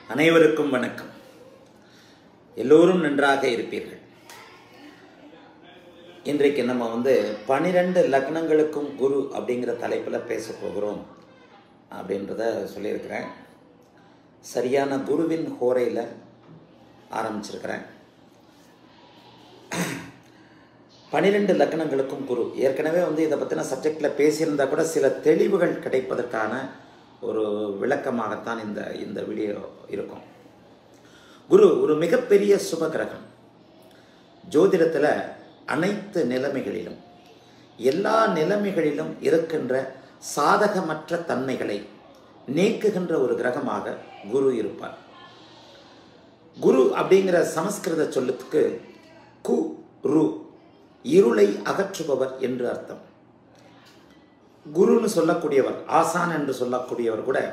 அனைவருக்கும் வணக்கம் எல்லோரும் நன்றாக இருப்பீர்கள் இன்றைக்கு நம்ம வந்து பனிரெண்டு லக்னங்களுக்கும் குரு அப்படிங்கிற தலைப்பில் பேச போகிறோம் அப்படின்றத சொல்லியிருக்கிறேன் சரியான குருவின் ஹோரையில் ஆரம்பிச்சிருக்கிறேன் பனிரெண்டு லக்னங்களுக்கும் குரு ஏற்கனவே வந்து இதை பற்றின சப்ஜெக்டில் பேசியிருந்தா கூட சில தெளிவுகள் கிடைப்பதற்கான ஒரு விளக்கமாகத்தான் இந்த இந்த வீடியோ இருக்கும் குரு ஒரு மிகப்பெரிய சுப கிரகம் ஜோதிடத்தில் அனைத்து நிலைமைகளிலும் எல்லா நிலைமைகளிலும் இருக்கின்ற சாதகமற்ற தன்மைகளை நீக்குகின்ற ஒரு கிரகமாக குரு இருப்பார் குரு அப்படிங்கிற சமஸ்கிருத சொல்லுக்கு கு ரு இருளை அகற்றுபவர் என்று அர்த்தம் குருன்னு சொல்லக்கூடியவர் ஆசான் என்று சொல்லக்கூடியவர் கூட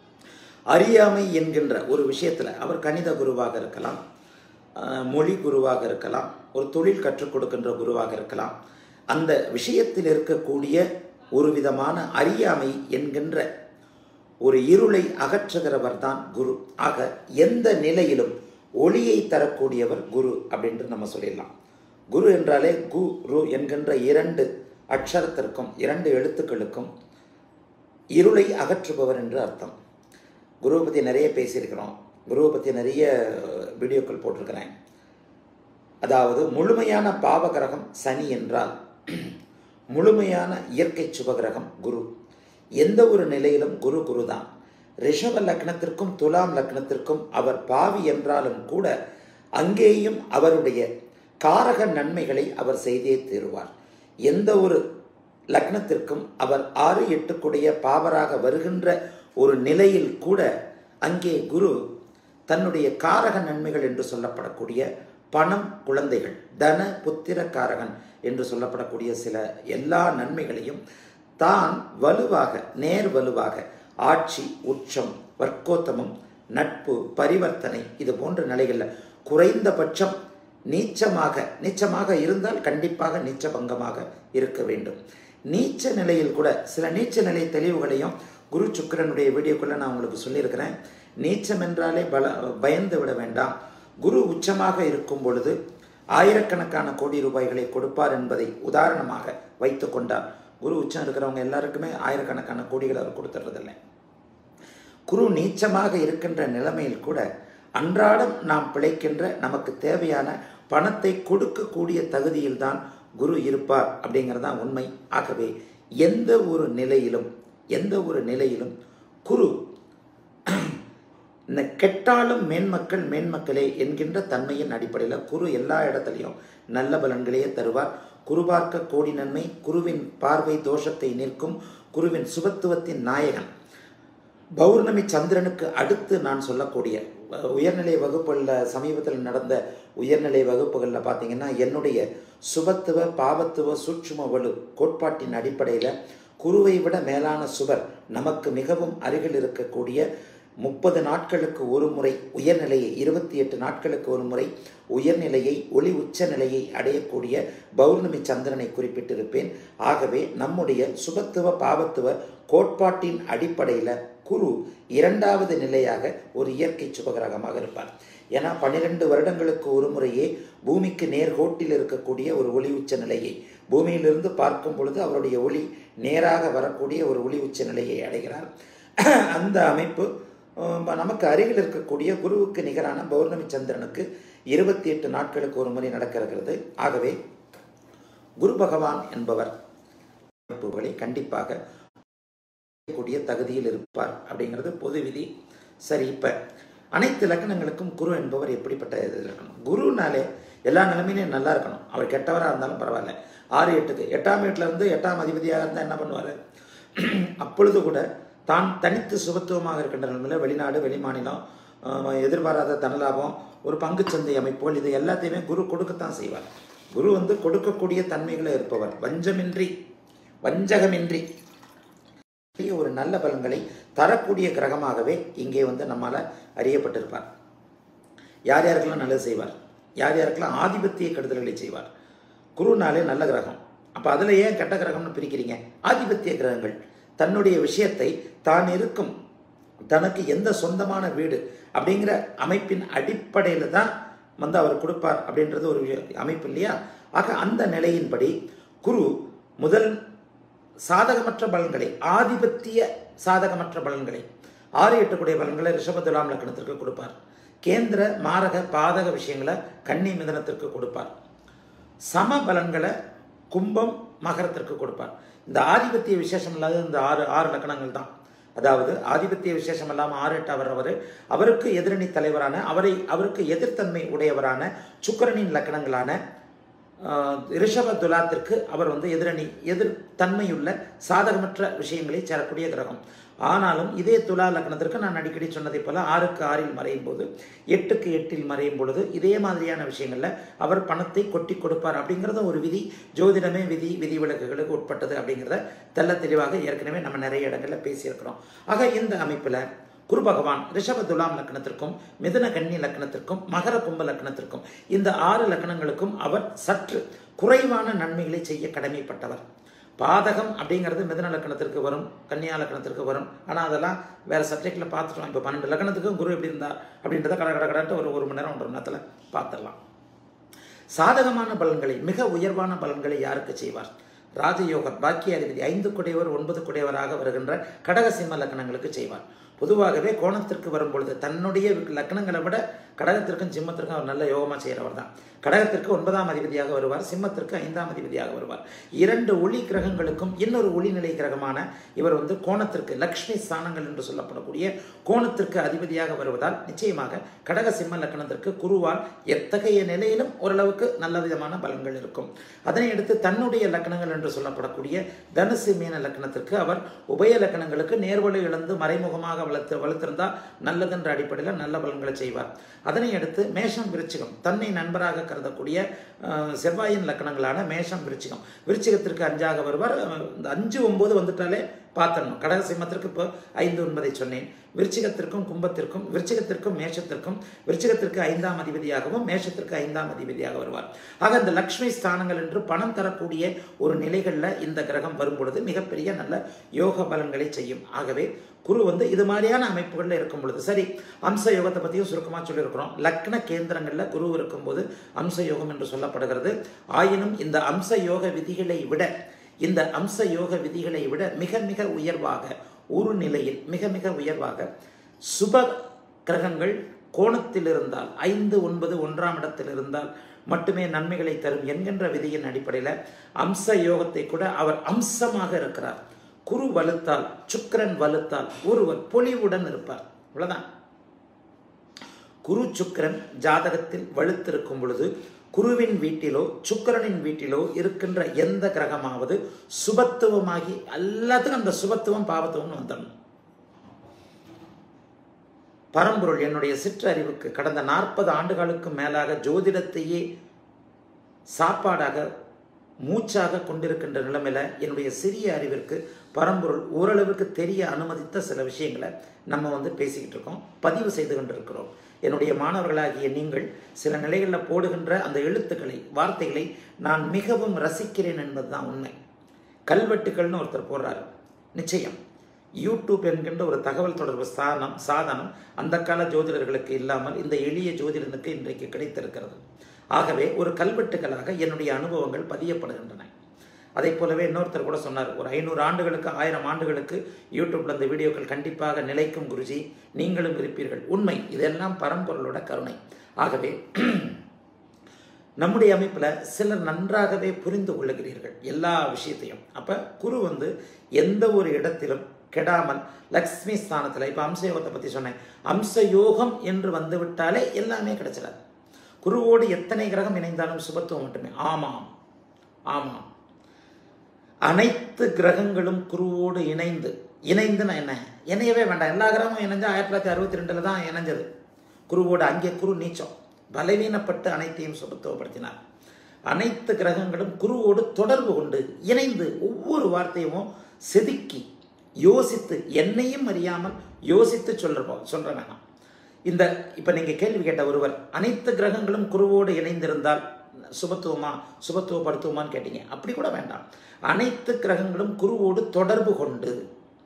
அறியாமை என்கின்ற ஒரு விஷயத்தில் அவர் கணித குருவாக இருக்கலாம் அஹ், மொழி குருவாக இருக்கலாம் ஒரு தொழில் கற்றுக் கொடுக்கின்ற குருவாக இருக்கலாம் அந்த விஷயத்தில் இருக்கக்கூடிய ஒரு விதமான அறியாமை என்கின்ற ஒரு இருளை அகற்றுகிறவர் தான் குரு ஆக எந்த நிலையிலும் ஒளியை தரக்கூடியவர் குரு அப்படின்ட்டு நம்ம சொல்லிடலாம் குரு என்றாலே கு ரு என்கின்ற இரண்டு அக்ஷரத்திற்கும் இரண்டு எழுத்துக்களுக்கும் இருளை அகற்றுபவர் என்று அர்த்தம் குருவை பற்றி நிறைய பேசியிருக்கிறோம் குருவை பற்றி நிறைய வீடியோக்கள் போட்டிருக்கிறேன் அதாவது முழுமையான பாவகிரகம் சனி என்றால் முழுமையான இயற்கை சுபகிரகம் குரு எந்த ஒரு நிலையிலும் குரு குரு தான் ரிஷப லக்னத்திற்கும் துலாம் லக்னத்திற்கும் அவர் பாவி என்றாலும் கூட அங்கேயும் அவருடைய காரக நன்மைகளை அவர் செய்தே தீருவார் எந்த ஒரு லக்னத்திற்கும் அவர் ஆறு எட்டுக்குடைய பாவராக வருகின்ற ஒரு நிலையில் கூட அங்கே குரு தன்னுடைய காரக நன்மைகள் என்று சொல்லப்படக்கூடிய பணம் குழந்தைகள் தன புத்திர காரகன் என்று சொல்லப்படக்கூடிய சில எல்லா நன்மைகளையும் தான் வலுவாக நேர் வலுவாக ஆட்சி உச்சம் வர்க்கோத்தமம் நட்பு பரிவர்த்தனை இது போன்ற நிலைகளில் குறைந்தபட்சம் நீச்சமாக நீச்சமாக இருந்தால் கண்டிப்பாக நீச்ச பங்கமாக இருக்க வேண்டும் நீச்ச நிலையில் கூட சில நீச்ச நிலை தெளிவுகளையும் குரு சுக்கிரனுடைய வீடியோக்குள்ள நான் உங்களுக்கு சொல்லியிருக்கிறேன் நீச்சம் என்றாலே பல பயந்து விட வேண்டாம் குரு உச்சமாக இருக்கும் பொழுது ஆயிரக்கணக்கான கோடி ரூபாய்களை கொடுப்பார் என்பதை உதாரணமாக வைத்து கொண்டார் குரு உச்சம் இருக்கிறவங்க எல்லாருக்குமே ஆயிரக்கணக்கான கோடிகளை அவர் கொடுத்துறதில்லை குரு நீச்சமாக இருக்கின்ற நிலைமையில் கூட அன்றாடம் நாம் பிழைக்கின்ற நமக்கு தேவையான பணத்தை கொடுக்கக்கூடிய தகுதியில்தான் குரு இருப்பார் அப்படிங்கிறதான் உண்மை ஆகவே எந்த ஒரு நிலையிலும் எந்த ஒரு நிலையிலும் குரு இந்த கெட்டாலும் மேன்மக்கள் மேன்மக்களே என்கின்ற தன்மையின் அடிப்படையில் குரு எல்லா இடத்துலையும் நல்ல பலன்களையே தருவார் குரு பார்க்க கோடி நன்மை குருவின் பார்வை தோஷத்தை நிற்கும் குருவின் சுபத்துவத்தின் நாயகன் பௌர்ணமி சந்திரனுக்கு அடுத்து நான் சொல்லக்கூடிய அஹ், உயர்நிலை வகுப்புகளில் சமீபத்தில் நடந்த உயர்நிலை வகுப்புகளில் பார்த்தீங்கன்னா என்னுடைய சுபத்துவ பாவத்துவ சூட்சும வலு கோட்பாட்டின் அடிப்படையில் குருவை விட மேலான சுவர் நமக்கு மிகவும் அருகில் இருக்கக்கூடிய முப்பது நாட்களுக்கு ஒரு முறை உயர்நிலையை இருபத்தி எட்டு நாட்களுக்கு ஒரு முறை உயர்நிலையை ஒளி உச்ச நிலையை அடையக்கூடிய பௌர்ணமி சந்திரனை குறிப்பிட்டிருப்பேன் ஆகவே நம்முடைய சுபத்துவ பாவத்துவ கோட்பாட்டின் அடிப்படையில் குரு இரண்டாவது நிலையாக ஒரு இயற்கை சுபகிரகமாக இருப்பார் ஏன்னா பன்னிரெண்டு வருடங்களுக்கு ஒரு முறையே பூமிக்கு நேர்கோட்டில் இருக்கக்கூடிய ஒரு ஒளி உச்ச நிலையை பூமியிலிருந்து பார்க்கும் பொழுது அவருடைய ஒளி நேராக வரக்கூடிய ஒரு ஒளி உச்ச நிலையை அடைகிறார் அந்த அமைப்பு அஹ், நமக்கு அருகில் இருக்கக்கூடிய குருவுக்கு நிகரான பௌர்ணமி சந்திரனுக்கு இருபத்தி எட்டு நாட்களுக்கு ஒரு முறை நடக்கிறது ஆகவே குரு பகவான் என்பவர் அமைப்புகளை கண்டிப்பாக கூடிய தகுதியில் இருப்பார் அப்படிங்கிறது பொது விதி சரி இப்போ அனைத்து லக்னங்களுக்கும் குரு என்பவர் எப்படிப்பட்ட இது இருக்கணும் குருனாலே எல்லா நிலைமையிலையும் நல்லா இருக்கணும் அவர் கெட்டவராக இருந்தாலும் பரவாயில்ல ஆறு எட்டுக்கு எட்டாம் வீட்டில் இருந்து எட்டாம் அதிபதியாக இருந்தால் என்ன பண்ணுவார் அப்பொழுது கூட தான் தனித்து சுபத்துவமாக இருக்கின்ற நிலைமையில் வெளிநாடு வெளிமாநிலம் ஆஹ், எதிர்பாராத தனலாபம் ஒரு பங்குச்சந்தை அமைப்புகள் இது எல்லாத்தையுமே குரு கொடுக்கத்தான் செய்வார் குரு வந்து கொடுக்கக்கூடிய தன்மைகளை இருப்பவர் வஞ்சமின்றி வஞ்சகமின்றி பெரிய ஒரு நல்ல பலன்களை தரக்கூடிய கிரகமாகவே இங்கே வந்து நம்மால் அறியப்பட்டிருப்பார் யார் யாருக்கெல்லாம் நல்லது செய்வார் யார் யாருக்கெல்லாம் ஆதிபத்திய கெடுதல்களை செய்வார் குருனாலே நல்ல கிரகம் அப்போ அதில் ஏன் கெட்ட கிரகம்னு பிரிக்கிறீங்க ஆதிபத்திய கிரகங்கள் தன்னுடைய விஷயத்தை தான் இருக்கும் தனக்கு எந்த சொந்தமான வீடு அப்படிங்கிற அமைப்பின் அடிப்படையில் தான் வந்து அவர் கொடுப்பார் அப்படின்றது ஒரு விஷயம் அமைப்பு இல்லையா ஆக அந்த நிலையின்படி குரு முதல் சாதகமற்ற பலன்களை ஆதிபத்திய சாதகமற்ற பலன்களை ஆறு எட்டுக்குடைய பலன்களை ரிஷப துலாம் லக்னத்திற்கு கொடுப்பார் கேந்திர மாரக பாதக விஷயங்களை கன்னி மிதனத்திற்கு கொடுப்பார் சம பலன்களை கும்பம் மகரத்திற்கு கொடுப்பார் இந்த ஆதிபத்திய விசேஷம் இல்லாத இந்த ஆறு ஆறு லக்கணங்கள் தான் அதாவது ஆதிபத்திய விசேஷம் இல்லாமல் ஆறு எட்டு அவர் அவர் அவருக்கு எதிரணி தலைவரான அவரை அவருக்கு எதிர்த்தன்மை உடையவரான சுக்கிரனின் லக்கணங்களான ஆஹ், ரிஷப துலாத்திற்கு அவர் வந்து எதிரணி எதிர் தன்மையுள்ள சாதகமற்ற விஷயங்களை சேரக்கூடிய கிரகம் ஆனாலும் இதே துலா லக்னத்திற்கு நான் அடிக்கடி சொன்னதைப் போல ஆறுக்கு ஆறில் மறையும் போது எட்டுக்கு எட்டில் மறையும் பொழுது இதே மாதிரியான விஷயங்களில் அவர் பணத்தை கொட்டி கொடுப்பார் அப்படிங்கிறத ஒரு விதி ஜோதிடமே விதி விதி விலக்குகளுக்கு உட்பட்டது அப்படிங்கிறத தெள்ள தெளிவாக ஏற்கனவே நம்ம நிறைய இடங்களில் பேசியிருக்கிறோம் ஆக இந்த அமைப்பில் குரு பகவான் ரிஷப துலாம் லக்னத்திற்கும் மிதுன கன்னி லக்னத்திற்கும் மகர கும்ப லக்னத்திற்கும் இந்த ஆறு லக்னங்களுக்கும் அவர் சற்று குறைவான நன்மைகளை செய்ய கடமைப்பட்டவர் பாதகம் அப்படிங்கிறது மிதுன லக்கணத்திற்கு வரும் கன்னியா லக்கணத்திற்கு வரும் ஆனால் அதெல்லாம் வேற சப்ஜெக்டில் பார்த்துட்டோம் இப்போ பன்னெண்டு லக்கணத்துக்கும் குரு எப்படி இருந்தா அப்படின்றத கட கட கடன்ட்டு ஒரு ஒரு மணி நேரம் ஒன்றரை மணி நேரத்தில் பார்த்துடலாம் சாதகமான பலன்களை மிக உயர்வான பலன்களை யாருக்கு செய்வார் ராஜயோகர் பாக்கிய அதிபதி ஐந்து குடையவர் ஒன்பது குடையவராக வருகின்ற கடக சிம்ம லக்கணங்களுக்கு செய்வார் பொதுவாகவே கோணத்திற்கு வரும்பொழுது தன்னுடைய லக்கணங்களை விட கடகத்திற்கும் சிம்மத்திற்கும் அவர் நல்ல யோகமாக செய்கிறவர் தான் கடகத்திற்கு ஒன்பதாம் அதிபதியாக வருவார் சிம்மத்திற்கு ஐந்தாம் அதிபதியாக வருவார் இரண்டு ஒளி கிரகங்களுக்கும் இன்னொரு ஒளிநிலை கிரகமான இவர் வந்து கோணத்திற்கு லக்ஷ்மி ஸ்தானங்கள் என்று சொல்லப்படக்கூடிய கோணத்திற்கு அதிபதியாக வருவதால் நிச்சயமாக கடக சிம்ம லக்கணத்திற்கு குருவால் எத்தகைய நிலையிலும் ஓரளவுக்கு நல்ல விதமான பலன்கள் இருக்கும் அதனை அடுத்து தன்னுடைய லக்கணங்கள் என்று சொல்லப்படக்கூடிய தனுசு மீன லக்கணத்திற்கு அவர் உபய லக்கணங்களுக்கு நேர்வழி இழந்து மறைமுகமாக வளர்த்து வளர்த்திருந்தால் நல்லதென்ற அடிப்படையில் நல்ல பலன்களை செய்வார் அதனை அடுத்து மேஷம் விருச்சிகம் தன்னை நண்பராக கருதக்கூடிய அஹ், செவ்வாயின் லக்கணங்களான மேஷம் விருச்சிகம் விருச்சிகத்திற்கு அஞ்சாக வருவார் அஹ், இந்த அஞ்சு ஒன்பது வந்துட்டாலே பார்த்தணும் கடக சிம்மத்திற்கு இப்போ ஐந்து ஒன்பதை சொன்னேன் விருச்சிகத்திற்கும் கும்பத்திற்கும் விருச்சிகத்திற்கும் மேஷத்திற்கும் விருச்சிகத்திற்கு ஐந்தாம் அதிபதியாகவும் மேஷத்திற்கு ஐந்தாம் அதிபதியாக வருவார் ஆக இந்த லக்ஷ்மி ஸ்தானங்கள் என்று பணம் தரக்கூடிய ஒரு நிலைகளில் இந்த கிரகம் வரும் பொழுது மிகப்பெரிய நல்ல யோக பலன்களை செய்யும் ஆகவே குரு வந்து இது மாதிரியான அமைப்புகளில் இருக்கும் பொழுது சரி அம்ச யோகத்தை பற்றியும் சுருக்கமாக சொல்லியிருக்கிறோம் லக்ன கேந்திரங்களில் குரு இருக்கும்போது அம்ச யோகம் என்று சொல்லப்படுகிறது ஆயினும் இந்த அம்ச யோக விதிகளை விட இந்த அம்ச யோக விதிகளை விட மிக மிக உயர்வாக ஒரு நிலையில் மிக மிக உயர்வாக சுப கிரகங்கள் கோணத்தில் இருந்தால் ஐந்து ஒன்பது ஒன்றாம் இடத்தில் இருந்தால் மட்டுமே நன்மைகளை தரும் என்கின்ற விதியின் அடிப்படையில் அம்ச யோகத்தை கூட அவர் அம்சமாக இருக்கிறார் குரு வலுத்தால் சுக்கிரன் வலுத்தால் ஒருவர் பொலிவுடன் இருப்பார் அவ்வளவுதான் குரு சுக்கிரன் ஜாதகத்தில் வலுத்திருக்கும் பொழுது குருவின் வீட்டிலோ சுக்கிரனின் வீட்டிலோ இருக்கின்ற எந்த கிரகமாவது சுபத்துவமாகி எல்லாத்துக்கும் அந்த சுபத்துவம் பாவத்துவம்னு வந்துடணும் பரம்பொருள் என்னுடைய சிற்றறிவுக்கு கடந்த நாற்பது ஆண்டுகளுக்கு மேலாக ஜோதிடத்தையே சாப்பாடாக மூச்சாக கொண்டிருக்கின்ற நிலைமையில என்னுடைய சிறிய அறிவிற்கு பரம்பொருள் ஓரளவுக்கு தெரிய அனுமதித்த சில விஷயங்களை நம்ம வந்து பேசிக்கிட்டு இருக்கோம் பதிவு செய்து கொண்டிருக்கிறோம் என்னுடைய மாணவர்களாகிய நீங்கள் சில நிலைகளில் போடுகின்ற அந்த எழுத்துக்களை வார்த்தைகளை நான் மிகவும் ரசிக்கிறேன் என்பதுதான் உண்மை கல்வெட்டுக்கள்னு ஒருத்தர் போடுறாரு நிச்சயம் யூடியூப் என்கின்ற ஒரு தகவல் தொடர்பு சாதனம் சாதனம் அந்த கால ஜோதிடர்களுக்கு இல்லாமல் இந்த எளிய ஜோதிடனுக்கு இன்றைக்கு கிடைத்திருக்கிறது ஆகவே ஒரு கல்வெட்டுகளாக என்னுடைய அனுபவங்கள் பதியப்படுகின்றன அதை போலவே இன்னொருத்தர் கூட சொன்னார் ஒரு ஐநூறு ஆண்டுகளுக்கு ஆயிரம் ஆண்டுகளுக்கு யூடியூப்ல இந்த வீடியோக்கள் கண்டிப்பாக நிலைக்கும் குருஜி நீங்களும் இருப்பீர்கள் உண்மை இதெல்லாம் பரம்பொருளோட கருணை ஆகவே நம்முடைய அமைப்பில் சிலர் நன்றாகவே புரிந்து கொள்ளுகிறீர்கள் எல்லா விஷயத்தையும் அப்போ குரு வந்து எந்த ஒரு இடத்திலும் கெடாமல் லக்ஷ்மி ஸ்தானத்தில் இப்போ அம்ச யோகத்தை பற்றி சொன்னேன் அம்ச யோகம் என்று வந்து விட்டாலே எல்லாமே கிடைச்சிடாது குருவோடு எத்தனை கிரகம் இணைந்தாலும் சுபத்துவம் மட்டுமே ஆமாம் ஆமாம் அனைத்து கிரகங்களும் குருவோடு இணைந்து இணைந்துன்னா என்ன இணையவே வேண்டாம் எல்லா கிரகமும் இணைஞ்சு ஆயிரத்தி தொள்ளாயிரத்தி அறுபத்தி ரெண்டில் தான் இணைஞ்சது குருவோடு அங்கே குரு நீச்சம் பலவீனப்பட்டு அனைத்தையும் சுபத்துவப்படுத்தினார் அனைத்து கிரகங்களும் குருவோடு தொடர்பு கொண்டு இணைந்து ஒவ்வொரு வார்த்தையும் செதுக்கி யோசித்து என்னையும் அறியாமல் யோசித்து சொல்றப்போம் சொல்ற வேணாம் இந்த இப்போ நீங்கள் கேள்வி கேட்ட ஒருவர் அனைத்து கிரகங்களும் குருவோடு இணைந்திருந்தால் சுபத்துவமா சுபத்துவப்படுத்துவோமான்னு கேட்டீங்க அப்படி கூட வேண்டாம் அனைத்து கிரகங்களும் குருவோடு தொடர்பு கொண்டு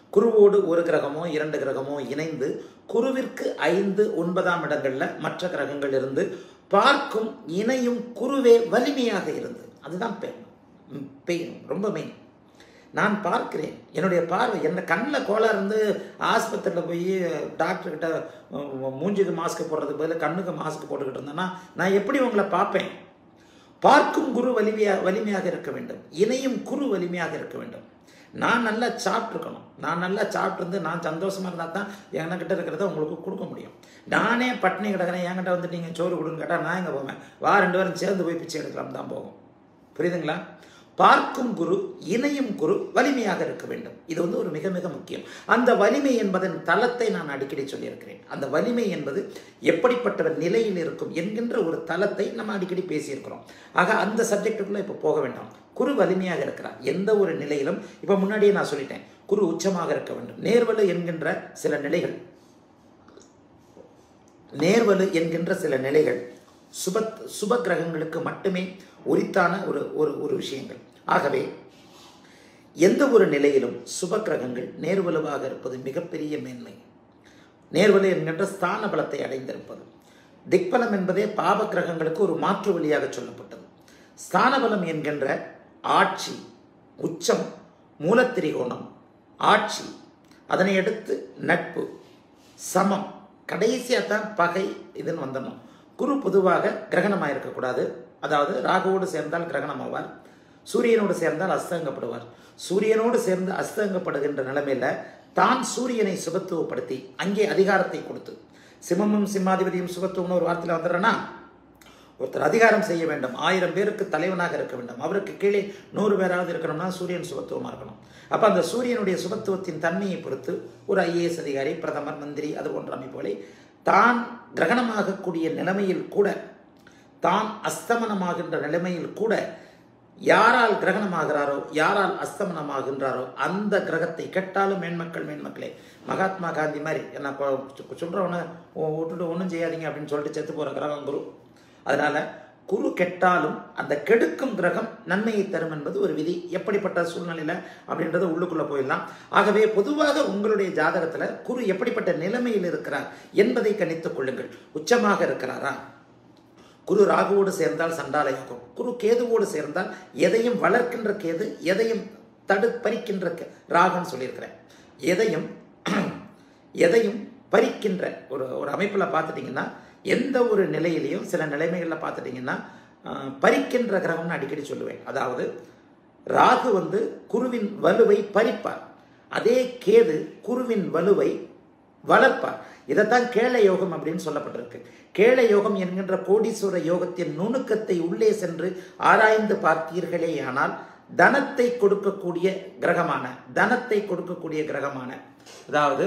குருவோடு ஒரு கிரகமோ இரண்டு கிரகமோ இணைந்து குருவிற்கு ஐந்து ஒன்பதாம் இடங்கள்ல மற்ற கிரகங்கள் இருந்து பார்க்கும் இணையும் குருவே வலிமையாக இருந்து அதுதான் பெண் பெயின் ரொம்ப மெயின் நான் பார்க்கிறேன் என்னுடைய பார்வை என்ன கண்ணில் கோளாறு இருந்து ஆஸ்பத்திரியில் போய் டாக்டர்கிட்ட மூஞ்சுக்கு மாஸ்க் போடுறதுக்கு பதில் கண்ணுக்கு மாஸ்க் போட்டுக்கிட்டு இருந்தேன்னா நான் எப்படி உங்களை பார்ப்பேன் பார்க்கும் குரு வலிமையாக வலிமையாக இருக்க வேண்டும் இணையும் குரு வலிமையாக இருக்க வேண்டும் நான் நல்லா சாப்பிட்ருக்கணும் நான் நல்லா சாப்பிட்ருந்து நான் சந்தோஷமாக இருந்தால் தான் என்கிட்ட இருக்கிறத உங்களுக்கு கொடுக்க முடியும் நானே பட்னி கிடக்கிறேன் என்கிட்ட வந்து நீங்கள் சோறு கொடுன்னு கேட்டால் நான் எங்கே போவேன் வா ரெண்டு பேரும் சேர்ந்து போய் பிச்சை எடுக்கலாம் தான் போகும் புரியுதுங்களா பார்க்கும் குரு இணையும் குரு வலிமையாக இருக்க வேண்டும் இது வந்து ஒரு மிக மிக முக்கியம் அந்த வலிமை என்பதன் தளத்தை நான் அடிக்கடி சொல்லியிருக்கிறேன் அந்த வலிமை என்பது எப்படிப்பட்ட நிலையில் இருக்கும் என்கின்ற ஒரு தளத்தை நம்ம அடிக்கடி பேசியிருக்கிறோம் ஆக அந்த சப்ஜெக்டுக்குள்ள இப்போ போக வேண்டாம் குரு வலிமையாக இருக்கிறார் எந்த ஒரு நிலையிலும் இப்போ முன்னாடியே நான் சொல்லிட்டேன் குரு உச்சமாக இருக்க வேண்டும் நேர்வலு என்கின்ற சில நிலைகள் நேர்வலு என்கின்ற சில நிலைகள் சுப சுப கிரகங்களுக்கு மட்டுமே உரித்தான ஒரு ஒரு ஒரு விஷயங்கள் ஆகவே எந்த ஒரு நிலையிலும் சுப கிரகங்கள் நேர்வலுவாக இருப்பது மிகப்பெரிய மேன்மை நேர்வலு என்கின்ற ஸ்தான பலத்தை அடைந்திருப்பது திக்பலம் என்பதே பாப கிரகங்களுக்கு ஒரு மாற்று வழியாக சொல்லப்பட்டது ஸ்தான பலம் என்கின்ற ஆட்சி உச்சம் மூலத்திரிகோணம் ஆட்சி அதனை அடுத்து நட்பு சமம் கடைசியாக தான் பகை இதுன்னு வந்துடணும் குரு பொதுவாக கிரகணமாக இருக்கக்கூடாது அதாவது ராகுவோடு சேர்ந்தால் கிரகணம் ஆவார் சூரியனோடு சேர்ந்தால் அஸ்தங்கப்படுவார் சூரியனோடு சேர்ந்து அஸ்தங்கப்படுகின்ற நிலைமையில தான் சூரியனை சுபத்துவப்படுத்தி அங்கே அதிகாரத்தை கொடுத்து சிம்மமும் சிம்மாதிபதியும் சுபத்துவம்னு ஒரு வார்த்தையில் வந்துடுறேன்னா ஒருத்தர் அதிகாரம் செய்ய வேண்டும் ஆயிரம் பேருக்கு தலைவனாக இருக்க வேண்டும் அவருக்கு கீழே நூறு பேராவது இருக்கணும்னா சூரியன் சுபத்துவமாக இருக்கணும் அப்போ அந்த சூரியனுடைய சுபத்துவத்தின் தன்மையை பொறுத்து ஒரு ஐஏஎஸ் அதிகாரி பிரதமர் மந்திரி அது போன்ற அமைப்புகளை தான் கிரகணமாகக்கூடிய நிலைமையில் கூட தான் அஸ்தமனமாகின்ற நிலைமையில் கூட யாரால் கிரகணமாகிறாரோ யாரால் அஸ்தமனமாகின்றாரோ அந்த கிரகத்தை கெட்டாலும் மேன்மக்கள் மேன்மக்களே மகாத்மா காந்தி மாதிரி என்ன சொல்கிறவன விட்டுட்டு ஒன்றும் செய்யாதீங்க அப்படின்னு சொல்லிட்டு செத்து போகிற கிரகம் குரு அதனால் குரு கெட்டாலும் அந்த கெடுக்கும் கிரகம் நன்மையை தரும் என்பது ஒரு விதி எப்படிப்பட்ட சூழ்நிலையில் அப்படின்றத உள்ளுக்குள்ளே போயிடலாம் ஆகவே பொதுவாக உங்களுடைய ஜாதகத்தில் குரு எப்படிப்பட்ட நிலைமையில் இருக்கிறார் என்பதை கணித்துக் கொள்ளுங்கள் உச்சமாக இருக்கிறாரா குரு ராகுவோடு சேர்ந்தால் சண்டால யோகம் குரு கேதுவோடு சேர்ந்தால் எதையும் வளர்க்கின்ற கேது எதையும் தடு பறிக்கின்ற ராகுன்னு சொல்லியிருக்கிறேன் எதையும் எதையும் பறிக்கின்ற ஒரு ஒரு அமைப்பில் பார்த்துட்டிங்கன்னா எந்த ஒரு நிலையிலையும் சில நிலைமைகளில் பார்த்துட்டிங்கன்னா பறிக்கின்ற கிரகம்னு அடிக்கடி சொல்லுவேன் அதாவது ராகு வந்து குருவின் வலுவை பறிப்பார் அதே கேது குருவின் வலுவை வளர்ப்பார் இதைத்தான் கேள யோகம் அப்படின்னு சொல்லப்பட்டிருக்கு கேள யோகம் என்கின்ற கோடீஸ்வர யோகத்தின் நுணுக்கத்தை உள்ளே சென்று ஆராய்ந்து பார்த்தீர்களே ஆனால் தனத்தை கொடுக்கக்கூடிய கிரகமான தனத்தை கொடுக்கக்கூடிய கிரகமான அதாவது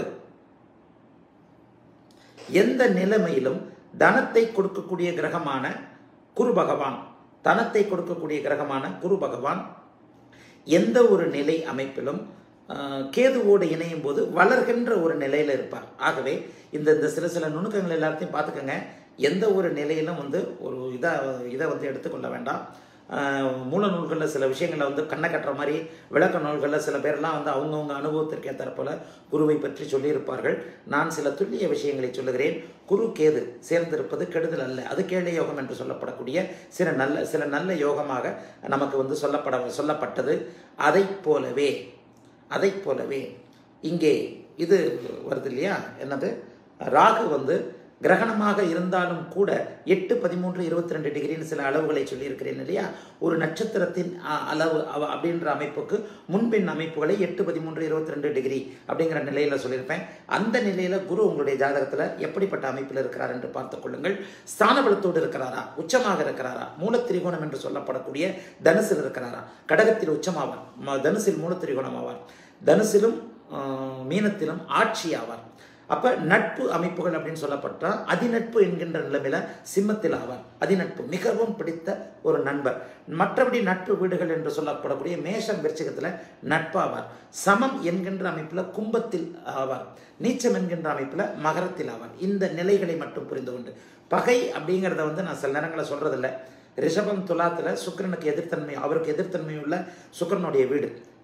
எந்த நிலைமையிலும் தனத்தை கொடுக்கக்கூடிய கிரகமான குரு பகவான் தனத்தை கொடுக்கக்கூடிய கிரகமான குரு பகவான் எந்த ஒரு நிலை அமைப்பிலும் கேதுவோடு இணையும் போது வளர்கின்ற ஒரு நிலையில் இருப்பார் ஆகவே இந்த இந்த சில சில நுணுக்கங்கள் எல்லாத்தையும் பார்த்துக்கோங்க எந்த ஒரு நிலையிலும் வந்து ஒரு இதை இதை வந்து எடுத்துக்கொள்ள வேண்டாம் மூல நூல்களில் சில விஷயங்களை வந்து கண்ணை கட்டுற மாதிரி விளக்க நூல்களில் சில பேர்லாம் வந்து அவங்கவுங்க அனுபவத்திற்கு ஏற்றப்போல குருவை பற்றி சொல்லியிருப்பார்கள் நான் சில துல்லிய விஷயங்களை சொல்லுகிறேன் குரு கேது சேர்ந்திருப்பது கெடுதல் அல்ல அது கேள யோகம் என்று சொல்லப்படக்கூடிய சில நல்ல சில நல்ல யோகமாக நமக்கு வந்து சொல்லப்பட சொல்லப்பட்டது அதை போலவே அதை போலவே இங்கே இது வருது இல்லையா என்னது ராகு வந்து கிரகணமாக இருந்தாலும் கூட எட்டு பதிமூன்று இருபத்தி ரெண்டு டிகிரின்னு சில அளவுகளை சொல்லியிருக்கிறேன் இல்லையா ஒரு நட்சத்திரத்தின் அளவு அப்படின்ற அமைப்புக்கு முன்பின் அமைப்புகளை எட்டு பதிமூன்று இருபத்தி ரெண்டு டிகிரி அப்படிங்கிற நிலையில் சொல்லியிருப்பேன் அந்த நிலையில் குரு உங்களுடைய ஜாதகத்தில் எப்படிப்பட்ட அமைப்பில் இருக்கிறார் என்று பார்த்துக் கொள்ளுங்கள் ஸ்தானபலத்தோடு இருக்கிறாரா உச்சமாக இருக்கிறாரா மூலத்திரிகோணம் என்று சொல்லப்படக்கூடிய தனுசில் இருக்கிறாரா கடகத்தில் உச்சமாவார் தனுசில் மூலத்திரிகோணம் ஆவார் தனுசிலும் மீனத்திலும் ஆட்சி ஆவார் அப்போ நட்பு அமைப்புகள் அப்படின்னு சொல்லப்பட்டால் அதிநட்பு என்கின்ற நிலைமையில சிம்மத்தில் ஆவார் அதிநட்பு மிகவும் பிடித்த ஒரு நண்பர் மற்றபடி நட்பு வீடுகள் என்று சொல்லப்படக்கூடிய மேஷம் விருச்சிகத்தில் நட்பாவார் சமம் என்கின்ற அமைப்பில் கும்பத்தில் ஆவார் நீச்சம் என்கின்ற அமைப்பில் மகரத்தில் ஆவார் இந்த நிலைகளை மட்டும் புரிந்து கொண்டு பகை அப்படிங்கிறத வந்து நான் சில நேரங்களில் சொல்கிறதில்ல ரிஷபம் துலாத்தில் சுக்கரனுக்கு எதிர்த்தன்மை அவருக்கு எதிர்த்தன்மை உள்ள சுக்கரனுடைய வீடு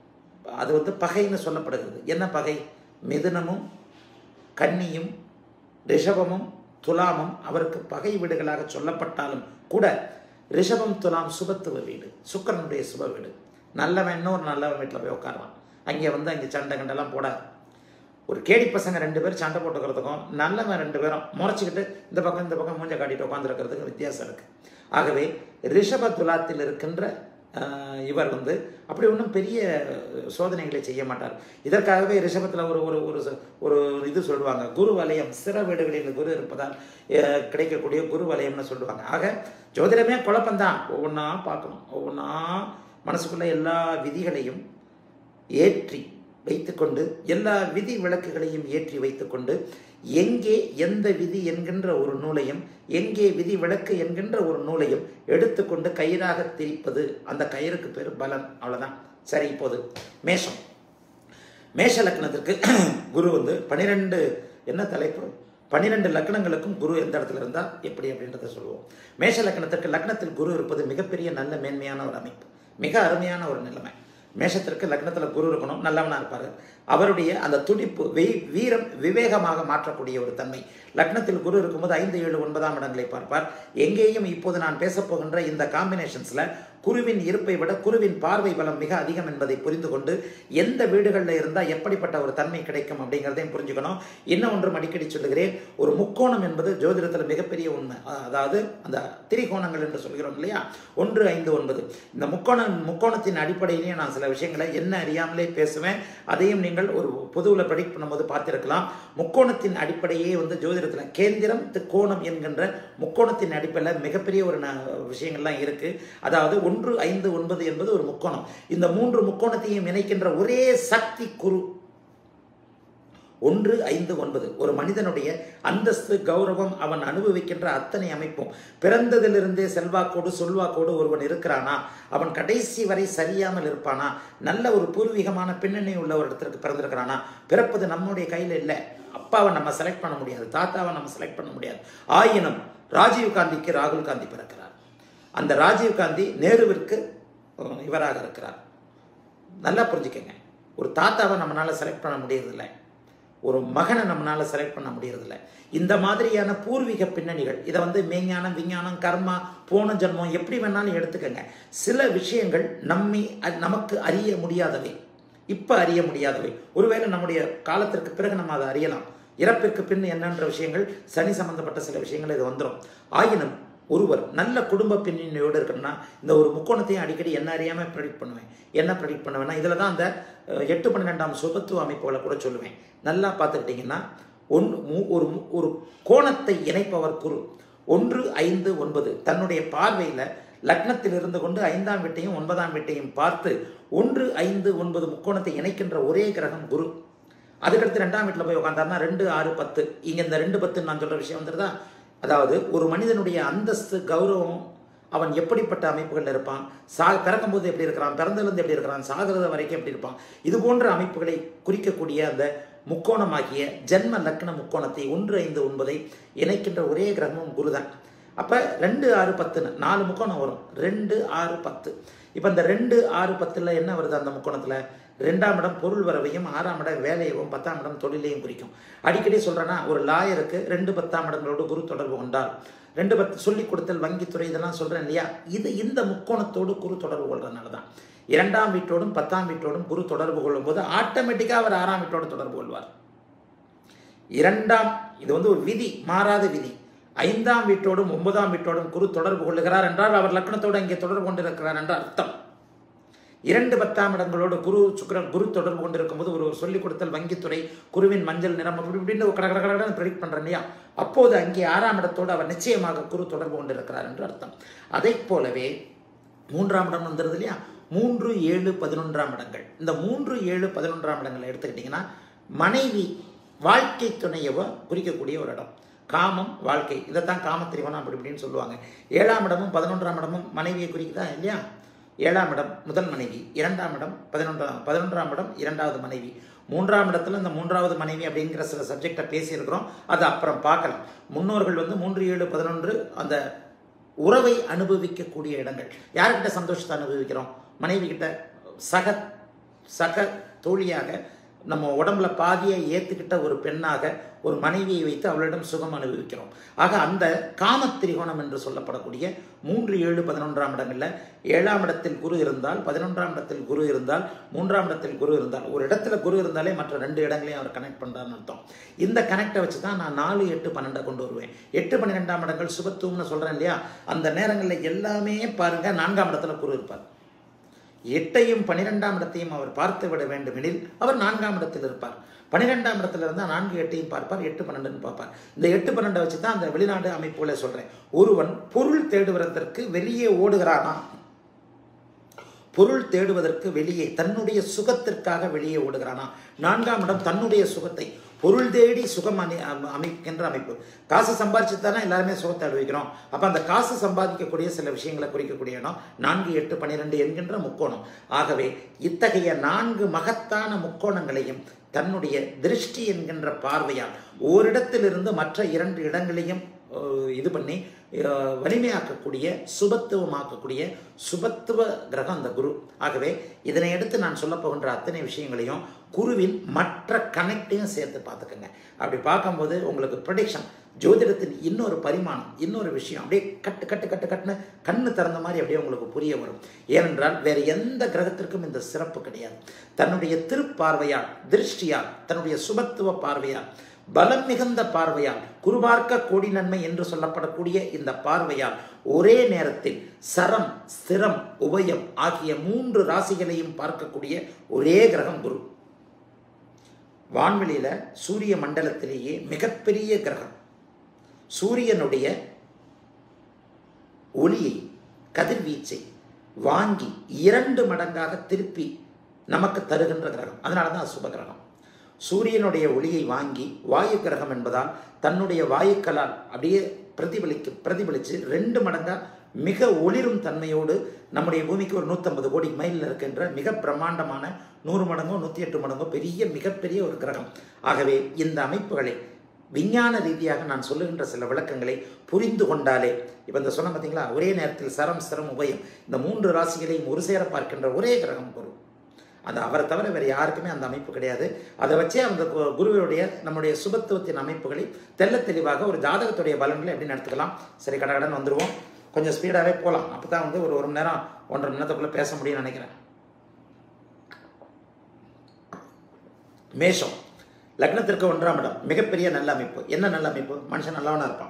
அது வந்து பகைன்னு சொல்லப்படுகிறது என்ன பகை மிதுனமும் கன்னியும் ரிஷபமும் துலாமும் அவருக்கு பகை வீடுகளாக சொல்லப்பட்டாலும் கூட ரிஷபம் துலாம் சுபத்துவ வீடு சுக்கரனுடைய சுப வீடு நல்லவன் இன்னொரு நல்லவன் வீட்டில் போய் உட்காருவான் அங்கே வந்து அங்கே சண்டை கண்டெல்லாம் போடாது ஒரு கேடி பசங்க ரெண்டு பேரும் சண்டை போட்டுக்கிறதுக்கும் நல்லவன் ரெண்டு பேரும் முறைச்சிக்கிட்டு இந்த பக்கம் இந்த பக்கம் மூஞ்ச காட்டிட்டு உட்காந்துருக்கிறதுக்கு வித்தியாசம் இருக்குது ஆகவே ரிஷப துலாத்தில் இருக்கின்ற ஆஹ், இவர் வந்து அப்படி ஒன்றும் பெரிய சோதனைகளை செய்ய மாட்டார் இதற்காகவே ரிஷபத்தில் ஒரு ஒரு ஒரு ச- ஒரு இது சொல்லுவாங்க குரு வலயம் சிற வீடுகளில் குரு இருப்பதால் அஹ், கிடைக்கக்கூடிய குரு வலயம்னு சொல்லுவாங்க ஆக ஜோதிடமே குழப்பம்தான் ஒவ்வொன்றா பார்க்கணும் ஒவ்வொன்றா மனசுக்குள்ள எல்லா விதிகளையும் ஏற்றி வைத்துக்கொண்டு எல்லா விதி விளக்குகளையும் ஏற்றி வைத்துக்கொண்டு எங்கே எந்த விதி என்கின்ற ஒரு நூலையும் எங்கே விதி விளக்கு என்கின்ற ஒரு நூலையும் எடுத்துக்கொண்டு கயிறாக திரிப்பது அந்த கயிறுக்கு பேர் பலன் அவ்வளவுதான் சரி இப்போது மேஷம் மேஷ லக்னத்திற்கு குரு வந்து பன்னிரெண்டு என்ன தலைப்பு பன்னிரெண்டு லக்னங்களுக்கும் குரு எந்த இடத்துல இருந்தால் எப்படி அப்படின்றத சொல்லுவோம் மேஷ லக்னத்திற்கு லக்னத்தில் குரு இருப்பது மிகப்பெரிய நல்ல மேன்மையான ஒரு அமைப்பு மிக அருமையான ஒரு நிலைமை மேஷத்திற்கு லக்னத்தில் குரு இருக்கணும் நல்லவனாக இருப்பார் அவருடைய அந்த துடிப்பு வெய் வீரம் விவேகமாக மாற்றக்கூடிய ஒரு தன்மை லக்னத்தில் குரு இருக்கும்போது ஐந்து ஏழு ஒன்பதாம் இடங்களை பார்ப்பார் எங்கேயும் இப்போது நான் பேசப் போகின்ற இந்த காம்பினேஷன்ஸில் குருவின் இருப்பை விட குருவின் பார்வை பலம் மிக அதிகம் என்பதை புரிந்து கொண்டு எந்த வீடுகளில் இருந்தால் எப்படிப்பட்ட ஒரு தன்மை கிடைக்கும் அப்படிங்கிறதையும் புரிஞ்சுக்கணும் இன்னும் ஒன்றும் அடிக்கடி சொல்லுகிறேன் ஒரு முக்கோணம் என்பது ஜோதிடத்தில் மிகப்பெரிய உண்மை அ- அதாவது அந்த திரிகோணங்கள் என்று சொல்கிறோம் இல்லையா ஒன்று ஐந்து ஒன்பது இந்த முக்கோணம் முக்கோணத்தின் அடிப்படையிலேயே நான் சில விஷயங்களை என்ன அறியாமலே பேசுவேன் அதையும் நீங்கள் ஒரு பொதுவில் ப்ரெடிக்ட் பண்ணும்போது பார்த்திருக்கலாம் முக்கோணத்தின் அடிப்படையே வந்து ஜோதிடத்தில் கேந்திரம் கோணம் என்கின்ற முக்கோணத்தின் அடிப்படையில் மிகப்பெரிய ஒரு ந- விஷயங்கள்லாம் இருக்கு அதாவது ஒன்று ஐந்து ஒன்பது என்பது ஒரு முக்கோணம் இந்த மூன்று முக்கோணத்தையும் இணைக்கின்ற ஒரே சக்தி குரு ஒன்று ஐந்து ஒன்பது ஒரு மனிதனுடைய அந்தஸ்து கௌரவம் அவன் அனுபவிக்கின்ற அத்தனை அமைப்பும் பிறந்ததிலிருந்தே செல்வாக்கோடு சொல்வாக்கோடு ஒருவன் இருக்கிறானா அவன் கடைசி வரை சரியாமல் இருப்பானா நல்ல ஒரு பூர்வீகமான பின்னணி உள்ள ஒரு இடத்திற்கு பிறந்திருக்கிறானா பிறப்பது நம்முடைய கையில் இல்லை அப்பாவை நம்ம செலக்ட் பண்ண முடியாது தாத்தாவை நம்ம செலக்ட் பண்ண முடியாது ஆயினும் ராஜீவ் காந்திக்கு ராகுல் காந்தி பிறக்கிறார் அந்த ராஜீவ் காந்தி நேருவிற்கு அஹ், இவராக இருக்கிறார் நல்லா புரிஞ்சுக்கங்க ஒரு தாத்தாவை நம்மளால செலக்ட் பண்ண முடியறதில்ல ஒரு மகனை நம்மளால செலக்ட் பண்ண முடியறதில்ல இந்த மாதிரியான பூர்வீக பின்னணிகள் இதை வந்து மெய்ஞானம் விஞ்ஞானம் கர்மா போன ஜென்மம் எப்படி வேணாலும் எடுத்துக்கங்க சில விஷயங்கள் நம்மை அ- நமக்கு அறிய முடியாதவை இப்ப அறிய முடியாதவை ஒருவேளை நம்முடைய காலத்திற்கு பிறகு நம்ம அதை அறியலாம் இறப்பிற்கு பின் என்னன்ற விஷயங்கள் சனி சம்பந்தப்பட்ட சில விஷயங்கள் இது வந்துடும் ஆயினும் ஒருவர் நல்ல குடும்ப பின்னணியோடு இருக்கணும்னா இந்த ஒரு முக்கோணத்தையும் அடிக்கடி என்ன அறியாமல் ப்ரெடிக்ட் பண்ணுவேன் என்ன ப்ரெடிக்ட் பண்ணுவேன்னா இதில் தான் அந்த அஹ், எட்டு பன்னிரெண்டாம் சுபத்துவ அமைப்புகளை கூட சொல்லுவேன் நல்லா பார்த்துக்கிட்டிங்கன்னா ஒன் மு- ஒரு மு- ஒரு கோணத்தை இணைப்பவர் குரு ஒன்று ஐந்து ஒன்பது தன்னுடைய பார்வையில் லக்னத்தில் இருந்து கொண்டு ஐந்தாம் வீட்டையும் ஒன்பதாம் வீட்டையும் பார்த்து ஒன்று ஐந்து ஒன்பது முக்கோணத்தை இணைக்கின்ற ஒரே கிரகம் குரு அதுக்கடுத்து ரெண்டாம் வீட்டில் போய் உட்காந்தாருன்னா ரெண்டு ஆறு பத்து இங்கே இந்த ரெண்டு பத்துன்னு நான் சொல்கிற விஷயம் வந்துருதா அதாவது ஒரு மனிதனுடைய அந்தஸ்து கௌரவம் அவன் எப்படிப்பட்ட அமைப்புகளில் இருப்பான் சா பிறக்கும்போது எப்படி இருக்கிறான் பிறந்ததுலேருந்து எப்படி இருக்கிறான் சாகிறது வரைக்கும் எப்படி இருப்பான் இது போன்ற அமைப்புகளை குறிக்கக்கூடிய அந்த முக்கோணமாகிய ஜென்ம லக்ன முக்கோணத்தை ஒன்று ஐந்து ஒன்பதை இணைக்கின்ற ஒரே கிரகமும் குருதான் அப்போ ரெண்டு ஆறு பத்துன்னு நாலு முக்கோணம் வரும் ரெண்டு ஆறு பத்து இப்போ இந்த ரெண்டு ஆறு பத்தில் என்ன வருது அந்த முக்கோணத்தில் ரெண்டாம் இடம் பொருள் வரவையும் ஆறாம் இடம் வேலையவும் பத்தாம் இடம் தொழிலையும் குறிக்கும் அடிக்கடி சொல்கிறேன்னா ஒரு லாயருக்கு ரெண்டு பத்தாம் இடங்களோடு குரு தொடர்பு கொண்டால் ரெண்டு பத்து சொல்லிக் கொடுத்தல் வங்கித்துறை இதெல்லாம் சொல்கிறேன் இல்லையா இது இந்த முக்கோணத்தோடு குரு தொடர்பு கொள்றதுனால தான் இரண்டாம் வீட்டோடும் பத்தாம் வீட்டோடும் குரு தொடர்பு கொள்ளும்போது ஆட்டோமேட்டிக்காக அவர் ஆறாம் வீட்டோடு தொடர்பு கொள்வார் இரண்டாம் இது வந்து ஒரு விதி மாறாத விதி ஐந்தாம் வீட்டோடும் ஒன்பதாம் வீட்டோடும் குரு தொடர்பு கொள்ளுகிறார் என்றால் அவர் லக்னத்தோடு அங்கே தொடர்பு கொண்டிருக்கிறார் என்ற அர்த்தம் இரண்டு பத்தாம் இடங்களோடு குரு சுக்கிரன் குரு தொடர்பு கொண்டிருக்கும் போது ஒரு சொல்லிக் கொடுத்தல் வங்கித்துறை குருவின் மஞ்சள் நிறம் அப்படி இப்படின்னு கடை கடை கடை ப்ரெடிக்ட் பண்றேன் இல்லையா அப்போது அங்கே ஆறாம் இடத்தோடு அவர் நிச்சயமாக குரு தொடர்பு கொண்டிருக்கிறார் என்று அர்த்தம் அதைப் போலவே மூன்றாம் இடம் வந்துருது இல்லையா மூன்று ஏழு பதினொன்றாம் இடங்கள் இந்த மூன்று ஏழு பதினொன்றாம் இடங்களை எடுத்துக்கிட்டிங்கன்னா மனைவி வாழ்க்கை துணையவ குறிக்கக்கூடிய ஒரு இடம் காமம் வாழ்க்கை இதைத்தான் காமத்திரிவனம் அப்படி இப்படின்னு சொல்லுவாங்க ஏழாம் இடமும் பதினொன்றாம் இடமும் மனைவியை குறிக்குதா இல்லையா ஏழாம் இடம் முதல் மனைவி இரண்டாம் இடம் பதினொன்றாம் பதினொன்றாம் இடம் இரண்டாவது மனைவி மூன்றாம் இடத்துல இந்த மூன்றாவது மனைவி அப்படிங்கிற சில சப்ஜெக்டை பேசியிருக்கிறோம் அது அப்புறம் பார்க்கலாம் முன்னோர்கள் வந்து மூன்று ஏழு பதினொன்று அந்த உறவை அனுபவிக்கக்கூடிய இடங்கள் யார்கிட்ட சந்தோஷத்தை அனுபவிக்கிறோம் மனைவி கிட்ட சக சக தோழியாக நம்ம உடம்புல பாதியை ஏற்றுக்கிட்ட ஒரு பெண்ணாக ஒரு மனைவியை வைத்து அவளிடம் சுகம் அனுபவிக்கிறோம் ஆக அந்த காமத்திரிகோணம் என்று சொல்லப்படக்கூடிய மூன்று ஏழு பதினொன்றாம் இடங்களில் ஏழாம் இடத்தில் குரு இருந்தால் பதினொன்றாம் இடத்தில் குரு இருந்தால் மூன்றாம் இடத்தில் குரு இருந்தால் ஒரு இடத்துல குரு இருந்தாலே மற்ற ரெண்டு இடங்களையும் அவர் கனெக்ட் பண்ணுறான்னு அர்த்தம் இந்த கனெக்டை வச்சு தான் நான் நாலு எட்டு பன்னெண்டை கொண்டு வருவேன் எட்டு பன்னிரெண்டாம் இடங்கள் சுபத்துவம்னு சொல்கிறேன் இல்லையா அந்த நேரங்களில் எல்லாமே பாருங்கள் நான்காம் இடத்துல குரு இருப்பார் எட்டையும் பனிரெண்டாம் இடத்தையும் அவர் பார்த்து விட வேண்டுமெனில் அவர் நான்காம் இடத்தில் இருப்பார் பன்னிரெண்டாம் இடத்துல இருந்தால் நான்கு எட்டையும் பார்ப்பார் எட்டு பன்னெண்டுன்னு பார்ப்பார் இந்த எட்டு பன்னெண்டை வச்சு தான் அந்த வெளிநாடு அமைப்புகளை சொல்கிறேன் ஒருவன் பொருள் தேடுவதற்கு வெளியே ஓடுகிறானா பொருள் தேடுவதற்கு வெளியே தன்னுடைய சுகத்திற்காக வெளியே ஓடுகிறானா நான்காம் இடம் தன்னுடைய சுகத்தை பொருள் தேடி சுகம் அணி அம- அமைக்கின்ற அமைப்பு காசு சம்பாதிச்சு தானே எல்லாருமே சுகத்தை அனுபவிக்கிறோம் அப்போ அந்த காசு சம்பாதிக்கக்கூடிய சில விஷயங்களை குறிக்கக்கூடிய இடம் நான்கு எட்டு பன்னிரெண்டு என்கின்ற முக்கோணம் ஆகவே இத்தகைய நான்கு மகத்தான முக்கோணங்களையும் தன்னுடைய திருஷ்டி என்கின்ற பார்வையால் ஓரிடத்திலிருந்து மற்ற இரண்டு இடங்களையும் அஹ், இது பண்ணி அஹ், வலிமையாக்கக்கூடிய சுபத்துவமாக்கக்கூடிய சுபத்துவ கிரகம் அந்த குரு ஆகவே இதனை எடுத்து நான் சொல்ல போகின்ற அத்தனை விஷயங்களையும் குருவின் மற்ற கனெக்டையும் சேர்த்து பார்த்துக்கோங்க அப்படி பார்க்கும்போது உங்களுக்கு ப்ரொடிக்ஷன் ஜோதிடத்தின் இன்னொரு பரிமாணம் இன்னொரு விஷயம் அப்படியே கட்டு கட்டு கட்டு கட்டுன்னு கண்ணு திறந்த மாதிரி அப்படியே உங்களுக்கு புரிய வரும் ஏனென்றால் வேறு எந்த கிரகத்திற்கும் இந்த சிறப்பு கிடையாது தன்னுடைய திருப்பார்வையால் திருஷ்டியால் தன்னுடைய சுபத்துவ பார்வையால் பலம் மிகுந்த பார்வையால் குருபார்க்க கோடி நன்மை என்று சொல்லப்படக்கூடிய இந்த பார்வையால் ஒரே நேரத்தில் சரம் ஸ்திரம் உபயம் ஆகிய மூன்று ராசிகளையும் பார்க்கக்கூடிய ஒரே கிரகம் குரு வான்வெளியில சூரிய மண்டலத்திலேயே மிகப்பெரிய கிரகம் சூரியனுடைய ஒளியை கதிர்வீச்சை வாங்கி இரண்டு மடங்காக திருப்பி நமக்கு தருகின்ற கிரகம் அதனால தான் அது சுப கிரகம் சூரியனுடைய ஒளியை வாங்கி வாயு கிரகம் என்பதால் தன்னுடைய வாயுக்களால் அப்படியே பிரதிபலிக்கு பிரதிபலித்து ரெண்டு மடங்காக மிக ஒளிரும் தன்மையோடு நம்முடைய பூமிக்கு ஒரு நூற்றம்பது கோடி மைலில் இருக்கின்ற மிக பிரம்மாண்டமான நூறு மடங்கோ நூற்றி எட்டு மடங்கோ பெரிய மிகப்பெரிய ஒரு கிரகம் ஆகவே இந்த அமைப்புகளை விஞ்ஞான ரீதியாக நான் சொல்லுகின்ற சில விளக்கங்களை புரிந்து கொண்டாலே இப்போ இந்த சொன்ன பார்த்தீங்களா ஒரே நேரத்தில் சரம் சிரம் உபயம் இந்த மூன்று ராசிகளையும் ஒரு சேர பார்க்கின்ற ஒரே கிரகம் குரு அது அவரை தவிர வேறு யாருக்குமே அந்த அமைப்பு கிடையாது அதை வச்சே அந்த கு- குருவினுடைய நம்முடைய சுபத்துவத்தின் அமைப்புகளை தெள்ளத் தெளிவாக ஒரு ஜாதகத்துடைய பலன்களை எப்படி நடத்துக்கலாம் சரி கடகடன் வந்துடுவோம் கொஞ்சம் ஸ்பீடாகவே போகலாம் அப்போ தான் வந்து ஒரு ஒரு மணி நேரம் ஒன்றரை மணி நேரத்துக்குள்ளே பேச முடியும்னு நினைக்கிறேன் மேஷம் லக்னத்திற்கு ஒன்றாம் இடம் மிகப்பெரிய நல்ல அமைப்பு என்ன நல்ல அமைப்பு மனுஷன் நல்லவனா இருப்பான்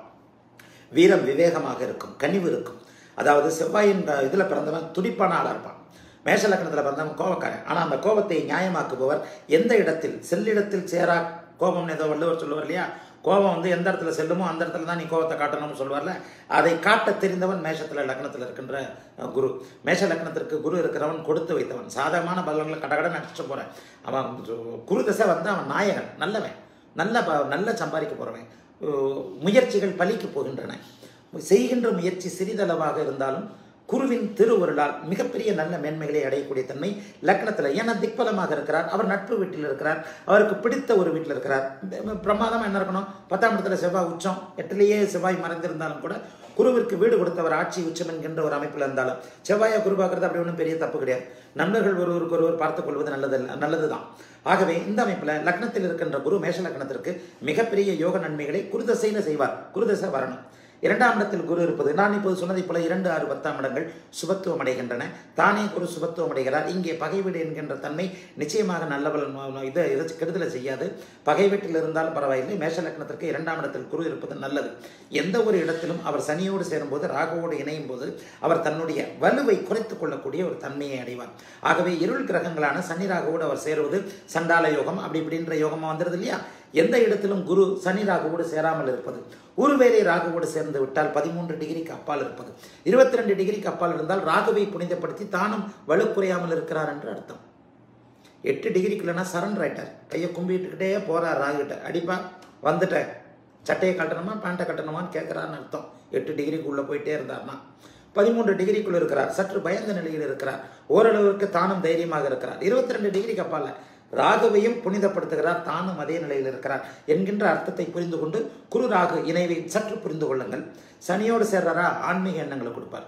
வீரம் விவேகமாக இருக்கும் கனிவு இருக்கும் அதாவது செவ்வாயின் இதில் பிறந்தவன் துடிப்பான ஆளாக இருப்பான் மேஷ லக்னத்தில் பிறந்தவன் கோபக்காரன் ஆனால் அந்த கோபத்தை நியாயமாக்குபவர் எந்த இடத்தில் செல்லிடத்தில் சேரா கோபம்னு ஏதோ வள்ளுவர் சொல்லுவார் இல்லையா கோபம் வந்து எந்த இடத்துல செல்லுமோ அந்த இடத்துல தான் நீ கோபத்தை காட்டணும்னு சொல்லுவார்ல அதை காட்ட தெரிந்தவன் மேஷத்தில் லக்னத்தில் இருக்கின்ற அஹ், குரு மேஷ லக்னத்திற்கு குரு இருக்கிறவன் கொடுத்து வைத்தவன் சாதகமான பலன்களை கடகட நடிச்சுட்டு போகிறேன் அவன் குரு தசை வந்து அவன் நாயகன் நல்லவன் நல்ல ப- நல்ல சம்பாதிக்க போகிறவன் முயற்சிகள் பலிக்கு போகின்றன செய்கின்ற முயற்சி சிறிதளவாக இருந்தாலும் குருவின் திருவருளால் மிகப்பெரிய நல்ல மேன்மைகளை அடையக்கூடிய தன்மை லக்னத்தில் ஏன்னா திக்பலமாக இருக்கிறார் அவர் நட்பு வீட்டில் இருக்கிறார் அவருக்கு பிடித்த ஒரு வீட்டில் இருக்கிறார் பிரமாதமாக என்ன இருக்கணும் பத்தாம் இடத்துல செவ்வாய் உச்சம் எட்டிலேயே செவ்வாய் மறைந்திருந்தாலும் கூட குருவிற்கு வீடு கொடுத்தவர் ஆட்சி உச்சம் என்கின்ற ஒரு அமைப்பில் இருந்தாலும் செவ்வாயை குரு பார்க்கறது அப்படி ஒன்றும் பெரிய தப்பு கிடையாது நண்பர்கள் ஒருவருக்கு ஒருவர் பார்த்துக் கொள்வது நல்லது நல்லது தான் ஆகவே இந்த அமைப்பில் லக்னத்தில் இருக்கின்ற குரு மேஷ லக்னத்திற்கு மிகப்பெரிய யோக நன்மைகளை குருதசையில் செய்வார் குருதசை வரணும் இரண்டாம் இடத்தில் குரு இருப்பது நான் இப்போது சொன்னதைப் போல இரண்டு ஆறு பத்தாம் இடங்கள் சுபத்துவம் அடைகின்றன தானே குரு சுபத்துவம் அடைகிறார் இங்கே பகை வீடு என்கின்ற தன்மை நிச்சயமாக நல்ல பலன் இதை இதை கெடுதலை செய்யாது பகை வீட்டில் இருந்தாலும் பரவாயில்லை மேஷ லக்னத்திற்கு இரண்டாம் இடத்தில் குரு இருப்பது நல்லது எந்த ஒரு இடத்திலும் அவர் சனியோடு சேரும்போது ராகுவோடு இணையும் போது அவர் தன்னுடைய வலுவை குறைத்துக் கொள்ளக்கூடிய ஒரு தன்மையை அடைவார் ஆகவே இருள் கிரகங்களான சனி ராகுவோடு அவர் சேருவது சண்டால யோகம் அப்படி இப்படின்ற யோகமாக வந்துடுது இல்லையா எந்த இடத்திலும் குரு சனி ராகுவோடு சேராமல் இருப்பது ஒருவேளை ராகுவோடு சேர்ந்து விட்டால் பதிமூன்று டிகிரிக்கு அப்பால் இருப்பது இருபத்தி ரெண்டு டிகிரிக்கு அப்பால் இருந்தால் ராகுவை புனிதப்படுத்தி தானும் வலுக்குறையாமல் இருக்கிறார் என்று அர்த்தம் எட்டு டிகிரிக்குள்ளனா சரண்டர் ஆயிட்டார் கையை கும்பிட்டுக்கிட்டே போறார் ராகுகிட்ட அடிப்பா வந்துட்டேன் சட்டையை கட்டணுமா பேண்ட்டை கட்டணுமான்னு கேட்குறாருன்னு அர்த்தம் எட்டு டிகிரிக்குள்ளே போயிட்டே இருந்தார்னா பதிமூன்று டிகிரிக்குள்ள இருக்கிறார் சற்று பயந்த நிலையில் இருக்கிறார் ஓரளவுக்கு தானும் தைரியமாக இருக்கிறார் இருபத்தி ரெண்டு டிகிரிக்கு அப்பால ராகுவையும் புனிதப்படுத்துகிறார் தானும் அதே நிலையில் இருக்கிறார் என்கின்ற அர்த்தத்தை புரிந்து கொண்டு குரு ராகு இணைவை சற்று புரிந்து கொள்ளுங்கள் சனியோடு சேர்றாரா ஆன்மீக எண்ணங்களை கொடுப்பார்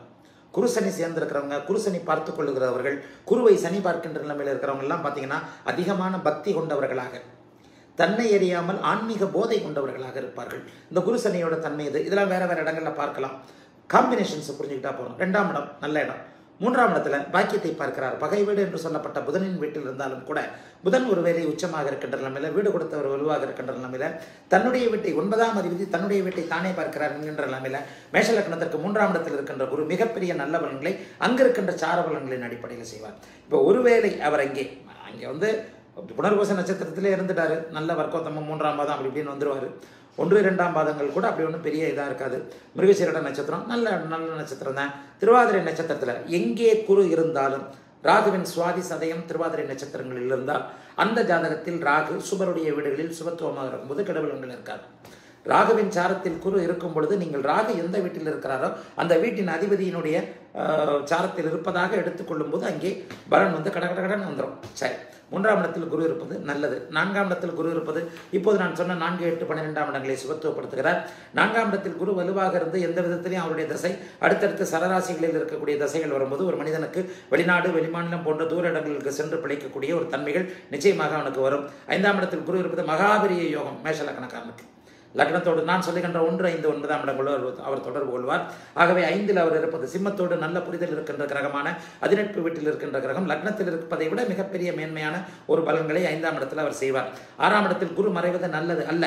குருசனி சேர்ந்திருக்கிறவங்க குருசனி பார்த்து கொள்ளுகிறவர்கள் குருவை சனி பார்க்கின்ற நிலைமையில் இருக்கிறவங்க எல்லாம் பார்த்தீங்கன்னா அதிகமான பக்தி கொண்டவர்களாக தன்னை அறியாமல் ஆன்மீக போதை கொண்டவர்களாக இருப்பார்கள் இந்த குருசனியோட தன்மை இது இதெல்லாம் வேற வேற இடங்கள்ல பார்க்கலாம் காம்பினேஷன்ஸை புரிஞ்சுக்கிட்டா போதும் ரெண்டாம் இடம் நல்ல இடம் மூன்றாம் இடத்துல பாக்கியத்தை பார்க்கிறார் பகை வீடு என்று சொல்லப்பட்ட புதனின் வீட்டில் இருந்தாலும் கூட புதன் ஒரு வேலை உச்சமாக இருக்கின்ற நிலைமையில வீடு கொடுத்தவர் வலுவாக இருக்கின்ற நிலைமையில தன்னுடைய வீட்டை ஒன்பதாம் அதிபதி தன்னுடைய வீட்டை தானே பார்க்கிறார் என்கின்ற நிலைமையில மேஷலக்கணத்திற்கு மூன்றாம் இடத்தில் இருக்கின்ற குரு மிகப்பெரிய நல்ல பலன்களை அங்க இருக்கின்ற சார பலன்களின் அடிப்படையில் செய்வார் இப்போ ஒருவேளை அவர் அங்கே அங்கே வந்து புனர்வச நட்சத்திரத்திலே இருந்துட்டாரு நல்ல வர்க்கோத்தமம் மூன்றாம் பாதம் அப்படி இப்படின்னு வந்துருவாரு ஒன்று இரண்டாம் பாதங்கள் கூட அப்படி ஒன்றும் பெரிய இதாக இருக்காது மிருகசீரட நட்சத்திரம் நல்ல நல்ல நட்சத்திரம் தான் திருவாதிரை நட்சத்திரத்தில் எங்கே குரு இருந்தாலும் ராகுவின் சுவாதி சதயம் திருவாதிரை நட்சத்திரங்களில் இருந்தால் அந்த ஜாதகத்தில் ராகு சுபருடைய வீடுகளில் சுபத்துவமாக இருக்கும்போது கடவுளங்கள் இருக்காது ராகுவின் சாரத்தில் குரு இருக்கும் பொழுது நீங்கள் ராகு எந்த வீட்டில் இருக்கிறாரோ அந்த வீட்டின் அதிபதியினுடைய ஆஹ், சாரத்தில் இருப்பதாக எடுத்துக்கொள்ளும் போது அங்கே பலன் வந்து கட கட கடன்னு வந்துடும் சரி மூன்றாம் இடத்தில் குரு இருப்பது நல்லது நான்காம் இடத்தில் குரு இருப்பது இப்போது நான் சொன்ன நான்கு எட்டு பன்னிரெண்டாம் இடங்களை சுபத்துவப்படுத்துகிறார் நான்காம் இடத்தில் குரு வலுவாக இருந்து எந்த விதத்திலையும் அவருடைய தசை அடுத்தடுத்து சரராசிகளில் இருக்கக்கூடிய தசைகள் வரும்போது ஒரு மனிதனுக்கு வெளிநாடு வெளிமாநிலம் போன்ற தூர இடங்களுக்கு சென்று பிழைக்கக்கூடிய ஒரு தன்மைகள் நிச்சயமாக அவனுக்கு வரும் ஐந்தாம் இடத்தில் குரு இருப்பது மகாபெரிய யோகம் மேஷலக்கணக்காரனுக்கு லக்னத்தோடு நான் சொல்லுகின்ற ஒன்று ஐந்து ஒன்பதாம் இடங்களோ அவர் அவர் தொடர்பு கொள்வார் ஆகவே ஐந்தில் அவர் இருப்பது சிம்மத்தோடு நல்ல புரிதல் இருக்கின்ற கிரகமான அதிநட்பு வீட்டில் இருக்கின்ற கிரகம் லக்னத்தில் இருப்பதை விட மிகப்பெரிய மேன்மையான ஒரு பலன்களை ஐந்தாம் இடத்தில் அவர் செய்வார் ஆறாம் இடத்தில் குரு மறைவது நல்லது அல்ல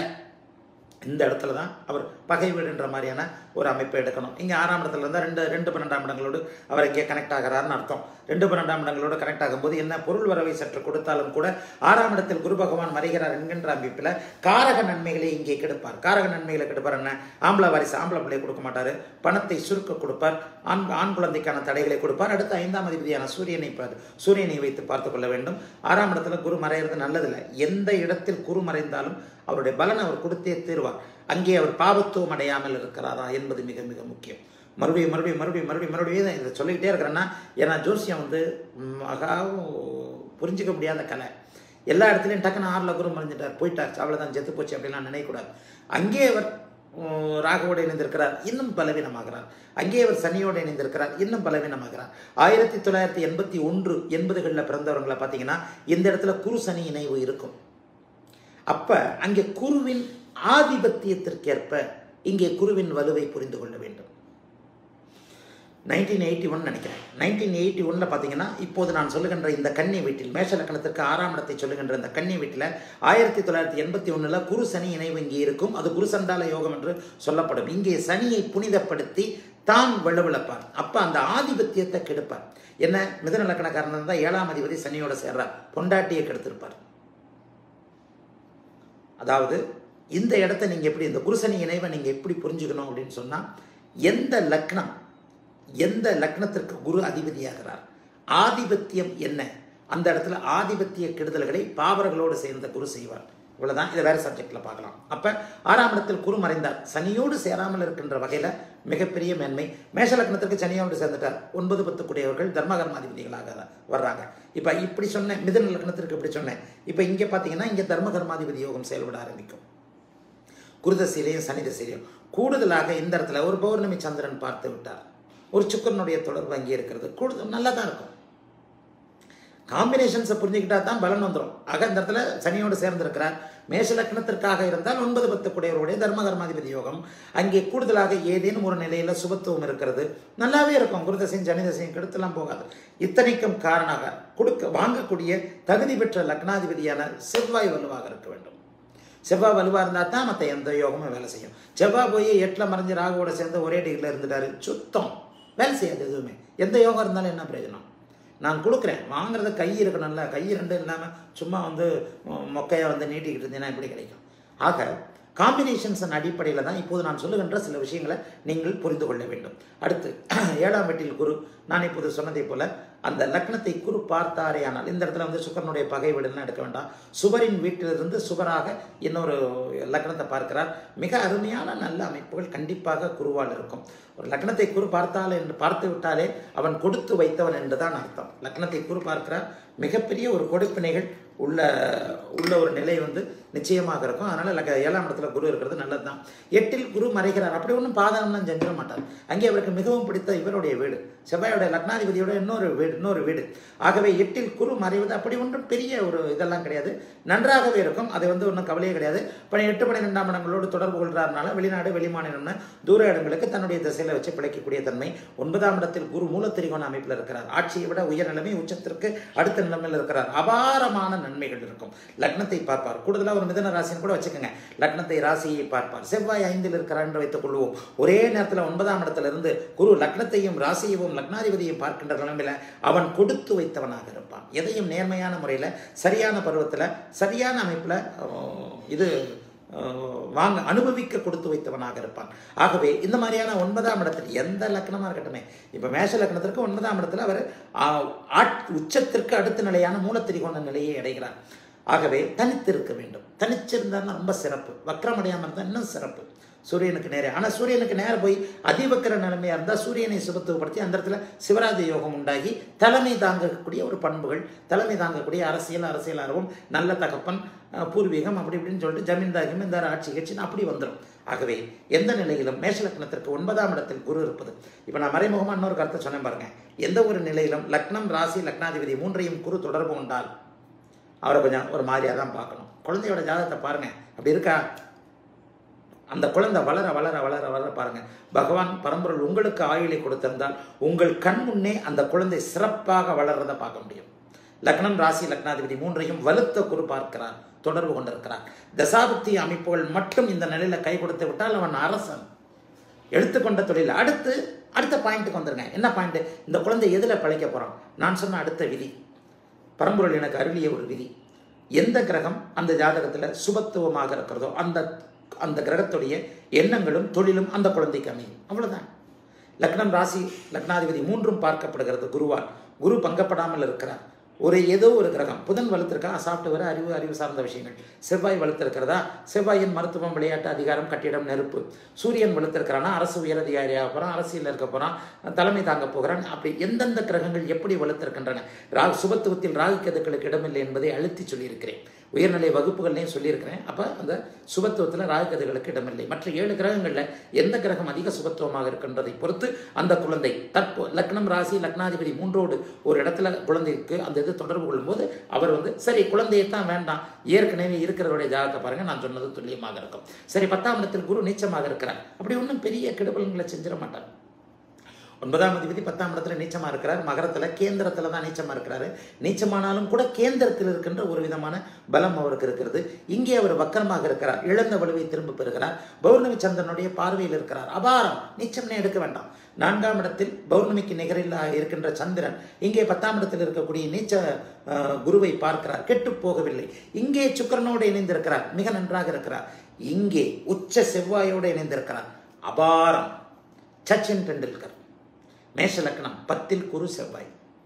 இந்த இடத்துல தான் அவர் பகை வீடுன்ற மாதிரியான ஒரு அமைப்பை எடுக்கணும் இங்கே ஆறாம் இடத்துல இருந்தால் ரெண்டு ரெண்டு பன்னெண்டாம் இடங்களோடு அவர் இங்கே கனெக்ட் ஆகிறாருன்னு அர்த்தம் ரெண்டு பன்னெண்டாம் இடங்களோடு கனெக்ட் ஆகும்போது என்ன பொருள் வரவை சற்று கொடுத்தாலும் கூட ஆறாம் இடத்தில் குரு பகவான் மறைகிறார் என்கின்ற அமைப்பில் காரக நன்மைகளை இங்கே கெடுப்பார் காரக நன்மைகளை கெடுப்பார் என்ன ஆம்பளை வாரிசு ஆம்பளை பிள்ளை கொடுக்க மாட்டார் பணத்தை சுருக்க கொடுப்பார் ஆண் ஆண் குழந்தைக்கான தடைகளை கொடுப்பார் அடுத்து ஐந்தாம் அதிபதியான சூரியனை பார் சூரியனை வைத்து பார்த்து கொள்ள வேண்டும் ஆறாம் இடத்துல குரு மறையிறது நல்லதில்லை எந்த இடத்தில் குரு மறைந்தாலும் அவருடைய பலன் அவர் கொடுத்தே தீர்வார் அங்கே அவர் பாவத்துவம் அடையாமல் இருக்கிறாரா என்பது மிக மிக முக்கியம் மறுபடியும் மறுபடியும் மறுபடியும் மறுபடியும் மறுபடியும் இதை சொல்லிக்கிட்டே இருக்கிறேன்னா ஏன்னா ஜோசியம் வந்து மகா புரிஞ்சிக்க முடியாத கலை எல்லா இடத்துலையும் டக்குன்னு ஆறில் குரு மறைஞ்சிட்டார் போயிட்டார் அவ்வளோதான் செத்து போச்சு அப்படிலாம் நினைக்கக்கூடாது அங்கே அவர் உம், ராகுவோடு இணைந்திருக்கிறார் இன்னும் பலவீனமாகிறார் அங்கே அவர் சனியோடு இணைந்திருக்கிறார் இன்னும் பலவீனமாகிறார் ஆயிரத்தி தொள்ளாயிரத்தி எண்பத்தி ஒன்று எண்பதுகளில் பிறந்தவர்களை பார்த்தீங்கன்னா இந்த இடத்துல குரு சனி இணைவு இருக்கும் அப்ப அங்கே குருவின் ஆதிபத்தியத்திற்கேற்ப இங்கே குருவின் வலுவை புரிந்து கொள்ள வேண்டும் நைன்டீன் எயிட்டி ஒன் நினைக்கிறேன் நைன்டீன் எயிட்டி ஒன்ல பார்த்தீங்கன்னா இப்போது நான் சொல்லுகின்ற இந்த கன்னி வீட்டில் மேஷ லக்கணத்திற்கு ஆறாம் இடத்தை சொல்லுகின்ற இந்த கன்னி வீட்டில் ஆயிரத்தி தொள்ளாயிரத்தி எண்பத்தி ஒன்றில் குரு சனி இணைவு இங்கே இருக்கும் அது குரு சண்டால யோகம் என்று சொல்லப்படும் இங்கே சனியை புனிதப்படுத்தி தான் வலுவிழப்பார் அப்ப அந்த ஆதிபத்தியத்தை கெடுப்பார் என்ன மிதன லக்கணக்காரன் தான் ஏழாம் அதிபதி சனியோட சேர்றார் பொண்டாட்டியை கெடுத்திருப்பார் அதாவது இந்த இடத்த நீங்கள் எப்படி இந்த குருசனி இணைவை நீங்கள் எப்படி புரிஞ்சுக்கணும் அப்படின்னு சொன்னால் எந்த லக்னம் எந்த லக்னத்திற்கு குரு அதிபதியாகிறார் ஆதிபத்தியம் என்ன அந்த இடத்துல ஆதிபத்திய கெடுதல்களை பாவர்களோடு சேர்ந்த குரு செய்வார் இவ்வளவுதான் இதை வேற சப்ஜெக்ட்ல பார்க்கலாம் அப்ப ஆறாம் இடத்தில் குரு மறைந்தார் சனியோடு சேராமல் இருக்கின்ற வகையில மிகப்பெரிய மேன்மை மேஷ லக்னத்திற்கு சனியோடு சேர்ந்துட்டார் ஒன்பது பத்து கூடியவர்கள் தர்மகர்மாதிபதிகளாக வர்றாங்க இப்ப இப்படி சொன்னேன் மிதன லக்னத்திற்கு இப்படி சொன்னேன் இப்ப இங்க பாத்தீங்கன்னா இங்க தர்மகர்மாதிபதி யோகம் செயல்பட ஆரம்பிக்கும் குருதசையிலையும் சனி தசையிலையும் கூடுதலாக இந்த இடத்துல ஒரு பௌர்ணமி சந்திரன் பார்த்து விட்டார் ஒரு சுக்கரனுடைய தொடர்பு அங்கே இருக்கிறது கூடுதல் நல்லா தான் இருக்கும் காம்பினேஷன்ஸை புரிஞ்சுக்கிட்டா தான் பலன் வந்துடும் ஆக இந்த இடத்துல சனியோடு சேர்ந்திருக்கிறார் மேஷ லக்னத்திற்காக இருந்தால் ஒன்பது பத்து குடையவருடைய தர்மகர்மாதிபதி யோகம் அங்கே கூடுதலாக ஏதேனும் ஒரு நிலையில சுபத்துவம் இருக்கிறது நல்லாவே இருக்கும் குருதசையும் சனிதசையும் கெடுத்துலாம் போகாது இத்தனைக்கும் காரணமாக கொடுக்க வாங்கக்கூடிய தகுதி பெற்ற லக்னாதிபதியான செவ்வாய் வலுவாக இருக்க வேண்டும் செவ்வாய் வலுவாக இருந்தால் தான் மற்ற எந்த யோகமும் வேலை செய்யும் செவ்வாய் போய் எட்டில் மறைஞ்சு ராகுவோட சேர்ந்து ஒரே டிகிரியில் இருந்துட்டாரு சுத்தம் வேலை செய்யாது எதுவுமே எந்த யோகம் இருந்தாலும் என்ன பிரயோஜனம் நான் கொடுக்குறேன் வாங்குறது கை இருக்கணும்ல கை ரெண்டும் இல்லாமல் சும்மா வந்து மொ- மொக்கையா வந்து நீட்டிக்கிட்டு இருந்தீங்கன்னா எப்படி கிடைக்கும் ஆக காம்பினேஷன்ஸின் அடிப்படையில் தான் இப்போது நான் சொல்லுகின்ற சில விஷயங்களை நீங்கள் புரிந்து கொள்ள வேண்டும் அடுத்து ஏழாம் வீட்டில் குரு நான் இப்போது சொன்னதை போல அந்த லக்னத்தை குரு பார்த்தாரே ஆனால் இந்த இடத்துல வந்து சுக்கரனுடைய பகை வீடுலாம் எடுக்க வேண்டாம் சுவரின் வீட்டிலிருந்து சுவராக இன்னொரு லக்னத்தை பார்க்கிறார் மிக அருமையான நல்ல அமைப்புகள் கண்டிப்பாக குருவால் இருக்கும் ஒரு லக்னத்தை குரு பார்த்தால் என்று பார்த்து விட்டாலே அவன் கொடுத்து வைத்தவன் என்றுதான் அர்த்தம் லக்னத்தை குரு பார்க்கிறார் மிகப்பெரிய ஒரு கொடுப்பினைகள் உள்ள உள்ள ஒரு நிலை வந்து நிச்சயமாக இருக்கும் அதனால் லக ஏழாம் இடத்துல குரு இருக்கிறது நல்லது தான் எட்டில் குரு மறைகிறார் அப்படி ஒன்றும் பாதகம்லாம் செஞ்சிட மாட்டார் அங்கே அவருக்கு மிகவும் பிடித்த இவருடைய வீடு செவ்வாயோட லக்னாதிபதியோட இன்னொரு வீடு இன்னொரு வீடு ஆகவே எட்டில் குரு மறைவது அப்படி ஒன்றும் பெரிய ஒரு இதெல்லாம் கிடையாது நன்றாகவே இருக்கும் அது வந்து ஒன்றும் கவலையே கிடையாது இப்போ எட்டு பன்னிரெண்டாம் இடங்களோடு தொடர்பு கொள்கிறாருனால வெளிநாடு வெளிமாநிலம்னு தூர இடங்களுக்கு தன்னுடைய திசையில் வச்சு பிழைக்கக்கூடிய தன்மை ஒன்பதாம் இடத்தில் குரு மூலத்திரிகோண அமைப்பில் இருக்கிறார் ஆட்சியை விட உயர் நிலைமை உச்சத்திற்கு அடுத்த நிலைமையில் இருக்கிறார் அபாரமான நன்மைகள் இருக்கும் லக்னத்தை பார்ப்பார் கூடுதலாக ஒரு மிதன ராசின்னு கூட வச்சுக்கோங்க லக்னத்தை ராசியை பார்ப்பார் செவ்வாய் ஐந்தில் இருக்கிறார் என்று வைத்துக் கொள்வோம் ஒரே நேரத்தில் ஒன்பதாம் இடத்துல இருந்து குரு லக்னத்தையும் ராசியையும் லக்னாதிபதியையும் பார்க்கின்ற நிலைமையில அவன் கொடுத்து வைத்தவனாக இருப்பான் எதையும் நேர்மையான முறையில் சரியான பருவத்தில் சரியான அமைப்பில் இது அஹ், வாங்க அனுபவிக்க கொடுத்து வைத்தவனாக இருப்பான் ஆகவே இந்த மாதிரியான ஒன்பதாம் இடத்தில் எந்த லக்னமாக இருக்கட்டுமே இப்போ மேஷ லக்னத்திற்கு ஒன்பதாம் இடத்துல அவர் ஆஹ், ஆட் உச்சத்திற்கு அடுத்த நிலையான மூலத்திரிகோண நிலையை அடைகிறார் ஆகவே தனித்திருக்க வேண்டும் தனிச்சிருந்தாருன்னா ரொம்ப சிறப்பு வக்ரம் அடையாமல் இருந்தால் இன்னும் சிறப்பு சூரியனுக்கு நேரே ஆனால் சூரியனுக்கு நேர போய் அதிவக்கர நிலைமையாக இருந்தால் சூரியனை சுபத்துவப்படுத்தி அந்த இடத்துல சிவராஜ யோகம் உண்டாகி தலைமை தாங்கக்கூடிய ஒரு பண்புகள் தலைமை தாங்கக்கூடிய அரசியல் அரசியல் ஆர்வம் நல்ல தகப்பன் அஹ், பூர்வீகம் அப்படி இப்படின்னு சொல்லிட்டு ஜமீன்தாரியம் இந்த ஆட்சி கட்சின்னு அப்படி வந்துடும் ஆகவே எந்த நிலையிலும் மேஷலக்னத்திற்கு ஒன்பதாம் இடத்தில் குரு இருப்பது இப்போ நான் மறைமுகமாக இன்னொரு கருத்தை சொன்னேன் பாருங்க எந்த ஒரு நிலையிலும் லக்னம் ராசி லக்னாதிபதி மூன்றையும் குரு தொடர்பு கொண்டால் அவரை கொஞ்சம் ஒரு மாதிரியாக தான் பார்க்கணும் குழந்தையோட ஜாதகத்தை பாருங்க அப்படி இருக்கா அந்த குழந்தை வளர வளர வளர வளர பாருங்க பகவான் பரம்பொருள் உங்களுக்கு ஆயுளை கொடுத்திருந்தால் உங்கள் கண் முன்னே அந்த குழந்தை சிறப்பாக வளர்றதை பார்க்க முடியும் லக்னம் ராசி லக்னாதிபதி மூன்றையும் வலுத்த குரு பார்க்கிறார் தொடர்பு கொண்டிருக்கிறார் தசாபுக்தி அமைப்புகள் மட்டும் இந்த நிலையில கை கொடுத்து விட்டால் அவன் அரசன் எடுத்துக்கொண்ட தொழில் அடுத்து அடுத்த பாயிண்ட்டுக்கு வந்துருங்க என்ன பாயிண்ட் இந்த குழந்தை எதில் பழைக்க போறான் நான் சொன்ன அடுத்த விதி பரம்பொருள் எனக்கு அருளிய ஒரு விதி எந்த கிரகம் அந்த ஜாதகத்தில் சுபத்துவமாக இருக்கிறதோ அந்த அந்த கிரகத்துடைய எண்ணங்களும் தொழிலும் அந்த குழந்தைக்கு அமையும் அவ்வளவுதான் லக்னம் ராசி லக்னாதிபதி மூன்றும் பார்க்கப்படுகிறது குருவால் குரு பங்கப்படாமல் இருக்கிறார் ஒரு ஏதோ ஒரு கிரகம் புதன் வலுத்திருக்கா சாஃப்ட்வேர் அறிவு அறிவு சார்ந்த விஷயங்கள் செவ்வாய் வலுத்திருக்கிறதா செவ்வாயின் மருத்துவம் விளையாட்டு அதிகாரம் கட்டிடம் நெருப்பு சூரியன் வலுத்திருக்கிறானா அரசு உயரதிகாரியாக போகிறான் அரசியல் இருக்க போகிறான் தலைமை தாங்க போகிறான் அப்படி எந்தெந்த கிரகங்கள் எப்படி வலுத்திருக்கின்றன ரா சுபத்துவத்தில் ராகு கேதுக்களுக்கு இடமில்லை என்பதை அழுத்தி சொல்லியிருக்கிறேன் உயர்நிலை வகுப்புகள்லையும் சொல்லியிருக்கிறேன் அப்போ அந்த சுபத்துவத்தில் ராகுகதைகளுக்கு இடமில்லை மற்ற ஏழு கிரகங்களில் எந்த கிரகம் அதிக சுபத்துவமாக இருக்கின்றதை பொறுத்து அந்த குழந்தை தற்போ லக்னம் ராசி லக்னாதிபதி மூன்றோடு ஒரு இடத்துல குழந்தைக்கு அந்த இது தொடர்பு கொள்ளும்போது அவர் வந்து சரி குழந்தையை தான் வேண்டாம் ஏற்கனவே இருக்கிறவருடைய ஜாதகத்தை பாருங்க நான் சொன்னது துல்லியமாக இருக்கும் சரி பத்தாம் இடத்தில் குரு நீச்சமாக இருக்கிறார் அப்படி ஒன்றும் பெரிய கெடுபலன்களை செஞ்சிட மாட்டார் ஒன்பதாம் அதிபதி பத்தாம் இடத்துல நீச்சமா இருக்கிறார் மகரத்துல கேந்திரத்துல தான் நீச்சமா இருக்கிறாரு நீச்சமானாலும் கூட கேந்திரத்தில் இருக்கின்ற ஒரு விதமான பலம் அவருக்கு இருக்கிறது இங்கே அவர் வக்கரமாக இருக்கிறார் இழந்த வலுவை திரும்ப பெறுகிறார் பௌர்ணமி சந்திரனுடைய பார்வையில் இருக்கிறார் அபாரம் நீச்சம்னே எடுக்க வேண்டாம் நான்காம் இடத்தில் பௌர்ணமிக்கு நிகரில் இருக்கின்ற சந்திரன் இங்கே பத்தாம் இடத்தில் இருக்கக்கூடிய நீச்ச அஹ், குருவை பார்க்கிறார் கெட்டு போகவில்லை இங்கே சுக்கிரனோடு இணைந்திருக்கிறார் மிக நன்றாக இருக்கிறார் இங்கே உச்ச செவ்வாயோடு இணைந்திருக்கிறார் அபாரம் சச்சின் டெண்டுல்கர் மேஷ லக்னம் பத்தில் குரு செவ்வாய்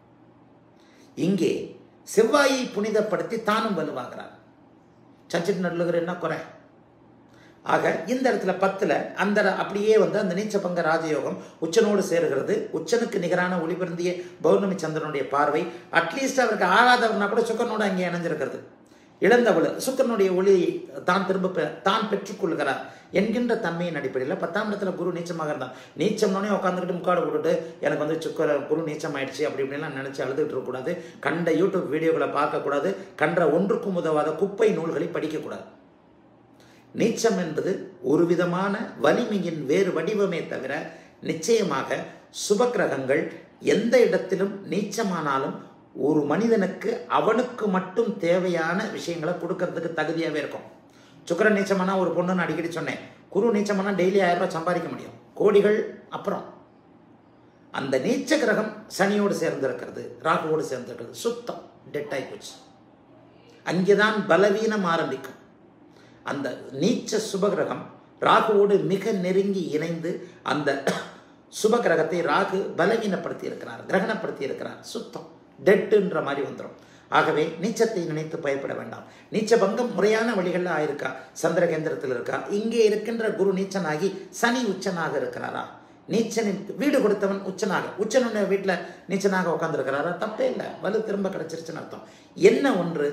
இங்கே செவ்வாயை புனிதப்படுத்தி தானும் வலுவாகிறார் சச்சின் டெண்டுல்கர் என்ன குறை ஆக இந்த இடத்துல பத்துல அந்த ர- அப்படியே வந்து அந்த நீச்சபங்க ராஜயோகம் உச்சனோடு சேருகிறது உச்சனுக்கு நிகரான ஒளிபருந்திய பௌர்ணமி சந்திரனுடைய பார்வை அட்லீஸ்ட் அவருக்கு ஆகாதவர்னா கூட சுக்கரனோடு அங்கே இணைஞ்சிருக்கிறது இழந்தவள் சுக்கரனுடைய ஒளியை தான் திரும்ப பெ- தான் பெற்றுக்கொள்கிறார் என்கின்ற தன்மையின் அடிப்படையில் பத்தாம் இடத்துல குரு நீச்சமாக இருந்தான் நீச்சம்னோடனே உட்காந்துக்கிட்டு முக்காடு போட்டுட்டு எனக்கு வந்து சுக்கர குரு நீச்சம் ஆயிடுச்சு அப்படி இப்படிலாம் நினச்சி அழுதுகிட்டு இருக்கக்கூடாது கண்ட யூடியூப் வீடியோக்களை பார்க்கக்கூடாது கன்ற ஒன்றுக்கும் உதவாத குப்பை நூல்களை படிக்கக்கூடாது நீச்சம் என்பது ஒரு விதமான வலிமையின் வேறு வடிவமே தவிர நிச்சயமாக சுபக்கிரகங்கள் எந்த இடத்திலும் நீச்சமானாலும் ஒரு மனிதனுக்கு அவனுக்கு மட்டும் தேவையான விஷயங்களை கொடுக்கறதுக்கு தகுதியாகவே இருக்கும் சுக்கிரன் நீச்சமானா ஒரு பொண்ணுன்னு அடிக்கடி சொன்னேன் குரு நீச்சமானா டெய்லி ஆயிரம் ரூபாய் சம்பாதிக்க முடியும் கோடிகள் அப்புறம் அந்த நீச்ச கிரகம் சனியோடு சேர்ந்திருக்கிறது ராகுவோடு சேர்ந்திருக்கிறது சுத்தம் டெட் ஆகி போச்சு அங்கேதான் பலவீனம் ஆரம்பிக்கும் அந்த நீச்ச சுபகிரகம் ராகுவோடு மிக நெருங்கி இணைந்து அந்த சுப கிரகத்தை ராகு பலவீனப்படுத்தி இருக்கிறார் கிரகணப்படுத்தி இருக்கிறார் சுத்தம் டெட்டுன்ற மாதிரி வந்துடும் ஆகவே நீச்சத்தை நினைத்து பயப்பட வேண்டாம் நீச்ச பங்கம் முறையான வழிகளில் ஆயிருக்கா சந்திர கேந்திரத்தில் இருக்கா இங்கே இருக்கின்ற குரு நீச்சனாகி சனி உச்சனாக இருக்கிறாரா நீச்சனின் வீடு கொடுத்தவன் உச்சனாக உச்சனுடைய வீட்டில் நீச்சனாக உட்காந்துருக்கிறாரா தப்பே இல்லை வலு திரும்ப கிடைச்சிருச்சுன்னு அர்த்தம் என்ன ஒன்று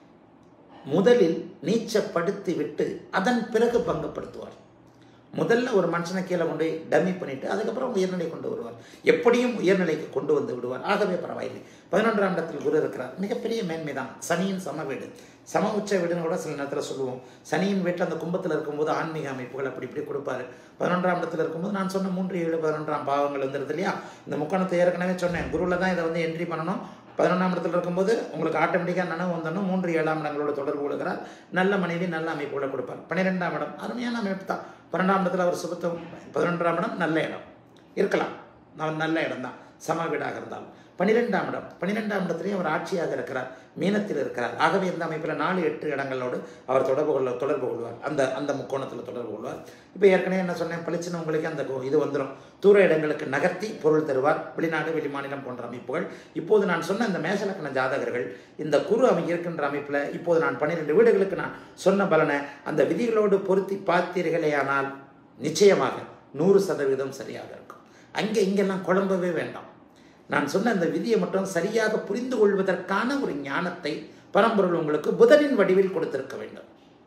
முதலில் நீச்சப்படுத்தி விட்டு அதன் பிறகு பங்குப்படுத்துவார் முதல்ல ஒரு மனுஷனை கீழே கொண்டு போய் டம்மி பண்ணிட்டு அதுக்கப்புறம் உயர்நிலை கொண்டு வருவார் எப்படியும் உயர்நிலைக்கு கொண்டு வந்து விடுவார் ஆகவே பரவாயில்லை பதினொன்றாம் இடத்தில் குரு இருக்கிறார் மிகப்பெரிய மேன்மை தான் சனியின் சம வீடு சம உச்ச வீடுன்னு கூட சில நேரத்தில் சொல்லுவோம் சனியின் வீட்டில் அந்த கும்பத்தில் இருக்கும்போது ஆன்மீக அமைப்புகள் அப்படி இப்படி கொடுப்பாரு பதினொன்றாம் இடத்துல இருக்கும்போது நான் சொன்ன மூன்று ஏழு பதினொன்றாம் பாவங்கள் வந்துருது இல்லையா இந்த முக்கோணத்தை ஏற்கனவே சொன்னேன் குருவில் தான் இதை வந்து என்ட்ரி பண்ணணும் பதினொன்றாம் இடத்துல இருக்கும்போது உங்களுக்கு ஆட்டோமேட்டிக்காக நனவு வந்தோன்னா மூன்று ஏழாம் இடங்களோட தொடர்பு கொள்கிறார் நல்ல மனைவி நல்ல அமைப்போட கொடுப்பார் பன்னிரெண்டாம் இடம் அருமையான அமைப்பு தான் பன்னெண்டாம் இடத்துல அவர் சுபத்தம் பதினொன்றாம் இடம் நல்ல இடம் இருக்கலாம் அவன் நல்ல இடம் தான் சம வீடாக இருந்தாலும் பன்னிரெண்டாம் இடம் பன்னிரெண்டாம் இடத்துலையும் அவர் ஆட்சியாக இருக்கிறார் மீனத்தில் இருக்கிறார் ஆகவே இந்த அமைப்பில் நாலு எட்டு இடங்களோடு அவர் தொடர்பு கொள்ள தொடர்பு கொள்வார் அந்த அந்த முக்கோணத்தில் தொடர்பு கொள்வார் இப்போ ஏற்கனவே என்ன சொன்னேன் பளிச்சுன்னு உங்களுக்கு அந்த கு- இது வந்துடும் தூர இடங்களுக்கு நகர்த்தி பொருள் தருவார் வெளிநாடு வெளிமாநிலம் போன்ற அமைப்புகள் இப்போது நான் சொன்ன இந்த மேசலக்கண ஜாதகர்கள் இந்த குரு அமை இருக்கின்ற அமைப்பில் இப்போது நான் பன்னிரெண்டு வீடுகளுக்கு நான் சொன்ன பலனை அந்த விதிகளோடு பொருத்தி பார்த்தீர்களேயானால் நிச்சயமாக நூறு சதவீதம் சரியாக இருக்கும் அங்கே இங்கெல்லாம் குழம்பவே வேண்டாம் நான் சொன்ன அந்த விதியை மட்டும் சரியாக புரிந்து கொள்வதற்கான ஒரு ஞானத்தை பரம்பொருள் உங்களுக்கு புதனின் வடிவில் கொடுத்திருக்க வேண்டும்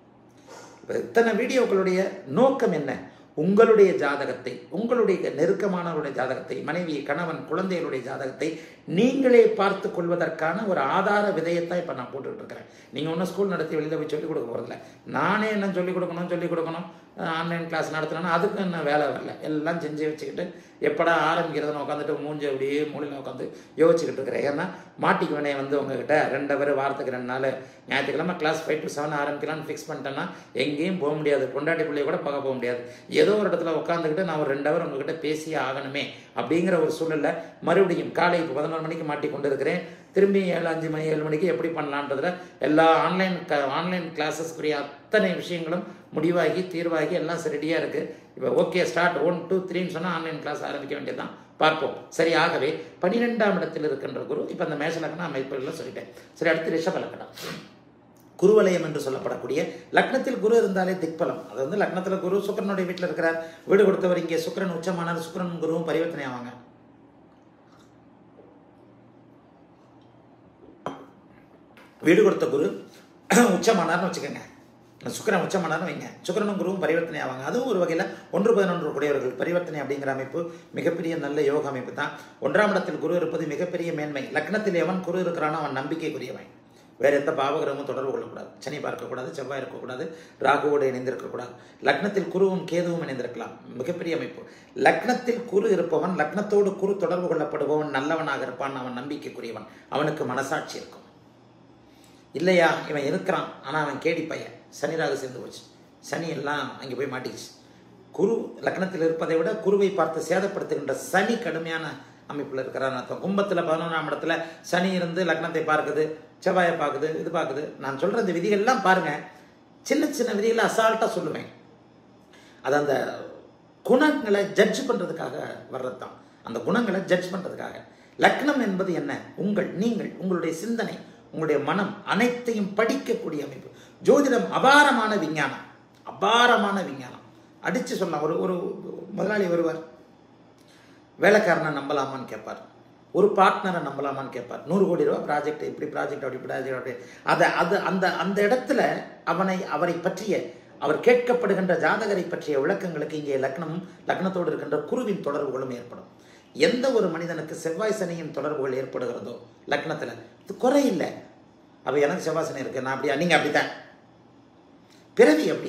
இப்ப இத்தனை வீடியோக்களுடைய நோக்கம் என்ன உங்களுடைய ஜாதகத்தை உங்களுடைய நெருக்கமானவருடைய ஜாதகத்தை மனைவி கணவன் குழந்தைகளுடைய ஜாதகத்தை நீங்களே பார்த்து கொள்வதற்கான ஒரு ஆதார விதையத்தான் இப்போ நான் போட்டுக்கிட்டு இருக்கிறேன் நீங்கள் ஒன்றும் ஸ்கூல் நடத்தி வெளியில் போய் சொல்லிக் கொடுக்க போகிறதில்ல நானே என்ன சொல்லிக் கொடுக்கணும் சொல்லிக் கொடுக்கணும் ஆன்லைன் கிளாஸ் நடத்தணும்னா அதுக்கு என்ன வேலை வரல எல்லாம் செஞ்சு வச்சுக்கிட்டு எப்படா ஆரம்பிக்கிறதுன்னு உட்காந்துட்டு மூஞ்சி அப்படியே மூலையில் உட்காந்து யோசிச்சுக்கிட்டு இருக்கிறேன் ஏன்னா மாட்டிக்குவனே வந்து உங்ககிட்ட ரெண்டு பேர் வாரத்துக்கு ரெண்டு நாள் ஞாயிற்றுக்கிழமை கிளாஸ் ஃபைவ் டு செவன் ஆரம்பிக்கலாம்னு ஃபிக்ஸ் பண்ணிட்டேன்னா எங்கேயும் போக முடியாது பொண்டாட்டி பிள்ளைய கூட பார்க்க போக முடியாது ஏதோ ஒரு இடத்துல உட்காந்துக்கிட்டு நான் ஒரு ரெண்டு ஹவர் உங்ககிட்ட பேசியே ஆகணுமே அப்படிங்கிற ஒரு சூழல்ல மறுபடியும் காலை இப்போ பதினொரு மணிக்கு மாட்டி கொண்டு இருக்கிறேன் திரும்பி ஏழு அஞ்சு மணி ஏழு மணிக்கு எப்படி பண்ணலான்றதுல எல்லா ஆன்லைன் க ஆன்லைன் கிளாஸஸ்க்குரிய அத்தனை விஷயங்களும் முடிவாகி தீர்வாகி எல்லாம் ரெடியாக இருக்குது இப்போ ஓகே ஸ்டார்ட் ஒன் டூ த்ரீன்னு சொன்னால் ஆன்லைன் கிளாஸ் ஆரம்பிக்க வேண்டியதுதான் பார்ப்போம் சரி ஆகவே பன்னிரெண்டாம் இடத்தில் இருக்கின்ற குரு இப்போ அந்த மேஷலக்கணம் அமைப்புகளில் சொல்லிட்டேன் சரி அடுத்து ரிஷபலக்கணம் குருவலயம் என்று சொல்லப்படக்கூடிய லக்னத்தில் குரு இருந்தாலே திக்பலம் அது வந்து லக்னத்தில் குரு சுக்கிரனுடைய வீட்டில் இருக்கிறார் வீடு கொடுத்தவர் இங்கே சுக்கிரன் உச்சமானார் சுக்கிரன் குருவும் பரிவர்த்தனை ஆவாங்க வீடு கொடுத்த குரு உச்சமானார்னு வச்சுக்கோங்க சுக்கிரன் உச்சமானார்னு வைங்க சுக்கிரனும் குருவும் பரிவர்த்தனை ஆவாங்க அதுவும் ஒரு வகையில் ஒன்று பதினொன்று கூடியவர்கள் பரிவர்த்தனை அப்படிங்கிற அமைப்பு மிகப்பெரிய நல்ல யோக அமைப்பு தான் ஒன்றாம் இடத்தில் குரு இருப்பது மிகப்பெரிய மேன்மை லக்னத்தில் எவன் குரு இருக்கிறானோ அவன் நம்பிக்கைக்குரியவன் வேற எந்த பாவகிரகமும் தொடர்பு கொள்ளக்கூடாது சனி பார்க்கக்கூடாது செவ்வாய் இருக்கக்கூடாது ராகுவோடு இணைந்திருக்கக்கூடாது லக்னத்தில் குருவும் கேதுவும் இணைந்திருக்கலாம் மிகப்பெரிய அமைப்பு லக்னத்தில் குரு இருப்பவன் லக்னத்தோடு குரு தொடர்பு கொள்ளப்படுபவன் நல்லவனாக இருப்பான் அவன் நம்பிக்கைக்குரியவன் அவனுக்கு மனசாட்சி இருக்கும் இல்லையா இவன் இருக்கிறான் ஆனால் அவன் கேடி பையன் சனி ராகு சேர்ந்து போச்சு சனி எல்லாம் அங்கே போய் மாட்டிக்கிச்சு குரு லக்னத்தில் இருப்பதை விட குருவை பார்த்து சேதப்படுத்துகின்ற சனி கடுமையான அமைப்பில் இருக்கிறான்னு அர்த்தம் கும்பத்தில் பதினொன்றாம் இடத்துல சனி இருந்து லக்னத்தை பார்க்குது செவ்வாயை பார்க்குது இது பார்க்குது நான் சொல்கிற இந்த விதிகள்லாம் பாருங்கள் சின்ன சின்ன விதிகளை அசால்ட்டாக சொல்லுவேன் அது அந்த குணங்களை ஜட்ஜ் பண்ணுறதுக்காக வர்றது தான் அந்த குணங்களை ஜட்ஜ் பண்ணுறதுக்காக லக்னம் என்பது என்ன உங்கள் நீங்கள் உங்களுடைய சிந்தனை உங்களுடைய மனம் அனைத்தையும் படிக்கக்கூடிய அமைப்பு ஜோதிடம் அபாரமான விஞ்ஞானம் அபாரமான விஞ்ஞானம் அடித்து சொல்லலாம் ஒரு ஒரு முதலாளி வருவார் வேலைக்காரனை நம்பலாமான்னு கேட்பார் ஒரு பார்ட்னரை நம்பலாமான்னு கேட்பார் நூறு கோடி ரூபா ப்ராஜெக்ட் இப்படி ப்ராஜெக்ட் அப்படி ப்ராஜெக்ட் அப்படி அதை அது அந்த அந்த இடத்துல அவனை அவரை பற்றிய அவர் கேட்கப்படுகின்ற ஜாதகரை பற்றிய விளக்கங்களுக்கு இங்கே லக்னமும் லக்னத்தோடு இருக்கின்ற குருவின் தொடர்புகளும் ஏற்படும் எந்த ஒரு மனிதனுக்கு செவ்வாய் சனியின் தொடர்புகள் ஏற்படுகிறதோ லக்னத்தில் இது குறை இல்லை அப்போ எனக்கு செவ்வாய் சனி இருக்கு நான் அப்படியா நீங்கள் அப்படித்தான் பிறவி அப்படி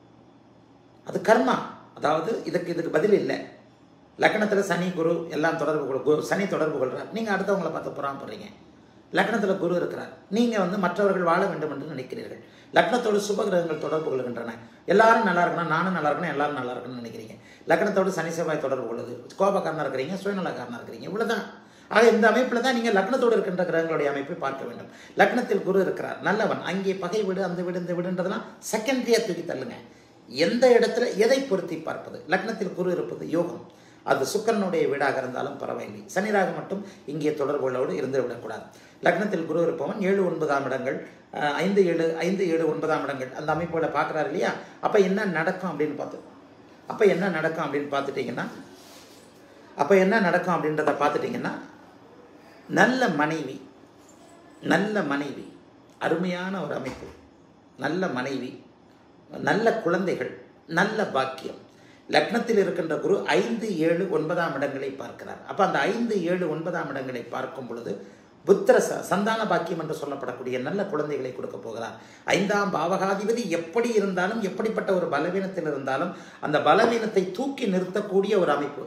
அது கர்மா அதாவது இதுக்கு இதுக்கு பதில் இல்லை லக்னத்தில் சனி குரு எல்லாம் தொடர்பு கொள் குரு சனி தொடர்பு கொள்கிறார் நீங்கள் அடுத்தவங்களை பார்த்து புறாமப்படுறீங்க லக்னத்தில் குரு இருக்கிறார் நீங்கள் வந்து மற்றவர்கள் வாழ வேண்டும் என்று நினைக்கிறீர்கள் லக்னத்தோடு சுபகிரகங்கள் தொடர்பு கொள்கின்றன எல்லாரும் நல்லா இருக்கணும் நானும் நல்லா இருக்கணும் எல்லாரும் நல்லா இருக்கணும்னு நினைக்கிறீங்க லக்னத்தோடு சனி செவ்வாய் தொடர்பு கொள்ளுது கோபக்காரனாக இருக்கிறீங்க சுயநலக்காரனாக இருக்கிறீங்க இவ்வளோதான் ஆக இந்த அமைப்பில் தான் நீங்கள் லக்னத்தோடு இருக்கின்ற கிரகங்களுடைய அமைப்பை பார்க்க வேண்டும் லக்னத்தில் குரு இருக்கிறார் நல்லவன் அங்கே பகை வீடு அந்த வீடு இந்த வீடுன்றதெல்லாம் செகண்டரியாக தூக்கி தள்ளுங்க எந்த இடத்துல எதை பொருத்தி பார்ப்பது லக்னத்தில் குரு இருப்பது யோகம் அது சுக்கரனுடைய வீடாக இருந்தாலும் பரவாயில்லை சனி ராகு மட்டும் இங்கே தொடர்புகளோடு இருந்து விடக்கூடாது லக்னத்தில் குரு இருப்பவன் ஏழு ஒன்பதாம் இடங்கள் அஹ், ஐந்து ஏழு ஐந்து ஏழு ஒன்பதாம் இடங்கள் அந்த அமைப்போட பார்க்குறாரு இல்லையா அப்போ என்ன நடக்கும் அப்படின்னு பார்த்து அப்போ என்ன நடக்கும் அப்படின்னு பார்த்துட்டிங்கன்னா அப்போ என்ன நடக்கும் அப்படின்றத பார்த்துட்டிங்கன்னா நல்ல மனைவி நல்ல மனைவி அருமையான ஒரு அமைப்பு நல்ல மனைவி நல்ல குழந்தைகள் நல்ல பாக்கியம் லக்னத்தில் இருக்கின்ற குரு ஐந்து ஏழு ஒன்பதாம் இடங்களை பார்க்கிறார் அப்போ அந்த ஐந்து ஏழு ஒன்பதாம் இடங்களை பார்க்கும் பொழுது புத்திர ச சந்தான பாக்கியம் என்று சொல்லப்படக்கூடிய நல்ல குழந்தைகளை கொடுக்க போகிறார் ஐந்தாம் பாவகாதிபதி எப்படி இருந்தாலும் எப்படிப்பட்ட ஒரு பலவீனத்தில் இருந்தாலும் அந்த பலவீனத்தை தூக்கி நிறுத்தக்கூடிய ஒரு அமைப்பு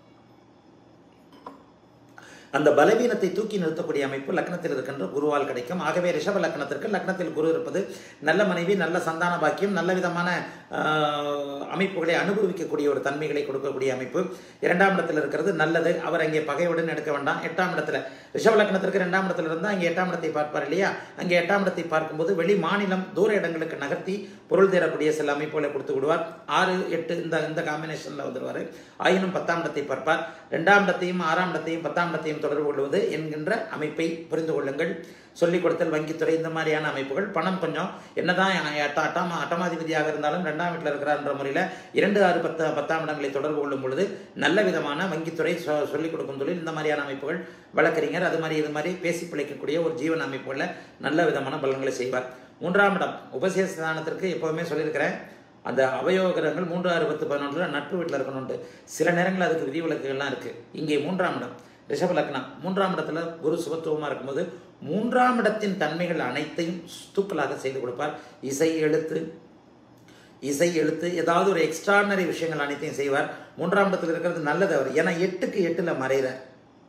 அந்த பலவீனத்தை தூக்கி நிறுத்தக்கூடிய அமைப்பு லக்னத்தில் இருக்கின்ற குருவால் கிடைக்கும் ஆகவே ரிஷப லக்னத்திற்கு லக்னத்தில் குரு இருப்பது நல்ல மனைவி நல்ல சந்தான பாக்கியம் நல்ல விதமான ஆஹ், அமைப்புகளை அனுபவிக்கக்கூடிய ஒரு தன்மைகளை கொடுக்கக்கூடிய அமைப்பு இரண்டாம் இடத்தில் இருக்கிறது நல்லது அவர் அங்கே பகையுடன் எடுக்க வேண்டாம் எட்டாம் இடத்துல ரிஷப லக்னத்திற்கு இரண்டாம் இடத்துல இருந்தால் அங்கே எட்டாம் இடத்தை பார்ப்பார் இல்லையா அங்கே எட்டாம் இடத்தை பார்க்கும்போது வெளி மாநிலம் தூர இடங்களுக்கு நகர்த்தி பொருள் தேரக்கூடிய சில அமைப்புகளை கொடுத்து விடுவார் ஆறு எட்டு இந்த இந்த காம்பினேஷனில் வந்துடுவார் ஆயினும் பத்தாம் இடத்தை பார்ப்பார் ரெண்டாம் இடத்தையும் ஆறாம் இடத்தையும் பத்தாம் இடத்தையும் தொடர்பு கொள்வது என்கின்ற அமைப்பை புரிந்து கொள்ளுங்கள் சொல்லிக் கொடுத்தல் வங்கித்துறை இந்த மாதிரியான அமைப்புகள் பணம் கொஞ்சம் என்னதான் அட்ட- அட்டாம அட்டமாதிபதியாக இருந்தாலும் ரெண்டாம் வீட்டில் இருக்கிறார்ன்ற முறையில் இரண்டு ஆறு பத்து பத்தாம் இடங்களை தொடர்பு கொள்ளும் பொழுது நல்ல விதமான வங்கித்துறை சொ- சொல்லிக் கொடுக்கும் தொழில் இந்த மாதிரியான அமைப்புகள் வழக்கறிஞர் அது மாதிரி இது மாதிரி பேசி பிழைக்கக்கூடிய ஒரு ஜீவன அமைப்புகளில் நல்ல விதமான பலன்களை செய்வார் மூன்றாம் இடம் உபசேஷ ஸ்தானத்திற்கு எப்போவுமே சொல்லியிருக்கிறேன் அந்த அவயோகரங்கள் மூன்று ஆறு பத்து பதினொன்றில் நட்பு வீட்டில் இருக்கணும்ட்டு சில நேரங்களில் அதுக்கு விதிவிலக்குகள்லாம் இருக்குது இங்கே மூன்றாம் இடம் ரிஷப லக்னம் மூன்றாம் இடத்துல குரு சுபத்துவமாக இருக்கும்போது மூன்றாம் இடத்தின் தன்மைகள் அனைத்தையும் தூக்கலாக செய்து கொடுப்பார் இசை எழுத்து இசை எழுத்து ஏதாவது ஒரு எக்ஸ்ட்ரானரி விஷயங்கள் அனைத்தையும் செய்வார் மூன்றாம் இடத்துல இருக்கிறது நல்லது அவர் ஏன்னா எட்டுக்கு எட்டில் மறைகிறார்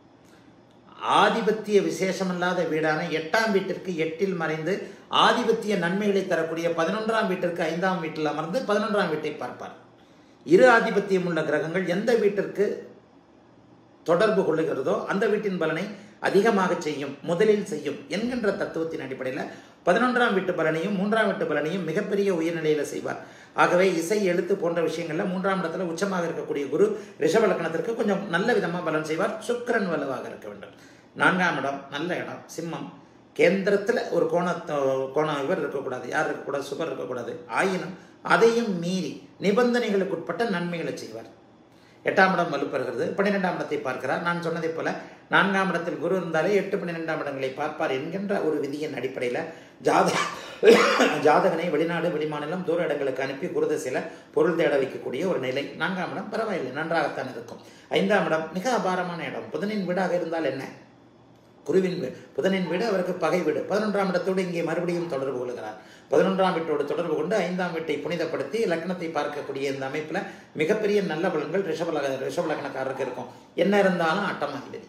ஆதிபத்திய விசேஷமில்லாத வீடான எட்டாம் வீட்டிற்கு எட்டில் மறைந்து ஆதிபத்திய நன்மைகளை தரக்கூடிய பதினொன்றாம் வீட்டிற்கு ஐந்தாம் வீட்டில் அமர்ந்து பதினொன்றாம் வீட்டை பார்ப்பார் இரு ஆதிபத்தியம் உள்ள கிரகங்கள் எந்த வீட்டிற்கு தொடர்பு கொள்ளுகிறதோ அந்த வீட்டின் பலனை அதிகமாக செய்யும் முதலில் செய்யும் என்கின்ற தத்துவத்தின் அடிப்படையில் பதினொன்றாம் வீட்டு பலனையும் மூன்றாம் வீட்டு பலனையும் மிகப்பெரிய உயர்நிலையில் செய்வார் ஆகவே இசை எழுத்து போன்ற விஷயங்கள்ல மூன்றாம் இடத்துல உச்சமாக இருக்கக்கூடிய குரு ரிஷப லக்னத்திற்கு கொஞ்சம் நல்ல விதமாக பலன் செய்வார் சுக்கிரன் வலுவாக இருக்க வேண்டும் நான்காம் இடம் நல்ல இடம் சிம்மம் கேந்திரத்தில் ஒரு கோண கோணம் இவர் இருக்கக்கூடாது யார் இருக்கக்கூடாது சுகர் இருக்கக்கூடாது ஆயினும் அதையும் மீறி நிபந்தனைகளுக்கு உட்பட்ட நன்மைகளை செய்வார் எட்டாம் இடம் வலுப்பெறுகிறது பன்னிரெண்டாம் இடத்தை பார்க்கிறார் நான் சொன்னதைப் போல நான்காம் இடத்தில் குரு இருந்தாலே எட்டு பன்னிரெண்டாம் இடங்களை பார்ப்பார் என்கின்ற ஒரு விதியின் அடிப்படையில் ஜாத ஜாதகனை வெளிநாடு வெளிமாநிலம் தூர இடங்களுக்கு அனுப்பி குருதசையில் பொருள் தேட வைக்கக்கூடிய ஒரு நிலை நான்காம் இடம் பரவாயில்லை நன்றாகத்தான் இருக்கும் ஐந்தாம் இடம் மிக அபாரமான இடம் புதனின் வீடாக இருந்தால் என்ன குருவின் வீ- புதனின் வீடு அவருக்கு பகை வீடு பதினொன்றாம் இடத்தோடு இங்கே மறுபடியும் தொடர்பு கொள்கிறார் பதினொன்றாம் வீட்டோடு தொடர்பு கொண்டு ஐந்தாம் வீட்டை புனிதப்படுத்தி லக்னத்தை பார்க்கக்கூடிய இந்த அமைப்பில் மிகப்பெரிய நல்ல பலன்கள் ரிஷப லக ரிஷப லக்னக்காரருக்கு இருக்கும் என்ன இருந்தாலும் அட்டமாகிடுது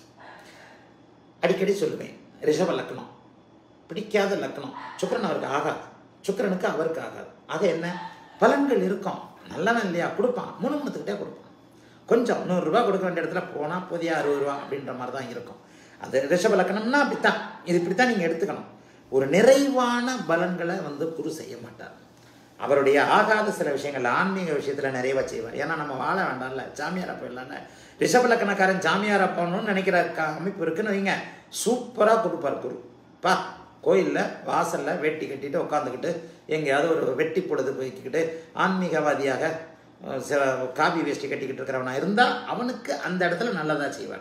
அடிக்கடி சொல்லுவேன் ரிஷப லக்னம் பிடிக்காத லக்னம் சுக்கிரன் அவருக்கு ஆகாது சுக்கிரனுக்கு அவருக்கு ஆகாது ஆக என்ன பலன்கள் இருக்கும் நல்லவன் இல்லையா கொடுப்பான் மூணு மூணுத்துக்கிட்டே கொடுப்பான் கொஞ்சம் நூறுரூவா கொடுக்க வேண்டிய இடத்துல போனால் புதிய அறுபது ரூபா அப்படின்ற மாதிரி தான் இருக்கும் அது ரிஷப லக்னம்னா அப்படித்தான் இது இப்படித்தான் நீங்கள் எடுத்துக்கணும் ஒரு நிறைவான பலன்களை வந்து குரு செய்ய மாட்டார் அவருடைய ஆகாத சில விஷயங்கள் ஆன்மீக விஷயத்தில் நிறைவா செய்வார் ஏன்னா நம்ம வாழ வேண்டாம்ல ஜாமியார் அப்போ இல்லைல்ல ரிஷப லக்கணக்காரன் ஜாமியார் அப்போன்னு நினைக்கிற க- அமைப்பு இருக்குன்னு வைங்க சூப்பராக கொடுப்பார் குரு பா கோயிலில் வாசலில் வேட்டி கட்டிட்டு உட்காந்துக்கிட்டு எங்கேயாவது ஒரு வெட்டி பொழுது போய்க்கிட்டு ஆன்மீகவாதியாக அஹ், சில காவி வேஷ்டி கட்டிக்கிட்டு இருக்கிறவனா இருந்தால் அவனுக்கு அந்த இடத்துல நல்லதாக செய்வார்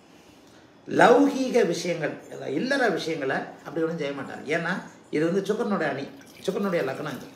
லௌகீக விஷயங்கள் இல்லற விஷயங்களை அப்படி ஒன்றும் செய்ய மாட்டார் ஏன்னா இது வந்து சுக்கரனுடைய அணி சுக்கரனுடைய லக்னம் இது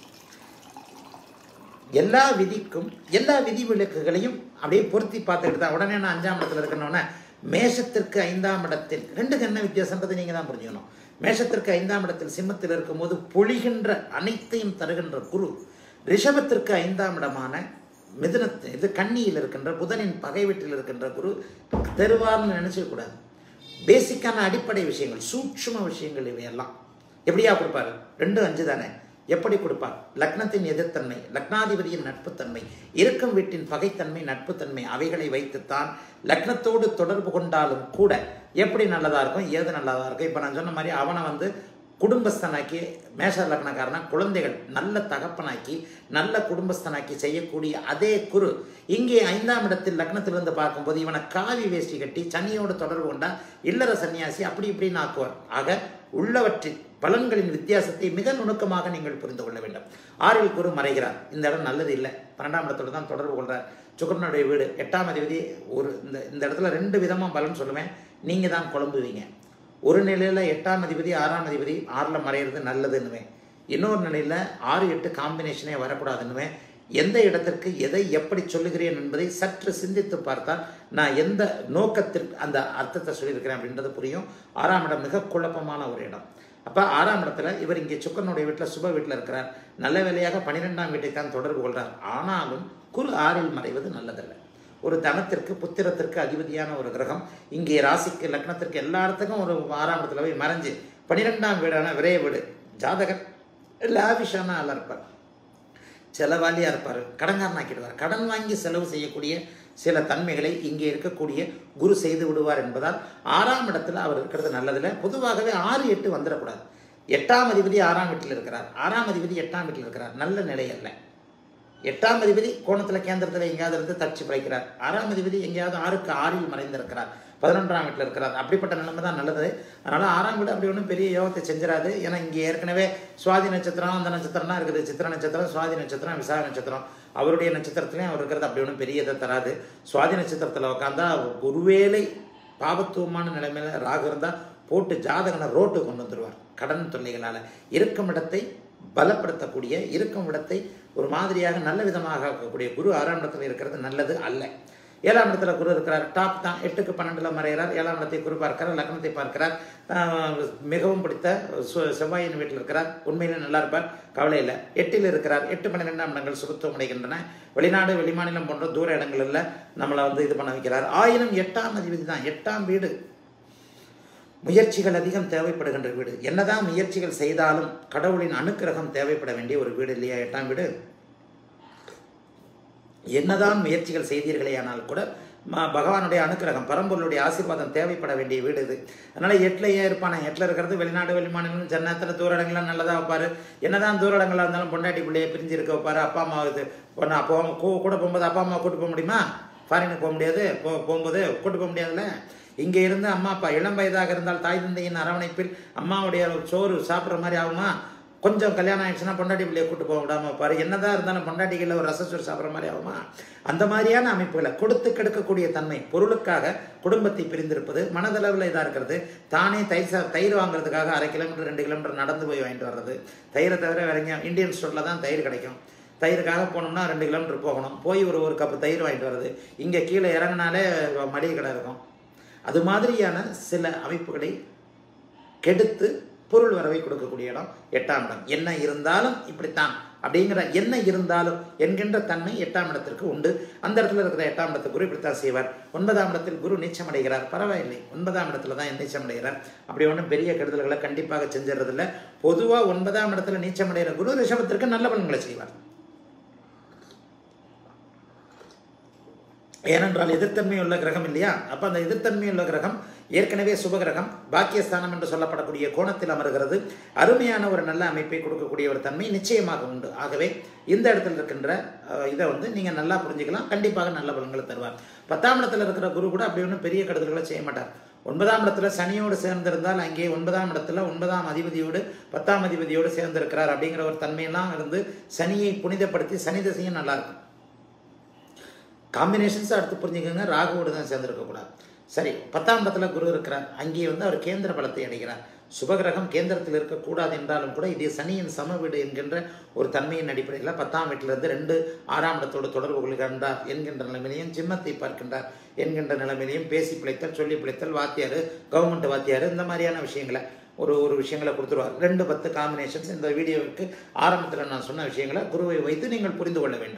எல்லா விதிக்கும் எல்லா விதி விலக்குகளையும் அப்படியே பொருத்தி பார்த்துக்கிட்டு தான் உடனே நான் அஞ்சாம் இடத்துல இருக்கணும்னா மேஷத்திற்கு ஐந்தாம் இடத்தில் ரெண்டுக்கு என்ன வித்தியாசன்றது நீங்கள் தான் புரிஞ்சுக்கணும் மேஷத்திற்கு ஐந்தாம் இடத்தில் சிம்மத்தில் இருக்கும்போது பொழிகின்ற அனைத்தையும் தருகின்ற குரு ரிஷபத்திற்கு ஐந்தாம் இடமான மிதுனத்து இது கன்னியில் இருக்கின்ற புதனின் பகை வீட்டில் இருக்கின்ற குரு தருவார்னு நினைச்சுக்க கூடாது பேசிக்கான அடிப்படை விஷயங்கள் சூட்சும விஷயங்கள் இவையெல்லாம் எப்படியா கொடுப்பாரு ரெண்டு அஞ்சு தானே எப்படி கொடுப்பார் லக்னத்தின் எதிர்த்தன்மை லக்னாதிபதியின் நட்புத்தன்மை இருக்கும் வீட்டின் பகைத்தன்மை நட்புத்தன்மை அவைகளை வைத்துத்தான் லக்னத்தோடு தொடர்பு கொண்டாலும் கூட எப்படி நல்லதா இருக்கும் ஏது நல்லதா இருக்கும் இப்போ நான் சொன்ன மாதிரி அவனை வந்து குடும்பஸ்தனாக்கி மேஷ லக்னக்காரனா குழந்தைகள் நல்ல தகப்பனாக்கி நல்ல குடும்பஸ்தனாக்கி செய்யக்கூடிய அதே குரு இங்கே ஐந்தாம் இடத்தில் லக்னத்திலிருந்து பார்க்கும்போது இவனை காவி வேஷ்டி கட்டி சனியோடு தொடர்பு கொண்டா இல்லற சன்னியாசி அப்படி இப்படின்னு ஆக்குவார் ஆக உள்ளவற்றில் பலன்களின் வித்தியாசத்தை மிக நுணுக்கமாக நீங்கள் புரிந்து கொள்ள வேண்டும் ஆறில் குரு மறைகிறார் இந்த இடம் நல்லது இல்லை பன்னெண்டாம் இடத்தோடு தான் தொடர்பு கொள்றார் சுக்கரனுடைய வீடு எட்டாம் அதிபதி ஒரு இந்த இந்த இடத்துல ரெண்டு விதமாக பலன் சொல்லுவேன் நீங்கள் தான் குழம்புவீங்க ஒரு நிலையில் எட்டாம் அதிபதி ஆறாம் அதிபதி ஆறில் மறையிறது நல்லதுன்னுவேன் இன்னொரு நிலையில் ஆறு எட்டு காம்பினேஷனே வரக்கூடாதுன்னுவேன் எந்த இடத்திற்கு எதை எப்படி சொல்லுகிறேன் என்பதை சற்று சிந்தித்து பார்த்தால் நான் எந்த நோக்கத்திற்கு அந்த அர்த்தத்தை சொல்லியிருக்கிறேன் அப்படின்றது புரியும் ஆறாம் இடம் மிக குழப்பமான ஒரு இடம் அப்போ ஆறாம் இடத்துல இவர் இங்கே சுக்கரனுடைய வீட்டில் சுப வீட்டில் இருக்கிறார் நல்ல வேலையாக பன்னிரெண்டாம் வீட்டை தான் தொடர்பு கொள்கிறார் ஆனாலும் குரு ஆறில் மறைவது நல்லதல்ல ஒரு தனத்திற்கு புத்திரத்திற்கு அதிபதியான ஒரு கிரகம் இங்கே ராசிக்கு லக்னத்திற்கு எல்லா இடத்துக்கும் ஒரு ஆறாம் இடத்துல போய் மறைஞ்சு பன்னிரெண்டாம் வீடான விரைய வீடு ஜாதகர் லாவிஷான ஆளாக இருப்பார் செலவாளியாக இருப்பார் கடன்காரன் ஆக்கிடுவார் கடன் வாங்கி செலவு செய்யக்கூடிய சில தன்மைகளை இங்கே இருக்கக்கூடிய குரு செய்து விடுவார் என்பதால் ஆறாம் இடத்துல அவர் இருக்கிறது நல்லதில்லை பொதுவாகவே ஆறு எட்டு வந்துடக்கூடாது எட்டாம் அதிபதி ஆறாம் வீட்டில் இருக்கிறார் ஆறாம் அதிபதி எட்டாம் வீட்டில் இருக்கிறார் நல்ல நிலை அல்ல எட்டாம் அதிபதி கோணத்தில் கேந்திரத்தில் எங்கேயாவது இருந்து தச்சு பிழைக்கிறார் ஆறாம் அதிபதி எங்கேயாவது ஆறுக்கு ஆறில் மறைந்திருக்கிறார் பதினொன்றாம் வீட்டில் இருக்கிறார் அப்படிப்பட்ட நிலைமை தான் நல்லது அதனால் ஆறாம் வீடு அப்படி ஒன்றும் பெரிய யோகத்தை செஞ்சிடாது ஏன்னா இங்கே ஏற்கனவே சுவாதி நட்சத்திரம் அந்த நட்சத்திரம்லாம் இருக்குது சித்திர நட்சத்திரம் சுவாதி நட்சத்திரம் விசாக நட்சத்திரம் அவருடைய நட்சத்திரத்துலேயும் அவர் இருக்கிறது அப்படி ஒன்றும் பெரிய இதை தராது சுவாதி நட்சத்திரத்தில் உட்காந்தா ஒருவேளை பாபத்துவமான நிலைமையில ராகு இருந்தால் போட்டு ஜாதகனை ரோட்டு கொண்டு வந்துடுவார் கடன் தொல்லைகளால் இருக்கும் இடத்தை பலப்படுத்தக்கூடிய இருக்கும் இடத்தை ஒரு மாதிரியாக நல்ல விதமாக ஆக்கக்கூடிய குரு ஆறாம் இடத்துல இருக்கிறது நல்லது அல்ல ஏழாம் இடத்துல குரு இருக்கிறார் டாப் தான் எட்டுக்கு பன்னெண்டில் மறைகிறார் ஏழாம் இடத்தை குரு பார்க்கிறார் லக்னத்தை பார்க்கிறார் ஆஹ் மிகவும் பிடித்த சு- செவ்வாயின் வீட்டில் இருக்கிறார் உண்மையிலே நல்லா இருப்பார் கவலை இல்லை எட்டில் இருக்கிறார் எட்டு பன்னிரெண்டாம் இடங்கள் சுபத்துவம் அடைகின்றன வெளிநாடு வெளிமாநிலம் போன்ற தூர இடங்களில் நம்மளை வந்து இது பண்ண வைக்கிறார் ஆயினும் எட்டாம் அதிபதி தான் எட்டாம் வீடு முயற்சிகள் அதிகம் தேவைப்படுகின்ற வீடு என்னதான் முயற்சிகள் செய்தாலும் கடவுளின் அனுக்கிரகம் தேவைப்பட வேண்டிய ஒரு வீடு இல்லையா எட்டாம் வீடு என்னதான் முயற்சிகள் செய்தீர்களே ஆனால் கூட ம- பகவானுடைய அனுக்கிரகம் பரம்பொருளுடைய ஆசீர்வாதம் தேவைப்பட வேண்டிய வீடு இது அதனால எட்டுலையே இருப்பானே எட்டில் இருக்கிறது வெளிநாடு வெளிமாநிலம் சென்னத்தில் தூர இடங்கள்லாம் நல்லதாக வைப்பாரு என்னதான் தூர இடங்களா இருந்தாலும் பொண்டாட்டி பிள்ளையை பிரிஞ்சு இருக்க வைப்பாரு அப்பா அம்மா இது பொண்ணு அப்போ கூ- கூட போகும்போது அப்பா அம்மா கூட்டு போக முடியுமா ஃபாரினுக்கு போக முடியாது போ போகும்போது கூட்டு போக முடியாதுல்ல இங்கே இருந்து அம்மா அப்பா இளம் வயதாக இருந்தால் தாய் தந்தையின் அரவணைப்பில் அம்மாவுடைய சோறு சாப்பிட்ற மாதிரி ஆகுமா கொஞ்சம் கல்யாணம் ஆயிடுச்சுன்னா பொண்டாட்டி பிள்ளையை கூட்டு போக விடாம பாரு என்னதான் இருந்தாலும் பொண்டாட்டிகளில் ஒரு ரசச்சோறு சாப்பிட்ற மாதிரி ஆகுமா அந்த மாதிரியான அமைப்புகளை கொடுத்து கெடுக்கக்கூடிய தன்மை பொருளுக்காக குடும்பத்தை பிரிந்திருப்பது மனதளவில் இதாக இருக்கிறது தானே தயிர் சா தயிர் வாங்குறதுக்காக அரை கிலோமீட்டர் ரெண்டு கிலோமீட்டர் நடந்து போய் வாங்கிட்டு வர்றது தயிரை தவிர வேற எங்கேயும் இந்தியன் ஸ்டோரில் தான் தயிர் கிடைக்கும் தயிருக்காக போனோம்னா ரெண்டு கிலோமீட்டர் போகணும் போய் ஒரு ஒரு கப்பு தயிர் வாங்கிட்டு வர்றது இங்கே கீழே இறங்கினாலே மளிகை கடை இருக்கும் அது மாதிரியான சில அமைப்புகளை கெடுத்து பொருள் வரவை கொடுக்கக்கூடிய இடம் எட்டாம் இடம் என்ன இருந்தாலும் இப்படித்தான் அப்படிங்கிற என்ன இருந்தாலும் என்கின்ற தன்மை எட்டாம் இடத்திற்கு உண்டு அந்த இடத்துல இருக்கிற எட்டாம் இடத்து குரு இப்படித்தான் செய்வார் ஒன்பதாம் இடத்தில் குரு நீச்சம் அடைகிறார் பரவாயில்லை ஒன்பதாம் இடத்துல தான் நீச்சம் அடைகிறார் அப்படி ஒன்றும் பெரிய கெடுதல்களை கண்டிப்பாக செஞ்சிடறதில்ல பொதுவாக ஒன்பதாம் இடத்துல நீச்சம் அடைகிற குரு ரிஷபத்திற்கு நல்ல பலன்களை செய்வார் ஏனென்றால் எதிர்த்தன்மை உள்ள கிரகம் இல்லையா அப்போ அந்த எதிர்த்தன்மை உள்ள கிரகம் ஏற்கனவே சுபகிரகம் பாக்கியஸ்தானம் என்று சொல்லப்படக்கூடிய கோணத்தில் அமர்கிறது அருமையான ஒரு நல்ல அமைப்பை கொடுக்கக்கூடிய ஒரு தன்மை நிச்சயமாக உண்டு ஆகவே இந்த இடத்துல இருக்கின்ற அஹ், இதை வந்து நீங்கள் நல்லா புரிஞ்சுக்கலாம் கண்டிப்பாக நல்ல பலன்களை தருவார் பத்தாம் இடத்துல இருக்கிற குரு கூட அப்படி ஒன்றும் பெரிய கெடுதல்களை செய்ய மாட்டார் ஒன்பதாம் இடத்துல சனியோடு சேர்ந்திருந்தால் அங்கே ஒன்பதாம் இடத்துல ஒன்பதாம் அதிபதியோடு பத்தாம் அதிபதியோடு சேர்ந்திருக்கிறார் அப்படிங்கிற ஒரு தன்மையெல்லாம் இருந்து சனியை புனிதப்படுத்தி சனி திசையும் நல்லா இருக்கும் காம்பினேஷன்ஸ் அடுத்து புரிஞ்சுக்கோங்க ராகுவோடு தான் சேர்ந்துருக்கக்கூடாது சரி பத்தாம் இடத்துல குரு இருக்கிறார் அங்கே வந்து அவர் கேந்திர பலத்தை அடைகிறார் சுபகிரகம் கேந்திரத்தில் இருக்கக்கூடாது என்றாலும் கூட இது சனியின் சம வீடு என்கின்ற ஒரு தன்மையின் அடிப்படையில் பத்தாம் வீட்டிலிருந்து ரெண்டு ஆறாம் இடத்தோடு தொடர்பு கொள்கின்றார் என்கின்ற நிலைமையிலையும் சிம்மத்தை பார்க்கின்றார் என்கின்ற நிலைமையிலையும் பேசி பிழைத்தல் சொல்லி பிழைத்தல் வாத்தியார் கவர்மெண்ட் வாத்தியார் இந்த மாதிரியான விஷயங்களை ஒரு ஒரு விஷயங்களை கொடுத்துருவார் ரெண்டு பத்து காம்பினேஷன்ஸ் இந்த வீடியோவுக்கு ஆரம்பத்தில் நான் சொன்ன விஷயங்களை குருவை வைத்து நீங்கள் புரிந்து கொள்ள வேண்டும்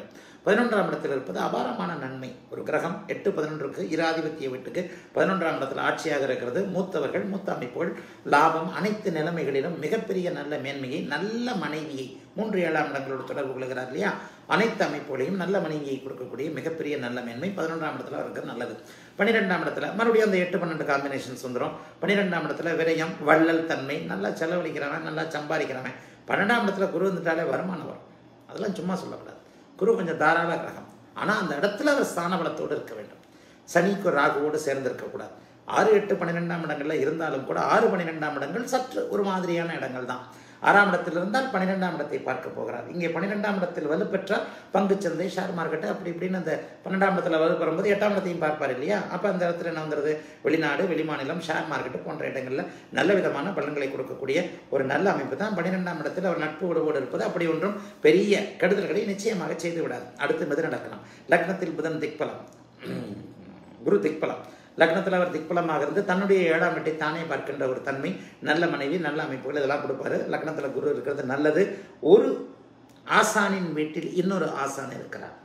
பதினொன்றாம் இடத்தில் இருப்பது அபாரமான நன்மை ஒரு கிரகம் எட்டு பதினொன்றுக்கு இராதிபத்திய வீட்டுக்கு பதினொன்றாம் இடத்தில் ஆட்சியாக இருக்கிறது மூத்தவர்கள் மூத்த அமைப்புகள் லாபம் அனைத்து நிலைமைகளிலும் மிகப்பெரிய நல்ல மேன்மையை நல்ல மனைவியை மூன்று ஏழாம் இடங்களோடு தொடர்பு கொள்கிறார் இல்லையா அனைத்து அமைப்புகளையும் நல்ல மனைவியை கொடுக்கக்கூடிய மிகப்பெரிய நல்ல மேன்மை பதினொன்றாம் இடத்துல இருக்கிறது நல்லது பன்னிரெண்டாம் இடத்துல மறுபடியும் அந்த எட்டு பன்னெண்டு காம்பினேஷன்ஸ் வந்துடும் பன்னிரெண்டாம் இடத்துல விரயம் வள்ளல் தன்மை நல்லா செலவழிக்கிறவன் நல்லா சம்பாதிக்கிறவன் பன்னெண்டாம் இடத்துல குரு வந்துட்டாலே வருமானம் வரும் அதெல்லாம் சும்மா சொல்லக்கூடாது குரு கொஞ்சம் தாராள கிரகம் ஆனால் அந்த இடத்துல அவர் ஸ்தான பலத்தோடு இருக்க வேண்டும் சனிக்கு ராகுவோடு சேர்ந்து இருக்கக்கூடாது ஆறு எட்டு பன்னிரெண்டாம் இடங்கள்ல இருந்தாலும் கூட ஆறு பன்னிரெண்டாம் இடங்கள் சற்று ஒரு மாதிரியான இடங்கள் தான் ஆறாம் இடத்தில் இருந்தால் பன்னிரெண்டாம் இடத்தை பார்க்க போகிறார் இங்கே பன்னிரெண்டாம் இடத்தில் வலுப்பெற்றால் பங்குச்சந்தை ஷேர் மார்க்கெட்டு அப்படி இப்படின்னு அந்த பன்னெண்டாம் இடத்துல வலுப்பெறும்போது எட்டாம் இடத்தையும் பார்ப்பார் இல்லையா அப்போ அந்த இடத்துல என்ன வந்துடுது வெளிநாடு வெளிமாநிலம் ஷேர் மார்க்கெட்டு போன்ற இடங்களில் நல்ல விதமான பலன்களை கொடுக்கக்கூடிய ஒரு நல்ல அமைப்பு தான் பன்னிரெண்டாம் இடத்தில் அவர் நட்பு உறவோடு இருப்பது அப்படி ஒன்றும் பெரிய கெடுதல்களை நிச்சயமாக செய்து விடாது அடுத்து மிது நடக்கலாம் லக்னத்தில் புதன் திக்பலம் குரு திக்பலம் லக்னத்தில் அவர் திக்பலமாக இருந்து தன்னுடைய ஏழாம் வீட்டை தானே பார்க்கின்ற ஒரு தன்மை நல்ல மனைவி நல்ல அமைப்புகள் இதெல்லாம் கொடுப்பாரு லக்னத்தில் குரு இருக்கிறது நல்லது ஒரு ஆசானின் வீட்டில் இன்னொரு ஆசான் இருக்கிறார்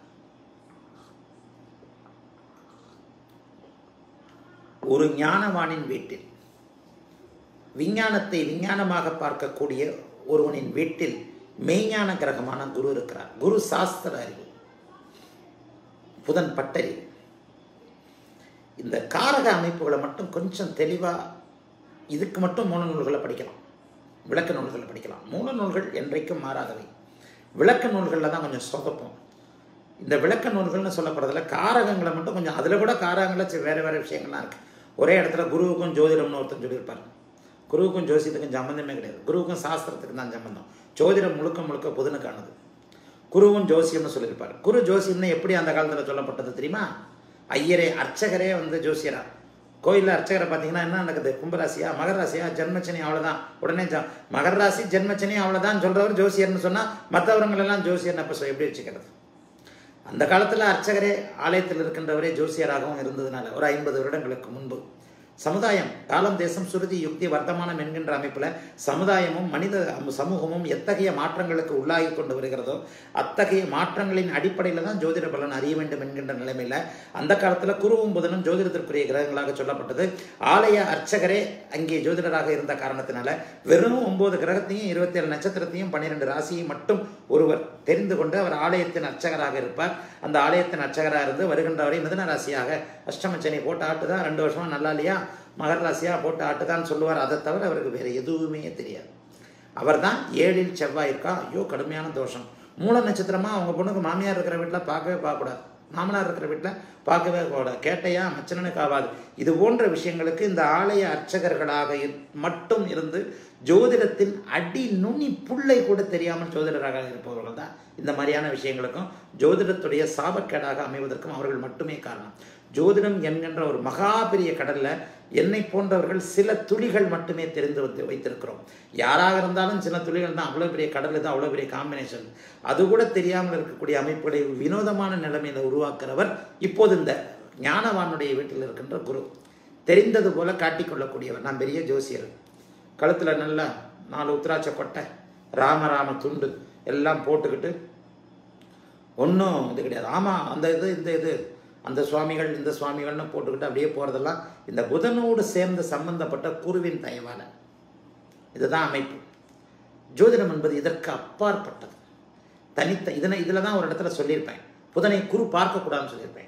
ஒரு ஞானவானின் வீட்டில் விஞ்ஞானத்தை விஞ்ஞானமாக பார்க்கக்கூடிய ஒருவனின் வீட்டில் மெய்ஞான கிரகமான குரு இருக்கிறார் குரு சாஸ்திர அறிவு புதன் பட்டறிவு இந்த காரக அமைப்புகளை மட்டும் கொஞ்சம் தெளிவாக இதுக்கு மட்டும் மூல நூல்களை படிக்கலாம் விளக்க நூல்களை படிக்கலாம் மூல நூல்கள் என்றைக்கும் மாறாதவை விளக்க நூல்களில் தான் கொஞ்சம் சொதப்போம் இந்த விளக்க நூல்கள்னு சொல்லப்படுறதுல காரகங்களை மட்டும் கொஞ்சம் அதில் கூட காரகங்களில் வேறு வேறு விஷயங்கள்லாம் இருக்குது ஒரே இடத்துல குருவுக்கும் ஜோதிடம்னு ஒருத்தர் சொல்லியிருப்பார் குருவுக்கும் ஜோசியத்துக்கும் சம்மந்தமே கிடையாது குருவுக்கும் சாஸ்திரத்துக்கு தான் சம்மந்தம் ஜோதிடம் முழுக்க முழுக்க புதனுக்கானது குருவும் ஜோசியம்னு சொல்லியிருப்பார் குரு ஜோசியம்னு எப்படி அந்த காலத்தில் சொல்லப்பட்டது தெரியுமா ஐயரே அர்ச்சகரே வந்து ஜோசியரா கோயிலில் அர்ச்சகரை பார்த்தீங்கன்னா என்ன நடக்குது கும்பராசியா மகர ராசியா ஜென்மச்சனி அவ்வளோதான் உடனே ஜ மகர ராசி ஜென்மச்சனி அவ்வளோதான் சொல்கிறவர் ஜோசியர்னு சொன்னால் மற்றவங்களெல்லாம் ஜோசியர்னு அப்போ எப்படி வச்சுக்கிறது அந்த காலத்தில் அர்ச்சகரே ஆலயத்தில் இருக்கின்றவரே ஜோசியராகவும் இருந்ததுனால ஒரு ஐம்பது வருடங்களுக்கு முன்பு சமுதாயம் காலம் தேசம் சுருதி யுக்தி வர்த்தமானம் என்கின்ற அமைப்பில் சமுதாயமும் மனித சமூகமும் எத்தகைய மாற்றங்களுக்கு உள்ளாகி கொண்டு வருகிறதோ அத்தகைய மாற்றங்களின் அடிப்படையில் தான் ஜோதிட பலன் அறிய வேண்டும் என்கின்ற நிலைமையில் அந்த காலத்தில் குருவும் புதனும் ஜோதிடத்திற்குரிய கிரகங்களாக சொல்லப்பட்டது ஆலய அர்ச்சகரே அங்கே ஜோதிடராக இருந்த காரணத்தினால வெறும் ஒன்பது கிரகத்தையும் இருபத்தி ஏழு நட்சத்திரத்தையும் பன்னிரெண்டு ராசியையும் மட்டும் ஒருவர் தெரிந்து கொண்டு அவர் ஆலயத்தின் அர்ச்சகராக இருப்பார் அந்த ஆலயத்தின் அர்ச்சகராக இருந்து வருகின்றவரை மிதன ராசியாக அஷ்டமச்சனை போட்டு ஆட்டுதான் ரெண்டு வருஷமா நல்லா இல்லையா மகர ராசியாக போட்டு ஆட்டுதான் சொல்லுவார் அதை தவிர அவருக்கு வேறு எதுவுமே தெரியாது அவர் தான் ஏழில் செவ்வாய் இருக்கா ஐயோ கடுமையான தோஷம் மூல நட்சத்திரமாக அவங்க பொண்ணுக்கு மாமியார் இருக்கிற வீட்டில் பார்க்கவே பார்க்கக்கூடாது மாமனார் இருக்கிற வீட்டில் பார்க்கவே கூடாது கேட்டையா மச்சனனுக்கு ஆகாது இது போன்ற விஷயங்களுக்கு இந்த ஆலய அர்ச்சகர்களாக மட்டும் இருந்து ஜோதிடத்தின் அடி நுனி புள்ளை கூட தெரியாமல் ஜோதிடராக இருப்பவர்கள் தான் இந்த மாதிரியான விஷயங்களுக்கும் ஜோதிடத்துடைய சாபக்கேடாக அமைவதற்கும் அவர்கள் மட்டுமே காரணம் ஜோதிடம் என்கின்ற ஒரு மகா பெரிய கடலில் என்னை போன்றவர்கள் சில துளிகள் மட்டுமே தெரிந்து வந்து வைத்திருக்கிறோம் யாராக இருந்தாலும் சில துளிகள் தான் அவ்வளோ பெரிய கடல் தான் அவ்வளோ பெரிய காம்பினேஷன் அது கூட தெரியாமல் இருக்கக்கூடிய அமைப்புகளை வினோதமான நிலைமையில் உருவாக்குறவர் இப்போது இந்த ஞானவானுடைய வீட்டில் இருக்கின்ற குரு தெரிந்தது போல காட்டிக்கொள்ளக்கூடியவர் நான் பெரிய ஜோசியர் கழுத்தில் நல்லா நாலு உத்திராட்ச கொட்டை ராமராம துண்டு எல்லாம் போட்டுக்கிட்டு ஒன்றும் இது கிடையாது ஆமாம் அந்த இது இந்த இது அந்த சுவாமிகள் இந்த சுவாமிகள்னு போட்டுக்கிட்டு அப்படியே போகிறதெல்லாம் இந்த புதனோடு சேர்ந்து சம்பந்தப்பட்ட குருவின் தயவால இதுதான் அமைப்பு ஜோதிடம் என்பது இதற்கு அப்பாற்பட்டது தனித்த இதனை இதில் தான் ஒரு இடத்துல சொல்லியிருப்பேன் புதனை குரு பார்க்கக்கூடாதுன்னு சொல்லியிருப்பேன்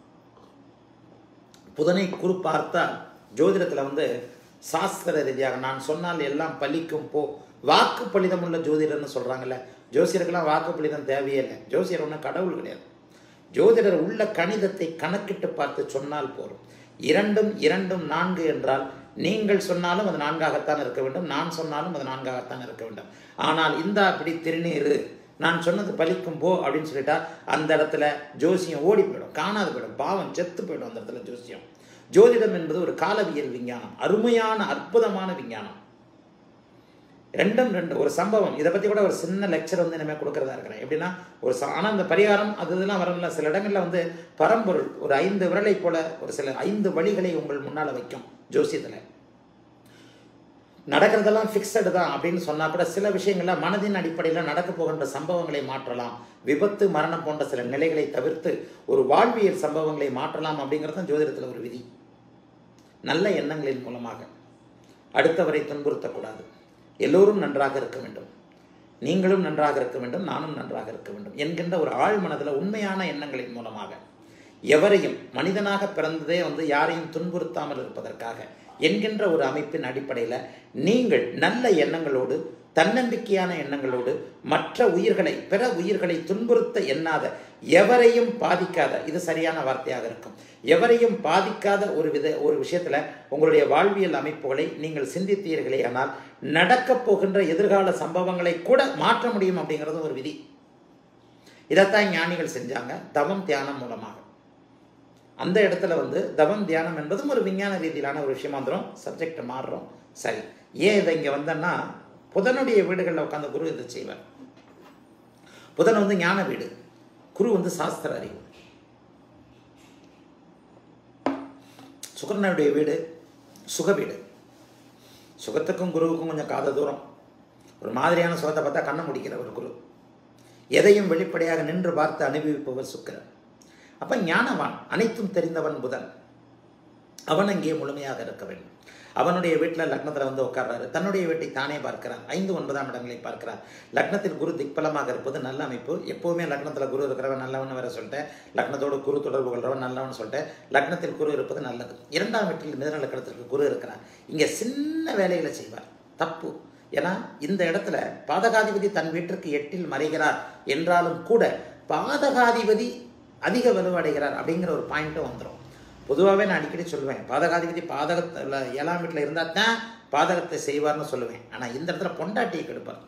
புதனை குரு பார்த்தால் ஜோதிடத்தில் வந்து சாஸ்திர ரீதியாக நான் சொன்னால் எல்லாம் பலிக்கும் போ வாக்கு பலிதம் உள்ள ஜோதிடர்னு சொல்கிறாங்கல்ல ஜோசியருக்கெல்லாம் வாக்கு பலிதம் தேவையே இல்லை ஜோசியர் ஒன்றும் கடவுள் கிடையாது ஜோதிடர் உள்ள கணிதத்தை கணக்கிட்டு பார்த்து சொன்னால் போரும் இரண்டும் இரண்டும் நான்கு என்றால் நீங்கள் சொன்னாலும் அது நான்காகத்தான் இருக்க வேண்டும் நான் சொன்னாலும் அது நான்காகத்தான் இருக்க வேண்டும் ஆனால் இந்த அப்படி திருநீர் நான் சொன்னது பலிக்கும் போ அப்படின்னு சொல்லிட்டா அந்த இடத்துல ஜோசியம் ஓடி போயிடும் காணாது போயிடும் பாவம் செத்து போயிடும் அந்த இடத்துல ஜோசியம் ஜோதிடம் என்பது ஒரு காலவியல் விஞ்ஞானம் அருமையான அற்புதமான விஞ்ஞானம் ரெண்டும் ரெண்டு ஒரு சம்பவம் இதை பற்றி கூட ஒரு சின்ன லெக்சர் வந்து இனிமேல் கொடுக்குறதா இருக்கிறேன் எப்படின்னா ஒரு ச ஆனால் அந்த பரிகாரம் அது இதெல்லாம் வரல சில இடங்களில் வந்து பரம்பொருள் ஒரு ஐந்து விரலை போல ஒரு சில ஐந்து வழிகளை உங்கள் முன்னால் வைக்கும் ஜோசியத்தில் நடக்கிறதெல்லாம் ஃபிக்ஸடு தான் அப்படின்னு சொன்னால் கூட சில விஷயங்கள்ல மனதின் அடிப்படையில் நடக்க போகின்ற சம்பவங்களை மாற்றலாம் விபத்து மரணம் போன்ற சில நிலைகளை தவிர்த்து ஒரு வாழ்வியல் சம்பவங்களை மாற்றலாம் அப்படிங்கிறது தான் ஜோதிடத்தில் ஒரு விதி நல்ல எண்ணங்களின் மூலமாக அடுத்தவரை துன்புறுத்தக்கூடாது எல்லோரும் நன்றாக இருக்க வேண்டும் நீங்களும் நன்றாக இருக்க வேண்டும் நானும் நன்றாக இருக்க வேண்டும் என்கின்ற ஒரு ஆழ் மனதில் உண்மையான எண்ணங்களின் மூலமாக எவரையும் மனிதனாக பிறந்ததே வந்து யாரையும் துன்புறுத்தாமல் இருப்பதற்காக என்கின்ற ஒரு அமைப்பின் அடிப்படையில் நீங்கள் நல்ல எண்ணங்களோடு தன்னம்பிக்கையான எண்ணங்களோடு மற்ற உயிர்களை பிற உயிர்களை துன்புறுத்த எண்ணாத எவரையும் பாதிக்காத இது சரியான வார்த்தையாக இருக்கும் எவரையும் பாதிக்காத ஒரு வித ஒரு விஷயத்துல உங்களுடைய வாழ்வியல் அமைப்புகளை நீங்கள் சிந்தித்தீர்களே ஆனால் நடக்கப் போகின்ற எதிர்கால சம்பவங்களை கூட மாற்ற முடியும் அப்படிங்கிறது ஒரு விதி இதைத்தான் ஞானிகள் செஞ்சாங்க தவம் தியானம் மூலமாக அந்த இடத்துல வந்து தவம் தியானம் என்பதும் ஒரு விஞ்ஞான ரீதியிலான ஒரு விஷயமா வந்துடும் சப்ஜெக்ட் மாறுறோம் சரி ஏன் இதை இங்கே வந்தேன்னா புதனுடைய வீடுகளில் உட்காந்து குரு இதை செய்வார் புதன் வந்து ஞான வீடு குரு வந்து சாஸ்திர அறிவு சுக்கரனுடைய வீடு சுக வீடு சுகத்துக்கும் குருவுக்கும் கொஞ்சம் காத தூரம் ஒரு மாதிரியான சுகத்தை பார்த்தா கண்ணை முடிக்கிற ஒரு குரு எதையும் வெளிப்படையாக நின்று பார்த்து அனுபவிப்பவர் சுக்கிரன் அப்ப ஞானவான் அனைத்தும் தெரிந்தவன் புதன் அவன் அங்கே முழுமையாக இருக்க வேண்டும் அவனுடைய வீட்டில் லக்னத்தில் வந்து உட்கார்றாரு தன்னுடைய வீட்டை தானே பார்க்கிறான் ஐந்து ஒன்பதாம் இடங்களை பார்க்கிறான் லக்னத்தில் குரு திக்பலமாக இருப்பது நல்ல அமைப்பு எப்போவுமே லக்னத்தில் குரு இருக்கிறவன் நல்லவன் வேற சொல்லிட்டேன் லக்னத்தோடு குரு தொடர்பு கொள்றவன் நல்லவன் சொல்லிட்டேன் லக்னத்தில் குரு இருப்பது நல்லது இரண்டாம் வீட்டில் மிதன லக்னத்திற்கு குரு இருக்கிறான் இங்கே சின்ன வேலைகளை செய்வார் தப்பு ஏன்னா இந்த இடத்துல பாதகாதிபதி தன் வீட்டிற்கு எட்டில் மறைகிறார் என்றாலும் கூட பாதகாதிபதி அதிக வலுவடைகிறார் அப்படிங்கிற ஒரு பாயிண்ட்டும் வந்துடும் பொதுவாகவே நான் அடிக்கடி சொல்லுவேன் பாதகாதிபதி பாதகத்தில் ஏழாம் வீட்டில் இருந்தால் தான் பாதகத்தை செய்வார்னு சொல்லுவேன் ஆனால் இந்த இடத்துல பொண்டாட்டியை கெடுப்பார்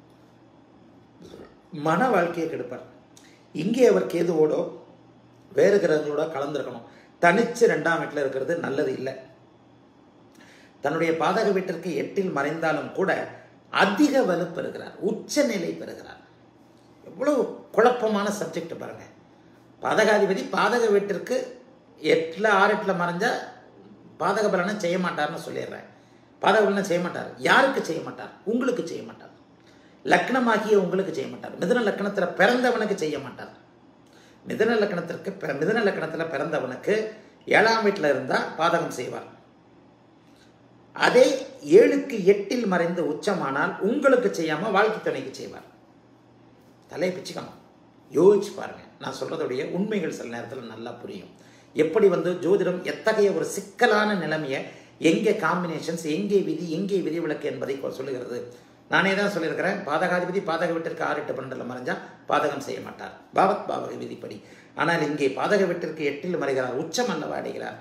மன வாழ்க்கையை கெடுப்பார் இங்கே அவர் கேதுவோடோ வேறு கிரகங்களோட கலந்துருக்கணும் தனிச்சு ரெண்டாம் வீட்டில் இருக்கிறது நல்லது இல்லை தன்னுடைய பாதக வீட்டிற்கு எட்டில் மறைந்தாலும் கூட அதிக வலு பெறுகிறார் உச்ச நிலை பெறுகிறார் எவ்வளவு குழப்பமான சப்ஜெக்ட் பாருங்க பாதகாதிபதி பாதக வீட்டிற்கு எட்டில் ஆறு எட்டில் மறைஞ்சா பாதக பலனை செய்ய மாட்டார்னு சொல்லிடுறேன் பாதக பலனை செய்ய மாட்டார் யாருக்கு செய்ய மாட்டார் உங்களுக்கு செய்ய மாட்டார் லக்னமாகிய உங்களுக்கு செய்ய மாட்டார் மிதுன லக்கணத்தில் பிறந்தவனுக்கு செய்ய மாட்டார் மிதுன லக்கணத்திற்கு பிற- மிதுன லக்கணத்தில் பிறந்தவனுக்கு ஏழாம் வீட்டில் இருந்தால் பாதகம் செய்வார் அதே ஏழுக்கு எட்டில் மறைந்து உச்சமானால் உங்களுக்கு செய்யாம வாழ்க்கை துணைக்கு செய்வார் தலையை பிச்சுக்கணும் யோசிச்சு பாருங்க நான் சொல்றதுடைய உண்மைகள் சில நேரத்தில் நல்லா புரியும் எப்படி வந்து ஜோதிடம் எத்தகைய ஒரு சிக்கலான நிலைமையை எங்கே காம்பினேஷன்ஸ் எங்கே விதி எங்கே விதிவிலக்கு என்பதை கொ- சொல்லுகிறது நானே தான் சொல்லியிருக்கிறேன் பாதகாதிபதி பாதக வீட்டிற்கு ஆறு எட்டு பன்னெண்டில் மறைஞ்சா பாதகம் செய்ய மாட்டார் பாவத் பாவக விதிப்படி ஆனால் இங்கே பாதக வீட்டிற்கு எட்டில் மறைகிறார் உச்சம் அல்லவா அடைகிறார்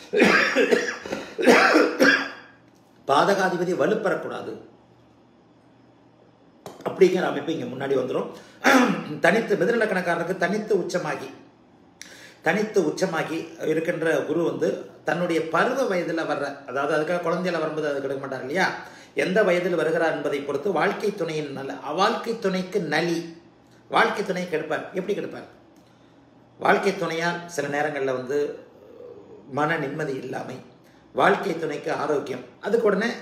பாதகாதிபதி வலுப்பெறக்கூடாது அப்படிங்கிற அமைப்பு இங்கே முன்னாடி வந்துடும் தனித்து மிதநலக்கணக்காரருக்கு தனித்து உச்சமாகி தனித்து உச்சமாகி இருக்கின்ற குரு வந்து தன்னுடைய பருவ வயதில் வர்ற அதாவது அதுக்காக குழந்தையில வரும்போது அது கெடுக்க மாட்டார் இல்லையா எந்த வயதில் வருகிறார் என்பதை பொறுத்து வாழ்க்கை துணையின் நல்ல வாழ்க்கை துணைக்கு நலி வாழ்க்கை துணை கெடுப்பார் எப்படி கெடுப்பார் வாழ்க்கை துணையால் சில நேரங்களில் வந்து மன நிம்மதி இல்லாமை வாழ்க்கை துணைக்கு ஆரோக்கியம் அதுக்கு உடனே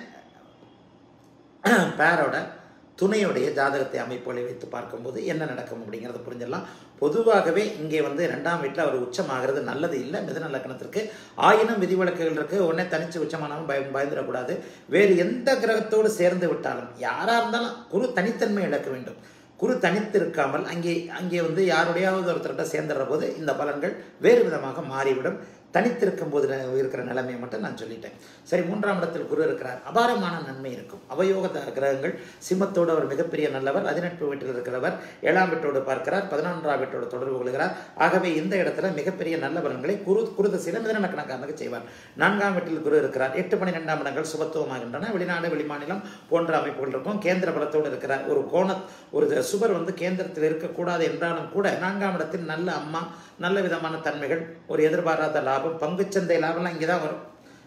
பேரோட துணையுடைய ஜாதகத்தை அமைப்புகளை வைத்து பார்க்கும்போது என்ன நடக்கும் அப்படிங்கிறத புரிஞ்சிடலாம் பொதுவாகவே இங்கே வந்து ரெண்டாம் வீட்டில் அவர் உச்சமாகிறது நல்லது இல்லை மிதன லக்னத்திற்கு ஆயிரம் விதிவிலக்குகள் இருக்கு உடனே தனிச்சு உச்சமானாலும் பயம் பயந்துடக்கூடாது வேறு எந்த கிரகத்தோடு சேர்ந்து விட்டாலும் யாராக இருந்தாலும் குரு தனித்தன்மை இழக்க வேண்டும் குரு தனித்து இருக்காமல் அங்கே அங்கே வந்து யாருடையாவது ஒருத்தர்கிட்ட சேர்ந்துடுற போது இந்த பலன்கள் வேறு விதமாக மாறிவிடும் தனித்திருக்கும் போது ந- இருக்கிற நிலைமையை மட்டும் நான் சொல்லிட்டேன் சரி மூன்றாம் இடத்தில் குரு இருக்கிறார் அபாரமான நன்மை இருக்கும் அவயோக த- கிரகங்கள் சிம்மத்தோடு அவர் மிகப்பெரிய நல்லவர் பதினெட்டு வீட்டில் இருக்கிறவர் ஏழாம் வீட்டோடு பார்க்கிறார் பதினொன்றாம் வீட்டோடு தொடர்பு கொள்கிறார் ஆகவே இந்த இடத்துல மிகப்பெரிய நல்ல பலன்களை குரு குருதசையில மிதனக்கணக்காரனுக்கு செய்வார் நான்காம் வீட்டில் குரு இருக்கிறார் எட்டு பன்னிரெண்டாம் இடங்கள் சுபத்துவமாகின்றன வெளிநாடு வெளிமாநிலம் போன்ற அமைப்புகள் இருக்கும் கேந்திர பலத்தோடு இருக்கிறார் ஒரு கோண ஒரு சுபர் வந்து கேந்திரத்தில் இருக்கக்கூடாது என்றாலும் கூட நான்காம் இடத்தில் நல்ல அம்மா நல்ல விதமான தன்மைகள் ஒரு எதிர்பாராத லாபம் பங்குச்சந்தை லாபம்லாம் இங்கே தான் வரும்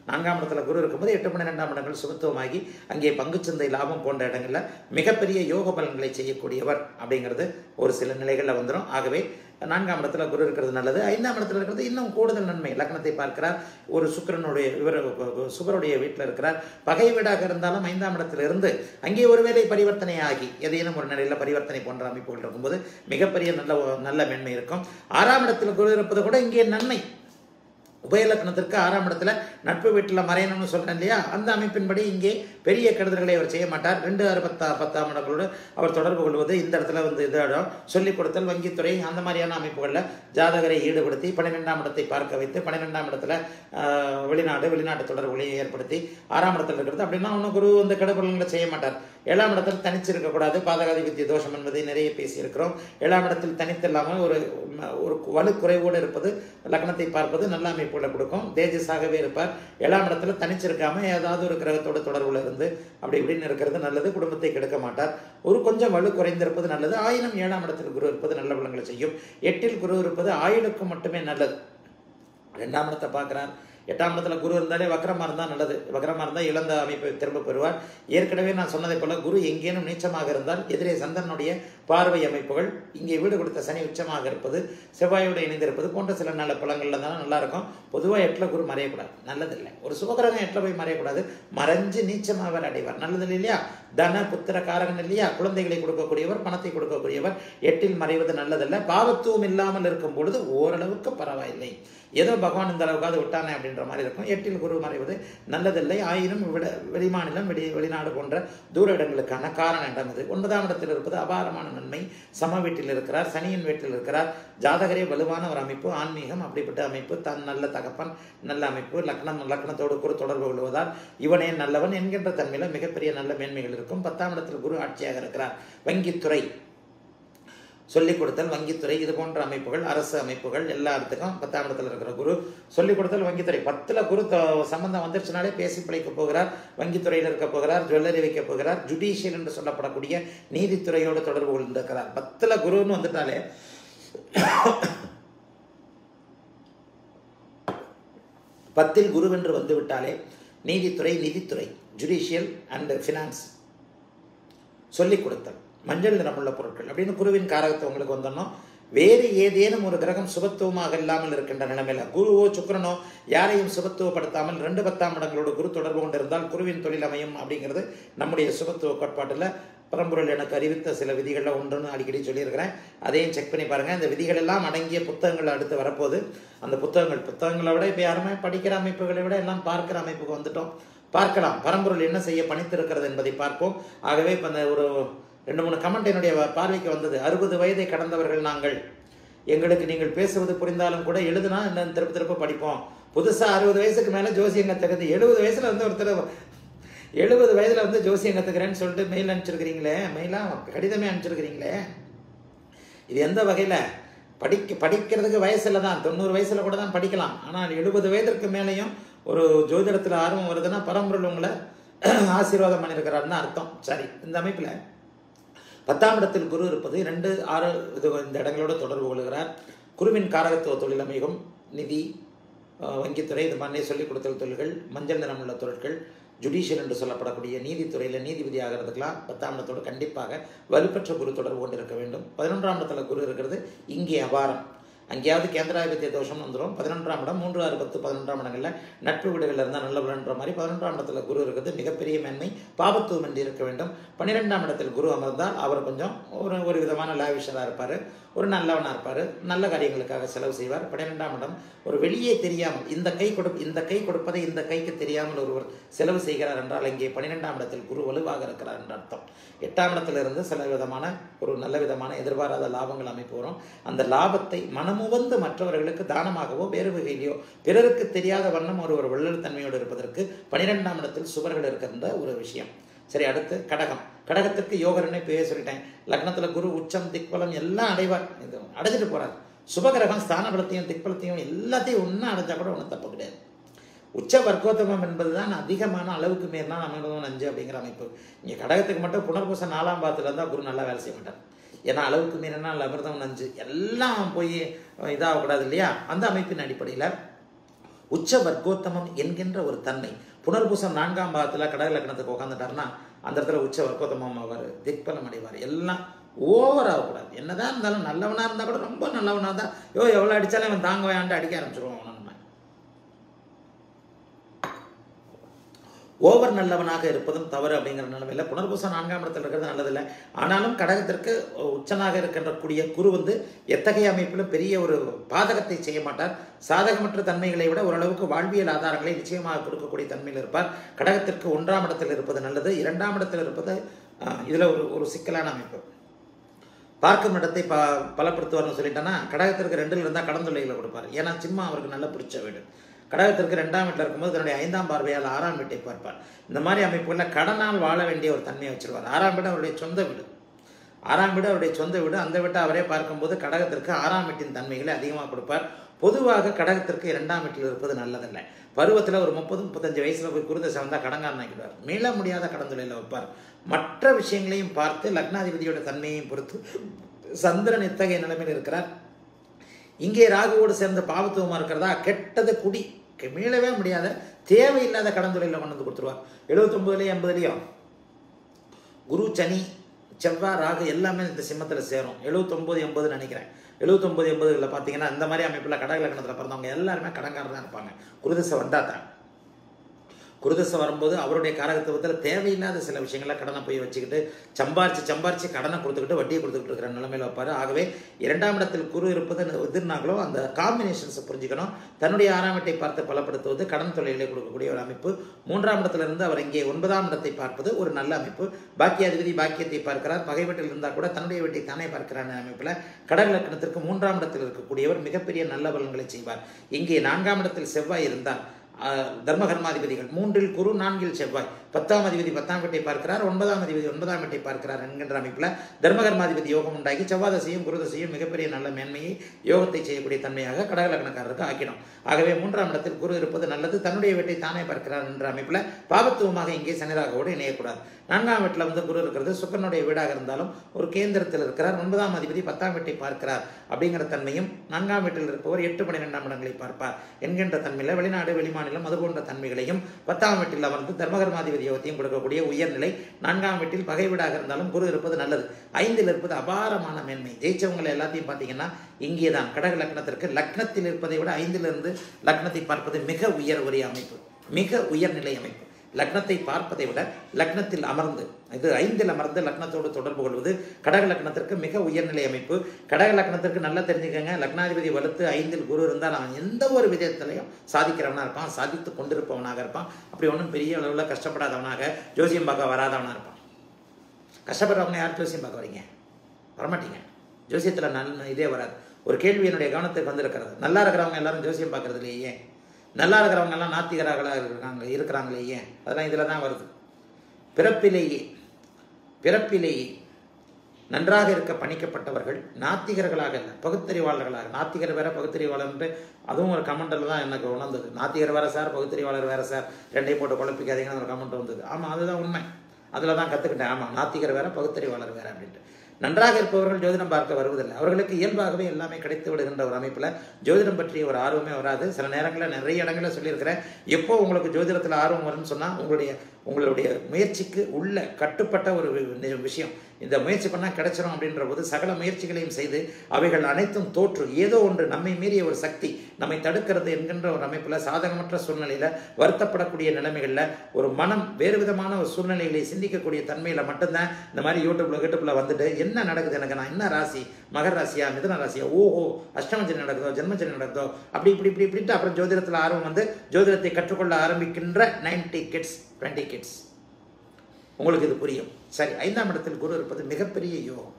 நான்காம் இடத்துல குரு இருக்கும்போது எட்டு பன்னிரெண்டாம் இடங்கள் சுபத்துவமாகி அங்கே பங்குச்சந்தை லாபம் போன்ற இடங்களில் மிகப்பெரிய யோக பலன்களை செய்யக்கூடியவர் அப்படிங்கிறது ஒரு சில நிலைகளில் வந்துடும் ஆகவே நான்காம் இடத்துல குரு இருக்கிறது நல்லது ஐந்தாம் இடத்துல இருக்கிறது இன்னும் கூடுதல் நன்மை லக்னத்தை பார்க்கிறார் ஒரு சுக்கிரனுடைய இவர் சுகருடைய வீட்டில் இருக்கிறார் பகை வீடாக இருந்தாலும் ஐந்தாம் இடத்துல இருந்து அங்கே ஒருவேளை பரிவர்த்தனை ஆகி எதையும் ஒரு நிலையில் பரிவர்த்தனை போன்ற அமைப்புகள் இருக்கும்போது மிகப்பெரிய நல்ல நல்ல மேன்மை இருக்கும் ஆறாம் இடத்துல குரு இருப்பது கூட இங்கே நன்மை உபயலக்கணத்திற்கு ஆறாம் இடத்துல நட்பு வீட்டில் மறையணும்னு சொல்கிறேன் இல்லையா அந்த அமைப்பின்படி இங்கே பெரிய கெடுதல்களை அவர் செய்ய மாட்டார் ரெண்டு ஆறு பத்தா பத்தாம் இடங்களோடு அவர் தொடர்பு கொள்வது இந்த இடத்துல வந்து இதாடும் சொல்லிக் கொடுத்தல் வங்கித்துறை அந்த மாதிரியான அமைப்புகளில் ஜாதகரை ஈடுபடுத்தி பன்னிரெண்டாம் இடத்தை பார்க்க வைத்து பன்னிரெண்டாம் இடத்துல ஆஹ், வெளிநாடு வெளிநாட்டு தொடர்புகளை ஏற்படுத்தி ஆறாம் இடத்துல இருக்கிறது அப்படின்னா ஒன்றும் குரு வந்து கெடுபலன்களை செய்ய மாட்டார் ஏழாம் இடத்தில் தனிச்சு இருக்கக்கூடாது பாதகாதிபத்திய தோஷம் என்பதை நிறைய பேசியிருக்கிறோம் ஏழாம் இடத்தில் தனித்தில்லாமல் ஒரு ஒரு வலு குறைவோடு இருப்பது லக்னத்தை பார்ப்பது நல்ல அமைப்புகளை கொடுக்கும் தேஜஸாகவே இருப்பார் ஏழாம் இடத்துல தனிச்சிருக்காம ஏதாவது ஒரு கிரகத்தோட தொடர்புல இருந்து அப்படி இப்படின்னு இருக்கிறது நல்லது குடும்பத்தை கெடுக்க மாட்டார் ஒரு கொஞ்சம் வலு குறைந்திருப்பது நல்லது ஆயினும் ஏழாம் இடத்தில் குரு இருப்பது நல்ல பலன்களை செய்யும் எட்டில் குரு இருப்பது ஆயுளுக்கு மட்டுமே நல்லது ரெண்டாம் இடத்தை பார்க்குறார் எட்டாம் இடத்துல குரு இருந்தாலே வக்கரமாக இருந்தால் நல்லது வக்கரமாக இருந்தால் இழந்த அமைப்பை திரும்ப பெறுவார் ஏற்கனவே நான் சொன்னதை போல குரு எங்கேனும் நீச்சமாக இருந்தால் எதிரே சந்தனுடைய பார்வை அமைப்புகள் இங்கே வீடு கொடுத்த சனி உச்சமாக இருப்பது செவ்வாயோடு இணைந்திருப்பது போன்ற சில நல்ல பழங்கள்ல இருந்தாலும் நல்லா இருக்கும் பொதுவாக எட்டில் குரு மறையக்கூடாது நல்லதில்லை ஒரு சுபகிரகம் எட்டில் போய் மறையக்கூடாது மறைஞ்சு நீச்சமாக அவர் அடைவார் நல்லது இல்லையா தன புத்திர காரகன் இல்லையா குழந்தைகளை கொடுக்கக்கூடியவர் பணத்தை கொடுக்கக்கூடியவர் எட்டில் மறைவது நல்லதல்ல பாவத்துவம் இல்லாமல் இருக்கும் பொழுது ஓரளவுக்கு பரவாயில்லை ஏதோ பகவான் இந்த அளவுக்காவது விட்டானே அப்படின்ற மாதிரி இருக்கும் எட்டில் குரு மறைவது நல்லதில்லை ஆயினும் விட வெளிமாநிலம் வெளி வெளிநாடு போன்ற தூர இடங்களுக்கான காரண இடம் இது ஒன்பதாம் இடத்தில் இருப்பது அபாரமான நன்மை சம வீட்டில் இருக்கிறார் சனியின் வீட்டில் இருக்கிறார் ஜாதகரே வலுவான ஒரு அமைப்பு ஆன்மீகம் அப்படிப்பட்ட அமைப்பு தன் நல்ல தகப்பன் நல்ல அமைப்பு லக்னம் லக்னத்தோடு குரு தொடர்பு கொள்வதால் இவனே நல்லவன் என்கின்ற தன்மையில மிகப்பெரிய நல்ல மேன்மைகள் இருக்கும் பத்தாம் இடத்தில் குரு ஆட்சியாக இருக்கிறார் வங்கித்துறை சொல்லிக் கொடுத்தல் வங்கித்துறை இது போன்ற அமைப்புகள் அரசு அமைப்புகள் எல்லா இடத்துக்கும் பத்தாம் இடத்துல இருக்கிற குரு சொல்லிக் கொடுத்தல் வங்கித்துறை பத்தில் குரு த- சம்பந்தம் வந்துருச்சுனாலே பேசி பிழைக்க போகிறார் வங்கித்துறையில் இருக்க போகிறார் ஜுவல்லரி வைக்க போகிறார் ஜுடிஷியல் என்று சொல்லப்படக்கூடிய நீதித்துறையோடு தொடர்பு கொண்டிருக்கிறார் பத்தில் குருன்னு வந்துட்டாலே பத்தில் குருவென்று வந்துவிட்டாலே நீதித்துறை நிதித்துறை ஜுடிஷியல் அண்ட் ஃபினான்ஸ் சொல்லிக் கொடுத்தல் மஞ்சள் நிறமுள்ள பொருட்கள் அப்படின்னு குருவின் காரகத்தை உங்களுக்கு வந்தோம்னா வேறு ஏதேனும் ஒரு கிரகம் சுபத்துவமாக இல்லாமல் இருக்கின்ற நிலைமையில குருவோ சுக்கிரனோ யாரையும் சுபத்துவப்படுத்தாமல் ரெண்டு பத்தாம் இடங்களோட குரு தொடர்பு கொண்டிருந்தால் குருவின் தொழில் அமையும் அப்படிங்கிறது நம்முடைய சுபத்துவ கோட்பாட்டில் பரம்பொருள் எனக்கு அறிவித்த சில விதிகளில் ஒன்றுன்னு அடிக்கடி சொல்லியிருக்கிறேன் அதையும் செக் பண்ணி பாருங்கள் இந்த விதிகள் எல்லாம் அடங்கிய புத்தகங்கள் அடுத்து வரப்போகுது அந்த புத்தகங்கள் புத்தகங்களை விட இப்போ யாருமே படிக்கிற அமைப்புகளை விட எல்லாம் பார்க்கிற அமைப்புக்கு வந்துட்டோம் பார்க்கலாம் பரம்பொருள் என்ன செய்ய பணித்திருக்கிறது என்பதை பார்ப்போம் ஆகவே இப்போ அந்த ஒரு ரெண்டு மூணு கமெண்ட் என்னுடைய பார்வைக்கு வந்தது அறுபது வயதை கடந்தவர்கள் நாங்கள் எங்களுக்கு நீங்கள் பேசுவது புரிந்தாலும் கூட எழுதுனா இன்னும் திருப்ப திருப்ப படிப்போம் புதுசாக அறுபது வயசுக்கு மேலே ஜோசியம் கற்றுக்கிறது எழுபது வயசில் வந்து ஒருத்தர் எழுபது வயதில் வந்து ஜோசியம் கற்றுக்கிறேன்னு சொல்லிட்டு மெயில் அனுப்பிச்சிருக்கிறீங்களே மெயிலாக கடிதமே அனுப்பிச்சிருக்கிறீங்களே இது எந்த வகையில் படிக்க படிக்கிறதுக்கு வயசில் தான் தொண்ணூறு வயசில் கூட தான் படிக்கலாம் ஆனால் எழுபது வயதிற்கு மேலேயும் ஒரு ஜோதிடத்தில் ஆர்வம் வருதுன்னா பரம்பொருள் உங்களை ஆசீர்வாதம் பண்ணியிருக்கிறாருன்னு அர்த்தம் சரி இந்த அமைப்பில் பத்தாம் இடத்தில் குரு இருப்பது ரெண்டு ஆறு இது இந்த இடங்களோடு தொடர்பு கொள்கிறார் குருவின் காரகத்துவ தொழில் அமைகும் நிதி அஹ், வங்கித்துறை இது மாதிரி சொல்லிக் கொடுத்தல் தொழில்கள் மஞ்சள் நிறமுள்ள தொழில்கள் ஜுடிஷியல் என்று சொல்லப்படக்கூடிய நீதித்துறையில் நீதிபதி ஆகிறதுக்கெல்லாம் பத்தாம் இடத்தோடு கண்டிப்பாக வலுப்பெற்ற குரு தொடர்பு கொண்டு இருக்க வேண்டும் பதினொன்றாம் இடத்துல குரு இருக்கிறது இங்கே அபாரம் அங்கேயாவது கேந்திராதிபத்திய தோஷம் வந்துடும் பதினொன்றாம் இடம் மூன்று ஆறு பத்து பதினொன்றாம் இடங்களில் நட்பு வீடுகளில் இருந்தால் நல்ல பலன்ற மாதிரி பதினொன்றாம் இடத்துல குரு இருக்கிறது மிகப்பெரிய மேன்மை பாபத்துவம் என்று இருக்க வேண்டும் பன்னிரெண்டாம் இடத்தில் குரு அமர்ந்தால் அவர் கொஞ்சம் ஒரு ஒரு விதமான லாவிஷராக இருப்பார் ஒரு நல்லவனாக இருப்பார் நல்ல காரியங்களுக்காக செலவு செய்வார் பன்னிரெண்டாம் இடம் ஒரு வெளியே தெரியாமல் இந்த கை கொடு இந்த கை கொடுப்பதை இந்த கைக்கு தெரியாமல் ஒருவர் செலவு செய்கிறார் என்றால் இங்கே பன்னிரெண்டாம் இடத்தில் குரு வலுவாக இருக்கிறார் என்ற அர்த்தம் எட்டாம் இடத்திலிருந்து சில விதமான ஒரு நல்ல விதமான எதிர்பாராத லாபங்கள் அமைப்பு வரும் அந்த லாபத்தை மனமுவந்து மற்றவர்களுக்கு தானமாகவோ வேறு வகையிலையோ பிறருக்கு தெரியாத வண்ணம் ஒரு ஒரு வள்ளல் தன்மையோடு இருப்பதற்கு பன்னிரெண்டாம் இடத்தில் சுவர்கள் இருக்கின்ற ஒரு விஷயம் சரி அடுத்து கடகம் கடகத்திற்கு யோகரனை பேச சொல்லிட்டேன் லக்னத்தில் குரு உச்சம் திக்பலம் எல்லாம் அடைவார் இது அடைஞ்சிட்டு போறார் சுபகிரகம் ஸ்தான பலத்தையும் திக்பலத்தையும் எல்லாத்தையும் ஒன்றா அடைஞ்சா கூட ஒன்றும் தப்பு கிடையாது உச்ச வர்க்கோத்தமம் என்பதுதான் அதிகமான அளவுக்கு மீறினா அமிர்தம் நஞ்சு அப்படிங்கிற அமைப்பு இங்கே கடகத்துக்கு மட்டும் புனர்பூச நாலாம் பாதத்துல இருந்தால் குரு நல்லா வேலை செய்ய மாட்டார் ஏன்னா அளவுக்கு மீறினா அமிர்தம் நஞ்சு எல்லாம் போய் இதாகக்கூடாது இல்லையா அந்த அமைப்பின் அடிப்படையில் உச்ச வர்க்கோத்தமம் என்கின்ற ஒரு தன்மை புனர்பூசம் நான்காம் பாகத்தில் கடக லக்னத்துக்கு உட்காந்துட்டாருன்னா அந்த இடத்துல உச்ச வர்க்கோத்தமம் அவர் திக்பலம் அடைவார் எல்லாம் ஓவர் ஆகக்கூடாது என்னதான் இருந்தாலும் நல்லவனா இருந்தால் கூட ரொம்ப நல்லவனா தான் யோ எவ்வளோ அடித்தாலும் அவன் தாங்க வேண்டாம் அடிக்க ஆரம்பிச்சிருவான் அவனை நம்ம ஓவர் நல்லவனாக இருப்பதும் தவறு அப்படிங்கிற நிலைமையில் புனர்பூசம் நான்காம் இடத்தில் இருக்கிறது நல்லதில்லை ஆனாலும் கடகத்திற்கு உச்சனாக இருக்கின்ற கூடிய குரு வந்து எத்தகைய அமைப்பிலும் பெரிய ஒரு பாதகத்தை செய்ய மாட்டார் சாதகமற்ற தன்மைகளை விட ஓரளவுக்கு வாழ்வியல் ஆதாரங்களை நிச்சயமாக கொடுக்கக்கூடிய தன்மையில் இருப்பார் கடகத்திற்கு ஒன்றாம் இடத்தில் இருப்பது நல்லது இரண்டாம் இடத்தில் இருப்பது இதில் ஒரு ஒரு சிக்கலான அமைப்பு பார்க்கும் இடத்தை ப பலப்படுத்துவார்னு சொல்லிட்டேன்னா கடகத்திற்கு ரெண்டில் இருந்தால் கடன் தொல்லைகளை கொடுப்பார் ஏன்னா சிம்மா அவருக்கு நல்ல பிடிச்ச வீடு கடகத்திற்கு ரெண்டாம் வீட்டில் இருக்கும்போது தன்னுடைய ஐந்தாம் பார்வையால் ஆறாம் வீட்டை பார்ப்பார் இந்த மாதிரி அமைப்புகளில் கடனால் வாழ வேண்டிய ஒரு தன்மையை வச்சிருவார் ஆறாம் வீடு அவருடைய சொந்த வீடு ஆறாம் வீடு அவருடைய சொந்த வீடு அந்த வீட்டை அவரே பார்க்கும்போது கடகத்திற்கு ஆறாம் வீட்டின் தன்மைகளை அதிகமாக கொடுப்பார் பொதுவாக கடகத்திற்கு இரண்டாம் வீட்டில் இருப்பது நல்லதில்லை பருவத்தில் ஒரு முப்பது முப்பத்தஞ்சு வயசில் போய் குருதசை வந்தால் கடங்காரன் ஆகிடுவார் மீள முடியாத கடன் தொழிலில் வைப்பார் மற்ற விஷயங்களையும் பார்த்து லக்னாதிபதியோட தன்மையையும் பொறுத்து சந்திரன் இத்தகைய நிலைமையில் இருக்கிறார் இங்கே ராகுவோடு சேர்ந்த பாவத்துவமாக இருக்கிறதா கெட்டது குடி மீளவே முடியாத தேவையில்லாத கடன் தொழிலில் கொண்டு வந்து கொடுத்துருவார் எழுபத்தொம்பதுலேயும் எண்பதுலேயும் குரு சனி செவ்வாய் ராகு எல்லாமே இந்த சிம்மத்தில் சேரும் எழுபத்தொம்பது எண்பதுன்னு நினைக்கிறேன் எழுபத்தொம்பது எண்பதுகளில் பார்த்தீங்கன்னா இந்த மாதிரி அமைப்பில் கடக லக்னத்தில் பிறந்தவங்க எல்லாருமே கடன்காரர் தான் இருப்பாங்க குருதசை வந்தால் தான் குருதசை வரும்போது அவருடைய காரகத்துவத்தில் தேவையில்லாத சில விஷயங்களை கடனை போய் வச்சுக்கிட்டு சம்பாரிச்சு சம்பாரிச்சு கடனை கொடுத்துக்கிட்டு வட்டியை கொடுத்துக்கிட்டு இருக்கிற நிலைமையில் வைப்பார் ஆகவே இரண்டாம் இடத்தில் குரு இருப்பது எதிர்னாங்களோ அந்த காம்பினேஷன்ஸை புரிஞ்சுக்கணும் தன்னுடைய ஆறாம் வீட்டை பார்த்து பலப்படுத்துவது கடன் தொழிலை கொடுக்கக்கூடிய ஒரு அமைப்பு மூன்றாம் இடத்திலிருந்து அவர் இங்கே ஒன்பதாம் இடத்தை பார்ப்பது ஒரு நல்ல அமைப்பு பாக்கியாதிபதி பாக்கியத்தை பார்க்கிறார் பகை வீட்டில் இருந்தால் கூட தன்னுடைய வீட்டை தானே பார்க்கிறார் அமைப்பில் கடல் லக்கணத்திற்கு மூன்றாம் இடத்தில் இருக்கக்கூடியவர் மிகப்பெரிய நல்ல பலன்களை செய்வார் இங்கே நான்காம் இடத்தில் செவ்வாய் இருந்தால் தர்மகர்மாதிபதிகள் மூன்றில் குரு நான்கில் செவ்வாய் பத்தாம் அதிபதி பத்தாம் வீட்டை பார்க்கிறார் ஒன்பதாம் அதிபதி ஒன்பதாம் வீட்டை பார்க்கிறார் என்கின்ற அமைப்பில் தர்மகர்மாதிபதி யோகம் உண்டாகி செவ்வாதசையும் குருதசையும் மிகப்பெரிய நல்ல மேன்மையை யோகத்தை செய்யக்கூடிய தன்மையாக கடகலக்கணக்காரருக்கு ஆக்கிடும் ஆகவே மூன்றாம் இடத்தில் குரு இருப்பது நல்லது தன்னுடைய வீட்டை தானே பார்க்கிறார் என்ற அமைப்பில் பாபத்துவமாக இங்கே சனிராகவோடு இணையக்கூடாது நான்காம் வீட்டில் வந்து குரு இருக்கிறது சுக்கரனுடைய வீடாக இருந்தாலும் ஒரு கேந்திரத்தில் இருக்கிறார் ஒன்பதாம் அதிபதி பத்தாம் வீட்டை பார்க்கிறார் அப்படிங்கிற தன்மையும் நான்காம் வீட்டில் இருப்பவர் எட்டு பன்னிரெண்டாம் இடங்களை பார்ப்பார் என்கின்ற தன்மையில் வெளிநாடு வெளிமாநிலம் அது போன்ற தன்மைகளையும் பத்தாம் வீட்டில் அமர்ந்து தர்மகர்மாதிபதி யோகத்தையும் கொடுக்கக்கூடிய உயர்நிலை நான்காம் வீட்டில் பகை வீடாக இருந்தாலும் குரு இருப்பது நல்லது ஐந்தில் இருப்பது அபாரமான மேன்மை ஜெயிச்சவங்களை எல்லாத்தையும் பார்த்தீங்கன்னா இங்கே தான் கடக லக்னத்திற்கு லக்னத்தில் இருப்பதை விட ஐந்திலிருந்து லக்னத்தை பார்ப்பது மிக உயர் உரிய அமைப்பு மிக உயர்நிலை அமைப்பு லக்னத்தை பார்ப்பதை விட லக்னத்தில் அமர்ந்து இது ஐந்தில் அமர்ந்து லக்னத்தோடு தொடர்பு கொள்வது கடக லக்னத்திற்கு மிக உயர்நிலை அமைப்பு கடக லக்னத்திற்கு நல்லா தெரிஞ்சுக்கங்க லக்னாதிபதி வலுத்து ஐந்தில் குரு இருந்தால் அவன் எந்த ஒரு விதத்திலையும் சாதிக்கிறவனாக இருப்பான் சாதித்து கொண்டிருப்பவனாக இருப்பான் அப்படி ஒன்றும் பெரிய அளவில் கஷ்டப்படாதவனாக ஜோசியம் பார்க்க வராதவனாக இருப்பான் கஷ்டப்படுறவங்க யார் ஜோசியம் பார்க்க வரீங்க வரமாட்டீங்க ஜோசியத்தில் நல்ல இதே வராது ஒரு கேள்வி என்னுடைய கவனத்துக்கு வந்திருக்கிறது நல்லா இருக்கிறவங்க எல்லாரும் ஜோசியம் பார்க்கறது இல்லையே நல்லா இருக்கிறவங்க எல்லாம் நாத்திகராகளாக இருக்காங்க இருக்கிறாங்களே ஏன் அதெல்லாம் இதில் தான் வருது பிறப்பிலேயே பிறப்பிலேயே நன்றாக இருக்க பணிக்கப்பட்டவர்கள் நாத்திகர்களாக இல்லை பகுத்தறிவாளர்களாக நாத்திகர் வேற பகுத்தறிவாளர் என்று அதுவும் ஒரு கமெண்டில் தான் எனக்கு உணர்ந்தது நாத்திகர் வேற சார் பகுத்தறிவாளர் வேற சார் ரெண்டையும் போட்டு குழப்பிக்காதீங்கன்னு ஒரு கமெண்ட் வந்தது ஆமாம் அதுதான் உண்மை அதில் தான் கற்றுக்கிட்டேன் ஆமாம் நாத்திகர் வேற பகுத்தறிவாளர் வேற அப்படின்ட்டு நன்றாக இருப்பவர்கள் ஜோதிடம் பார்க்க வருவதில்லை அவர்களுக்கு இயல்பாகவே எல்லாமே கிடைத்து விடுகின்ற ஒரு அமைப்பில் ஜோதிடம் பற்றிய ஒரு ஆர்வமே வராது சில நேரங்களில் நிறைய இடங்களில் சொல்லியிருக்கிறேன் எப்போ உங்களுக்கு ஜோதிடத்தில் ஆர்வம் வரும்னு சொன்னால் உங்களுடைய உங்களுடைய முயற்சிக்கு உள்ள கட்டுப்பட்ட ஒரு விஷயம் இந்த முயற்சி பண்ணால் கிடைச்சிரும் அப்படின்ற போது சகல முயற்சிகளையும் செய்து அவைகள் அனைத்தும் தோற்று ஏதோ ஒன்று நம்மை மீறிய ஒரு சக்தி நம்மை தடுக்கிறது என்கின்ற ஒரு அமைப்பில் சாதகமற்ற சூழ்நிலையில் வருத்தப்படக்கூடிய நிலைமைகளில் ஒரு மனம் வேறு விதமான ஒரு சூழ்நிலைகளை சிந்திக்கக்கூடிய தன்மையில் மட்டும்தான் இந்த மாதிரி யூடியூப்ல யூடியூப்ல வந்துட்டு என்ன நடக்குது எனக்கு நான் என்ன ராசி மகர ராசியா மிதன ராசியா ஓஹோ அஷ்டமஞ்சனி நடக்குதோ ஜென்மஞ்சனி நடக்குதோ அப்படி இப்படி இப்படி இப்படின்ட்டு அப்புறம் ஜோதிடத்தில் ஆர்வம் வந்து ஜோதிடத்தை கற்றுக்கொள்ள ஆரம்பிக்கின்ற நைன்டி கிட்ஸ் டுவெண்ட்டி கிட்ஸ் உங்களுக்கு இது புரியும் சரி ஐந்தாம் இடத்தில் குரு இருப்பது மிகப்பெரிய யோகம்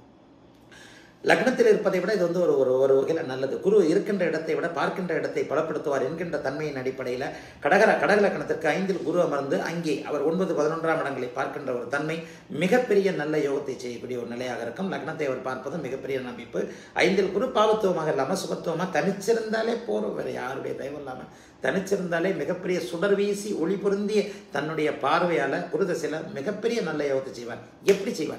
லக்னத்தில் இருப்பதை விட இது வந்து ஒரு ஒரு ஒரு வகையில் நல்லது குரு இருக்கின்ற இடத்தை விட பார்க்கின்ற இடத்தை பலப்படுத்துவார் என்கின்ற தன்மையின் அடிப்படையில் கடகர கடக லக்னத்திற்கு ஐந்தில் குரு அமர்ந்து அங்கே அவர் ஒன்பது பதினொன்றாம் இடங்களை பார்க்கின்ற ஒரு தன்மை மிகப்பெரிய நல்ல யோகத்தை செய்யக்கூடிய ஒரு நிலையாக இருக்கும் லக்னத்தை அவர் பார்ப்பது மிகப்பெரிய நம்பிப்பு ஐந்தில் குரு பாவத்துவமாக இல்லாமல் சுபத்துவமாக தனிச்சிருந்தாலே போகிறோம் வேறு யாருடைய தயவு இல்லாமல் தனிச்சிருந்தாலே மிகப்பெரிய சுடர் வீசி ஒளி பொருந்திய தன்னுடைய பார்வையால் குருதசையில் மிகப்பெரிய நல்ல யோகத்தை செய்வார் எப்படி செய்வார்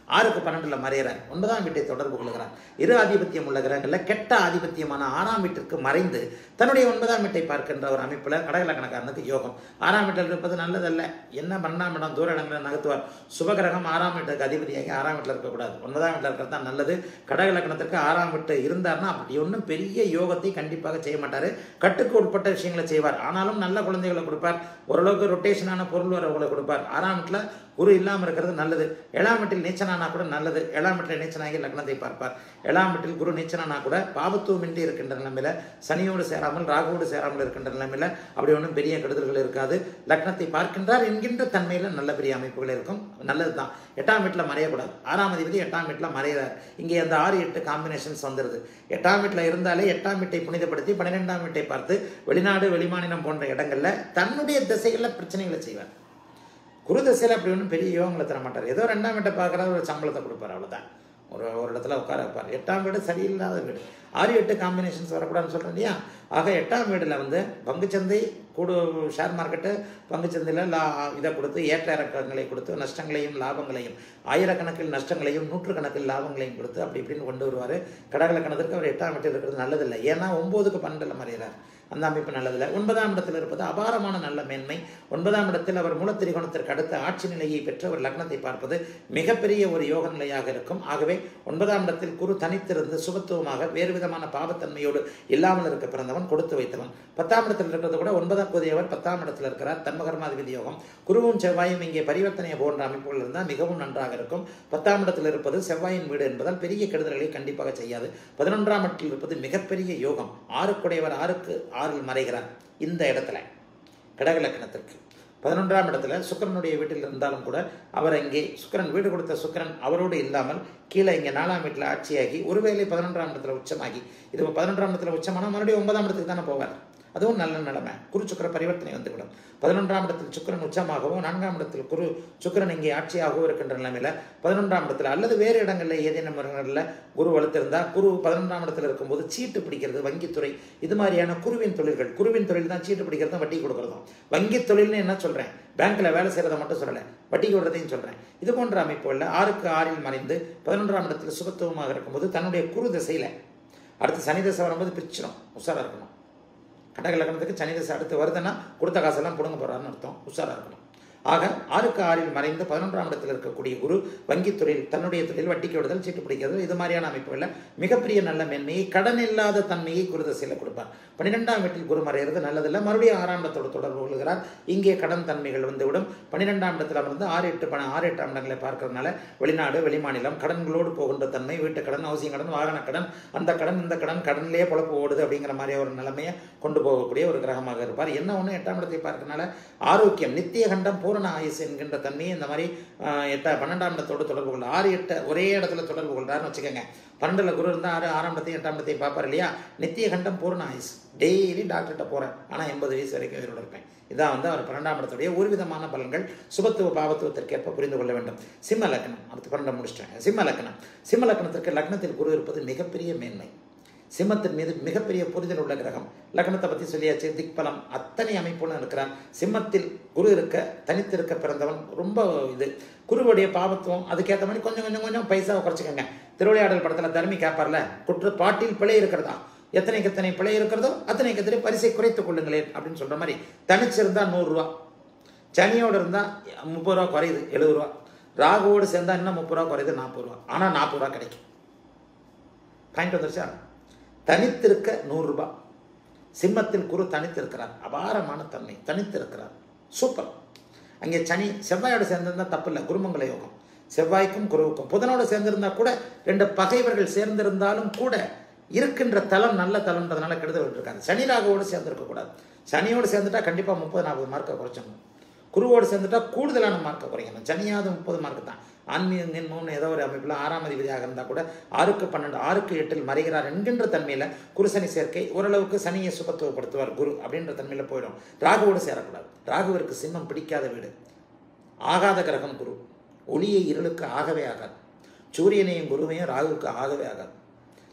ஆறுக்கு பன்னெண்டில் மறையிறார் ஒன்பதாம் வீட்டை தொடர்பு கொள்கிறார் இரு ஆதிபத்தியம் உள்ள கிரகங்களில் கெட்ட ஆதிபத்தியமான ஆறாம் வீட்டிற்கு மறைந்து தன்னுடைய ஒன்பதாம் வீட்டை பார்க்கின்ற ஒரு அமைப்பில் கடகலக்கணக்காரனுக்கு யோகம் ஆறாம் வீட்டில் இருப்பது நல்லதல்ல என்ன பன்னெண்டாம் இடம் தூர இடங்களை நகர்த்துவார் சுபகிரகம் ஆறாம் வீட்டுக்கு அதிபதியாகி ஆறாம் வீட்டில் இருக்கக்கூடாது ஒன்பதாம் வீட்டில் இருக்கிறது தான் நல்லது கடகலக்கணத்திற்கு ஆறாம் வீட்டு இருந்தார்னா அப்படி ஒன்றும் பெரிய யோகத்தை கண்டிப்பாக செய்ய மாட்டார் கட்டுக்கு உட்பட்ட விஷயங்களை செய்வார் ஆனாலும் நல்ல குழந்தைகளை கொடுப்பார் ஓரளவுக்கு ரொட்டேஷனான பொருள் வரவுகளை கொடுப்பார் ஆறாம் வீட்டில் குரு இல்லாமல் இருக்கிறது நல்லது ஏழாம் வீட்டில் நீச்சனானா கூட நல்லது ஏழாம் வீட்டில் நீச்சனாகி லக்னத்தை பார்ப்பார் ஏழாம் வீட்டில் குரு நீச்சனானா கூட பாவத்துவமின்றி இருக்கின்ற நிலைமையில சனியோடு சேராமல் ராகுவோடு சேராமல் இருக்கின்ற நிலைமையில அப்படி ஒன்றும் பெரிய கெடுதல்கள் இருக்காது லக்னத்தை பார்க்கின்றார் என்கின்ற தன்மையில் நல்ல பெரிய அமைப்புகள் இருக்கும் நல்லது தான் எட்டாம் வீட்டில் மறையக்கூடாது ஆறாம் அதிபதி எட்டாம் வீட்டில் மறையிறார் இங்கே அந்த ஆறு எட்டு காம்பினேஷன்ஸ் வந்துடுது எட்டாம் வீட்டில் இருந்தாலே எட்டாம் வீட்டை புனிதப்படுத்தி பன்னிரெண்டாம் வீட்டை பார்த்து வெளிநாடு வெளிமாநிலம் போன்ற இடங்கள்ல தன்னுடைய திசைகளில் பிரச்சனைகளை செய்வார் குரு தசையில் அப்படி ஒன்றும் பெரிய யோகங்களை தர மாட்டார் ஏதோ ரெண்டாம் வீட்டை பார்க்குறாரு ஒரு சம்பளத்தை கொடுப்பார் அவ்வளோதான் ஒரு ஒரு இடத்துல உட்கார வைப்பார் எட்டாம் வீடு சரியில்லாத வீடு ஆறு எட்டு காம்பினேஷன்ஸ் வரக்கூடாதுன்னு சொல்கிறேன் இல்லையா ஆக எட்டாம் வீடில் வந்து பங்குச்சந்தை கூடு ஷேர் மார்க்கெட்டு பங்குச்சந்தையில் லா இதை கொடுத்து ஏற்ற இறக்கங்களை கொடுத்து நஷ்டங்களையும் லாபங்களையும் ஆயிரக்கணக்கில் நஷ்டங்களையும் நூற்றுக்கணக்கில் லாபங்களையும் கொடுத்து அப்படி இப்படின்னு கொண்டு வருவார் கடகல கணத்திற்கு அவர் எட்டாம் வீட்டில் இருக்கிறது நல்லதில்லை ஏன்னா ஒம்போதுக்கு பன்னெண்டில் மறைகிறார் அந்த அமைப்பு நல்லதில்லை ஒன்பதாம் இடத்தில் இருப்பது அபாரமான நல்ல மேன்மை ஒன்பதாம் இடத்தில் அவர் மூலத்திரிகோணத்திற்கு அடுத்த ஆட்சி நிலையை பெற்று அவர் லக்னத்தை பார்ப்பது மிகப்பெரிய ஒரு யோக நிலையாக இருக்கும் ஆகவே ஒன்பதாம் இடத்தில் குரு தனித்திருந்து சுபத்துவமாக வேறு விதமான பாவத்தன்மையோடு இல்லாமல் இருக்க பிறந்தவன் கொடுத்து வைத்தவன் பத்தாம் இடத்தில் இருக்கிறது கூட ஒன்பதாம் புதியவர் பத்தாம் இடத்தில் இருக்கிறார் தன்மகர்மாதிபதி யோகம் குருவும் செவ்வாயும் இங்கே பரிவர்த்தனை போன்ற அமைப்புகள் இருந்தால் மிகவும் நன்றாக இருக்கும் பத்தாம் இடத்தில் இருப்பது செவ்வாயின் வீடு என்பதால் பெரிய கெடுதல்களை கண்டிப்பாக செய்யாது பதினொன்றாம் இடத்தில் இருப்பது மிகப்பெரிய யோகம் ஆறுக்குடையவர் ஆறுக்கு ஆறில் மறைகிறார் இந்த இடத்துல கடகலக்கணத்திற்கு பதினொன்றாம் இடத்துல சுக்கரனுடைய வீட்டில் இருந்தாலும் கூட அவர் இங்கே சுக்கரன் வீடு கொடுத்த சுக்கரன் அவரோடு இல்லாமல் கீழே இங்கே நாலாம் வீட்டில் ஆட்சியாகி ஒருவேளை பதினொன்றாம் இடத்துல உச்சமாகி இது பதினொன்றாம் இடத்துல உச்சமானால் மறுபடியும் ஒன்பதாம் இடத்துக்கு தானே போவார் அதுவும் நல்ல நிலைமை குரு சுக்கர பரிவர்த்தனை வந்துவிடும் பதினொன்றாம் இடத்தில் சுக்கரன் உச்சமாகவும் நான்காம் இடத்தில் குரு சுக்கரன் இங்கே ஆட்சியாகவும் இருக்கின்ற நிலைமையில பதினொன்றாம் இடத்துல அல்லது வேறு இடங்களில் ஏதேனும் இடங்களில் குரு வலுத்திருந்தால் குரு பதினொன்றாம் இடத்துல இருக்கும்போது சீட்டு பிடிக்கிறது வங்கித்துறை இது மாதிரியான குருவின் தொழில்கள் குருவின் தொழில் தான் சீட்டு பிடிக்கிறதும் வட்டி கொடுக்குறதும் வங்கி தொழில்னு என்ன சொல்கிறேன் பேங்க்கில் வேலை செய்கிறத மட்டும் சொல்லலை வட்டி கொடுறதையும் சொல்கிறேன் இது போன்ற அமைப்புகளில் ஆறுக்கு ஆறில் மறைந்து பதினொன்றாம் இடத்தில் சுபத்துவமாக இருக்கும்போது தன்னுடைய குரு திசையில் அடுத்து சனி தசை வரும்போது பிரிச்சிடும் உஷாராக இருக்கணும் கடக லக்னத்துக்கு சனி தசை அடுத்து வருதுன்னா கொடுத்த காசெல்லாம் பிடுங்க போகிறாருன்னு அர்த்தம் உஷாராக இருக்கணும் ஆக ஆறுக்கு ஆறில் மறைந்து பதினொன்றாம் இடத்தில் இருக்கக்கூடிய குரு வங்கி தொழில் தன்னுடைய தொழில் வட்டிக்கு விடுதல் சீட்டு பிடிக்கிறது இது மாதிரியான அமைப்புகளில் மிகப்பெரிய நல்ல மேன்மையை கடன் இல்லாத தன்மையை குரு தசையில் கொடுப்பார் பன்னிரெண்டாம் வீட்டில் குரு மறையிறது நல்லதில்லை மறுபடியும் ஆறாம் இடத்தோடு தொடர்பு கொள்கிறார் இங்கே கடன் தன்மைகள் வந்துவிடும் பன்னிரெண்டாம் இடத்துல வந்து ஆறு எட்டு பண ஆறு எட்டாம் இடங்களை பார்க்கறதுனால வெளிநாடு வெளிமாநிலம் கடன்களோடு போகின்ற தன்மை வீட்டு கடன் அவசியம் கடன் வாகன கடன் அந்த கடன் இந்த கடன் கடன்லேயே பொழப்பு ஓடுது அப்படிங்கிற மாதிரி ஒரு நிலைமையை கொண்டு போகக்கூடிய ஒரு கிரகமாக இருப்பார் என்ன ஒன்று எட்டாம் இடத்தை பார்க்கறதுனால ஆரோக்கியம் நித்திய கண்டம் பூரண ஆயுசு என்கின்ற தன்மையை இந்த மாதிரி எட்ட பன்னெண்டாம் இடத்தோடு தொடர்பு கொள்ள ஆறு எட்டு ஒரே இடத்துல தொடர்பு கொள்றாருன்னு வச்சுக்கோங்க பன்னெண்டில் குரு இருந்தால் ஆறு ஆறாம் இடத்தையும் எட்டாம் இடத்தையும் பார்ப்பார் இல்லையா நித்திய கண்டம் பூரண ஆயுசு டெய்லி டாக்டர்கிட்ட போகிறேன் ஆனால் எண்பது வயசு வரைக்கும் உயிரோடு இருப்பேன் இதான் வந்து அவர் பன்னெண்டாம் இடத்துடைய ஒரு விதமான பலன்கள் சுபத்துவ பாவத்துவத்திற்கேற்ப புரிந்து கொள்ள வேண்டும் சிம்ம லக்னம் அடுத்து பன்னெண்டு முடிச்சிட்டேன் சிம்ம லக்னம் சிம்ம லக்னத்திற்கு லக்னத்தில் குரு இருப்பது மிகப்பெரிய மேன்மை சிம்மத்தின் மீது மிகப்பெரிய புரிதல் உள்ள கிரகம் லக்னத்தை பற்றி சொல்லியாச்சு திக்பலம் அத்தனை அமைப்புன்னு இருக்கிறான் சிம்மத்தில் குரு இருக்க தனித்திருக்க பிறந்தவன் ரொம்ப இது குருவுடைய பாவத்துவம் அதுக்கேற்ற மாதிரி கொஞ்சம் கொஞ்சம் கொஞ்சம் பைசாவை குறைச்சிக்கோங்க திருவிளையாடல் படத்தில் தர்மி கேட்பார்ல குற்ற பாட்டில் பிழை இருக்கிறதா எத்தனைக்கு எத்தனை பிழை இருக்கிறதோ அத்தனைக்கு எத்தனை பரிசை குறைத்துக் கொள்ளுங்களேன் அப்படின்னு சொல்ற மாதிரி தனிச்சிருந்தா நூறுரூவா சனியோடு இருந்தால் முப்பது ரூபா குறையுது எழுபது ரூபா ராகுவோடு சேர்ந்தா இன்னும் முப்பது ரூபா குறையுது நாற்பது ரூபா ஆனால் நாற்பது ரூபா கிடைக்கும் பாயிண்ட் வந்துருச்சா தனித்திருக்க நூறுரூபா சிம்மத்தில் குரு தனித்திருக்கிறார் அபாரமான தன்மை தனித்திருக்கிறார் சூப்பர் அங்கே சனி செவ்வாயோடு சேர்ந்திருந்தா தப்பு இல்லை குருமங்கல யோகம் செவ்வாய்க்கும் குருவுக்கும் புதனோடு சேர்ந்திருந்தா கூட ரெண்டு பகைவர்கள் சேர்ந்திருந்தாலும் கூட இருக்கின்ற தலம் நல்ல தலம்ன்றதுனால கெடுதல் விட்டுருக்காரு சனி ராகுவோடு சேர்ந்திருக்க கூடாது சனியோடு சேர்ந்துட்டா கண்டிப்பாக முப்பது நாற்பது மார்க்கை குறைச்சிடணும் குருவோடு சேர்ந்துட்டா கூடுதலான மார்க்கை குறைக்கணும் சனியாவது முப்பது மார்க்கு தான் ஆன்மீக மூணு ஏதோ ஒரு அமைப்பில் ஆறாம் அதிபதியாக இருந்தால் கூட ஆறுக்கு பன்னெண்டு ஆறுக்கு எட்டில் மறைகிறார் என்கின்ற தன்மையில் குருசனி சேர்க்கை ஓரளவுக்கு சனியை சுபத்துவப்படுத்துவார் குரு அப்படின்ற தன்மையில் போயிடும் ராகுவோடு சேரக்கூடாது ராகுவிற்கு சிம்மம் பிடிக்காத வீடு ஆகாத கிரகம் குரு ஒளியை இருளுக்கு ஆகவே ஆகாது சூரியனையும் குருவையும் ராகுவுக்கு ஆகவே ஆகாது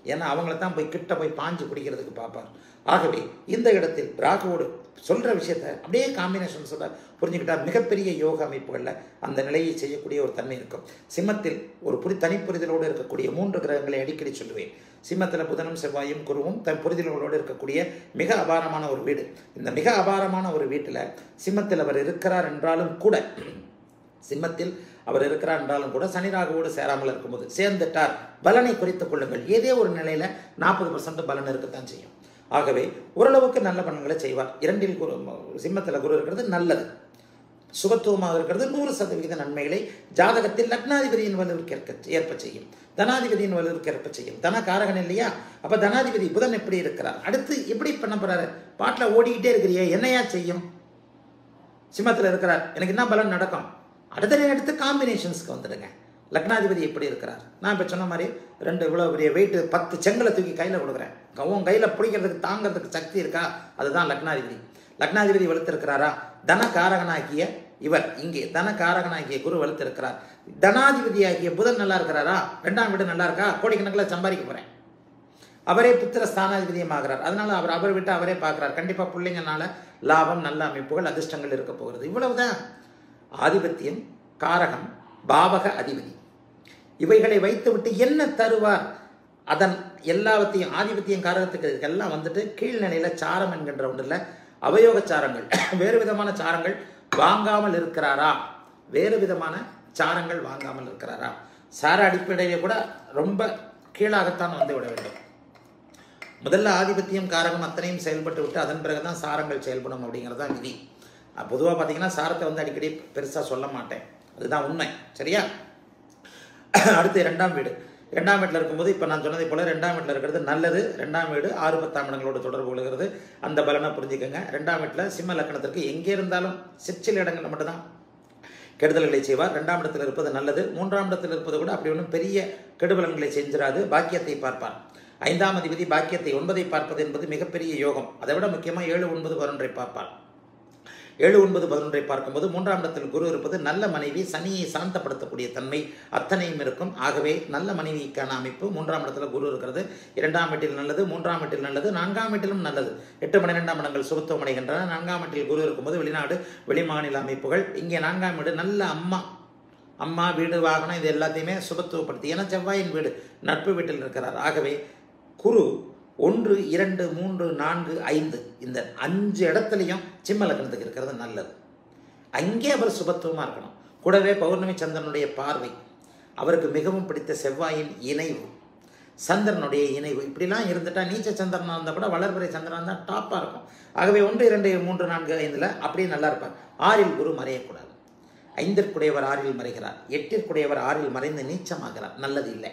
ஏன்னா அவங்கள தான் போய் கிட்ட போய் பாஞ்சு பிடிக்கிறதுக்கு பார்ப்பார் ஆகவே இந்த இடத்தில் ராகுவோடு சொல்கிற விஷயத்த அப்படியே காம்பினேஷன் சொல்ல புரிஞ்சுக்கிட்டா மிகப்பெரிய யோக அமைப்புகளில் அந்த நிலையை செய்யக்கூடிய ஒரு தன்மை இருக்கும் சிம்மத்தில் ஒரு புரி தனிப்புரிதலோடு இருக்கக்கூடிய மூன்று கிரகங்களை அடிக்கடி சொல்லுவேன் சிம்மத்தில் புதனும் செவ்வாயும் குருவும் தன் புரிதல்களோடு இருக்கக்கூடிய மிக அபாரமான ஒரு வீடு இந்த மிக அபாரமான ஒரு வீட்டில் சிம்மத்தில் அவர் இருக்கிறார் என்றாலும் கூட சிம்மத்தில் அவர் இருக்கிறார் என்றாலும் கூட சனி ராகுவோடு சேராமல் இருக்கும்போது சேர்ந்துட்டார் பலனை குறித்துக் கொள்ளுங்கள் ஏதே ஒரு நிலையில் நாற்பது பர்சன்ட் பலன் இருக்கத்தான் செய்யும் ஆகவே ஓரளவுக்கு நல்ல பலன்களை செய்வார் இரண்டில் குரு சிம்மத்தில் குரு இருக்கிறது நல்லது சுகத்துவமாக இருக்கிறது நூறு சதவிகித நன்மைகளை ஜாதகத்தில் லக்னாதிபதியின் வலுவிற்கு ஏற்க ஏற்ப செய்யும் தனாதிபதியின் வலுவிற்கு ஏற்ப செய்யும் தன காரகன் இல்லையா அப்ப தனாதிபதி புதன் எப்படி இருக்கிறார் அடுத்து எப்படி பண்ண போறாரு பாட்டில் ஓடிக்கிட்டே இருக்கிறியே என்னையா செய்யும் சிம்மத்தில் இருக்கிறார் எனக்கு என்ன பலன் நடக்கும் அடுத்த எடுத்து காம்பினேஷன்ஸ்க்கு வந்துடுங்க லக்னாதிபதி எப்படி இருக்கிறார் நான் இப்போ சொன்ன மாதிரி ரெண்டு இவ்வளோ பெரிய வெயிட்டு பத்து செங்கலை தூக்கி கையில் கொடுக்குறேன் உன் கையில் பிடிக்கிறதுக்கு தாங்கிறதுக்கு சக்தி இருக்கா அதுதான் லக்னாதிபதி லக்னாதிபதி வலுத்திருக்கிறாரா தனகாரகனாகிய இவர் இங்கே தனகாரகனாகிய குரு வலுத்திருக்கிறார் தனாதிபதியாகிய புதன் நல்லா இருக்கிறாரா ரெண்டாம் வீடு நல்லா இருக்கா கோடிக்கணக்கில் சம்பாதிக்க போகிறேன் அவரே புத்திர ஸ்தானாதிபதியம் ஆகிறார் அதனால அவர் அவர் விட்டு அவரே பார்க்குறார் கண்டிப்பாக பிள்ளைங்கனால லாபம் நல்ல அமைப்புகள் அதிர்ஷ்டங்கள் இருக்க போகிறது இவ்வளவுதான் ஆதிபத்தியம் காரகம் பாவக அதிபதி இவைகளை வைத்துவிட்டு என்ன தருவார் அதன் எல்லாவற்றையும் ஆதிபத்தியம் காரகத்துக்கு இதுக்கெல்லாம் வந்துட்டு கீழ்நிலையில் சாரம் என்கின்ற ஒன்றில் அவயோக சாரங்கள் வேறு விதமான சாரங்கள் வாங்காமல் இருக்கிறாரா வேறு விதமான சாரங்கள் வாங்காமல் இருக்கிறாரா சார அடிப்படையில் கூட ரொம்ப கீழாகத்தான் வந்து விட வேண்டும் முதல்ல ஆதிபத்தியம் காரகம் அத்தனையும் செயல்பட்டு விட்டு அதன் பிறகுதான் சாரங்கள் செயல்படும் அப்படிங்கிறது தான் விதி பொதுவாக பார்த்தீங்கன்னா சாரத்தை வந்து அடிக்கடி பெருசாக சொல்ல மாட்டேன் அதுதான் உண்மை சரியா அடுத்து இரண்டாம் வீடு இரண்டாம் வீட்டில் இருக்கும்போது இப்போ நான் சொன்னதை போல ரெண்டாம் வீட்டில் இருக்கிறது நல்லது ரெண்டாம் வீடு ஆறு பத்தாம் இடங்களோட தொடர்பு கொள்கிறது அந்த பலனை புரிஞ்சுக்கோங்க ரெண்டாம் வீட்டில் சிம்ம லக்கணத்திற்கு எங்கே இருந்தாலும் சிற்சில இடங்களில் மட்டும்தான் கெடுதல்களை செய்வார் ரெண்டாம் இடத்தில் இருப்பது நல்லது மூன்றாம் இடத்தில் இருப்பது கூட அப்படி ஒன்றும் பெரிய கெடுபலன்களை செஞ்சிடாது பாக்கியத்தை பார்ப்பார் ஐந்தாம் அதிபதி பாக்கியத்தை ஒன்பதை பார்ப்பது என்பது மிகப்பெரிய யோகம் அதை விட முக்கியமாக ஏழு ஒன்பது பதினொன்றை பார்ப்பார் ஏழு ஒன்பது பதினொன்றை பார்க்கும்போது மூன்றாம் இடத்தில் குரு இருப்பது நல்ல மனைவி சனியை சாந்தப்படுத்தக்கூடிய தன்மை அத்தனையும் இருக்கும் ஆகவே நல்ல மனைவிக்கான அமைப்பு மூன்றாம் இடத்துல குரு இருக்கிறது இரண்டாம் வீட்டில் நல்லது மூன்றாம் வீட்டில் நல்லது நான்காம் வீட்டிலும் நல்லது எட்டு பன்னிரெண்டாம் இடங்கள் சுபத்துவம் அடைகின்றன நான்காம் வீட்டில் குரு இருக்கும்போது வெளிநாடு வெளிமாநில அமைப்புகள் இங்கே நான்காம் வீடு நல்ல அம்மா அம்மா வீடு வாகனம் இது எல்லாத்தையுமே சுபத்துவப்படுத்தி ஏன்னா செவ்வாயின் வீடு நட்பு வீட்டில் இருக்கிறார் ஆகவே குரு ஒன்று இரண்டு மூன்று நான்கு ஐந்து இந்த அஞ்சு இடத்துலையும் சிம்ம லக்னத்துக்கு இருக்கிறது நல்லது அங்கே அவர் சுபத்துவமாக இருக்கணும் கூடவே பௌர்ணமி சந்திரனுடைய பார்வை அவருக்கு மிகவும் பிடித்த செவ்வாயின் இணைவு சந்திரனுடைய இணைவு இப்படிலாம் இருந்துட்டா நீச்ச சந்திரனாக இருந்தால் கூட வளர்பிறை சந்திரனாக இருந்தால் டாப்பாக இருக்கும் ஆகவே ஒன்று இரண்டு மூன்று நான்கு ஐந்தில் அப்படியே நல்லா இருப்பார் ஆறில் குரு மறையக்கூடாது ஐந்திற்குடையவர் ஆறில் மறைகிறார் எட்டிற்குடையவர் ஆறில் மறைந்து நீச்சமாகிறார் நல்லது இல்லை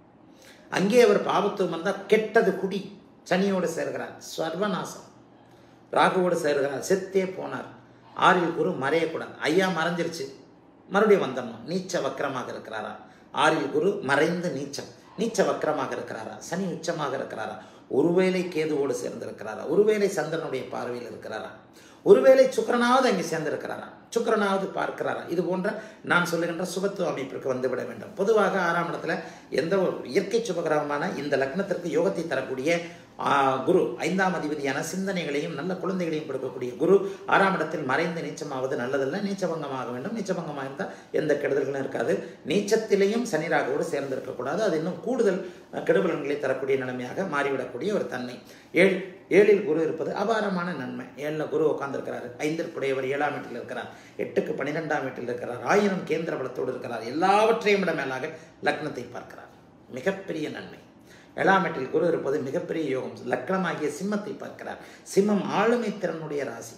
அங்கே அவர் பாவத்துவம் வந்தால் கெட்டது குடி சனியோடு சேர்கிறார் சர்வநாசம் ராகுவோடு சேர்கிறார் செத்தே போனார் ஆறில் குரு மறையக்கூடாது ஐயா மறைஞ்சிருச்சு மறுபடியும் வந்தோம் நீச்ச வக்கரமாக இருக்கிறாரா ஆறில் குரு மறைந்து நீச்சம் நீச்ச வக்கரமாக இருக்கிறாரா சனி உச்சமாக இருக்கிறாரா ஒருவேளை கேதுவோடு சேர்ந்திருக்கிறாரா ஒருவேளை சந்திரனுடைய பார்வையில் இருக்கிறாரா ஒருவேளை சுக்கரனாவது அங்கே சேர்ந்திருக்கிறாரா சுக்கரனாவது பார்க்கிறாரா இது போன்ற நான் சொல்லுகின்ற சுபத்துவ அமைப்பிற்கு வந்துவிட வேண்டும் பொதுவாக ஆறாம் இடத்துல எந்த ஒரு இயற்கை சுபகிரகமான இந்த லக்னத்திற்கு யோகத்தை தரக்கூடிய குரு ஐந்தாம் அதிபதியான சிந்தனைகளையும் நல்ல குழந்தைகளையும் கொடுக்கக்கூடிய குரு ஆறாம் இடத்தில் மறைந்து நீச்சமாவது நல்லதல்ல நீச்சபங்கமாக வேண்டும் நீச்சபங்கமாக இருந்தால் எந்த கெடுதல்களும் இருக்காது நீச்சத்திலேயும் சனிராகவோடு சேர்ந்து இருக்கக்கூடாது அது இன்னும் கூடுதல் கெடுபலன்களை தரக்கூடிய நிலைமையாக மாறிவிடக்கூடிய ஒரு தன்மை ஏழ் ஏழில் குரு இருப்பது அபாரமான நன்மை ஏழில் குரு உட்கார்ந்திருக்கிறார் ஐந்திற்குடையவர் ஏழாம் வீட்டில் இருக்கிறார் எட்டுக்கு பன்னிரெண்டாம் வீட்டில் இருக்கிறார் ஆயிரம் கேந்திர பலத்தோடு இருக்கிறார் எல்லாவற்றையும் விட மேலாக லக்னத்தை பார்க்கிறார் மிகப்பெரிய நன்மை ஏழாம் வீட்டில் குரு இருப்பது மிகப்பெரிய யோகம் லக்னமாகிய சிம்மத்தை பார்க்கிறார் சிம்மம் ஆளுமை திறனுடைய ராசி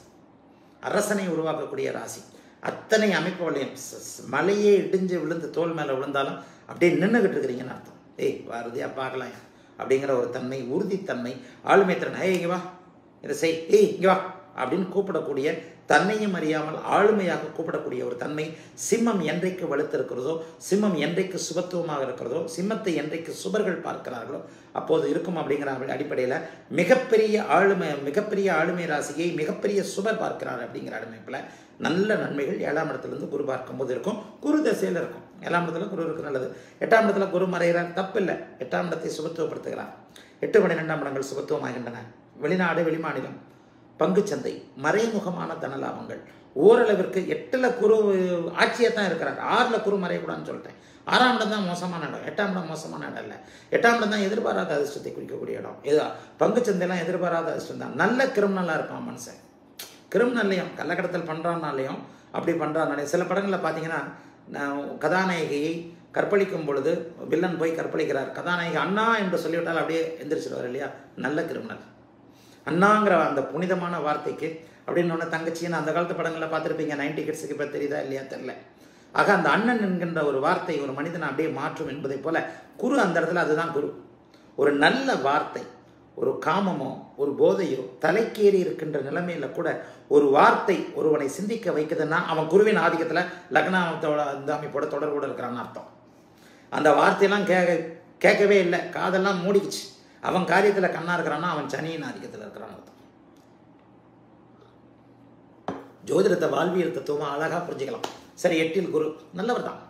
அரசனை உருவாக்கக்கூடிய ராசி அத்தனை அமைப்புகளையும் மலையே இடிஞ்சு விழுந்து தோல் மேலே விழுந்தாலும் அப்படியே நின்றுகிட்டு இருக்கிறீங்கன்னு அர்த்தம் ஏய் வாரதியா பார்க்கலாம் அப்படிங்கிற ஒரு தன்மை உறுதித்தன்மை ஆளுமை திறன் ஏய் இங்கே வா இதை செய் ஏய் இங்கே வா அப்படின்னு கூப்பிடக்கூடிய தன்னையும் அறியாமல் ஆளுமையாக கூப்பிடக்கூடிய ஒரு தன்மை சிம்மம் என்றைக்கு வலுத்திருக்கிறதோ சிம்மம் என்றைக்கு சுபத்துவமாக இருக்கிறதோ சிம்மத்தை என்றைக்கு சுபர்கள் பார்க்கிறார்களோ அப்போது இருக்கும் அப்படிங்கிற அடிப்படையில் மிகப்பெரிய ஆளுமை மிகப்பெரிய ஆளுமை ராசியை மிகப்பெரிய சுபர் பார்க்கிறார் அப்படிங்கிற அமைப்பில் நல்ல நன்மைகள் ஏழாம் இடத்துலேருந்து குரு பார்க்கும்போது இருக்கும் குரு தசையில் இருக்கும் ஏழாம் இடத்துல குரு இருக்கு நல்லது எட்டாம் இடத்துல குரு மறைகிறார் தப்பு இல்லை எட்டாம் இடத்தை சுபத்துவப்படுத்துகிறார் எட்டு பன்னிரெண்டாம் இடங்கள் சுபத்துவமாகின்றன வெளிநாடு வெளிமாநிலம் பங்குச்சந்தை மறைமுகமான தனலாபங்கள் ஓரளவிற்கு எட்டுல குரு ஆட்சியாக தான் இருக்கிறார் ஆறில் குரு மறையக்கூடாதுன்னு சொல்லிட்டேன் ஆறாம் இடம் தான் மோசமான இடம் எட்டாம் இடம் மோசமான இடம் இல்லை எட்டாம் இடம் தான் எதிர்பாராத அதிர்ஷ்டத்தை குறிக்கக்கூடிய இடம் இது பங்குச்சந்தையெல்லாம் எதிர்பாராத அதிர்ஷ்டம் தான் நல்ல கிரிமினலாக இருப்பான் மனுஷன் கிரிமினல்லையும் கள்ளக்கடத்தல் பண்ணுறான்னாலையும் அப்படி பண்ணுறான்னாலையும் சில படங்களில் பார்த்தீங்கன்னா நான் கதாநாயகியை கற்பழிக்கும் பொழுது வில்லன் போய் கற்பழிக்கிறார் கதாநாயகி அண்ணா என்று சொல்லிவிட்டால் அப்படியே எந்திரிச்சிடுவார் இல்லையா நல்ல கிரிமினல் அண்ணாங்கிற அந்த புனிதமான வார்த்தைக்கு அப்படின்னு ஒன்று தங்கச்சின்னு அந்த காலத்து படங்களில் பார்த்துருப்பீங்க நைன்டி கிட்ஸுக்கு இப்போ தெரியுதா இல்லையா தெரில ஆக அந்த அண்ணன் என்கின்ற ஒரு வார்த்தை ஒரு மனிதனை அப்படியே மாற்றும் என்பதை போல குரு அந்த இடத்துல அதுதான் குரு ஒரு நல்ல வார்த்தை ஒரு காமமோ ஒரு போதையோ தலைக்கேறி இருக்கின்ற நிலைமையில கூட ஒரு வார்த்தை ஒருவனை சிந்திக்க வைக்குதுன்னா அவன் குருவின் ஆதிக்கத்தில் லக்னாமத்தோட அந்த அமைப்போட தொடர்போடு இருக்கிறான்னு அர்த்தம் அந்த வார்த்தையெல்லாம் கேட்க கேட்கவே இல்லை காதெல்லாம் மூடிக்குச்சு அவன் காரியத்தில் கண்ணா இருக்கிறான்னா அவன் சனியின் ஆதிக்கத்தில் இருக்கிறான் அர்த்தம் ஜோதிடத்தை வாழ்வியல் தத்துவமாக அழகாக புரிஞ்சுக்கலாம் சரி எட்டில் குரு நல்லவர் தான்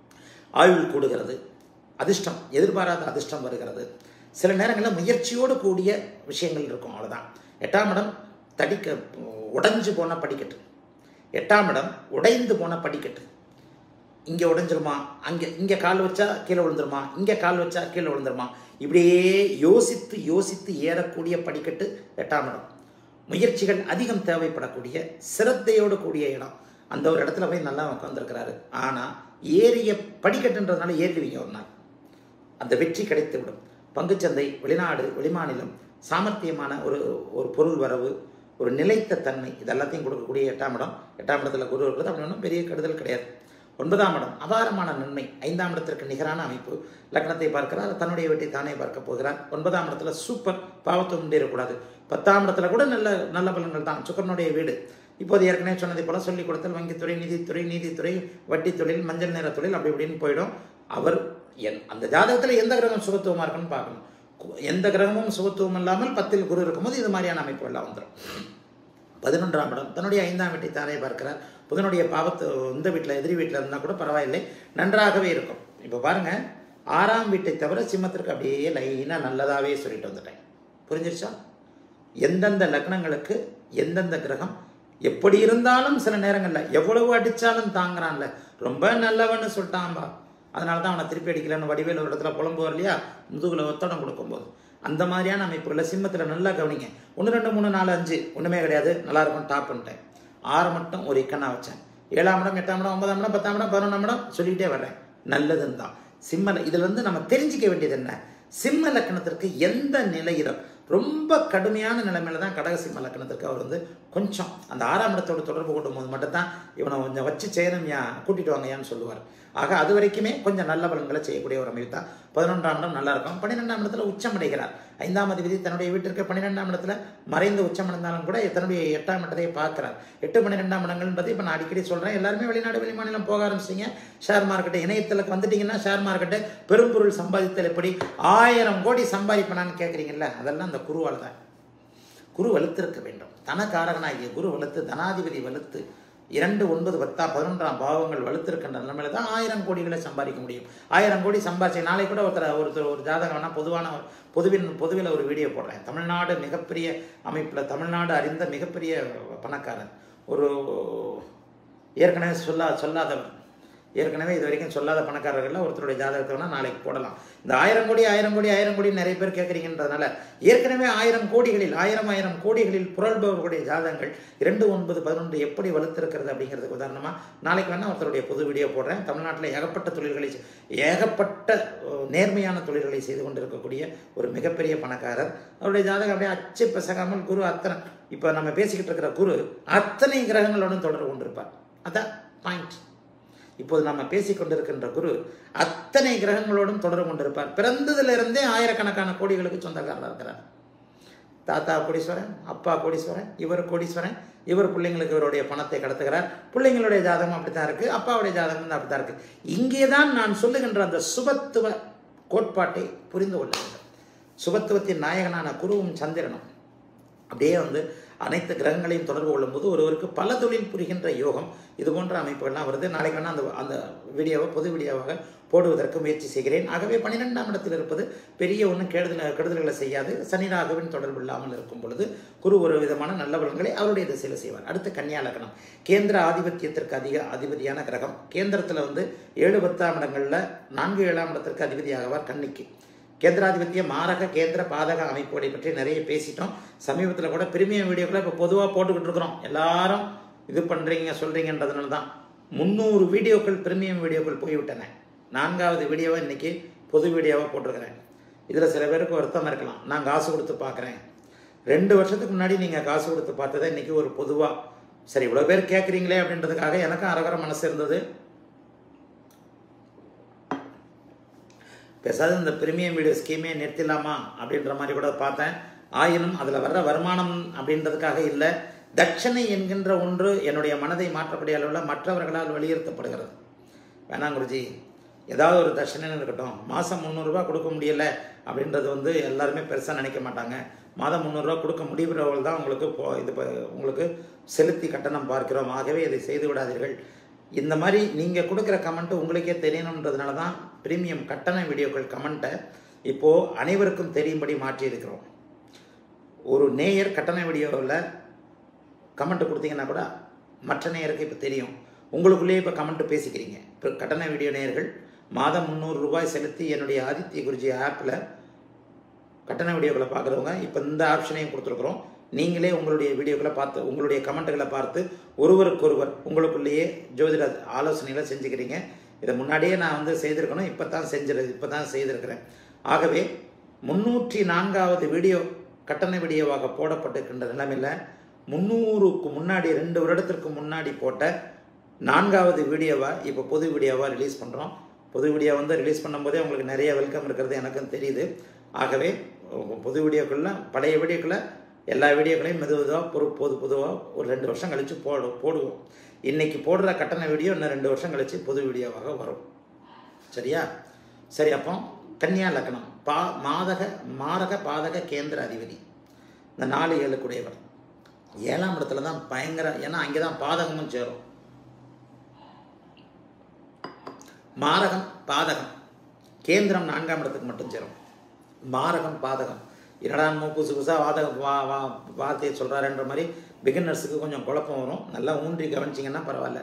ஆயுள் கூடுகிறது அதிர்ஷ்டம் எதிர்பாராத அதிர்ஷ்டம் வருகிறது சில நேரங்களில் முயற்சியோடு கூடிய விஷயங்கள் இருக்கும் அவ்வளோதான் எட்டாம் இடம் தடிக்க உடைஞ்சு போன படிக்கட்டு எட்டாம் இடம் உடைந்து போன படிக்கட்டு இங்கே உடைஞ்சிருமா அங்கே இங்கே கால் வச்சா கீழே விழுந்துருமா இங்கே கால் வச்சா கீழே விழுந்துருமா இப்படியே யோசித்து யோசித்து ஏறக்கூடிய படிக்கட்டு எட்டாம் இடம் முயற்சிகள் அதிகம் தேவைப்படக்கூடிய சிரத்தையோடு கூடிய இடம் அந்த ஒரு இடத்துல போய் நல்லா உட்காந்துருக்கிறாரு ஆனால் ஏறிய படிக்கட்டுன்றதுனால ஏறிடுவீங்க ஒரு நாள் அந்த வெற்றி கிடைத்து விடும் பங்குச்சந்தை வெளிநாடு வெளிமாநிலம் சாமர்த்தியமான ஒரு ஒரு பொருள் வரவு ஒரு நிலைத்த தன்மை இது எல்லாத்தையும் கொடுக்கக்கூடிய எட்டாம் இடம் எட்டாம் இடத்துல குரு இருக்கிறது அப்படி ஒன்றும் பெரிய கெடுதல் கிடையாது ஒன்பதாம் இடம் அபாரமான நன்மை ஐந்தாம் இடத்திற்கு நிகரான அமைப்பு லக்னத்தை பார்க்கிறார் தன்னுடைய வீட்டை தானே பார்க்க போகிறார் ஒன்பதாம் இடத்துல சூப்பர் பாவத்துவம் முன்னேறக்கூடாது பத்தாம் இடத்துல கூட நல்ல நல்ல பலன்கள் தான் சுக்கரனுடைய வீடு இப்போது ஏற்கனவே சொன்னதை போல சொல்லிக் கொடுத்தல் வங்கித்துறை நிதித்துறை நீதித்துறை வட்டி தொழில் மஞ்சள் நிற தொழில் அப்படி இப்படின்னு போயிடும் அவர் என் அந்த ஜாதகத்தில் எந்த கிரகம் சுகத்துவமாக இருக்குன்னு பார்க்கணும் கு- எந்த கிரகமும் சுகத்துவம் இல்லாமல் பத்தில் குரு இருக்கும்போது இது மாதிரியான அமைப்பு எல்லாம் வந்துடும் பதினொன்றாம் இடம் தன்னுடைய ஐந்தாம் வீட்டை தானே பார்க்கிறார் புதனுடைய பாவத்து இந்த வீட்டில் எதிரி வீட்டில் இருந்தால் கூட பரவாயில்லை நன்றாகவே இருக்கும் இப்போ பாருங்க ஆறாம் வீட்டை தவிர சிம்மத்திற்கு அப்படியே லைனாக நல்லதாகவே சொல்லிட்டு வந்துட்டேன் புரிஞ்சிருச்சா எந்தெந்த லக்னங்களுக்கு எந்தெந்த கிரகம் எப்படி இருந்தாலும் சில நேரங்களில் எவ்வளவு அடித்தாலும் தாங்குறான்ல ரொம்ப நல்லவன்னு சொல்லிட்டான்பா அதனால தான் அவனை திருப்பி அடிக்கலன்னு வடிவேல் ஒரு இடத்துல புலம்புவார் இல்லையா முதுகுல ஒத்தடம் கொடுக்கும்போது அந்த மாதிரியான அமைப்புகளை சிம்மத்தில் நல்லா கவனிங்க ஒன்று ரெண்டு மூணு நாலு அஞ்சு ஒன்றுமே கிடையாது நல்லா இருக்கும் டாப் பண்ணிட்டேன் ஆறு மட்டும் ஒரு இக்கனா வச்சேன் ஏழாம் இடம் எட்டாம் இடம் ஒன்பதாம் இடம் பத்தாம் இடம் பதினொன்றாம் இடம் சொல்லிக்கிட்டே வர்றேன் நல்லதுன்னு தான் சிம்ம இதில் வந்து நம்ம தெரிஞ்சுக்க வேண்டியது என்ன சிம்ம லக்கணத்திற்கு எந்த நிலையிலும் ரொம்ப கடுமையான நிலைமையில தான் கடக சிம்ம லக்கணத்திற்கு அவர் வந்து கொஞ்சம் அந்த ஆறாம் இடத்தோட தொடர்பு கொள்ளும் போது மட்டும்தான் இவனை கொஞ்சம் வச்சு செய்யணும் யா கூட்டிட்டு வாங்கயான்னு சொல்லுவார் ஆக அது வரைக்குமே கொஞ்சம் நல்ல பலன்களை செய்யக்கூடிய ஒரு அமைப்பு தான் பதினொன்றாம் இடம் நல்லா இருக்கும் பன்னிரெண்டாம் இடத்துல உச்சம் அடைகிறார் ஐந்தாம் அதிபதி தன்னுடைய வீட்டிற்கு பன்னிரெண்டாம் இடத்துல மறைந்து உச்சம் அடைந்தாலும் கூட தன்னுடைய எட்டாம் இடத்தை பார்க்கிறார் எட்டு பன்னிரெண்டாம் இடங்கள்ன்றது இப்போ நான் அடிக்கடி சொல்கிறேன் எல்லாருமே வெளிநாடு வெளிமாநிலம் போக ஆரம்பிச்சிங்க ஷேர் மார்க்கெட்டு இணையத்தில் வந்துட்டீங்கன்னா ஷேர் மார்க்கெட்டு பெரும்பொருள் சம்பாதித்தல் எப்படி ஆயிரம் கோடி சம்பாதிப்பனான்னு கேட்குறீங்கல்ல அதெல்லாம் அந்த குருவால் தான் குரு வலுத்திருக்க வேண்டும் தனகாரகனாகிய குரு வலுத்து தனாதிபதி வலுத்து இரண்டு ஒன்பது பத்தா பதினொன்றாம் பாவங்கள் வலுத்திருக்கின்ற நிலைமையில தான் ஆயிரம் கோடிகளை சம்பாதிக்க முடியும் ஆயிரம் கோடி சம்பாதிச்சு நாளைக்கு கூட ஒருத்தர் ஒருத்தர் ஒரு ஜாதகம் வேணா பொதுவான ஒரு- பொதுவின் பொதுவில் ஒரு வீடியோ போடுறேன் தமிழ்நாடு மிகப்பெரிய அமைப்பில் தமிழ்நாடு அறிந்த மிகப்பெரிய பணக்காரன் ஒரு ஏற்கனவே சொல்லா சொல்லாதவர் ஏற்கனவே இது வரைக்கும் சொல்லாத பணக்காரர்கள்ல ஒருத்தருடைய ஜாதகத்தை வேணா நாளைக்கு போடலாம் இந்த ஆயிரம் கோடி ஆயிரம் கோடி ஆயிரம் கோடி நிறைய பேர் கேட்குறீங்கன்றதுனால ஏற்கனவே ஆயிரம் கோடிகளில் ஆயிரம் ஆயிரம் கோடிகளில் புரள்பவர்களுடைய ஜாதகங்கள் இரண்டு ஒன்பது பதினொன்று எப்படி வலுத்திருக்கிறது அப்படிங்கிறதுக்கு உதாரணமா நாளைக்கு வேணா ஒருத்தருடைய பொது வீடியோ போடுறேன் தமிழ்நாட்டில் ஏகப்பட்ட தொழில்களை செய்- ஏகப்பட்ட அஹ், நேர்மையான தொழில்களை செய்து கொண்டிருக்கக்கூடிய ஒரு மிகப்பெரிய பணக்காரர் அவருடைய ஜாதகம் அப்படியே அச்சு பிசகாமல் குரு அத்தனை இப்போ நம்ம பேசிக்கிட்டு இருக்கிற குரு அத்தனை கிரகங்களோடும் தொடர்பு கொண்டிருப்பார் அதான் பாயிண்ட் இப்போது நம்ம பேசிக்கொண்டிருக்கின்ற குரு அத்தனை கிரகங்களோடும் தொடர்பு கொண்டிருப்பார் பிறந்ததிலிருந்தே ஆயிரக்கணக்கான கோடிகளுக்கு சொந்தக்காரராக இருக்கிறார் தாத்தா கோடீஸ்வரன் அப்பா கோடீஸ்வரன் இவர் கோடீஸ்வரன் இவர் பிள்ளைங்களுக்கு இவருடைய பணத்தை கடத்துகிறார் பிள்ளைங்களுடைய ஜாதகம் அப்படித்தான் இருக்கு அப்பாவுடைய ஜாதகம் வந்து அப்படித்தான் இருக்கு இங்கே தான் நான் சொல்லுகின்ற அந்த சுபத்துவ கோட்பாட்டை புரிந்து கொள்ள வேண்டும் சுபத்துவத்தின் நாயகனான குருவும் சந்திரனும் அப்படியே வந்து அனைத்து கிரகங்களையும் தொடர்பு கொள்ளும்போது ஒருவருக்கு பல தொழில் புரிகின்ற யோகம் இது போன்ற அமைப்புகள்லாம் வருது நாளைக்கு வேணால் அந்த அந்த வீடியோவை பொது வீடியோவாக போடுவதற்கு முயற்சி செய்கிறேன் ஆகவே பன்னிரெண்டாம் இடத்தில் இருப்பது பெரிய ஒன்றும் கெடுதல் கெடுதல்களை செய்யாது சனி ராகுவின் தொடர்பு இல்லாமல் இருக்கும் பொழுது குரு ஒரு விதமான நல்ல பலன்களை அவருடைய திசையில் செய்வார் அடுத்து கன்னியா லக்னம் கேந்திர ஆதிபத்தியத்திற்கு அதிக அதிபதியான கிரகம் கேந்திரத்தில் வந்து ஏழு பத்தாம் இடங்களில் நான்கு ஏழாம் இடத்திற்கு அதிபதியாகவார் கன்னிக்கு கேந்திராதிபத்திய மாரக கேந்திர பாதக அமைப்புகளை பற்றி நிறைய பேசிட்டோம் சமீபத்தில் கூட பிரிமியம் வீடியோக்களை இப்போ பொதுவாக போட்டுக்கிட்டு இருக்கிறோம் எல்லாரும் இது பண்ணுறீங்க சொல்கிறீங்கன்றதுனால தான் முந்நூறு வீடியோக்கள் பிரிமியம் வீடியோக்கள் போய்விட்டன நான்காவது வீடியோவை இன்னைக்கு பொது வீடியோவாக போட்டிருக்கிறேன் இதில் சில பேருக்கு வருத்தம் இருக்கலாம் நான் காசு கொடுத்து பார்க்குறேன் ரெண்டு வருஷத்துக்கு முன்னாடி நீங்கள் காசு கொடுத்து பார்த்ததை இன்னைக்கு ஒரு பொதுவாக சரி இவ்வளோ பேர் கேட்குறீங்களே அப்படின்றதுக்காக எனக்கும் அரகர மனசு இருந்தது பேசாத இந்த பிரீமியம் வீடியோ ஸ்கீமே நிறுத்திடலாமா அப்படின்ற மாதிரி கூட பார்த்தேன் ஆயினும் அதில் வர்ற வருமானம் அப்படின்றதுக்காக இல்லை தட்சணை என்கின்ற ஒன்று என்னுடைய மனதை மாற்றக்கூடிய அளவில் மற்றவர்களால் வலியுறுத்தப்படுகிறது வேணாம் குருஜி ஏதாவது ஒரு தட்சணைன்னு இருக்கட்டும் மாதம் முந்நூறுரூவா கொடுக்க முடியல அப்படின்றது வந்து எல்லாருமே பெருசாக நினைக்க மாட்டாங்க மாதம் முந்நூறுரூவா கொடுக்க முடிகிறவர்கள் தான் உங்களுக்கு போ இது ப- உங்களுக்கு செலுத்தி கட்டணம் பார்க்கிறோம் ஆகவே இதை செய்து விடாதீர்கள் இந்த மாதிரி நீங்கள் கொடுக்குற கமெண்ட்டு உங்களுக்கே தெரியணுன்றதுனால தான் ப்ரீமியம் கட்டண வீடியோக்கள் கமெண்ட்டை இப்போது அனைவருக்கும் தெரியும்படி மாற்றியிருக்கிறோம் ஒரு நேயர் கட்டண வீடியோவில் கமெண்ட் கொடுத்தீங்கன்னா கூட மற்ற நேயருக்கு இப்போ தெரியும் உங்களுக்குள்ளேயே இப்போ கமெண்ட் பேசிக்கிறீங்க இப்போ கட்டண வீடியோ நேயர்கள் மாதம் முந்நூறு ரூபாய் செலுத்தி என்னுடைய ஆதித்ய குருஜி ஆப்பில் கட்டண வீடியோக்களை பார்க்குறவங்க இப்போ இந்த ஆப்ஷனையும் கொடுத்துருக்குறோம் நீங்களே உங்களுடைய வீடியோக்களை பார்த்து உங்களுடைய கமெண்ட்டுகளை பார்த்து ஒருவருக்கொருவர் உங்களுக்குள்ளேயே ஜோதிட ஆலோசனைகளை செஞ்சுக்கிறீங்க இதை முன்னாடியே நான் வந்து செய்திருக்கணும் இப்போ தான் செஞ்சிரு இப்போ தான் செய்திருக்கிறேன் ஆகவே முன்னூற்றி நான்காவது வீடியோ கட்டண வீடியோவாக போடப்பட்டிருக்கின்ற நிலைமையில் முந்நூறுக்கு முன்னாடி ரெண்டு வருடத்திற்கு முன்னாடி போட்ட நான்காவது வீடியோவை இப்போ பொது வீடியோவாக ரிலீஸ் பண்ணுறோம் பொது வீடியோ வந்து ரிலீஸ் பண்ணும்போதே உங்களுக்கு நிறைய வெல்கம் இருக்கிறது எனக்கும் தெரியுது ஆகவே உங்க பொது வீடியோக்குள்ள பழைய வீடியோக்களை எல்லா வீடியோக்களையும் மெது மெதுவாக பொறு பொது பொதுவாக ஒரு ரெண்டு வருஷம் கழித்து போடு போடுவோம் இன்னைக்கு போடுற கட்டண வீடியோ இன்னும் ரெண்டு வருஷம் கழித்து பொது வீடியோவாக வரும் சரியா சரி அப்போ கன்னியா லக்னம் பா மாதக மாரக பாதக கேந்திர அதிபதி இந்த நாலு ஏழுக்குடையவர் ஏழாம் இடத்துல தான் பயங்கர ஏன்னா அங்கே தான் பாதகமும் சேரும் மாரகம் பாதகம் கேந்திரம் நான்காம் இடத்துக்கு மட்டும் சேரும் மாரகம் பாதகம் என்னடா நம்ம புதுசு புதுசாக வாதக வா வா வார்த்தையை சொல்கிறாருன்ற மாதிரி பிகினர்ஸுக்கு கொஞ்சம் குழப்பம் வரும் நல்லா ஊன்றி கவனிச்சிங்கன்னா பரவாயில்ல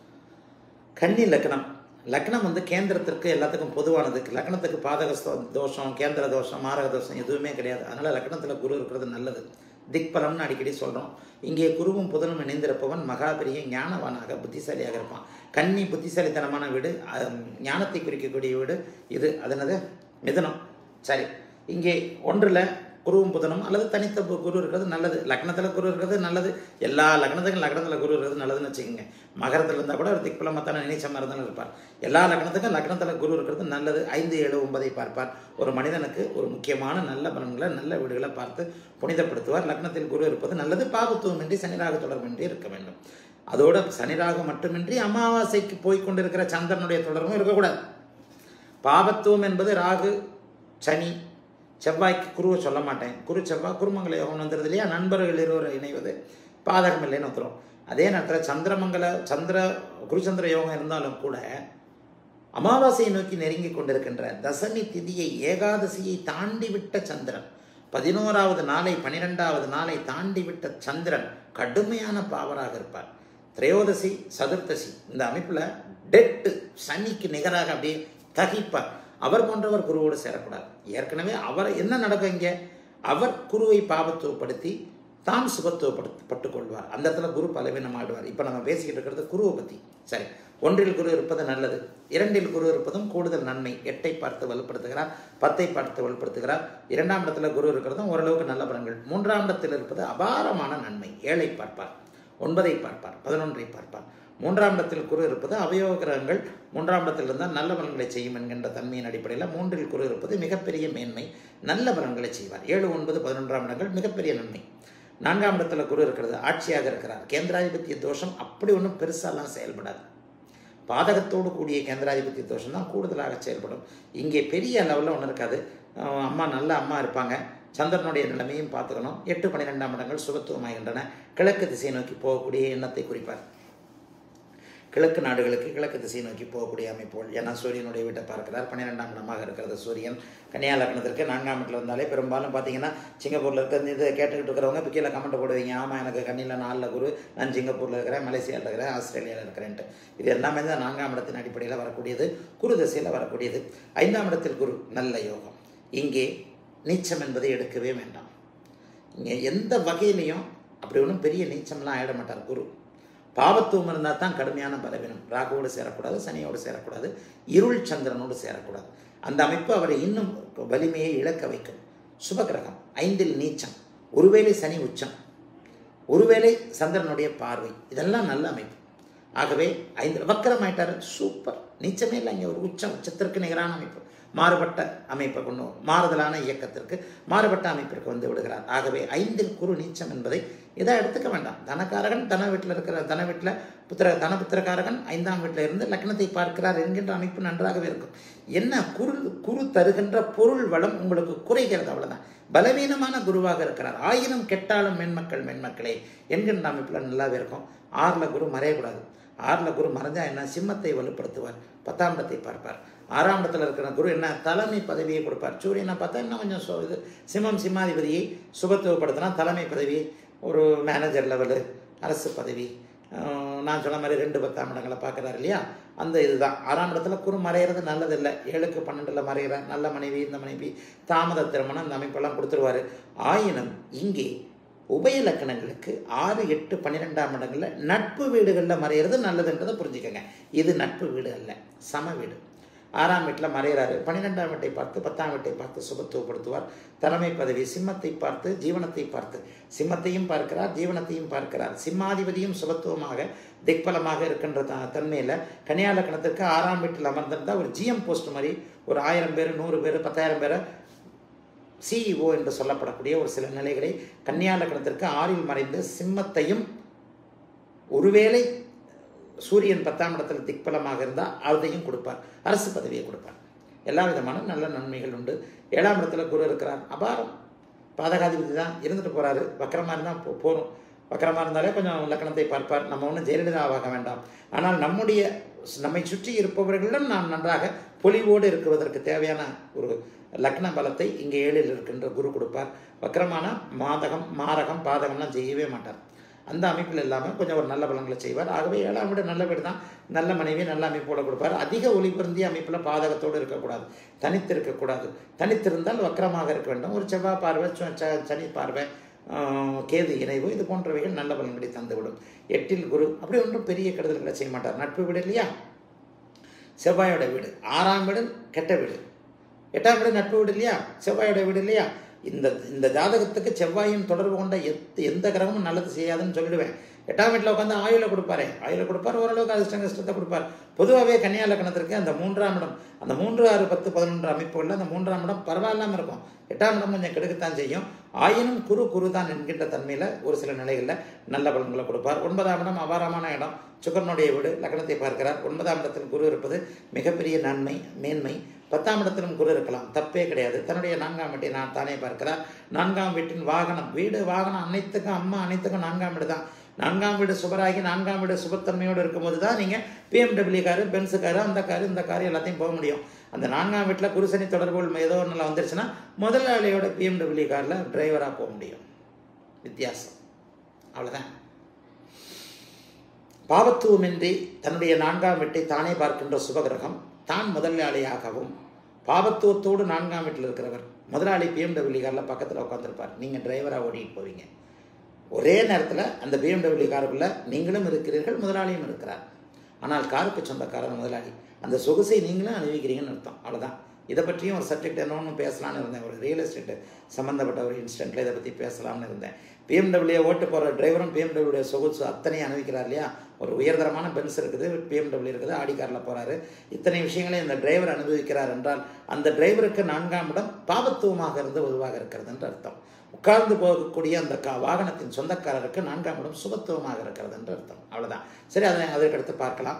கன்னி லக்னம் லக்னம் வந்து கேந்திரத்திற்கு எல்லாத்துக்கும் பொதுவானது லக்னத்துக்கு பாதக ஸ்தோ- தோஷம் கேந்திர தோஷம் மாரக தோஷம் எதுவுமே கிடையாது அதனால் லக்னத்தில் குரு இருக்கிறது நல்லது திக்பலம்னு அடிக்கடி சொல்கிறோம் இங்கே குருவும் புதனும் இணைந்திருப்பவன் மகாபெரிய ஞானவானாக புத்திசாலியாக இருப்பான் கன்னி புத்திசாலித்தனமான வீடு அஹ், ஞானத்தை குறிக்கக்கூடிய வீடு இது அது என்னது மிதுனம் சரி இங்கே ஒன்றில் குருவும் புதனும் அல்லது தனித்த பு- குரு இருக்கிறது நல்லது லக்னத்தில் குரு இருக்கிறது நல்லது எல்லா லக்னத்துக்கும் லக்னத்தில் குரு இருக்கிறது நல்லதுன்னு வச்சுக்கோங்க மகரத்தில் இருந்தால் கூட ஒரு திக்பலமத்தான நினைச்ச மாதிரி தான் இருப்பார் எல்லா லக்னத்துக்கும் லக்னத்தில் குரு இருக்கிறது நல்லது ஐந்து ஏழு ஒன்பதை பார்ப்பார் ஒரு மனிதனுக்கு ஒரு முக்கியமான நல்ல பலன்களை நல்ல வீடுகளை பார்த்து புனிதப்படுத்துவார் லக்னத்தில் குரு இருப்பது நல்லது பாபத்துவமின்றி சனிராக தொடர்பின்றி இருக்க வேண்டும் அதோட சனிராக மட்டுமின்றி அமாவாசைக்கு போய் கொண்டிருக்கிற சந்திரனுடைய தொடர்பும் இருக்கக்கூடாது பாபத்துவம் என்பது ராகு சனி செவ்வாய்க்கு குருவை சொல்ல மாட்டேன் குரு செவ்வாய் குருமங்கல யோகம் வந்துடுது இல்லையா நண்பர்கள் இருவர் இணைவது பாதகம் இல்லைன்னு வந்துடும் அதே நேரத்தில் சந்திரமங்கல சந்திர குருச்சந்திர யோகம் இருந்தாலும் கூட அமாவாசையை நோக்கி நெருங்கி கொண்டிருக்கின்ற தசமி திதியை ஏகாதசியை தாண்டி விட்ட சந்திரன் பதினோராவது நாளை பனிரெண்டாவது நாளை தாண்டி விட்ட சந்திரன் கடுமையான பாவராக இருப்பார் திரையோதசி சதுர்த்தசி இந்த அமைப்பில் டெட்டு சனிக்கு நிகராக அப்படியே தகிப்பார் அவர் போன்றவர் குருவோடு சேரக்கூடாது ஏற்கனவே அவர் என்ன நடக்கும் இங்கே அவர் குருவை பாவத்துவப்படுத்தி தான் சுபத்துவப்படுத்தி பட்டுக் கொள்வார் அந்த இடத்துல குரு பலவீனம் ஆடுவார் இப்போ நம்ம பேசிக்கிட்டு இருக்கிறது குருவை பற்றி சரி ஒன்றில் குரு இருப்பது நல்லது இரண்டில் குரு இருப்பதும் கூடுதல் நன்மை எட்டை பார்த்து வலுப்படுத்துகிறார் பத்தை பார்த்து வலுப்படுத்துகிறார் இரண்டாம் இடத்துல குரு இருக்கிறதும் ஓரளவுக்கு நல்ல பலன்கள் மூன்றாம் இடத்தில் இருப்பது அபாரமான நன்மை ஏழை பார்ப்பார் ஒன்பதை பார்ப்பார் பதினொன்றை பார்ப்பார் மூன்றாம் இடத்தில் குரு இருப்பது அவயோக கிரகங்கள் மூன்றாம் இடத்தில் இருந்தால் நல்ல பலன்களை செய்யும் என்கின்ற தன்மையின் அடிப்படையில் மூன்றில் குரு இருப்பது மிகப்பெரிய மேன்மை நல்ல பலன்களை செய்வார் ஏழு ஒன்பது பதினொன்றாம் இடங்கள் மிகப்பெரிய நன்மை நான்காம் இடத்துல குரு இருக்கிறது ஆட்சியாக இருக்கிறார் கேந்திராதிபத்திய தோஷம் அப்படி ஒன்றும் பெருசாலாம் செயல்படாது பாதகத்தோடு கூடிய கேந்திராதிபத்திய தோஷம் தான் கூடுதலாக செயல்படும் இங்கே பெரிய லெவலில் ஒன்றும் இருக்காது அஹ் அம்மா நல்ல அம்மா இருப்பாங்க சந்திரனுடைய நிலைமையும் பார்த்துக்கணும் எட்டு பன்னிரெண்டாம் இடங்கள் சுபத்துவமாகின்றன கிழக்கு திசை நோக்கி போகக்கூடிய எண்ணத்தை குறிப்பார் கிழக்கு நாடுகளுக்கு கிழக்கு திசை நோக்கி போகக்கூடிய அமைப்புகள் ஏன்னா சூரியனுடைய வீட்டை பார்க்கிறார் பன்னிரெண்டாம் இடமாக இருக்கிறது சூரியன் கன்னியா லக்னத்திற்கு நான்காம் இடத்துல வந்தாலே பெரும்பாலும் பார்த்தீங்கன்னா சிங்கப்பூரில் இருக்க இதை கேட்டுக்கிட்டு இருக்கிறவங்க இப்போ கீழே கமெண்ட் போடுவீங்க ஆமாம் எனக்கு கண்ணியில் நாலில் குரு நான் சிங்கப்பூரில் இருக்கிறேன் மலேசியாவில் இருக்கிறேன் ஆஸ்திரேலியாவில் இருக்கிறேன்ட்டு இது எல்லாமே தான் நான்காம் இடத்தின் அடிப்படையில் வரக்கூடியது குரு திசையில் வரக்கூடியது ஐந்தாம் இடத்தில் குரு நல்ல யோகம் இங்கே நீச்சம் என்பதை எடுக்கவே வேண்டாம் இங்கே எந்த வகையிலையும் அப்படி ஒன்றும் பெரிய நீச்சம்லாம் ஆயிட மாட்டார் குரு பாவத்துவம் இருந்தால் தான் கடுமையான பலவீனம் ராகுவோடு சேரக்கூடாது சனியோடு சேரக்கூடாது இருள் சந்திரனோடு சேரக்கூடாது அந்த அமைப்பு அவரை இன்னும் வலிமையை இழக்க வைக்கும் சுபகிரகம் ஐந்தில் நீச்சம் ஒருவேளை சனி உச்சம் ஒருவேளை சந்திரனுடைய பார்வை இதெல்லாம் நல்ல அமைப்பு ஆகவே ஐந்து வக்கரமாயிட்டார் சூப்பர் நீச்சமே இல்லை இங்கே ஒரு உச்சம் உச்சத்திற்கு நிகரான அமைப்பு மாறுபட்ட அமைப்பை கொண்டு மாறுதலான இயக்கத்திற்கு மாறுபட்ட அமைப்பிற்கு வந்து விடுகிறார் ஆகவே ஐந்தில் குரு நீச்சம் என்பதை இதை எடுத்துக்க வேண்டாம் தனக்காரகன் தன வீட்டில் இருக்கிற தன வீட்டில் புத்திர தனபுத்திரக்காரகன் ஐந்தாம் வீட்டில் இருந்து லக்னத்தை பார்க்கிறார் என்கின்ற அமைப்பு நன்றாகவே இருக்கும் என்ன குரு குரு தருகின்ற பொருள் வளம் உங்களுக்கு குறைகிறது அவ்வளவுதான் பலவீனமான குருவாக இருக்கிறார் ஆயிரம் கெட்டாலும் மென்மக்கள் மென்மக்களே என்கின்ற அமைப்பில் நல்லாவே இருக்கும் ஆறில் குரு மறையக்கூடாது ஆறில் குரு மறைஞ்சா என்ன சிம்மத்தை வலுப்படுத்துவார் பத்தாம் இடத்தை பார்ப்பார் ஆறாம் இடத்துல இருக்கிற குரு என்ன தலைமை பதவியை கொடுப்பார் சூரியனை பார்த்தா இன்னும் கொஞ்சம் சு இது சிம்மம் சிம்மாதிபதியை சுபத்துவப்படுத்தினா தலைமை பதவி ஒரு மேனேஜர் லெவலு அரசு பதவி அஹ் நான் சொன்ன மாதிரி ரெண்டு பத்தாம் இடங்களை பார்க்குறாரு இல்லையா அந்த இதுதான் ஆறாம் இடத்துல குரு மறையிறது நல்லதில்லை ஏழுக்கு பன்னெண்டில் மறைகிறார் நல்ல மனைவி இந்த மனைவி தாமத திருமணம் இந்த அமைப்பெல்லாம் கொடுத்துருவாரு ஆயினும் இங்கே உபய லக்கணங்களுக்கு ஆறு எட்டு பன்னிரெண்டாம் இடங்களில் நட்பு வீடுகளில் மறையிறது நல்லதுன்றதை புரிஞ்சுக்கோங்க இது நட்பு வீடு அல்ல சம வீடு ஆறாம் வீட்டில் மறைகிறாரு பன்னிரெண்டாம் வீட்டை பார்த்து பத்தாம் வீட்டை பார்த்து சுபத்துவப்படுத்துவார் தலைமை பதவி சிம்மத்தை பார்த்து ஜீவனத்தை பார்த்து சிம்மத்தையும் பார்க்கிறார் ஜீவனத்தையும் பார்க்கிறார் சிம்மாதிபதியும் சுபத்துவமாக திக்பலமாக இருக்கின்ற த தன்மையில் கன்னியாலக்கணத்திற்கு ஆறாம் வீட்டில் அமர்ந்திருந்தால் ஒரு ஜிஎம் போஸ்ட் மாதிரி ஒரு ஆயிரம் பேர் நூறு பேர் பத்தாயிரம் பேரை சிஇஓ என்று சொல்லப்படக்கூடிய ஒரு சில நிலைகளை கன்னியாலக்கணத்திற்கு ஆறில் மறைந்து சிம்மத்தையும் ஒருவேளை சூரியன் பத்தாம் இடத்தில் திக்பலமாக இருந்தால் அதையும் கொடுப்பார் அரசு பதவியை கொடுப்பார் எல்லா விதமான நல்ல நன்மைகள் உண்டு ஏழாம் இடத்துல குரு இருக்கிறார் அபாரம் பாதகாதிபதி தான் இருந்துட்டு போகிறாரு வக்கரமாக இருந்தால் போ போகிறோம் வக்கரமாக இருந்தாலே கொஞ்சம் லக்கணத்தை பார்ப்பார் நம்ம ஒன்றும் ஜெயலலிதாவாக வேண்டாம் ஆனால் நம்முடைய நம்மை சுற்றி இருப்பவர்களிடம் நாம் நன்றாக பொலிவோடு இருக்குவதற்கு தேவையான ஒரு லக்ன பலத்தை இங்கே ஏழில் இருக்கின்ற குரு கொடுப்பார் வக்கரமான மாதகம் மாரகம் பாதகம்லாம் செய்யவே மாட்டார் அந்த அமைப்பில் இல்லாமல் கொஞ்சம் ஒரு நல்ல பலன்களை செய்வார் ஆகவே ஏழாம் வீடு நல்ல வீடு தான் நல்ல மனைவி நல்ல அமைப்போடு கொடுப்பார் அதிக ஒளி பொருந்திய அமைப்பில் பாதகத்தோடு இருக்கக்கூடாது தனித்து இருக்கக்கூடாது தனித்திருந்தால் வக்கரமாக இருக்க வேண்டும் ஒரு செவ்வாய் பார்வை சு- ச- சனி பார்வை ஆஹ், கேது இணைவு இது போன்றவைகள் நல்ல பலன்களை தந்துவிடும் எட்டில் குரு அப்படி ஒன்றும் பெரிய கெடுதல்களை செய்ய மாட்டார் நட்பு வீடு இல்லையா செவ்வாயோட வீடு ஆறாம் வீடு கெட்ட வீடு எட்டாம் வீடு நட்பு வீடு இல்லையா செவ்வாயோட வீடு இல்லையா இந்த இந்த ஜாதகத்துக்கு செவ்வாயும் தொடர்பு கொண்ட எத் எந்த கிரகமும் நல்லது செய்யாதுன்னு சொல்லிடுவேன் எட்டாம் வீட்டில் உட்காந்து ஆயுளை கொடுப்பாரு ஆயுளை கொடுப்பார் ஓரளவுக்கு அதிர்ஷ்டம் கஷ்டத்தை கொடுப்பார் பொதுவாகவே கன்னியா லக்கணத்திற்கு அந்த மூன்றாம் இடம் அந்த மூன்று ஆறு பத்து பதினொன்று அமைப்புகளில் அந்த மூன்றாம் இடம் பரவாயில்லாமல் இருக்கும் எட்டாம் இடம் கொஞ்சம் கெடுக்கத்தான் செய்யும் ஆயினும் குரு குரு தான் என்கின்ற தன்மையில் ஒரு சில நிலைகளில் நல்ல பலன்களை கொடுப்பார் ஒன்பதாம் இடம் அபாரமான இடம் சுக்கரனுடைய வீடு லக்னத்தை பார்க்கிறார் ஒன்பதாம் இடத்தில் குரு இருப்பது மிகப்பெரிய நன்மை மேன்மை பத்தாம் இடத்திலும் குரு இருக்கலாம் தப்பே கிடையாது தன்னுடைய நான்காம் வீட்டை நான் தானே பார்க்கிறார் நான்காம் வீட்டின் வாகனம் வீடு வாகனம் அனைத்துக்கும் அம்மா அனைத்துக்கும் நான்காம் வீடு தான் நான்காம் வீடு சுபராகி நான்காம் வீடு சுபத்தன்மையோடு இருக்கும்போது தான் நீங்கள் பிஎம்டபிள்யூ காரு பென்ஸு காரு அந்த காரு இந்த காரு எல்லாத்தையும் போக முடியும் அந்த நான்காம் வீட்டில் குருசனி தொடர்புகள் ஏதோ ஒன்றில் வந்துருச்சுன்னா முதலாளியோட பிஎம்டபிள்யூ காரில் டிரைவராக போக முடியும் வித்தியாசம் அவ்வளோதான் பாவத்துவமின்றி தன்னுடைய நான்காம் வீட்டை தானே பார்க்கின்ற சுபகிரகம் தான் முதலாளியாகவும் பாவத்துவத்தோடு நான்காம் வீட்டில் இருக்கிறவர் முதலாளி பிஎம்டபிள்யூ காரில் பக்கத்தில் உட்காந்துருப்பார் நீங்கள் டிரைவராக ஓடிட்டு போவீங்க ஒரே நேரத்தில் அந்த பிஎம்டபிள்யூ காருக்குள்ளே நீங்களும் இருக்கிறீர்கள் முதலாளியும் இருக்கிறார் ஆனால் காருக்கு சொந்தக்காரர் முதலாளி அந்த சொகுசை நீங்களும் அனுபவிக்கிறீங்கன்னு அர்த்தம் அவ்வளோதான் இதை பற்றியும் ஒரு சப்ஜெக்ட் என்னன்னு பேசலாம்னு இருந்தேன் ஒரு ரியல் எஸ்டேட்டு சம்மந்தப்பட்ட ஒரு இன்சிடென்ட்டில் இதை பற்றி பேசலாம்னு இருந்தேன் பிஎம்டபிள்யூ ஓட்டு போகிற டிரைவரும் பிஎம்டபிள்யூ சொகுசு அத்தனையும் அனுபவிக்கிறார் இல்லையா ஒரு உயர்தரமான பென்ஸ் இருக்குது பிஎம்டபிள்யூ இருக்குது ஆடி காரில் போகிறாரு இத்தனை விஷயங்களை இந்த டிரைவர் அனுபவிக்கிறார் என்றால் அந்த டிரைவருக்கு நான்காம் இடம் பாவத்துவமாக இருந்து உருவாக இருக்கிறது என்று அர்த்தம் உட்கார்ந்து போகக்கூடிய அந்த கா வாகனத்தின் சொந்தக்காரருக்கு நான்காம் இடம் சுபத்துவமாக இருக்கிறது என்று அர்த்தம் அவ்வளவுதான் சரி அதை அதற்கடுத்து பார்க்கலாம்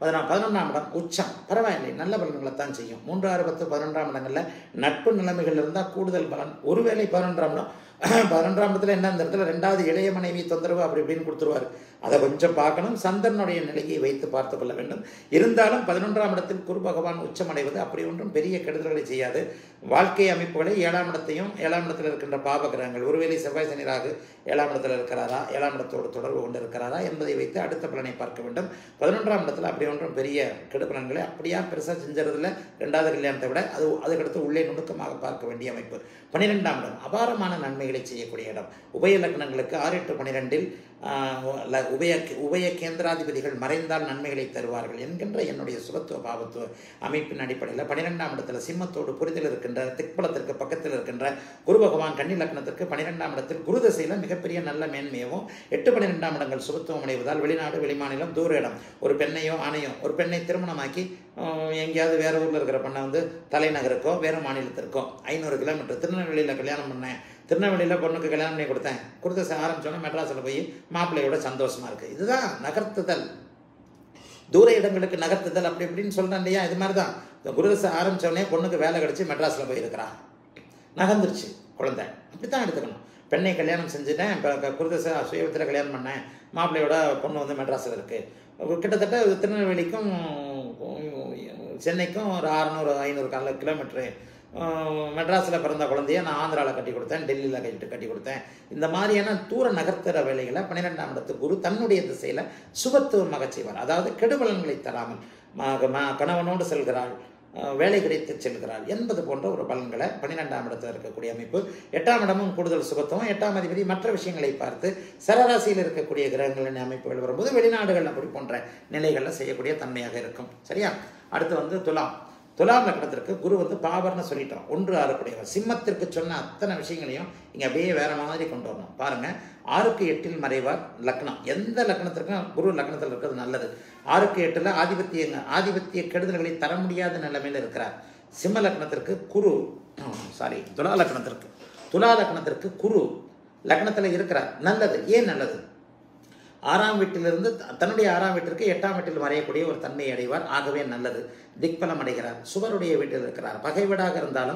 பதினா பதினொன்றாம் இடம் உச்சம் பரவாயில்லை நல்ல பலன்களை தான் செய்யும் மூன்று ஆறு பத்து பதினொன்றாம் இடங்களில் நட்பு நிலைமைகள் இருந்தால் கூடுதல் பலன் ஒருவேளை பதினொன்றாம் இடம் பதினொன்றாம் இடத்துல என்ன இந்த இடத்துல ரெண்டாவது இளைய மனைவி தொந்தரவு அப்படி இப்படின்னு கொடுத்துருவார் அதை கொஞ்சம் பார்க்கணும் சந்திரனுடைய நிலையை வைத்து பார்த்து கொள்ள வேண்டும் இருந்தாலும் பதினொன்றாம் இடத்தில் குரு பகவான் உச்சமடைவது அப்படி ஒன்றும் பெரிய கெடுதல்களை செய்யாது வாழ்க்கை அமைப்புகளை ஏழாம் இடத்தையும் ஏழாம் இடத்தில் இருக்கின்ற பாப கிரகங்கள் ஒருவேளை செவ்வாய் சனி ராகு ஏழாம் இடத்தில் இருக்கிறாரா ஏழாம் இடத்தோடு தொடர்பு கொண்டு இருக்கிறாரா என்பதை வைத்து அடுத்த பலனை பார்க்க வேண்டும் பதினொன்றாம் இடத்துல அப்படி ஒன்றும் பெரிய கெடுபலன்களை அப்படியா பெருசாக செஞ்சறதுல ரெண்டாவது கல்யாணத்தை விட அது அதுக்கடுத்து உள்ளே நுணுக்கமாக பார்க்க வேண்டிய அமைப்பு பன்னிரெண்டாம் இடம் அபாரமான நன்மைகளை செய்யக்கூடிய இடம் உபய லக்னங்களுக்கு ஆறு எட்டு பன்னிரெண்டில் உபய உபய கேந்திராதிபதிகள் மறைந்தால் நன்மைகளை தருவார்கள் என்கின்ற என்னுடைய சுபத்துவ பாவத்துவ அமைப்பின் அடிப்படையில் பன்னிரெண்டாம் இடத்துல சிம்மத்தோடு புரிதல் இருக்கின்ற திக்பலத்திற்கு பக்கத்தில் இருக்கின்ற குரு பகவான் கன்னி லக்னத்திற்கு பன்னிரெண்டாம் இடத்தில் குரு தசையில் மிகப்பெரிய நல்ல மேன்மையவும் எட்டு பன்னிரெண்டாம் இடங்கள் சுபத்துவம் அடைவதால் வெளிநாடு வெளிமாநிலம் தூர இடம் ஒரு பெண்ணையோ ஆணையோ ஒரு பெண்ணை திருமணமாக்கி எங்கேயாவது வேற ஊரில் இருக்கிற பெண்ணை வந்து தலைநகருக்கோ வேறு மாநிலத்திற்கோ ஐநூறு கிலோமீட்டர் திருநெல்வேலியில் கல்யாணம் பண்ணேன் திருநெல்வேலியில் பொண்ணுக்கு கல்யாணம் பண்ணி கொடுத்தேன் கொடுத்த ஆரம்பிச்சோன்னே மெட்ராஸில் போய் மாப்பிள்ளையோட சந்தோஷமா இருக்குது இதுதான் நகர்த்துதல் தூர இடங்களுக்கு நகர்த்துதல் அப்படி இப்படின்னு சொல்கிறேன் இல்லையா இது மாதிரி தான் இந்த குருதசை ஆரம்பித்தோடனே பொண்ணுக்கு வேலை கிடச்சி மெட்ராஸில் போயிருக்கிறான் நகர்ந்துருச்சு குழந்தை அப்படி தான் எடுத்துக்கணும் பெண்ணை கல்யாணம் செஞ்சுட்டேன் இப்போ குருதசை சுயவத்தில் கல்யாணம் பண்ணேன் மாப்பிள்ளையோட பொண்ணு வந்து மெட்ராஸில் இருக்குது கிட்டத்தட்ட திருநெல்வேலிக்கும் சென்னைக்கும் ஒரு அறநூறு ஐநூறு கால கிலோமீட்ரு மெட்ராஸில் பிறந்த குழந்தைய நான் ஆந்திராவில் கட்டி கொடுத்தேன் டெல்லியில் கட்டி கட்டி கொடுத்தேன் இந்த மாதிரியான தூர நகர்த்துற வேலைகளை பன்னிரெண்டாம் இடத்து குரு தன்னுடைய திசையில் சுபத்துவமாக செய்வார் அதாவது கெடுபலன்களை தராமல் கணவனோடு செல்கிறாள் வேலை கிடைத்து செல்கிறாள் என்பது போன்ற ஒரு பலன்களை பன்னிரெண்டாம் இடத்தில் இருக்கக்கூடிய அமைப்பு எட்டாம் இடமும் கூடுதல் சுபத்துவம் எட்டாம் அதிபதி மற்ற விஷயங்களை பார்த்து சரராசியில் இருக்கக்கூடிய கிரகங்களின் அமைப்புகள் வரும்போது வெளிநாடுகள் அப்படி போன்ற நிலைகளில் செய்யக்கூடிய தன்மையாக இருக்கும் சரியா அடுத்து வந்து துலாம் துலாம் லக்னத்திற்கு குரு வந்து பாவர்னு சொல்லிட்டோம் ஒன்று ஆறுக்குடையவர் சிம்மத்திற்கு சொன்ன அத்தனை விஷயங்களையும் இங்கே அப்படியே வேற மாதிரி கொண்டு வரணும் பாருங்க ஆறுக்கு எட்டில் மறைவார் லக்னம் எந்த லக்னத்திற்கும் குரு லக்னத்தில் இருக்கிறது நல்லது ஆறுக்கு எட்டில் ஆதிபத்திய ஆதிபத்திய கெடுதல்களை தர முடியாத நிலைமையில் இருக்கிறார் சிம்ம லக்னத்திற்கு குரு சாரி துலா லக்னத்திற்கு துலா லக்னத்திற்கு குரு லக்னத்தில் இருக்கிறார் நல்லது ஏன் நல்லது ஆறாம் வீட்டிலிருந்து தன்னுடைய ஆறாம் வீட்டிற்கு எட்டாம் வீட்டில் மறையக்கூடிய ஒரு தன்மை அடைவார் ஆகவே நல்லது திக்பலம் அடைகிறார் சுவருடைய வீட்டில் இருக்கிறார் பகை வீடாக இருந்தாலும்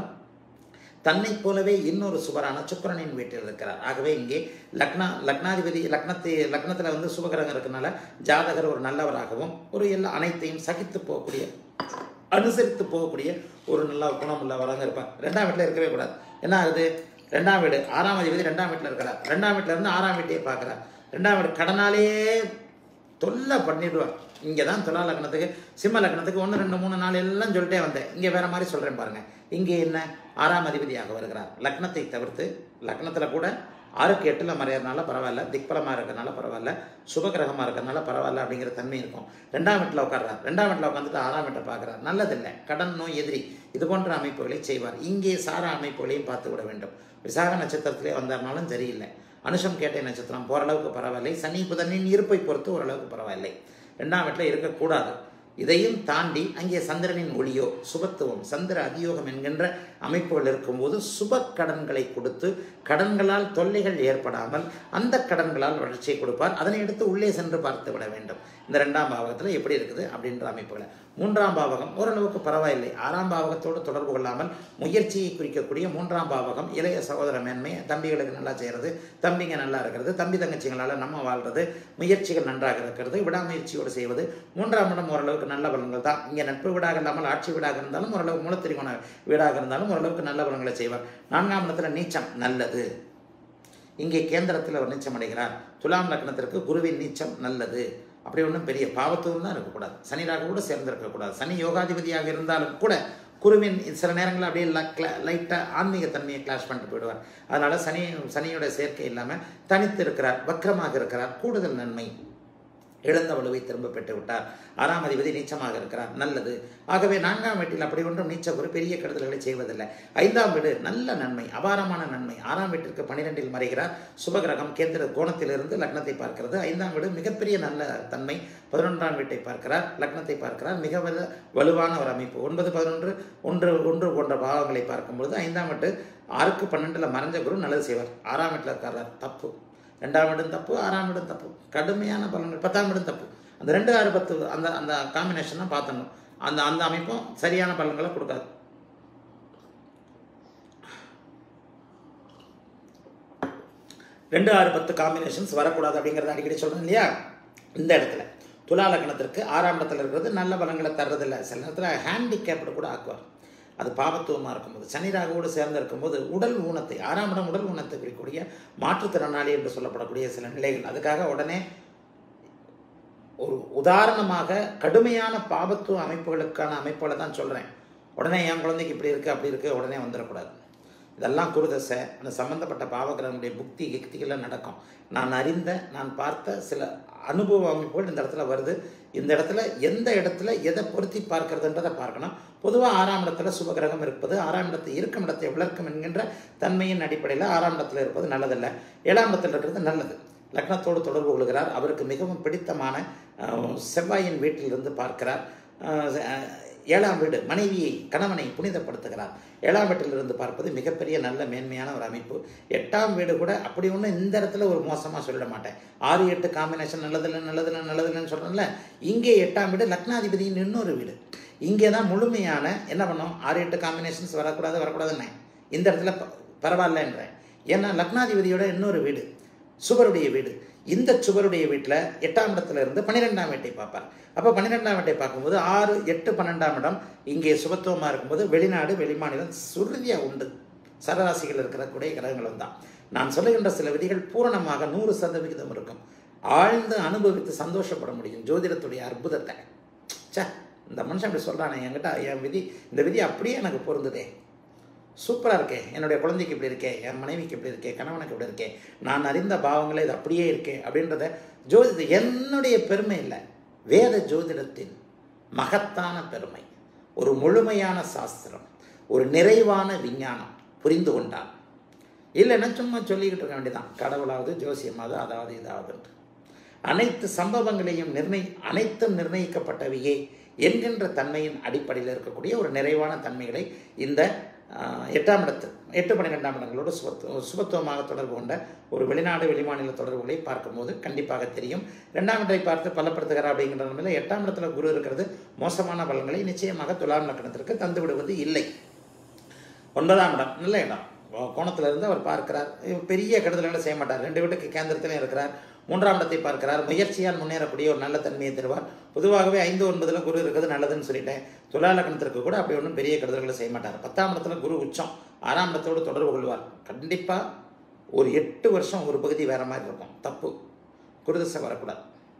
தன்னை போலவே இன்னொரு சுவரான சுக்கரனின் வீட்டில் இருக்கிறார் ஆகவே இங்கே லக்னா லக்னாதிபதி லக்னத்தை லக்னத்தில் வந்து சுபகிரகம் இருக்கனால ஜாதகர் ஒரு நல்லவராகவும் ஒரு எல்லா அனைத்தையும் சகித்து போகக்கூடிய அனுசரித்து போகக்கூடிய ஒரு நல்ல குணம் உள்ளவராக இருப்பார் ரெண்டாம் வீட்டில் இருக்கவே கூடாது என்ன ஆகுது ரெண்டாம் வீடு ஆறாம் அதிபதி ரெண்டாம் வீட்டில் இருக்கிறார் ரெண்டாம் வீட்டில் இருந்து ஆறாம் வீட்டையே பார்க்குறார் ரெண்டாம் வீடு கடனாலேயே தொல்லை பண்ணிடுவார் இங்கே தான் துலா லக்னத்துக்கு சிம்ம லக்னத்துக்கு ஒன்று ரெண்டு மூணு நாலு எல்லாம் சொல்லிட்டே வந்தேன் இங்கே வேற மாதிரி சொல்கிறேன் பாருங்க இங்கே என்ன ஆறாம் அதிபதியாக வருகிறார் லக்னத்தை தவிர்த்து லக்னத்தில் கூட ஆறுக்கு எட்டில் மறையறதுனால பரவாயில்ல திக்பலமாக இருக்கிறதுனால பரவாயில்ல சுபகிரகமாக இருக்கிறதுனால பரவாயில்ல அப்படிங்கிற தன்மை இருக்கும் ரெண்டாம் வீட்டில் உட்கார்றார் ரெண்டாம் வீட்டில் உட்காந்துட்டு ஆறாம் வீட்டை பார்க்குறார் நல்லதில்லை கடன் நோய் எதிரி இது போன்ற அமைப்புகளை செய்வார் இங்கே சாரா அமைப்புகளையும் பார்த்து விட வேண்டும் விசாக நட்சத்திரத்திலே வந்தார்னாலும் சரியில்லை அனுஷம் கேட்டை நட்சத்திரம் ஓரளவுக்கு பரவாயில்லை சனி புதனின் இருப்பை பொறுத்து ஓரளவுக்கு பரவாயில்லை ரெண்டாம் வீட்டில் இருக்கக்கூடாது இதையும் தாண்டி அங்கே சந்திரனின் ஒளியோ சுபத்துவம் சந்திர அதியோகம் என்கின்ற அமைப்புகள் இருக்கும்போது சுப கடன்களை கொடுத்து கடன்களால் தொல்லைகள் ஏற்படாமல் அந்த கடன்களால் வளர்ச்சியை கொடுப்பார் அதனை எடுத்து உள்ளே சென்று பார்த்து விட வேண்டும் இந்த ரெண்டாம் பாவகத்தில் எப்படி இருக்குது அப்படின்ற அமைப்புகளை மூன்றாம் பாவகம் ஓரளவுக்கு பரவாயில்லை ஆறாம் பாவகத்தோடு தொடர்பு கொள்ளாமல் முயற்சியை குறிக்கக்கூடிய மூன்றாம் பாவகம் இளைய சகோதர மேன்மை தம்பிகளுக்கு நல்லா செய்கிறது தம்பிங்க நல்லா இருக்கிறது தம்பி தங்கச்சிங்களால் நம்ம வாழ்றது முயற்சிகள் நன்றாக இருக்கிறது விடாமுயற்சியோடு செய்வது மூன்றாம் இடம் ஓரளவுக்கு நல்ல பலன்கள் தான் இங்கே நட்பு வீடாக இல்லாமல் ஆட்சி வீடாக இருந்தாலும் ஓரளவு மூலத்திரிகோண வீடாக இருந்தாலும் ஓரளவுக்கு நல்ல பலன்களை செய்வார் நான்காம் இடத்துல நீச்சம் நல்லது இங்கே கேந்திரத்தில் அவர் நீச்சம் அடைகிறார் துலாம் லக்னத்திற்கு குருவின் நீச்சம் நல்லது அப்படி ஒன்றும் பெரிய பாவத்துவம் தான் இருக்கக்கூடாது சனிராக கூட சேர்ந்திருக்கக்கூடாது சனி யோகாதிபதியாக இருந்தாலும் கூட குருவின் சில நேரங்களில் அப்படியே லைட்டாக ஆன்மீக தன்மையை கிளாஷ் பண்ணிட்டு போயிடுவார் அதனால சனி சனியோட சேர்க்கை இல்லாமல் தனித்து இருக்கிறார் வக்கரமாக இருக்கிறார் கூடுதல் நன்மை இழந்த வலுவை திரும்ப பெற்று விட்டார் ஆறாம் அதிபதி நீச்சமாக இருக்கிறார் நல்லது ஆகவே நான்காம் வீட்டில் அப்படி ஒன்றும் நீச்ச ஒரு பெரிய கெடுதல்களை செய்வதில்லை ஐந்தாம் வீடு நல்ல நன்மை அபாரமான நன்மை ஆறாம் வீட்டிற்கு பனிரெண்டில் மறைகிறார் சுபகிரகம் கேந்திர கோணத்திலிருந்து லக்னத்தை பார்க்கிறது ஐந்தாம் வீடு மிகப்பெரிய நல்ல தன்மை பதினொன்றாம் வீட்டை பார்க்கிறார் லக்னத்தை பார்க்கிறார் மிக வலு- வலுவான ஒரு அமைப்பு ஒன்பது பதினொன்று ஒன்று ஒன்று போன்ற பாவங்களை பார்க்கும்பொழுது ஐந்தாம் வீட்டு ஆறுக்கு பன்னெண்டில் மறைஞ்ச குரு நல்லது செய்வார் ஆறாம் வீட்டில் இருக்கார் தப்பு ரெண்டாம் இடம் தப்பு ஆறாம் இடம் தப்பு கடுமையான பலன்கள் பத்தாம் இடம் தப்பு அந்த ரெண்டு ஆறு பத்து அந்த அந்த காம்பினேஷன் தான் பார்த்தணும் அந்த அந்த அமைப்பும் சரியான பலன்களை கொடுக்காது ரெண்டு ஆறு பத்து காம்பினேஷன்ஸ் வரக்கூடாது அப்படிங்கிறத அடிக்கடி சொல்கிறேன் இல்லையா இந்த இடத்துல துலா லக்னத்திற்கு ஆறாம் இடத்துல இருக்கிறது நல்ல பலன்களை தர்றதில்ல சில நேரத்தில் ஹேண்டிகேப்டு கூட ஆக்குவார் அது பாவத்துவமாக இருக்கும்போது சனி ராகுவோடு சேர்ந்து இருக்கும்போது உடல் ஊனத்தை ஆறாம் இடம் உடல் ஊனத்தை குறிக்கக்கூடிய மாற்றுத்திறனாளி என்று சொல்லப்படக்கூடிய சில நிலைகள் அதுக்காக உடனே ஒரு உதாரணமாக கடுமையான பாவத்துவ அமைப்புகளுக்கான அமைப்புகளை தான் சொல்கிறேன் உடனே என் குழந்தைக்கு இப்படி இருக்குது அப்படி இருக்குது உடனே வந்துடக்கூடாது இதெல்லாம் குருதசை அந்த சம்பந்தப்பட்ட பாவகிரகனுடைய புக்தி யுக்திகளை நடக்கும் நான் அறிந்த நான் பார்த்த சில அனுபவ அமைப்புகள் இந்த இடத்துல வருது இந்த இடத்துல எந்த இடத்துல எதை பொருத்தி பார்க்கறதுன்றதை பார்க்கணும் பொதுவாக ஆறாம் இடத்துல சுபகிரகம் இருப்பது ஆறாம் இடத்தை இருக்கும் இடத்தை விளக்கும் என்கின்ற தன்மையின் அடிப்படையில் ஆறாம் இடத்துல இருப்பது நல்லதல்ல ஏழாம் இடத்துல இருக்கிறது நல்லது லக்னத்தோடு தொடர்பு கொள்கிறார் அவருக்கு மிகவும் பிடித்தமான அஹ், செவ்வாயின் வீட்டிலிருந்து பார்க்கிறார் அஹ், ஏழாம் வீடு மனைவியை கணவனை புனிதப்படுத்துகிறார் ஏழாம் வீட்டிலிருந்து பார்ப்பது மிகப்பெரிய நல்ல மேன்மையான ஒரு அமைப்பு எட்டாம் வீடு கூட அப்படி ஒன்றும் இந்த இடத்துல ஒரு மோசமாக சொல்லிட மாட்டேன் ஆறு எட்டு காம்பினேஷன் நல்லதில்லை நல்லதில்லை நல்லதில்லைன்னு சொல்கிறேன்ல இங்கே எட்டாம் வீடு லக்னாதிபதியின் இன்னொரு வீடு இங்கே தான் முழுமையான என்ன பண்ணோம் ஆறு எட்டு காம்பினேஷன்ஸ் வரக்கூடாது வரக்கூடாதுன்னு இந்த இடத்துல ப- பரவாயில்லன்றேன் ஏன்னா லக்னாதிபதியோட இன்னொரு வீடு சுவருடைய வீடு இந்த சுவருடைய வீட்டில் எட்டாம் இடத்துல இருந்து பன்னிரெண்டாம் வீட்டை பார்ப்பார் அப்போ பன்னிரெண்டாம் வீட்டை பார்க்கும்போது ஆறு எட்டு பன்னெண்டாம் இடம் இங்கே சுபத்துவமாக இருக்கும்போது வெளிநாடு வெளிமாநிலம் சுருதியாக உண்டு சரராசிகள் இருக்கக்கூடிய கிரகங்களும் தான் நான் சொல்லுகின்ற சில விதிகள் பூரணமாக நூறு சதவிகிதம் இருக்கும் ஆழ்ந்து அனுபவித்து சந்தோஷப்பட முடியும் ஜோதிடத்துடைய அற்புதத்தை ச்சே இந்த மனுஷன் அப்படி சொல்கிறானே என்கிட்ட என் விதி இந்த விதி அப்படியே எனக்கு பொருந்துதே சூப்பராக இருக்கே என்னுடைய குழந்தைக்கு இப்படி இருக்கே என் மனைவிக்கு இப்படி இருக்கே கணவனுக்கு இப்படி இருக்கே நான் அறிந்த பாவங்களே இது அப்படியே இருக்கே அப்படின்றத ஜோதிட என்னுடைய பெருமை இல்லை வேத ஜோதிடத்தின் மகத்தான பெருமை ஒரு முழுமையான சாஸ்திரம் ஒரு நிறைவான விஞ்ஞானம் புரிந்து கொண்டான் இல்லைன்னா சும்மா சொல்லிக்கிட்டு இருக்க வேண்டியதான் கடவுளாவது ஜோசியமாவது அதாவது இதாவதுன்ட்டு அனைத்து சம்பவங்களையும் நிர்ணய அனைத்தும் நிர்ணயிக்கப்பட்டவையே என்கின்ற தன்மையின் அடிப்படையில் இருக்கக்கூடிய ஒரு நிறைவான தன்மைகளை இந்த ஆஹ், எட்டாம் இடத்து எட்டு பன்னிரெண்டாம் இடங்களோடு சுபத்துவ சுபத்துவமாக தொடர்பு கொண்ட ஒரு வெளிநாடு வெளிமாநில தொடர்புகளை பார்க்கும்போது கண்டிப்பாக தெரியும் ரெண்டாம் இடத்தை பார்த்து பலப்படுத்துகிறார் அப்படிங்கிற நிலையில் எட்டாம் இடத்துல குரு இருக்கிறது மோசமான பலன்களை நிச்சயமாக துலாம் லக்கணத்திற்கு தந்து விடுவது இல்லை ஒன்பதாம் இடம் நல்ல இடம் கோணத்துல இருந்து அவர் பார்க்கிறார் இவர் பெரிய கெடுதல்களை செய்ய மாட்டார் ரெண்டு வீட்டுக்கு கேந்திரத்திலும் இருக்கிறார் மூன்றாம் இடத்தை பார்க்கிறார் முயற்சியால் முன்னேறக்கூடிய ஒரு நல்ல தன்மையை தருவார் பொதுவாகவே ஐந்து ஒன்பதுல குரு இருக்கிறது நல்லதுன்னு சொல்லிட்டேன் துலா லக்னத்திற்கு கூட அப்படி ஒன்றும் பெரிய கெடுதல்களை செய்ய மாட்டார் பத்தாம் இடத்துல குரு உச்சம் ஆறாம் இடத்தோடு தொடர்பு கொள்வார் கண்டிப்பாக ஒரு எட்டு வருஷம் ஒரு பகுதி வேற மாதிரி இருக்கும் தப்பு குருதசை வரக்கூடாது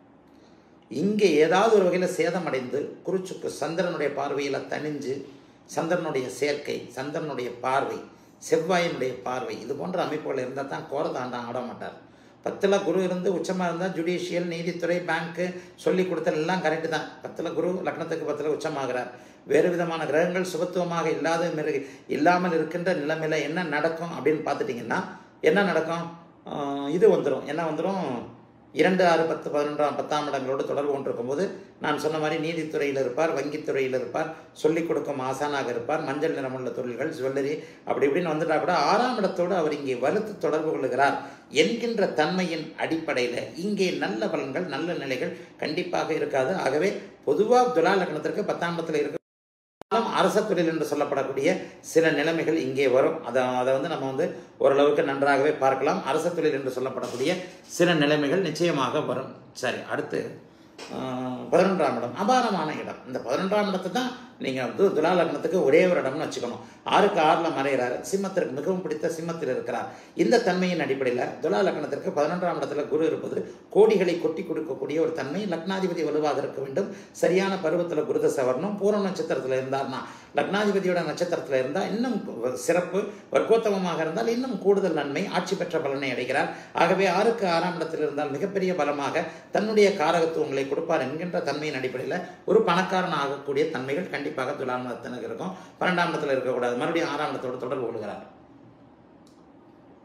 இங்கே ஏதாவது ஒரு வகையில் சேதமடைந்து குருச்சுக்கு சந்திரனுடைய பார்வையில் தணிஞ்சு சந்திரனுடைய சேர்க்கை சந்திரனுடைய பார்வை செவ்வாயினுடைய பார்வை இது போன்ற அமைப்புகள் இருந்தால் தான் கோரதாண்டம் ஆட மாட்டார் பத்தில் குரு இருந்து உச்சமாக இருந்தால் ஜுடிஷியல் நீதித்துறை பேங்க்கு சொல்லி கொடுத்தல் எல்லாம் கரெக்டு தான் பத்தில் குரு லக்னத்துக்கு பத்தில் உச்சமாகிறார் வேறு விதமான கிரகங்கள் சுபத்துவமாக இல்லாத மிரு இல்லாமல் இருக்கின்ற நிலைமையில் என்ன நடக்கும் அப்படின்னு பார்த்துட்டிங்கன்னா என்ன நடக்கும் ஆஹ் இது வந்துடும் என்ன வந்துடும் இரண்டு ஆறு பத்து பதினொன்றாம் பத்தாம் இடங்களோடு தொடர்பு கொண்டிருக்கும் போது நான் சொன்ன மாதிரி நீதித்துறையில் இருப்பார் வங்கித்துறையில் இருப்பார் சொல்லிக் கொடுக்கும் ஆசானாக இருப்பார் மஞ்சள் நிறமுள்ள தொழில்கள் ஜுவல்லரி அப்படி இப்படின்னு வந்துட்டா கூட ஆறாம் இடத்தோடு அவர் இங்கே வலுத்து தொடர்பு கொள்கிறார் என்கின்ற தன்மையின் அடிப்படையில் இங்கே நல்ல பலன்கள் நல்ல நிலைகள் கண்டிப்பாக இருக்காது ஆகவே பொதுவாக துலா லக்னத்திற்கு பத்தாம் இடத்துல இருக்க இருந்தாலும் அரச தொழில் என்று சொல்லப்படக்கூடிய சில நிலைமைகள் இங்கே வரும் அதை அதை வந்து நம்ம வந்து ஓரளவுக்கு நன்றாகவே பார்க்கலாம் அரச தொழில் என்று சொல்லப்படக்கூடிய சில நிலைமைகள் நிச்சயமாக வரும் சரி அடுத்து ஆஹ், பதினொன்றாம் இடம் அபாரமான இடம் இந்த பதினொன்றாம் இடத்தை தான் நீங்கள் வந்து துலா லக்னத்துக்கு ஒரே ஒரு இடம்னு வச்சுக்கணும் ஆறுக்கு ஆறில் மறைகிறார் சிம்மத்திற்கு மிகவும் பிடித்த சிம்மத்தில் இருக்கிறார் இந்த தன்மையின் அடிப்படையில் துலா லக்னத்திற்கு பதினொன்றாம் இடத்துல குரு இருப்பது கோடிகளை கொட்டி கொடுக்கக்கூடிய ஒரு தன்மை லக்னாதிபதி வலுவாக இருக்க வேண்டும் சரியான பருவத்தில் குருதசை வரணும் பூர்ண நட்சத்திரத்தில் இருந்தார்னா லக்னாதிபதியோட நட்சத்திரத்தில் இருந்தால் இன்னும் சிறப்பு வர்க்கோத்தமமாக இருந்தால் இன்னும் கூடுதல் நன்மை ஆட்சி பெற்ற பலனை அடைகிறார் ஆகவே ஆறுக்கு ஆறாம் இடத்தில் இருந்தால் மிகப்பெரிய பலமாக தன்னுடைய காரகத்துவங்களை கொடுப்பார் என்கின்ற தன்மையின் அடிப்படையில் ஒரு பணக்காரன் ஆகக்கூடிய தன்மைகள் கண்டிப்பாக துலாம் இடத்தினருக்கு இருக்கும் பன்னெண்டாம் இடத்துல இருக்கக்கூடாது மறுபடியும் ஆறாம் இடத்தோடு தொடர்பு கொள்கிறார்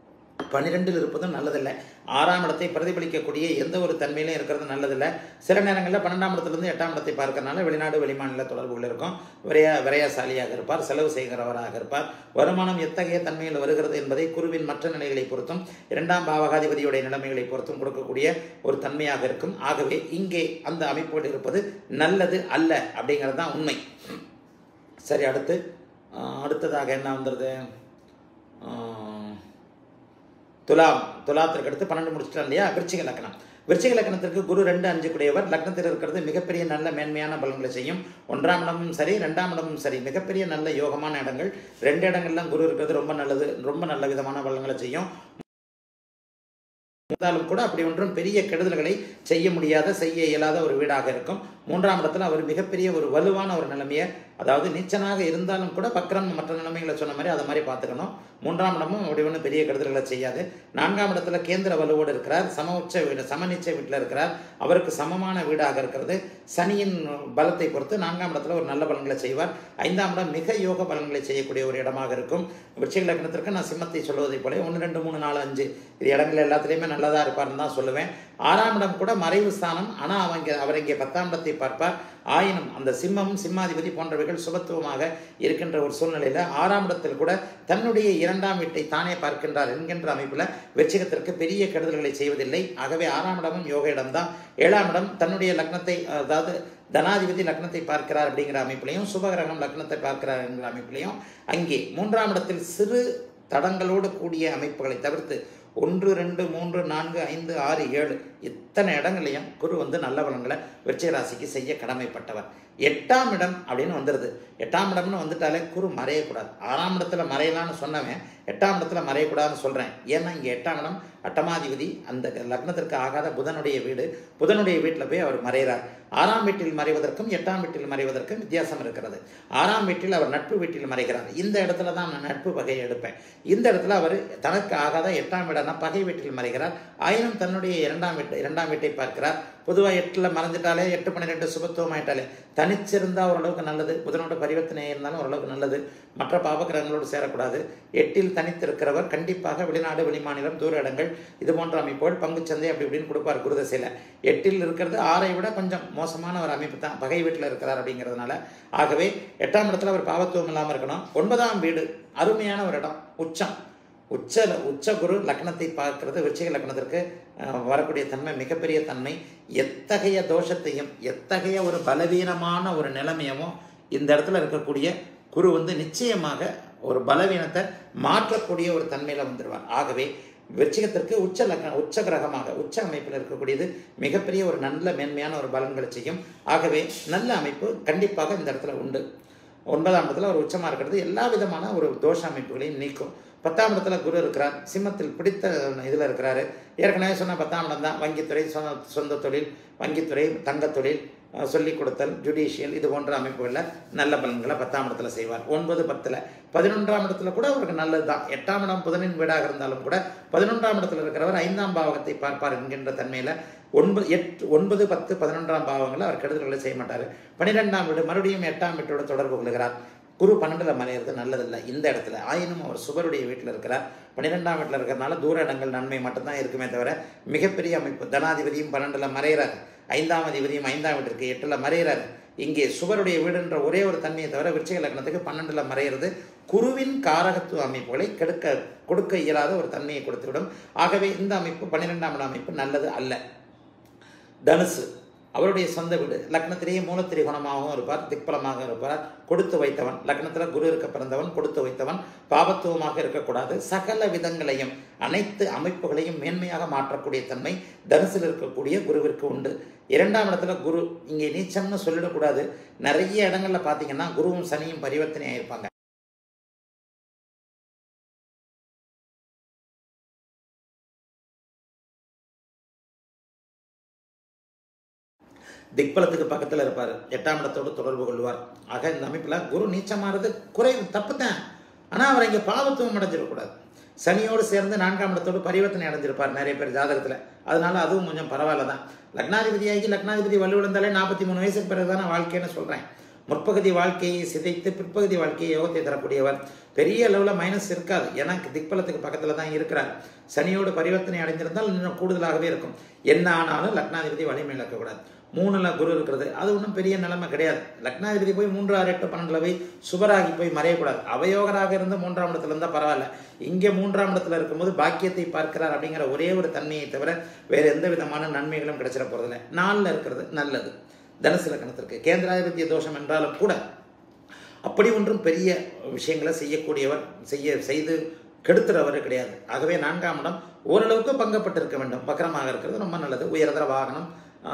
பன்னிரெண்டில் இருப்பதும் நல்லதில்லை ஆறாம் இடத்தை பிரதிபலிக்கக்கூடிய எந்த ஒரு தன்மையிலும் இருக்கிறது நல்லதில்லை சில நேரங்களில் பன்னெண்டாம் இடத்துலேருந்து எட்டாம் இடத்தை பார்க்கறனால வெளிநாடு வெளிமாநில தொடர்புகள் இருக்கும் விரைய விரையசாலியாக இருப்பார் செலவு செய்கிறவராக இருப்பார் வருமானம் எத்தகைய தன்மையில் வருகிறது என்பதை குருவின் மற்ற நிலைகளை பொறுத்தும் இரண்டாம் பாவகாதிபதியுடைய நிலைமைகளை பொறுத்தும் கொடுக்கக்கூடிய ஒரு தன்மையாக இருக்கும் ஆகவே இங்கே அந்த அமைப்புகள் இருப்பது நல்லது அல்ல அப்படிங்கிறது தான் உண்மை சரி அடுத்து ஆஹ், அடுத்ததாக என்ன வந்துடுது ஆஹ், துலாம் துலாத்திற்கு அடுத்து பன்னெண்டு முடிச்சிட்டோம் இல்லையா விருச்சிக லக்னம் விருச்சிக லக்னத்திற்கு குரு ரெண்டு அஞ்சு கூடியவர் லக்னத்தில் இருக்கிறது மிகப்பெரிய நல்ல மேன்மையான பலன்களை செய்யும் ஒன்றாம் இடமும் சரி ரெண்டாம் இடமும் சரி மிகப்பெரிய நல்ல யோகமான இடங்கள் ரெண்டு இடங்கள்லாம் குரு இருக்கிறது ரொம்ப நல்லது ரொம்ப நல்ல விதமான பலன்களை செய்யும் இருந்தாலும் கூட அப்படி ஒன்றும் பெரிய கெடுதல்களை செய்ய முடியாத செய்ய இயலாத ஒரு வீடாக இருக்கும் மூன்றாம் இடத்துல அவர் மிகப்பெரிய ஒரு வலுவான ஒரு நிலைமையை அதாவது நீச்சனாக இருந்தாலும் கூட பக்ரம் மற்ற நிலைமைகளை சொன்ன மாதிரி அதை மாதிரி பார்த்துக்கணும் மூன்றாம் இடமும் அப்படி ஒன்றும் பெரிய கெடுதல்களை செய்யாது நான்காம் இடத்துல கேந்திர வலுவோடு இருக்கிறார் சம உச்ச வீடு சமநிச்ச வீட்டில் இருக்கிறார் அவருக்கு சமமான வீடாக இருக்கிறது சனியின் பலத்தை பொறுத்து நான்காம் இடத்துல ஒரு நல்ல பலன்களை செய்வார் ஐந்தாம் இடம் மிக யோக பலன்களை செய்யக்கூடிய ஒரு இடமாக இருக்கும் விருச்சிக லக்னத்திற்கு நான் சிம்மத்தை சொல்வதைப் போல ஒன்று ரெண்டு மூணு நாலு அஞ்சு இது இடங்கள் எல்லாத்துலேயுமே நல்லதாக இருப்பார்னு தான் சொல்லுவேன் ஆறாம் இடம் கூட மறைவு ஸ்தானம் ஆனால் அவங்க அவர் இங்கே பத்தாம் இடத்தை பார்ப்பார் ஆயினும் அந்த சிம்மம் சிம்மாதிபதி போன்றவைகள் சுபத்துவமாக இருக்கின்ற ஒரு சூழ்நிலையில் ஆறாம் இடத்தில் கூட தன்னுடைய இரண்டாம் வீட்டை தானே பார்க்கின்றார் என்கின்ற அமைப்பில் வெற்றிகத்திற்கு பெரிய கெடுதல்களை செய்வதில்லை ஆகவே ஆறாம் இடமும் யோக இடம்தான் ஏழாம் இடம் தன்னுடைய லக்னத்தை அதாவது தனாதிபதி லக்னத்தை பார்க்கிறார் அப்படிங்கிற அமைப்பிலையும் சுபகிரகம் லக்னத்தை பார்க்கிறார் என்கிற அமைப்பிலையும் அங்கே மூன்றாம் இடத்தில் சிறு தடங்களோடு கூடிய அமைப்புகளை தவிர்த்து ஒன்று ரெண்டு மூன்று நான்கு ஐந்து ஆறு ஏழு இத்தனை இடங்களையும் குரு வந்து நல்ல பலன்களை விருச்சிக ராசிக்கு செய்ய கடமைப்பட்டவர் எட்டாம் இடம் அப்படின்னு வந்துடுது எட்டாம் இடம்னு வந்துட்டாலே குரு மறையக்கூடாது ஆறாம் இடத்துல மறையலான்னு சொன்னவன் எட்டாம் இடத்துல மறையக்கூடாதுன்னு சொல்கிறேன் ஏன்னா இங்கே எட்டாம் இடம் அட்டமாதிபதி அந்த லக்னத்திற்கு ஆகாத புதனுடைய வீடு புதனுடைய வீட்டில் போய் அவர் மறைகிறார் ஆறாம் வீட்டில் மறைவதற்கும் எட்டாம் வீட்டில் மறைவதற்கும் வித்தியாசம் இருக்கிறது ஆறாம் வீட்டில் அவர் நட்பு வீட்டில் மறைகிறார் இந்த இடத்துல தான் நான் நட்பு பகையை எடுப்பேன் இந்த இடத்துல அவர் தனக்கு ஆகாத எட்டாம் வீடான பகை வீட்டில் மறைகிறார் ஆயினும் தன்னுடைய இரண்டாம் வீட்டு இரண்டாம் வீட்டை பார்க்கிறார் பொதுவாக எட்டில் மறைஞ்சிட்டாலே எட்டு பன்னிரெண்டு சுபத்துவம் ஆயிட்டாலே தனிச்சிருந்தால் ஓரளவுக்கு நல்லது புதனோட பரிவர்த்தனை இருந்தாலும் ஓரளவுக்கு நல்லது மற்ற பாவகிரகங்களோடு சேரக்கூடாது எட்டில் தனித்திருக்கிறவர் கண்டிப்பாக வெளிநாடு வெளிமாநிலம் தூர இடங்கள் இது போன்ற அமைப்புகள் பங்குச்சந்தை அப்படி இப்படின்னு கொடுப்பார் குருதசையில் எட்டில் இருக்கிறது ஆறை விட கொஞ்சம் மோசமான ஒரு அமைப்பு தான் பகை வீட்டில் இருக்கிறார் அப்படிங்கிறதுனால ஆகவே எட்டாம் இடத்துல அவர் பாவத்துவம் இல்லாமல் இருக்கணும் ஒன்பதாம் வீடு அருமையான ஒரு இடம் உச்சம் உச்ச உச்ச குரு லக்னத்தை பார்க்கிறது விருச்சிக லக்னத்திற்கு அஹ், வரக்கூடிய தன்மை மிகப்பெரிய தன்மை எத்தகைய தோஷத்தையும் எத்தகைய ஒரு பலவீனமான ஒரு நிலைமையவும் இந்த இடத்துல இருக்கக்கூடிய குரு வந்து நிச்சயமாக ஒரு பலவீனத்தை மாற்றக்கூடிய ஒரு தன்மையில் வந்துடுவார் ஆகவே விருச்சிகத்திற்கு உச்ச லக்ன உச்ச கிரகமாக உச்ச அமைப்பில் இருக்கக்கூடியது மிகப்பெரிய ஒரு நல்ல மேன்மையான ஒரு பலன்களை செய்யும் ஆகவே நல்ல அமைப்பு கண்டிப்பாக இந்த இடத்துல உண்டு ஒன்பதாம் இடத்துல ஒரு உச்சமாக இருக்கிறது எல்லா விதமான ஒரு தோஷ அமைப்புகளையும் நீக்கும் பத்தாம் இடத்துல குரு இருக்கிறார் சிம்மத்தில் பிடித்த இதில் இருக்கிறாரு ஏற்கனவே சொன்ன பத்தாம் இடம் தான் வங்கித்துறை சொந்த சொந்த தொழில் வங்கித்துறை தங்கத் தொழில் அஹ், சொல்லிக் கொடுத்தல் ஜுடிஷியல் இது போன்ற அமைப்புகளில் நல்ல பலன்களை பத்தாம் இடத்துல செய்வார் ஒன்பது பத்தில் பதினொன்றாம் இடத்துல கூட அவருக்கு நல்லது தான் எட்டாம் இடம் புதனின் வீடாக இருந்தாலும் கூட பதினொன்றாம் இடத்துல இருக்கிறவர் ஐந்தாம் பாவகத்தை பார்ப்பார் என்கின்ற தன்மையில் ஒன்பது எட்டு ஒன்பது பத்து பதினொன்றாம் பாவங்களில் அவர் கெடுதல்களை செய்ய மாட்டார் பன்னிரெண்டாம் வீடு மறுபடியும் எட்டாம் வீட்டோட தொடர்பு கொள்கிறார் குரு பன்னெண்டில் மறையிறது நல்லதில்லை இந்த இடத்துல ஆயினும் அவர் சுபருடைய வீட்டில் இருக்கிறார் பன்னிரெண்டாம் வீட்டில் இருக்கிறனால தூர இடங்கள் நன்மை மட்டும்தான் இருக்குமே தவிர மிகப்பெரிய அமைப்பு தனாதிபதியும் பன்னெண்டில் மறைகிறார் ஐந்தாம் அதிபதியும் ஐந்தாம் வீட்டிற்கு எட்டில் மறைகிறார் இங்கே சுவருடைய வீடுன்ற ஒரே ஒரு தன்மையை தவிர விருச்சிக லக்னத்துக்கு பன்னெண்டில் மறையிறது குருவின் காரகத்துவ அமைப்புகளை கெடுக்க கொடுக்க இயலாத ஒரு தன்மையை கொடுத்துவிடும் ஆகவே இந்த அமைப்பு பன்னிரெண்டாம் இட அமைப்பு நல்லது அல்ல தனுசு அவருடைய சொந்த வீடு லக்னத்திலேயே மூலத்திரிகோணமாகவும் இருப்பார் திக்பலமாக இருப்பார் கொடுத்து வைத்தவன் லக்னத்தில் குரு இருக்க பிறந்தவன் கொடுத்து வைத்தவன் பாபத்துவமாக இருக்கக்கூடாது சகல விதங்களையும் அனைத்து அமைப்புகளையும் மேன்மையாக மாற்றக்கூடிய தன்மை தனுசில் இருக்கக்கூடிய குருவிற்கு உண்டு இரண்டாம் இடத்துல குரு இங்கே நீச்சம்னு சொல்லிடக்கூடாது நிறைய இடங்கள்ல பார்த்தீங்கன்னா குருவும் சனியும் பரிவர்த்தனையாக இருப்பாங்க திக்பலத்துக்கு பக்கத்தில் இருப்பார் எட்டாம் இடத்தோடு தொடர்பு கொள்வார் ஆக இந்த அமைப்பில் குரு நீச்சமானது குறை தப்பு தான் ஆனால் அவர் இங்கே பாவத்துவம் அடைஞ்சிடக்கூடாது சனியோடு சேர்ந்து நான்காம் இடத்தோடு பரிவர்த்தனை அடைஞ்சிருப்பார் நிறைய பேர் ஜாதகத்தில் அதனால அதுவும் கொஞ்சம் பரவாயில்ல தான் லக்னாதிபதியாகி லக்னாதிபதி வலுவிழந்தாலே நாற்பத்தி மூணு வயசுக்கு பிறகு தானே வாழ்க்கைன்னு சொல்கிறேன் முற்பகுதி வாழ்க்கையை சிதைத்து பிற்பகுதி வாழ்க்கையை யோகத்தை தரக்கூடியவர் பெரிய அளவில் மைனஸ் இருக்காது ஏன்னா திக்பலத்துக்கு பக்கத்தில் தான் இருக்கிறார் சனியோடு பரிவர்த்தனை அடைந்திருந்தால் இன்னும் கூடுதலாகவே இருக்கும் என்ன ஆனாலும் லக்னாதிபதி வலிமை இழக்கக்கூடாது மூணுல குரு இருக்கிறது அது ஒன்றும் பெரிய நிலைமை கிடையாது லக்னாதிபதி போய் மூன்று ஆறு எட்டு பன்னெண்டுல போய் சுபராகி போய் மறையக்கூடாது அவயோகராக இருந்து மூன்றாம் இடத்துல இருந்தால் பரவாயில்ல இங்கே மூன்றாம் இடத்துல இருக்கும்போது பாக்கியத்தை பார்க்கிறார் அப்படிங்கிற ஒரே ஒரு தன்மையை தவிர வேற எந்த விதமான நன்மைகளும் கிடைச்சிட போறதில்லை நாளில் இருக்கிறது நல்லது தனுசு லக்னத்திற்கு கேந்திராதிபத்திய தோஷம் என்றாலும் கூட அப்படி ஒன்றும் பெரிய விஷயங்களை செய்யக்கூடியவர் செய்ய செய்து கெடுத்துறவர் கிடையாது ஆகவே நான்காம் இடம் ஓரளவுக்கு பங்கப்பட்டிருக்க வேண்டும் வக்கரமாக இருக்கிறது ரொம்ப நல்லது உயர்தர வாகனம்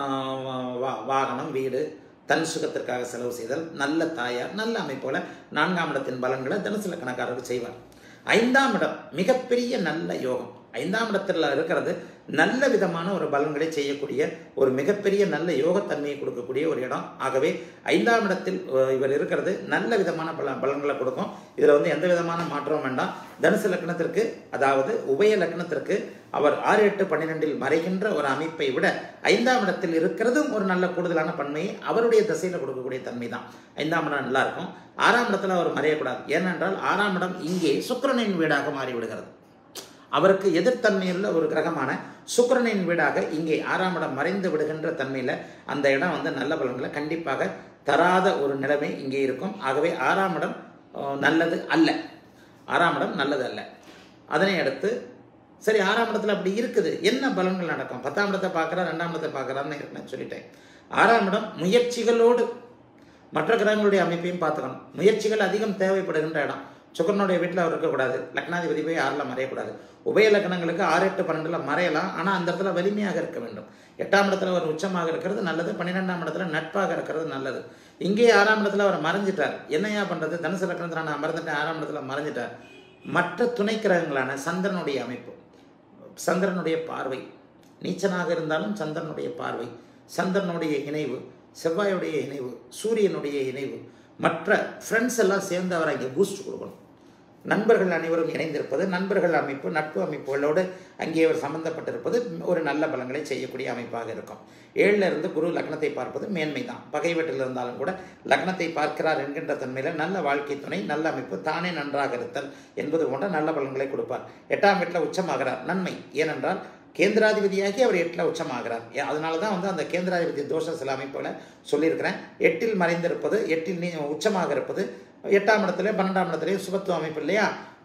ஆஹ் வா- வாகனம் வீடு தன் சுகத்திற்காக செலவு செய்தல் நல்ல தாயார் நல்ல அமைப்போல நான்காம் இடத்தின் பலன்களை தனுசு லக்கணக்காரர்கள் செய்வார் ஐந்தாம் இடம் மிகப்பெரிய நல்ல யோகம் ஐந்தாம் இடத்துல இருக்கிறது நல்ல விதமான ஒரு பலன்களை செய்யக்கூடிய ஒரு மிகப்பெரிய நல்ல யோகத்தன்மையை கொடுக்கக்கூடிய ஒரு இடம் ஆகவே ஐந்தாம் இடத்தில் அஹ், இவர் இருக்கிறது நல்ல விதமான பல பலன்களை கொடுக்கும் இதில் வந்து எந்த விதமான மாற்றமும் வேண்டாம் தனுசு லக்னத்திற்கு அதாவது உபய லக்னத்திற்கு அவர் ஆறு எட்டு பன்னிரெண்டில் மறைகின்ற ஒரு அமைப்பை விட ஐந்தாம் இடத்தில் இருக்கிறதும் ஒரு நல்ல கூடுதலான பன்மையை அவருடைய திசையில் கொடுக்கக்கூடிய தன்மை தான் ஐந்தாம் இடம் நல்லா இருக்கும் ஆறாம் இடத்துல அவர் மறையக்கூடாது ஏனென்றால் ஆறாம் இடம் இங்கே சுக்கிரனின் வீடாக மாறிவிடுகிறது அவருக்கு எதிர்த்தன்மையுள்ள ஒரு கிரகமான சுக்கிரனின் வீடாக இங்கே ஆறாம் இடம் மறைந்து விடுகின்ற தன்மையில் அந்த இடம் வந்து நல்ல பலன்களை கண்டிப்பாக தராத ஒரு நிலைமை இங்கே இருக்கும் ஆகவே ஆறாம் இடம் அஹ், நல்லது அல்ல ஆறாம் இடம் நல்லது அல்ல அதனை அடுத்து சரி ஆறாம் இடத்துல அப்படி இருக்குது என்ன பலன்கள் நடக்கும் பத்தாம் இடத்தை பார்க்குறா ரெண்டாம் இடத்தை பார்க்குறான்னு நான் சொல்லிட்டேன் ஆறாம் இடம் முயற்சிகளோடு மற்ற கிரகங்களுடைய அமைப்பையும் பார்த்துக்கணும் முயற்சிகள் அதிகம் தேவைப்படுகின்ற இடம் சுக்கரனுடைய வீட்டில் அவர் இருக்கக்கூடாது லக்னாதிபதி போய் ஆறில் மறையக்கூடாது உபய லக்னங்களுக்கு ஆறு எட்டு பன்னெண்டில் மறையலாம் ஆனால் அந்த இடத்துல வலிமையாக இருக்க வேண்டும் எட்டாம் இடத்துல அவர் உச்சமாக இருக்கிறது நல்லது பன்னிரெண்டாம் இடத்துல நட்பாக இருக்கிறது நல்லது இங்கே ஆறாம் இடத்துல அவர் மறைஞ்சிட்டார் என்னையா பண்ணுறது தனுசு லக்னத்தில் நான் மறந்துட்டேன் ஆறாம் இடத்துல மறைஞ்சிட்டார் மற்ற துணை கிரகங்களான சந்திரனுடைய அமைப்பு சந்திரனுடைய பார்வை நீச்சனாக இருந்தாலும் சந்திரனுடைய பார்வை சந்திரனுடைய இணைவு செவ்வாயுடைய இணைவு சூரியனுடைய இணைவு மற்ற ஃப்ரெண்ட்ஸ் எல்லாம் சேர்ந்து அவரை அங்கே பூஸ்ட் கொடுக்கணும் நண்பர்கள் அனைவரும் இணைந்திருப்பது நண்பர்கள் அமைப்பு நட்பு அமைப்புகளோடு அங்கே அவர் சம்பந்தப்பட்டிருப்பது ஒரு நல்ல பலன்களை செய்யக்கூடிய அமைப்பாக இருக்கும் ஏழுல இருந்து குரு லக்னத்தை பார்ப்பது மேன்மை தான் பகை வீட்டில் இருந்தாலும் கூட லக்னத்தை பார்க்கிறார் என்கின்ற தன்மையில நல்ல வாழ்க்கை துணை நல்ல அமைப்பு தானே நன்றாக இருத்தல் என்பது போன்ற நல்ல பலன்களை கொடுப்பார் எட்டாம் வீட்டில் உச்சமாகிறார் நன்மை ஏனென்றால் கேந்திராதிபதியாகி அவர் எட்டில் உச்சமாகிறார் ஏ- அதனால தான் வந்து அந்த கேந்திராதிபதி தோஷ சில அமைப்புகளை சொல்லியிருக்கிறேன் எட்டில் மறைந்திருப்பது எட்டில் நீ உச்சமாக இருப்பது எட்டாம் இடத்துல பன்னெண்டாம் இடத்துலயும் சுபத்துவ அமைப்பு இல்லையா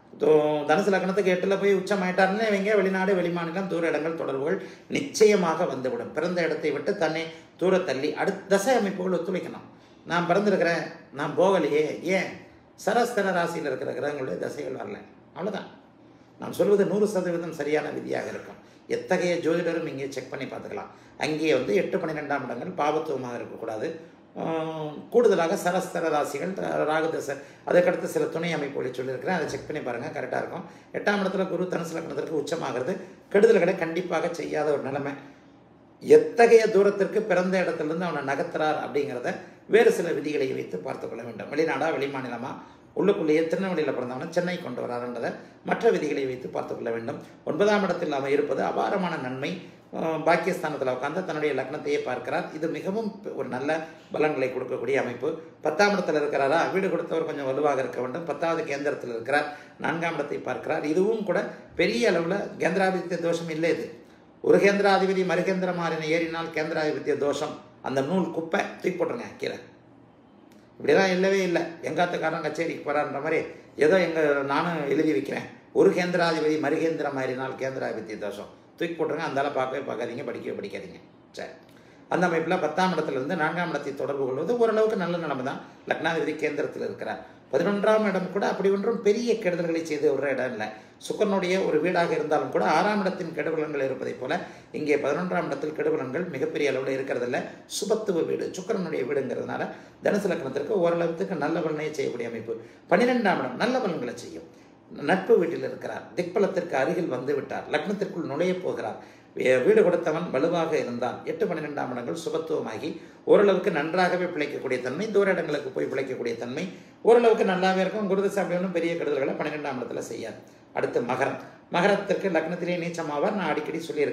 தோ- தனுசு லக்னத்துக்கு எட்டில் போய் உச்சமாயிட்டாருன்னு இவங்க வெளிநாடு வெளிமாநிலம் தூர இடங்கள் தொடர்புகள் நிச்சயமாக வந்துவிடும் பிறந்த இடத்தை விட்டு தன்னை தூர தள்ளி அடுத்த தசை அமைப்புகள் ஒத்துழைக்கணும் நான் பிறந்திருக்கிறேன் நான் போகலையே ஏன் சரஸ்தர ராசியில் இருக்கிற கிரகங்களுடைய தசைகள் வரல அவ்வளவுதான் நான் சொல்வது நூறு சதவீதம் சரியான விதியாக இருக்கும் எத்தகைய ஜோதிடரும் இங்கே செக் பண்ணி பார்த்துக்கலாம் அங்கே வந்து எட்டு பன்னிரெண்டாம் இடங்கள் பாவத்துவமாக இருக்கக்கூடாது ஆஹ் கூடுதலாக சரஸ்தர ராசிகள் த- ராகு தசை அதுக்கடுத்து சில துணை அமைப்புகளை சொல்லியிருக்கிறேன் அதை செக் பண்ணி பாருங்கள் கரெக்டாக இருக்கும் எட்டாம் இடத்துல குரு தனுசு லக்னத்திற்கு உச்சமாகிறது கெடுதல்களை கண்டிப்பாக செய்யாத ஒரு நிலைமை எத்தகைய தூரத்திற்கு பிறந்த இடத்திலிருந்து அவனை நகர்த்துறார் அப்படிங்கிறத வேறு சில விதிகளை வைத்து பார்த்து கொள்ள வேண்டும் வெளிநாடா வெளிமாநிலமா உள்ளுக்குள்ளேயே திருநெல்வேலியில் பிறந்தவனை சென்னை கொண்டு வராருன்றதை மற்ற விதிகளை வைத்து பார்த்து கொள்ள வேண்டும் ஒன்பதாம் இடத்தில் அவன் இருப்பது அபாரமான நன்மை அஹ், பாக்கியஸ்தானத்தில் உட்கார்ந்து தன்னுடைய லக்னத்தையே பார்க்கிறார் இது மிகவும் ஒரு நல்ல பலன்களை கொடுக்கக்கூடிய அமைப்பு பத்தாம் இடத்துல இருக்கிறாரா வீடு கொடுத்தவர் கொஞ்சம் வலுவாக இருக்க வேண்டும் பத்தாவது கேந்திரத்தில் இருக்கிறார் நான்காம் இடத்தை பார்க்கிறார் இதுவும் கூட பெரிய அளவில் கேந்திராதிபத்திய தோஷம் இல்லை இது ஒரு கேந்திராதிபதி மறுகேந்திர மாறின ஏறினால் கேந்திராதிபத்திய தோஷம் அந்த நூல் குப்பை தூக்கி போட்டுருங்க கீழே இப்படிலாம் இல்லவே இல்லை எங்காத்துக்காரன் கச்சேரிக்கு போகிறான்ற மாதிரி ஏதோ எங்கள் நானும் எழுதி வைக்கிறேன் ஒரு கேந்திராதிபதி மறுகேந்திர மாறினால் கேந்திராதிபத்திய தோஷம் தூக்கி போட்டுருங்க அந்தால பார்க்கவே பார்க்காதீங்க படிக்கவே படிக்காதீங்க சரி அந்த அமைப்பில் பத்தாம் இடத்துல இருந்து நான்காம் இடத்தை தொடர்பு கொள்வது ஓரளவுக்கு நல்ல நிலைமை தான் லக்னாதிபதி கேந்திரத்தில் இருக்கிறார் பதினொன்றாம் இடம் கூட அப்படி ஒன்றும் பெரிய கெடுதல்களை செய்து விடுற இடம் இல்லை சுக்கரனுடைய ஒரு வீடாக இருந்தாலும் கூட ஆறாம் இடத்தின் கெடுபலன்கள் இருப்பதைப் போல இங்கே பதினொன்றாம் இடத்தில் கெடுபலன்கள் மிகப்பெரிய அளவில் இருக்கிறதில்ல சுபத்துவ வீடு சுக்கரனுடைய வீடுங்கிறதுனால தனுசு லக்னத்திற்கு ஓரளவுக்கு நல்ல பலனை செய்யக்கூடிய அமைப்பு பன்னிரெண்டாம் இடம் நல்ல பலன்களை செய்யும் நட்பு வீட்டில் இருக்கிறார் திக்பலத்திற்கு அருகில் வந்து விட்டார் லக்னத்திற்குள் நுழைய போகிறார் வே- வீடு கொடுத்தவன் வலுவாக இருந்தால் எட்டு பன்னிரெண்டாம் இடங்கள் சுபத்துவமாகி ஓரளவுக்கு நன்றாகவே பிழைக்கக்கூடிய தன்மை தூர இடங்களுக்கு போய் பிழைக்கக்கூடிய தன்மை ஓரளவுக்கு நல்லாவே இருக்கும் குருதசை அப்படி ஒன்றும் பெரிய கெடுதல்களை பன்னிரெண்டாம் இடத்துல செய்யாது அடுத்து மகரம் மகரத்திற்கு லக்னத்திலே நீச்சமாவார் நான் அடிக்கடி சொல்லியிருக்கிறேன்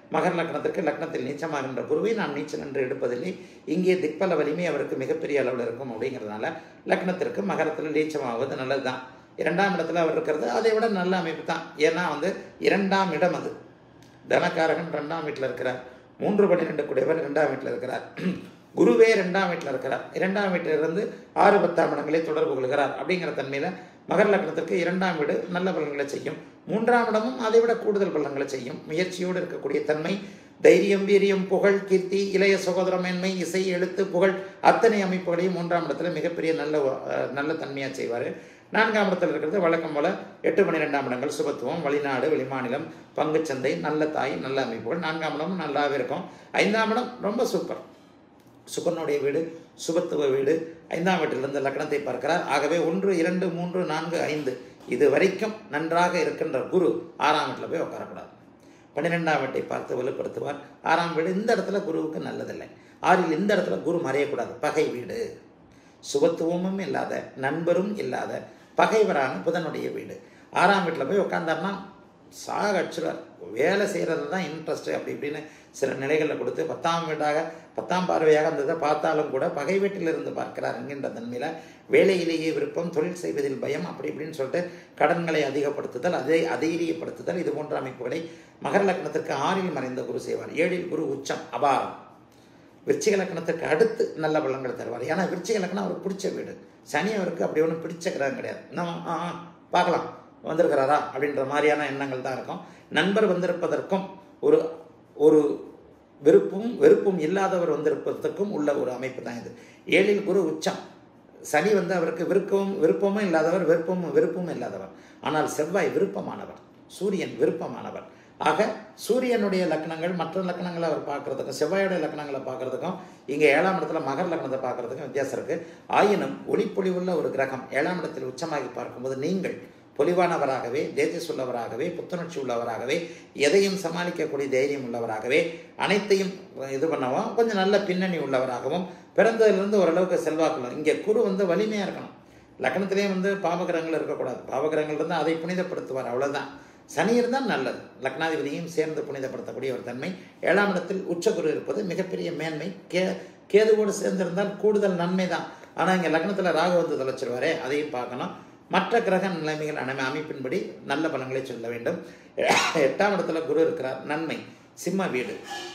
மகர லக்னத்திற்கு லக்னத்தில் நீச்சமாகின்ற குருவை நாம் நீச்சம் என்று எடுப்பதில்லை இங்கே திக்பல வலிமை அவருக்கு மிகப்பெரிய அளவில் இருக்கும் அப்படிங்கிறதுனால லக்னத்திற்கு மகரத்தில் நீச்சமாவது நல்லது தான் இரண்டாம் இடத்துல அவர் இருக்கிறது அதை விட நல்ல அமைப்பு தான் ஏன்னா வந்து இரண்டாம் இடம் அது தனக்காரகன் ரெண்டாம் வீட்டில் இருக்கிறார் மூன்று பன்னிரெண்டு குடைவர் ரெண்டாம் வீட்டில் இருக்கிறார் குருவே ரெண்டாம் வீட்டில் இருக்கிறார் இரண்டாம் வீட்டிலிருந்து ஆறு பத்தாம் இடங்களை தொடர்பு கொள்கிறார் அப்படிங்கிற தன்மையில் மகர லக்னத்திற்கு இரண்டாம் வீடு நல்ல பலன்களை செய்யும் மூன்றாம் இடமும் அதை விட கூடுதல் பலன்களை செய்யும் முயற்சியோடு இருக்கக்கூடிய தன்மை தைரியம் வீரியம் புகழ் கீர்த்தி இளைய சகோதர மேன்மை இசை எழுத்து புகழ் அத்தனை அமைப்புகளையும் மூன்றாம் இடத்துல மிகப்பெரிய நல்ல அஹ், நல்ல தன்மையாக செய்வார் நான்காம் இடத்துல இருக்கிறது வழக்கம் போல எட்டு பன்னிரெண்டாம் இடங்கள் சுபத்துவம் வெளிநாடு வெளிமாநிலம் பங்குச்சந்தை நல்ல தாய் நல்ல அமைப்புகள் நான்காம் இடமும் நல்லாவே இருக்கும் ஐந்தாம் இடம் ரொம்ப சூப்பர் சுகனுடைய வீடு சுபத்துவ வீடு ஐந்தாம் வீட்டிலிருந்து லக்னத்தை பார்க்கிறார் ஆகவே ஒன்று இரண்டு மூன்று நான்கு ஐந்து இது வரைக்கும் நன்றாக இருக்கின்ற குரு ஆறாம் வீட்டில் போய் உட்காரக்கூடாது பன்னிரெண்டாம் வீட்டை பார்த்து வலுப்படுத்துவார் ஆறாம் வீடு இந்த இடத்துல குருவுக்கு நல்லதில்லை ஆறில் இந்த இடத்துல குரு மறையக்கூடாது பகை வீடு சுபத்துவமும் இல்லாத நண்பரும் இல்லாத பகைவரான புதனுடைய வீடு ஆறாம் வீட்டில் போய் உட்காந்தார்னா சாக அடிச்சிருவார் வேலை செய்கிறது தான் இன்ட்ரெஸ்ட்டு அப்படி இப்படின்னு சில நிலைகளில் கொடுத்து பத்தாம் வீடாக பத்தாம் பார்வையாக அந்த இதை பார்த்தாலும் கூட பகை வீட்டிலிருந்து பார்க்கிறார் என்கின்ற தன்மையில் வேலையிலேயே விருப்பம் தொழில் செய்வதில் பயம் அப்படி இப்படின்னு சொல்லிட்டு கடன்களை அதிகப்படுத்துதல் அதை அதைரியப்படுத்துதல் இது போன்ற அமைப்புகளை மகர லக்னத்திற்கு ஆறில் மறைந்த குரு செய்வார் ஏழில் குரு உச்சம் அபாரம் விருச்சிக லக்கணத்துக்கு அடுத்து நல்ல பலன்கள் தருவார் ஏன்னா விருச்சிக லக்கணம் அவருக்கு பிடிச்ச வீடு சனி அவருக்கு அப்படி ஒன்றும் பிடிச்ச கிரகம் கிடையாது நம்ம ஆ ஆ, பார்க்கலாம் வந்திருக்கிறாரா அப்படின்ற மாதிரியான எண்ணங்கள் தான் இருக்கும் நண்பர் வந்திருப்பதற்கும் ஒரு ஒரு விருப்பும் வெறுப்பும் இல்லாதவர் வந்திருப்பதற்கும் உள்ள ஒரு அமைப்பு தான் இது ஏழில் குரு உச்சம் சனி வந்து அவருக்கு விருப்பமும் விருப்பமும் இல்லாதவர் விருப்பமும் விருப்பமும் இல்லாதவர் ஆனால் செவ்வாய் விருப்பமானவர் சூரியன் விருப்பமானவர் ஆக சூரியனுடைய லக்னங்கள் மற்ற லக்னங்களை அவர் பார்க்கறதுக்கும் செவ்வாயுடைய லக்னங்களை பார்க்கறதுக்கும் இங்கே ஏழாம் இடத்துல மகர லக்னத்தை பார்க்கறதுக்கும் வித்தியாசம் இருக்கு ஆயினும் ஒளிப்பொழிவுள்ள ஒரு கிரகம் ஏழாம் இடத்தில் உச்சமாகி பார்க்கும்போது நீங்கள் பொலிவானவராகவே தேஜஸ் உள்ளவராகவே புத்துணர்ச்சி உள்ளவராகவே எதையும் சமாளிக்கக்கூடிய தைரியம் உள்ளவராகவே அனைத்தையும் இது பண்ணவும் கொஞ்சம் நல்ல பின்னணி உள்ளவராகவும் பிறந்ததிலிருந்து ஓரளவுக்கு செல்வாக்குள்ள இங்கே குரு வந்து வலிமையாக இருக்கணும் லக்னத்திலேயே வந்து பாவகிரகங்கள் இருக்கக்கூடாது பாவகிரகங்கள் இருந்தால் அதை புனிதப்படுத்துவார் அவ்வளவுதான் சனி இருந்தால் நல்லது லக்னாதிபதியும் சேர்ந்து புனிதப்படுத்தக்கூடிய ஒரு தன்மை ஏழாம் இடத்தில் உச்சகுரு இருப்பது மிகப்பெரிய மேன்மை கே கேதுவோடு சேர்ந்திருந்தால் கூடுதல் நன்மை தான் ஆனால் இங்கே லக்னத்தில் ராகு வந்து தொலைச்சிருவாரே அதையும் பார்க்கணும் மற்ற கிரக நிலைமைகள் அனை அமைப்பின்படி நல்ல பலன்களை சொல்ல வேண்டும் எட்டாம் இடத்துல குரு இருக்கிறார் நன்மை சிம்ம வீடு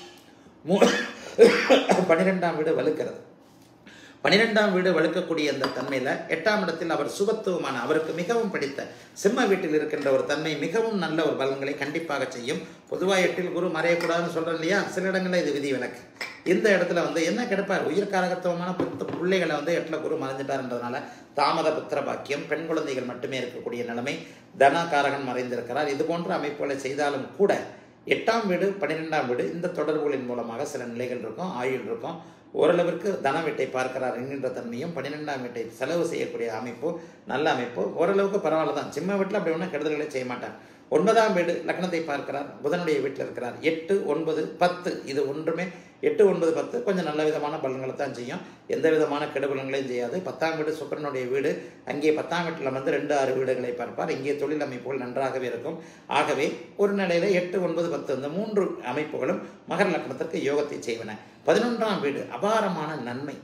மூ பன்னிரெண்டாம் வீடு வலுக்கிறது பனிரெண்டாம் வீடு வழுக்கக்கூடிய அந்த தன்மையில் எட்டாம் இடத்தில் அவர் சுபத்துவமான அவருக்கு மிகவும் பிடித்த சிம்ம வீட்டில் இருக்கின்ற ஒரு தன்மை மிகவும் நல்ல ஒரு பலன்களை கண்டிப்பாக செய்யும் பொதுவாக எட்டில் குரு மறையக்கூடாதுன்னு சொல்கிறோம் இல்லையா சில இடங்களில் இது விதி விலக்கு இந்த இடத்துல வந்து என்ன கிடைப்பார் உயிர்காரகத்துவமான புத்த பிள்ளைகளை வந்து எட்டில் குரு மறைஞ்சிட்டார்ன்றதுனால தாமத புத்திர பாக்கியம் பெண் குழந்தைகள் மட்டுமே இருக்கக்கூடிய நிலைமை தனகாரகன் மறைந்திருக்கிறார் இது போன்ற அமைப்புகளை செய்தாலும் கூட எட்டாம் வீடு பன்னிரெண்டாம் வீடு இந்த தொடர்புகளின் மூலமாக சில நிலைகள் இருக்கும் ஆயுள் இருக்கும் ஓரளவிற்கு தன வீட்டை பார்க்கிறார் என்கின்ற தன்மையும் பன்னிரெண்டாம் வீட்டை செலவு செய்யக்கூடிய அமைப்பு நல்ல அமைப்பு ஓரளவுக்கு பரவாயில்ல தான் சிம்ம வீட்டில் அப்படி ஒன்றும் கெடுதல்களை செய்ய மாட்டார் ஒன்பதாம் வீடு லக்னத்தை பார்க்கிறார் புதனுடைய வீட்டில் இருக்கிறார் எட்டு ஒன்பது பத்து இது ஒன்றுமே எட்டு ஒன்பது பத்து கொஞ்சம் நல்ல விதமான பலன்களை தான் செய்யும் எந்த விதமான கெடுபலங்களையும் செய்யாது பத்தாம் வீடு சுக்கரனுடைய வீடு அங்கே பத்தாம் வீட்டில் வந்து ரெண்டு ஆறு வீடுகளை பார்ப்பார் இங்கே தொழில் அமைப்புகள் நன்றாகவே இருக்கும் ஆகவே ஒரு நிலையில எட்டு ஒன்பது பத்து இந்த மூன்று அமைப்புகளும் மகர லக்னத்திற்கு யோகத்தை செய்வன பதினொன்றாம் வீடு அபாரமான நன்மை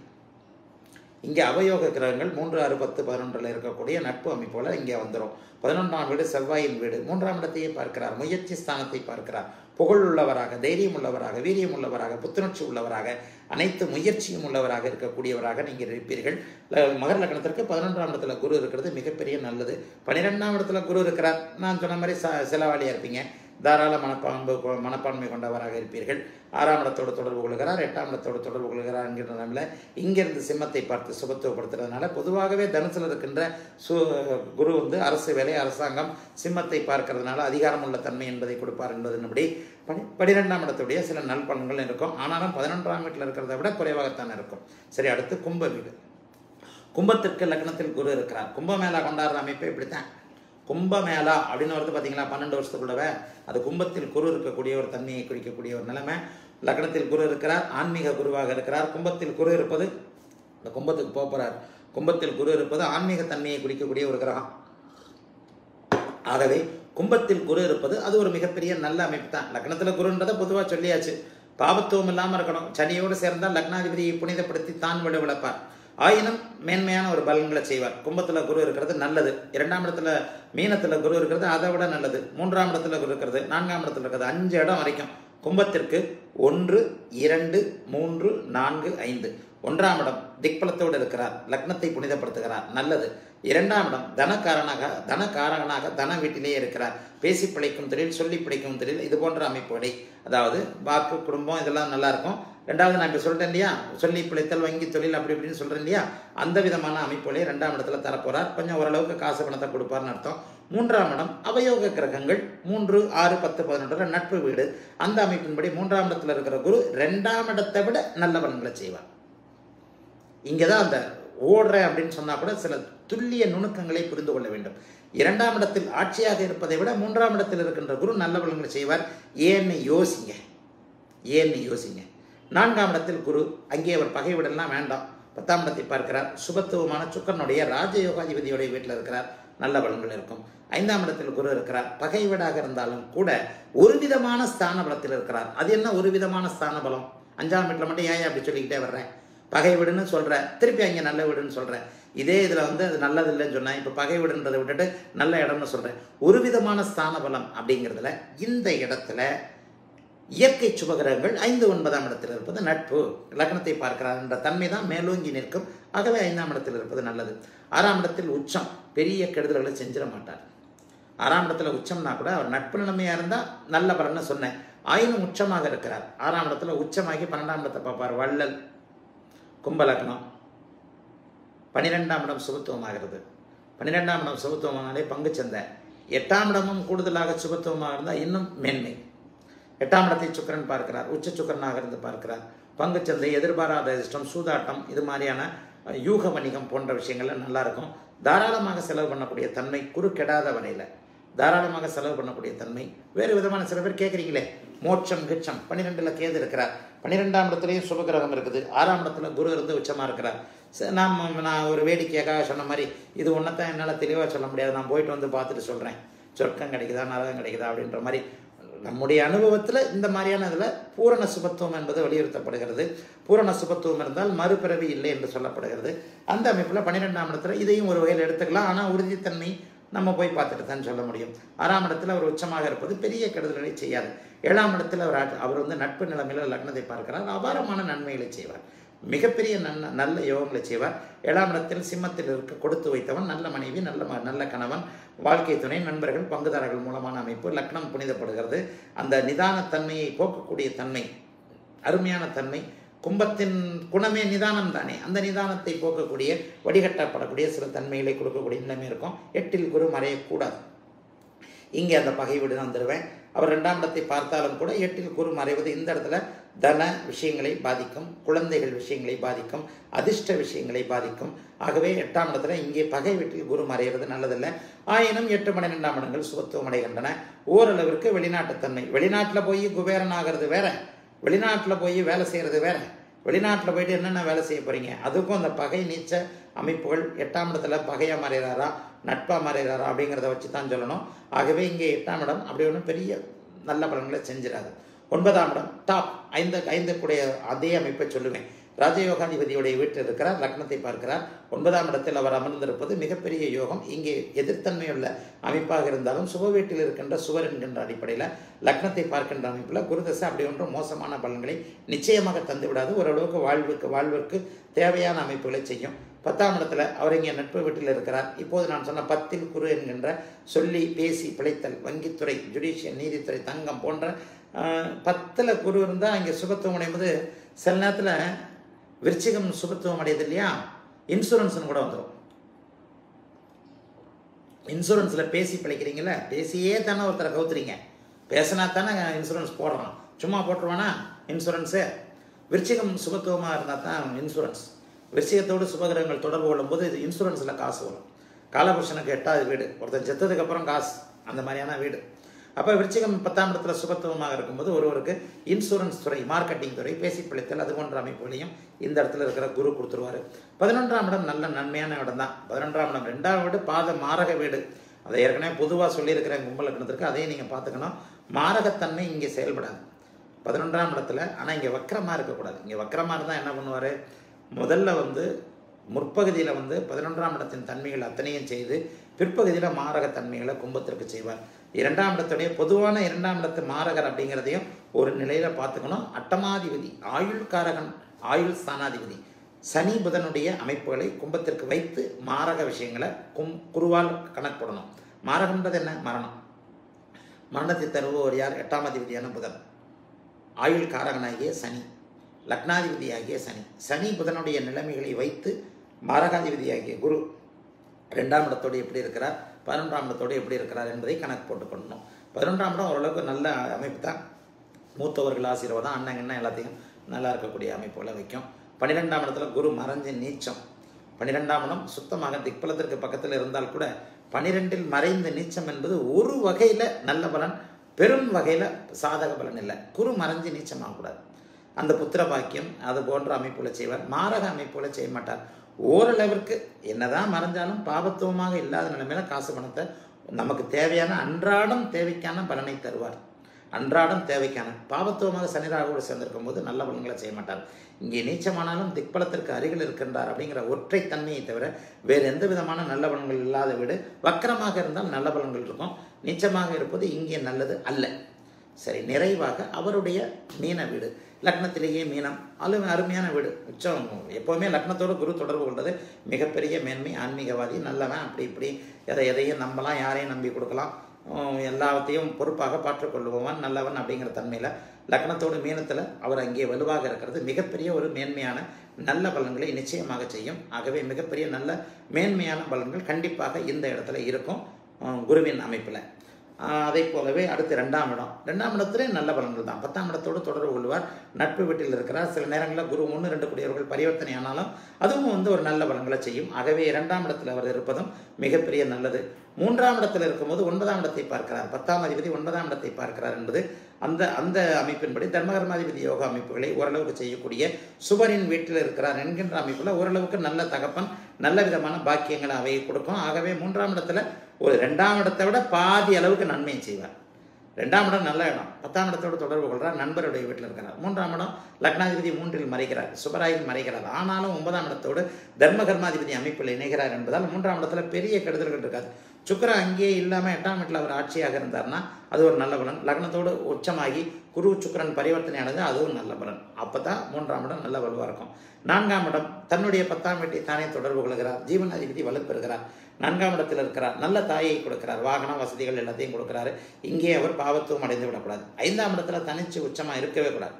இங்கே அவயோக கிரகங்கள் மூன்று ஆறு பத்து பதினொன்றில் இருக்கக்கூடிய நட்பு அமைப்போல இங்கே வந்துடும் பதினொன்றாம் வீடு செவ்வாயின் வீடு மூன்றாம் இடத்தையே பார்க்கிறார் முயற்சி ஸ்தானத்தை பார்க்கிறார் புகழ் உள்ளவராக தைரியம் உள்ளவராக வீரியம் உள்ளவராக புத்துணர்ச்சி உள்ளவராக அனைத்து முயற்சியும் உள்ளவராக இருக்கக்கூடியவராக நீங்கள் இருப்பீர்கள் ல- மகர லக்னத்திற்கு பதினொன்றாம் இடத்துல குரு இருக்கிறது மிகப்பெரிய நல்லது பன்னிரெண்டாம் இடத்துல குரு இருக்கிறார் நான் சொன்ன மாதிரி ச செலவாளியாக இருப்பீங்க தாராள மனப்பான்பு கொ- மனப்பான்மை கொண்டவராக இருப்பீர்கள் ஆறாம் இடத்தோடு தொடர்பு கொள்கிறார் எட்டாம் இடத்தோடு தொடர்பு கொள்கிறார் என்கிற நிலையில் இங்கிருந்து சிம்மத்தை பார்த்து சுபத்துவப்படுத்துறதுனால பொதுவாகவே தனுசில் இருக்கின்ற சு குரு வந்து அரசு வேலை அரசாங்கம் சிம்மத்தை பார்க்கறதுனால அதிகாரமுள்ள தன்மை என்பதை கொடுப்பார் என்பதன்படி பனி பனிரெண்டாம் இடத்துடைய சில நல்பலன்கள் இருக்கும் ஆனாலும் பதினொன்றாம் வீட்டில் இருக்கிறத விட குறைவாகத்தான் இருக்கும் சரி அடுத்து கும்ப வீடு கும்பத்திற்கு லக்னத்தில் குரு இருக்கிறார் கும்பமேளா கொண்டாடுற அமைப்பே இப்படித்தான் கும்பமேளா அப்படின்னு வருது பார்த்தீங்களா பன்னெண்டு வருஷத்துக்குள்ளவே அது கும்பத்தில் குரு இருக்கக்கூடிய ஒரு தன்மையை குறிக்கக்கூடிய ஒரு நிலைமை லக்னத்தில் குரு இருக்கிறார் ஆன்மீக குருவாக இருக்கிறார் கும்பத்தில் குரு இருப்பது இந்த கும்பத்துக்கு போக போறார் கும்பத்தில் குரு இருப்பது ஆன்மீக தன்மையை குறிக்கக்கூடிய ஒரு கிரகம் ஆகவே கும்பத்தில் குரு இருப்பது அது ஒரு மிகப்பெரிய நல்ல அமைப்பு தான் லக்னத்தில் குருன்றதை பொதுவாக சொல்லியாச்சு பாபத்துவம் இல்லாமல் இருக்கணும் சனியோடு சேர்ந்தால் லக்னாதிபதியை புனிதப்படுத்தி தான் விட விளப்பார் ஆயினும் மேன்மையான ஒரு பலன்களை செய்வார் கும்பத்தில் குரு இருக்கிறது நல்லது இரண்டாம் இடத்துல மீனத்தில் குரு இருக்கிறது அதை விட நல்லது மூன்றாம் இடத்துல குரு இருக்கிறது நான்காம் இடத்துல இருக்கிறது அஞ்சு இடம் வரைக்கும் கும்பத்திற்கு ஒன்று இரண்டு மூன்று நான்கு ஐந்து ஒன்றாம் இடம் திக்பலத்தோடு இருக்கிறார் லக்னத்தை புனிதப்படுத்துகிறார் நல்லது இரண்டாம் இடம் தனக்காரனாக தனக்காரகனாக தன வீட்டிலேயே இருக்கிறார் பேசி பிழைக்கும் தொழில் சொல்லி பிழைக்கும் தொழில் இது போன்ற அமைப்புகளை அதாவது வாக்கு குடும்பம் இதெல்லாம் நல்லா இருக்கும் ரெண்டாவது நான் இப்போ சொல்லிட்டேன் இல்லையா சொல்லி பிழைத்தல் வங்கி தொழில் அப்படி இப்படின்னு சொல்கிறேன் இல்லையா அந்த விதமான அமைப்புகளை ரெண்டாம் இடத்துல தரப்போறார் கொஞ்சம் ஓரளவுக்கு காசு பணத்தை கொடுப்பார்னு அர்த்தம் மூன்றாம் இடம் அவயோக கிரகங்கள் மூன்று ஆறு பத்து பதினொன்று நட்பு வீடு அந்த அமைப்பின்படி மூன்றாம் இடத்துல இருக்கிற குரு ரெண்டாம் இடத்தை விட நல்ல பலன்களை செய்வார் இங்கே தான் அந்த ஓடுறேன் அப்படின்னு சொன்னால் கூட சில துல்லிய நுணுக்கங்களை புரிந்து கொள்ள வேண்டும் இரண்டாம் இடத்தில் ஆட்சியாக இருப்பதை விட மூன்றாம் இடத்தில் இருக்கின்ற குரு நல்ல பலன்களை செய்வார் ஏன்னு யோசிங்க ஏன்னு யோசிங்க நான்காம் இடத்தில் குரு அங்கே அவர் பகைவிடலாம் வேண்டாம் பத்தாம் இடத்தை பார்க்கிறார் சுபத்துவமான சுக்கரனுடைய ராஜயோகாதிபதியுடைய வீட்டில் இருக்கிறார் நல்ல பலன்கள் இருக்கும் ஐந்தாம் இடத்தில் குரு இருக்கிறார் பகை வீடாக இருந்தாலும் கூட ஒரு விதமான ஸ்தான பலத்தில் இருக்கிறார் அது என்ன ஒரு விதமான ஸ்தான பலம் அஞ்சாம் வீட்டில் மட்டும் ஏன் அப்படி சொல்லிக்கிட்டே வர்றேன் பகை வீடுன்னு சொல்கிறேன் திருப்பி அங்கே நல்ல வீடுன்னு சொல்கிறேன் இதே இதில் வந்து அது நல்லது இல்லைன்னு சொன்னேன் இப்போ பகை வீடுன்றதை விட்டுட்டு நல்ல இடம்னு சொல்கிறேன் ஒரு விதமான ஸ்தான பலம் அப்படிங்கிறதுல இந்த இடத்துல இயற்கை சுபகிரகங்கள் ஐந்து ஒன்பதாம் இடத்தில் இருப்பது நட்பு லக்னத்தை பார்க்கிறார் என்ற தன்மை தான் மேலோங்கி நிற்கும் ஆகவே ஐந்தாம் இடத்தில் இருப்பது நல்லது ஆறாம் இடத்தில் உச்சம் பெரிய கெடுதல்களை செஞ்சிட மாட்டார் ஆறாம் இடத்துல உச்சம்னா கூட அவர் நட்பு நிலைமையாக இருந்தால் நல்ல பலன்னு சொன்னேன் ஆயினும் உச்சமாக இருக்கிறார் ஆறாம் இடத்துல உச்சமாகி பன்னெண்டாம் இடத்தை பார்ப்பார் வள்ளல் கும்பலக்னம் பன்னிரெண்டாம் இடம் சுபத்துவமாகிறது பன்னிரெண்டாம் இடம் சுபத்துவமானாலே பங்குச்சந்தை எட்டாம் இடமும் கூடுதலாக சுபத்துவமாக இருந்தால் இன்னும் மேன்மை எட்டாம் இடத்தை சுக்கரன் பார்க்கிறார் உச்ச சுக்கரனாக இருந்து பார்க்கிறார் பங்குச்சந்தை எதிர்பாராத அதிர்ஷ்டம் சூதாட்டம் இது மாதிரியான அஹ், யூக வணிகம் போன்ற விஷயங்கள்லாம் நல்லா இருக்கும் தாராளமாக செலவு பண்ணக்கூடிய தன்மை குறுக்கெடாத வரையில் தாராளமாக செலவு பண்ணக்கூடிய தன்மை வேறு விதமான சில பேர் கேட்குறீங்களே மோட்சம் கிட்சம் பன்னிரெண்டில் கேது இருக்கிறார் பன்னிரெண்டாம் இடத்துலையும் சுபகிரகம் இருக்குது ஆறாம் இடத்துல குரு இருந்து உச்சமாக இருக்கிறார் சரி, நாம் நான் ஒரு வேடிக்கையாக சொன்ன மாதிரி இது ஒன்றத்தான் என்னால் தெளிவாக சொல்ல முடியாது நான் போயிட்டு வந்து பார்த்துட்டு சொல்கிறேன் சொர்க்கம் கிடைக்குதா நரகம் கிடைக்குதா அப்படின்ற மாதிரி நம்முடைய அனுபவத்தில் இந்த மாதிரியான இதில் பூரண சுபத்துவம் என்பது வலியுறுத்தப்படுகிறது பூரண சுபத்துவம் இருந்தால் மறுபிறவி இல்லை என்று சொல்லப்படுகிறது அந்த அமைப்பில் பன்னிரெண்டாம் இடத்துல இதையும் ஒரு வகையில் எடுத்துக்கலாம் ஆனால் உறுதித்தன்மை நம்ம போய் பார்த்துட்டு தான் சொல்ல முடியும் ஆறாம் இடத்துல அவர் உச்சமாக இருப்பது பெரிய கெடுதல்களை செய்யாது ஏழாம் இடத்துல அவர் ஆட்- அவர் வந்து நட்பு நிலைமையில் லக்னத்தை பார்க்கிறார் அபாரமான நன்மைகளை செய்வார் மிகப்பெரிய நன்ன நல்ல யோகங்களை செய்வார் ஏழாம் இடத்தில் சிம்மத்தில் இருக்க கொடுத்து வைத்தவன் நல்ல மனைவி நல்ல ம- நல்ல கணவன் வாழ்க்கை துணை நண்பர்கள் பங்குதாரர்கள் மூலமான அமைப்பு லக்னம் புனிதப்படுகிறது அந்த நிதானத்தன்மையை போக்கக்கூடிய தன்மை அருமையான தன்மை கும்பத்தின் குணமே நிதானம் தானே அந்த நிதானத்தை போக்கக்கூடிய வடிகட்டப்படக்கூடிய சில தன்மைகளை கொடுக்கக்கூடிய நிலைமை இருக்கும் எட்டில் குரு மறையக்கூடாது இங்கே அந்த பகை வீடு நான் தருவேன் அவர் ரெண்டாம் இடத்தை பார்த்தாலும் கூட எட்டில் குரு மறைவது இந்த இடத்துல தன விஷயங்களை பாதிக்கும் குழந்தைகள் விஷயங்களை பாதிக்கும் அதிர்ஷ்ட விஷயங்களை பாதிக்கும் ஆகவே எட்டாம் இடத்துல இங்கே பகை வீட்டில் குரு மறைகிறது நல்லதில்லை ஆயினும் எட்டு பன்னிரெண்டாம் இடங்கள் சுபத்துவம் அடைகின்றன ஓரளவிற்கு வெளிநாட்டுத்தன்மை வெளிநாட்டில் போய் குபேரன் ஆகிறது வேற வெளிநாட்டில் போய் வேலை செய்கிறது வேற வெளிநாட்டில் போயிட்டு என்னென்ன வேலை செய்ய போறீங்க அதுக்கும் அந்த பகை நீச்ச அமைப்புகள் எட்டாம் இடத்துல பகையாக மறைகிறாரா நட்பாக மறைகிறாரா அப்படிங்கிறத வச்சு தான் சொல்லணும் ஆகவே இங்கே எட்டாம் இடம் அப்படி ஒன்றும் பெரிய நல்ல பலன்களை செஞ்சிடாது ஒன்பதாம் இடம் டாப் ஐந்து ஐந்து கூடிய அதே அமைப்பை சொல்லுவேன் ராஜயோகாதிபதியுடைய வீட்டில் இருக்கிறார் லக்னத்தை பார்க்கிறார் ஒன்பதாம் இடத்தில் அவர் அமர்ந்திருப்பது மிகப்பெரிய யோகம் இங்கே எதிர்த்தன்மையுள்ள அமைப்பாக இருந்தாலும் சுப வீட்டில் இருக்கின்ற சுவர் என்கின்ற அடிப்படையில் லக்னத்தை பார்க்கின்ற அமைப்பில் குருதசை அப்படி ஒன்றும் மோசமான பலன்களை நிச்சயமாக தந்து விடாது ஓரளவுக்கு வாழ்வுக்கு வாழ்விற்கு தேவையான அமைப்புகளை செய்யும் பத்தாம் இடத்துல அவர் இங்கே நட்பு வீட்டில் இருக்கிறார் இப்போது நான் சொன்ன பத்தில் குரு என்கின்ற சொல்லி பேசி பிழைத்தல் வங்கித்துறை ஜுடிஷியல் நீதித்துறை தங்கம் போன்ற ஆஹ், பத்துல குரு இருந்தால் இங்கே சுபத்துவம் அடையும்போது சில நேரத்தில் விருச்சிகம் சுபத்துவம் அடையுது இல்லையா இன்சூரன்ஸ்னு கூட வந்துடும் இன்சூரன்ஸில் பேசி பிழைக்கிறீங்கள பேசியே தானே ஒருத்தரை கவுத்துறீங்க பேசினா தானே இன்சூரன்ஸ் போடுறான் சும்மா போட்டுருவானா இன்சூரன்ஸு விருச்சிகம் சுபத்துவமாக இருந்தால் தான் இன்சூரன்ஸ் விருச்சிகத்தோடு சுபகிரகங்கள் தொடர்பு கொள்ளும்போது இது இன்சூரன்ஸில் காசு வரும் காலபுருஷனுக்கு எட்டாவது வீடு ஒருத்தன் செத்ததுக்கு அப்புறம் காசு அந்த மாதிரியான வீடு அப்போ விருச்சிகம் பத்தாம் இடத்துல சுபத்துவமாக இருக்கும்போது ஒருவருக்கு இன்சூரன்ஸ் துறை மார்க்கெட்டிங் துறை பேசி பிழைத்தல் அது போன்ற அமைப்புகளையும் இந்த இடத்துல இருக்கிற குரு கொடுத்துருவாரு பதினொன்றாம் இடம் நல்ல நன்மையான இடம் தான் பதினொன்றாம் இடம் ரெண்டாம் வீடு பாத மாரக வீடு அதை ஏற்கனவே பொதுவாக சொல்லியிருக்கிறேன் கும்பல் லக்னத்திற்கு அதையும் நீங்கள் பார்த்துக்கணும் மாரகத்தன்மை இங்கே செயல்படாது பதினொன்றாம் இடத்துல ஆனால் இங்கே வக்கரமாக இருக்கக்கூடாது இங்கே வக்கரமாக இருந்தால் என்ன பண்ணுவார் முதல்ல வந்து முற்பகுதியில் வந்து பதினொன்றாம் இடத்தின் தன்மைகள் அத்தனையும் செய்து பிற்பகுதியில் மாரக தன்மைகளை கும்பத்திற்கு செய்வார் இரண்டாம் இடத்துடைய பொதுவான இரண்டாம் இடத்து மாரகர் அப்படிங்கிறதையும் ஒரு நிலையில் பார்த்துக்கணும் அட்டமாதிபதி ஆயுள்காரகன் ஆயுள் ஸ்தானாதிபதி சனி புதனுடைய அமைப்புகளை கும்பத்திற்கு வைத்து மாரக விஷயங்களை கும் குருவால் கணக்கு போடணும் மாரகம்ன்றது என்ன மரணம் மரணத்தை தருபவர் யார் எட்டாம் அதிபதியான புதன் ஆயுள் காரகனாகிய சனி லக்னாதிபதியாகிய சனி சனி புதனுடைய நிலைமைகளை வைத்து மாரகாதிபதியாகிய குரு ரெண்டாம் இடத்தோடு எப்படி இருக்கிறார் பதினொன்றாம் இடத்தோடு எப்படி இருக்கிறார் என்பதை கணக்கு போட்டுக்கொள்ளணும் பதினொன்றாம் இடம் ஓரளவுக்கு நல்ல அமைப்பு தான் மூத்தவர்கள் ஆசீர்வாதம் அண்ணன் அண்ணன் எல்லாத்தையும் நல்லா இருக்கக்கூடிய அமைப்புகளை வைக்கும் பன்னிரெண்டாம் இடத்துல குரு மறைஞ்சு நீச்சம் பன்னிரெண்டாம் இடம் சுத்தமாக திக்பலத்திற்கு பக்கத்தில் இருந்தால் கூட பனிரெண்டில் மறைந்த நீச்சம் என்பது ஒரு வகையில் நல்ல பலன் பெரும் வகையில் சாதக பலன் இல்லை குரு மறைஞ்சு நீச்சமாகக்கூடாது அந்த புத்திர பாக்கியம் அது போன்ற அமைப்புகளை செய்வார் மாரக அமைப்புகளை செய்ய மாட்டார் ஓரளவிற்கு என்னதான் மறைஞ்சாலும் பாபத்துவமாக இல்லாத நிலைமையில காசு பணத்தை நமக்கு தேவையான அன்றாடம் தேவைக்கான பலனை தருவார் அன்றாடம் தேவைக்கான பாவத்துவமாக சனிராகோடு சேர்ந்திருக்கும் போது நல்ல பலன்களை செய்ய மாட்டார் இங்கே நீச்சமானாலும் திக்பலத்திற்கு அருகில் இருக்கின்றார் அப்படிங்கிற ஒற்றை தன்மையை தவிர வேறு எந்த விதமான நல்ல பலன்கள் இல்லாத வீடு வக்கரமாக இருந்தால் நல்ல பலன்கள் இருக்கும் நீச்சமாக இருப்பது இங்கே நல்லது அல்ல சரி நிறைவாக அவருடைய மீன வீடு லக்னத்திலேயே மீனம் அது அருமையான வீடு உச்சம் எப்போவுமே லக்னத்தோடு குரு தொடர்பு கொண்டது மிகப்பெரிய மேன்மை ஆன்மீகவாதி நல்லவன் அப்படி இப்படி எதை எதையும் நம்பலாம் யாரையும் நம்பி கொடுக்கலாம் உம், எல்லாத்தையும் பொறுப்பாக பாற்றுக்கொள்ளுபவன் நல்லவன் அப்படிங்கிற தன்மையில் லக்னத்தோடு மீனத்தில் அவர் அங்கே வலுவாக இருக்கிறது மிகப்பெரிய ஒரு மேன்மையான நல்ல பலன்களை நிச்சயமாக செய்யும் ஆகவே மிகப்பெரிய நல்ல மேன்மையான பலன்கள் கண்டிப்பாக இந்த இடத்துல இருக்கும் உம், குருவின் அமைப்பில் அதை போலவே அடுத்து ரெண்டாம் இடம் ரெண்டாம் இடத்துல நல்ல பலன்கள் தான் பத்தாம் இடத்தோடு தொடர்பு கொள்வார் நட்பு வீட்டில் இருக்கிறார் சில நேரங்களில் குரு ஒன்று ரெண்டு கூடியவர்கள் பரிவர்த்தனை ஆனாலும் அதுவும் வந்து ஒரு நல்ல பலன்களை செய்யும் ஆகவே இரண்டாம் இடத்தில் அவர் இருப்பதும் மிகப்பெரிய நல்லது மூன்றாம் இடத்தில் இருக்கும்போது ஒன்பதாம் இடத்தை பார்க்கிறார் பத்தாம் அதிபதி ஒன்பதாம் இடத்தை பார்க்கிறார் என்பது அந்த அந்த அமைப்பின்படி தர்மகர்மாதிபதி யோகா அமைப்புகளை ஓரளவுக்கு செய்யக்கூடிய சுபரின் வீட்டில் இருக்கிறார் என்கின்ற அமைப்பில் ஓரளவுக்கு நல்ல தகப்பன் நல்ல விதமான பாக்கியங்களை அவை கொடுக்கும் ஆகவே மூன்றாம் இடத்துல ஒரு ரெண்டாம் இடத்தை விட பாதி அளவுக்கு நன்மையை செய்வார் ரெண்டாம் இடம் நல்ல இடம் பத்தாம் இடத்தோடு தொடர்பு கொள்கிறார் நண்பருடைய வீட்டில் இருக்கிறார் மூன்றாம் இடம் லக்னாதிபதி மூன்றில் மறைகிறார் சுபராயில் மறைகிறார் ஆனாலும் ஒன்பதாம் இடத்தோடு தர்ம கர்மாதிபதி அமைப்பில் இணைகிறார் என்பதால் மூன்றாம் இடத்துல பெரிய கெடுதல்கள் இருக்காது சுக்கிரன் அங்கேயே இல்லாமல் எட்டாம் வீட்டில் அவர் ஆட்சியாக இருந்தார்னா அது ஒரு நல்ல பலன் லக்னத்தோடு உச்சமாகி குரு சுக்கிரன் பரிவர்த்தனை அடைஞ்சு அதுவும் நல்ல பலன் அப்போ தான் மூன்றாம் இடம் நல்ல வலுவாக இருக்கும் நான்காம் இடம் தன்னுடைய பத்தாம் வீட்டை தானே தொடர்பு கொள்கிறார் ஜீவன் அதிபதி வலுப்பெறுகிறார் நான்காம் இடத்தில் இருக்கிறார் நல்ல தாயை கொடுக்கிறார் வாகன வசதிகள் எல்லாத்தையும் கொடுக்கிறாரு இங்கே அவர் பாவத்துவம் அடைந்து விடக்கூடாது ஐந்தாம் இடத்துல தனிச்சு உச்சமாக இருக்கவே கூடாது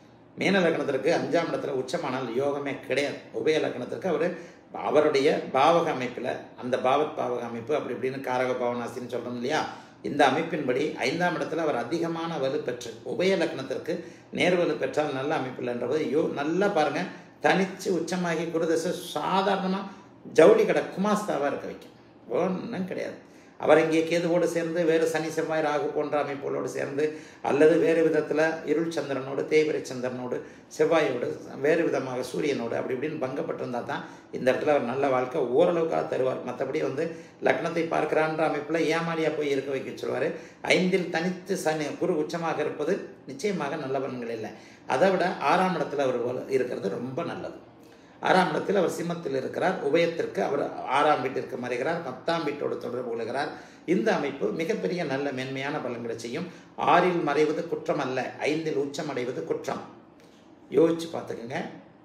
மீன லக்னத்திற்கு அஞ்சாம் இடத்துல உச்சமானால் யோகமே கிடையாது உபய லக்னத்திற்கு அவர் அவருடைய பாவக அமைப்பில் அந்த பாவத் பாவக அமைப்பு அப்படி இப்படின்னு காரக பாவனாசின்னு சொல்கிறோம் இல்லையா இந்த அமைப்பின்படி ஐந்தாம் இடத்துல அவர் அதிகமான வலு பெற்று உபய லக்னத்திற்கு நேர்வலு பெற்றால் நல்ல அமைப்பில் என்றபோது யோ நல்லா பாருங்க தனிச்சு உச்சமாகி குருதசை சாதாரணமாக ஜவுளி கடை குமாஸ்தாவாக இருக்க வைக்கும் ஒன்றும் கிடையாது அவர் இங்கே கேதுவோடு சேர்ந்து வேறு சனி செவ்வாய் ராகு போன்ற அமைப்புகளோடு சேர்ந்து அல்லது வேறு விதத்தில் இருள் சந்திரனோடு தேய்பிரை சந்திரனோடு செவ்வாயோடு வேறு விதமாக சூரியனோடு அப்படி இப்படின்னு பங்கப்பட்டிருந்தால் தான் இந்த இடத்துல அவர் நல்ல வாழ்க்கை ஓரளவுக்காக தருவார் மற்றபடி வந்து லக்னத்தை பார்க்கிறான்ற அமைப்பில் ஏமாலியாக போய் இருக்க வைக்க சொல்வார் ஐந்தில் தனித்து சனி குரு உச்சமாக இருப்பது நிச்சயமாக நல்ல பலன்கள் இல்லை அதை விட ஆறாம் இடத்துல அவர் வலு- இருக்கிறது ரொம்ப நல்லது ஆறாம் இடத்தில் அவர் சிம்மத்தில் இருக்கிறார் உபயத்திற்கு அவர் ஆறாம் வீட்டிற்கு மறைகிறார் பத்தாம் வீட்டோடு தொடர்பு கொள்கிறார் இந்த அமைப்பு மிகப்பெரிய நல்ல மென்மையான பலன்களை செய்யும் ஆறில் மறைவது குற்றம் அல்ல ஐந்தில் உச்சம் அடைவது குற்றம் யோசிச்சு பார்த்துக்குங்க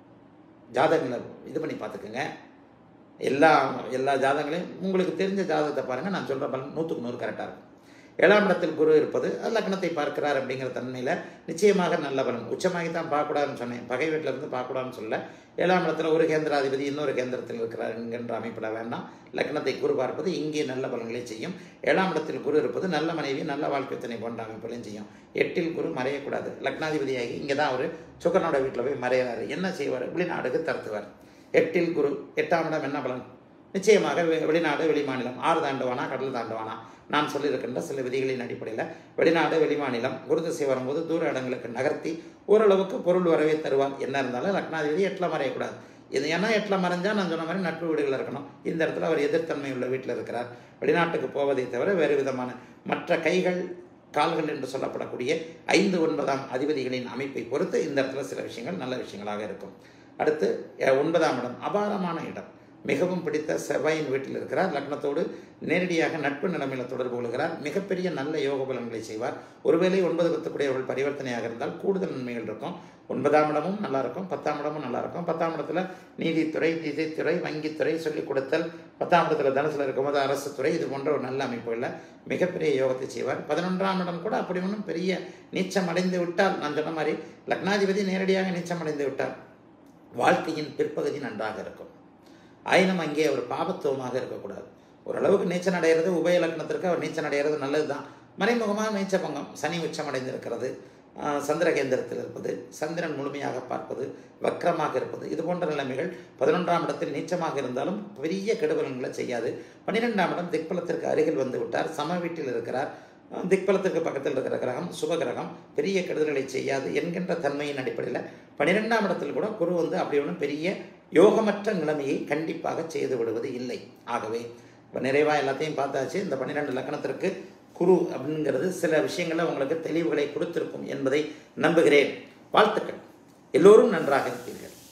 ஜாதகங்களை இது பண்ணி பார்த்துக்குங்க எல்லா எல்லா ஜாதகங்களையும் உங்களுக்கு தெரிஞ்ச ஜாதகத்தை பாருங்கள் நான் சொல்கிற பலன் நூற்றுக்கு நூறு கரெக்டாக இருக்கும் ஏழாம் இடத்தில் குரு இருப்பது அது லக்னத்தை பார்க்கிறார் அப்படிங்கிற தன்மையில் நிச்சயமாக நல்ல பலன் உச்சமாகி தான் பார்க்கக்கூடாதுன்னு சொன்னேன் பகை வீட்டில் இருந்து பார்க்கக்கூடாதுன்னு சொல்ல ஏழாம் இடத்துல ஒரு கேந்திராதிபதி இன்னொரு கேந்திரத்தில் இருக்கிறார் என்கின்ற அமைப்பில் வேண்டாம் லக்னத்தை குரு பார்ப்பது இங்கே நல்ல பலன்களை செய்யும் ஏழாம் இடத்தில் குரு இருப்பது நல்ல மனைவி நல்ல வாழ்க்கை துணை போன்ற அமைப்புகளையும் செய்யும் எட்டில் குரு மறையக்கூடாது லக்னாதிபதியாகி இங்கே தான் அவர் சுக்கரனோட வீட்டில் போய் மறையிறாரு என்ன செய்வார் வெளிநாடுக்கு தருத்துவார் எட்டில் குரு எட்டாம் இடம் என்ன பலன் நிச்சயமாக வெ- வெளிநாடு வெளிமாநிலம் ஆறு தாண்டுவானா கடல் தாண்டுவானா நான் சொல்லியிருக்கின்ற சில விதிகளின் அடிப்படையில் வெளிநாடு வெளிமாநிலம் குருதிசை வரும்போது தூர இடங்களுக்கு நகர்த்தி ஓரளவுக்கு பொருள் வரவே தருவார் என்ன இருந்தாலும் லக்னாதிபதி எட்டில் மறையக்கூடாது இது ஏன்னா எட்டில் மறைஞ்சால் நான் சொன்ன மாதிரி நட்பு வீடுகள் இருக்கணும் இந்த இடத்துல அவர் எதிர்த்தன்மை உள்ள வீட்டில் இருக்கிறார் வெளிநாட்டுக்கு போவதை தவிர வேறு விதமான மற்ற கைகள் கால்கள் என்று சொல்லப்படக்கூடிய ஐந்து ஒன்பதாம் அதிபதிகளின் அமைப்பை பொறுத்து இந்த இடத்துல சில விஷயங்கள் நல்ல விஷயங்களாக இருக்கும் அடுத்து அஹ், ஒன்பதாம் இடம் அபாரமான இடம் மிகவும் பிடித்த செவ்வாயின் வீட்டில் இருக்கிறார் லக்னத்தோடு நேரடியாக நட்பு நிலைமையில் தொடர்பு கொள்கிறார் மிகப்பெரிய நல்ல யோக பலன்களை செய்வார் ஒருவேளை ஒன்பது பத்துக்குடையவர்கள் பரிவர்த்தனையாக இருந்தால் கூடுதல் நன்மைகள் இருக்கும் ஒன்பதாம் இடமும் நல்லா இருக்கும் பத்தாம் இடமும் நல்லா இருக்கும் பத்தாம் இடத்துல நீதித்துறை நிதித்துறை வங்கித்துறை சொல்லிக் கொடுத்தல் பத்தாம் இடத்துல தனுசுல இருக்கும்போது அரசு துறை இது போன்ற ஒரு நல்ல அமைப்புகளில் மிகப்பெரிய யோகத்தை செய்வார் பதினொன்றாம் இடம் கூட அப்படி ஒன்றும் பெரிய நீச்சம் அடைந்து விட்டால் நான் சொன்ன மாதிரி லக்னாதிபதி நேரடியாக நீச்சம் அடைந்து விட்டார் வாழ்க்கையின் பிற்பகுதி நன்றாக இருக்கும் ஆயினும் அங்கே அவர் பாபத்துவமாக இருக்கக்கூடாது ஓரளவுக்கு நீச்சல் அடைகிறது உபய லக்னத்திற்கு அவர் நீச்சல் அடைகிறது நல்லது தான் மறைமுகமாக நீச்ச பங்கம் சனி உச்சம் அடைந்திருக்கிறது ஆஹ் சந்திர கேந்திரத்தில் இருப்பது சந்திரன் முழுமையாக பார்ப்பது வக்கரமாக இருப்பது இது போன்ற நிலைமைகள் பதினொன்றாம் இடத்தில் நீச்சமாக இருந்தாலும் பெரிய கெடுபலன்களை செய்யாது பன்னிரெண்டாம் இடம் திக்பலத்திற்கு அருகில் வந்து விட்டார் சம வீட்டில் இருக்கிறார் ஆஹ் திக்பலத்திற்கு பக்கத்தில் இருக்கிற கிரகம் சுப கிரகம் பெரிய கெடுதல்களை செய்யாது என்கின்ற தன்மையின் அடிப்படையில் பன்னிரெண்டாம் இடத்தில் கூட குரு வந்து அப்படி ஒன்றும் பெரிய யோகமற்ற நிலைமையை கண்டிப்பாக செய்து விடுவது இல்லை ஆகவே இப்போ நிறைவாக எல்லாத்தையும் பார்த்தாச்சு இந்த பன்னிரெண்டு லக்கணத்திற்கு குரு அப்படிங்கிறது சில விஷயங்களில் உங்களுக்கு தெளிவுகளை கொடுத்திருக்கும் என்பதை நம்புகிறேன் வாழ்த்துக்கள் எல்லோரும் நன்றாக இருப்பீர்கள்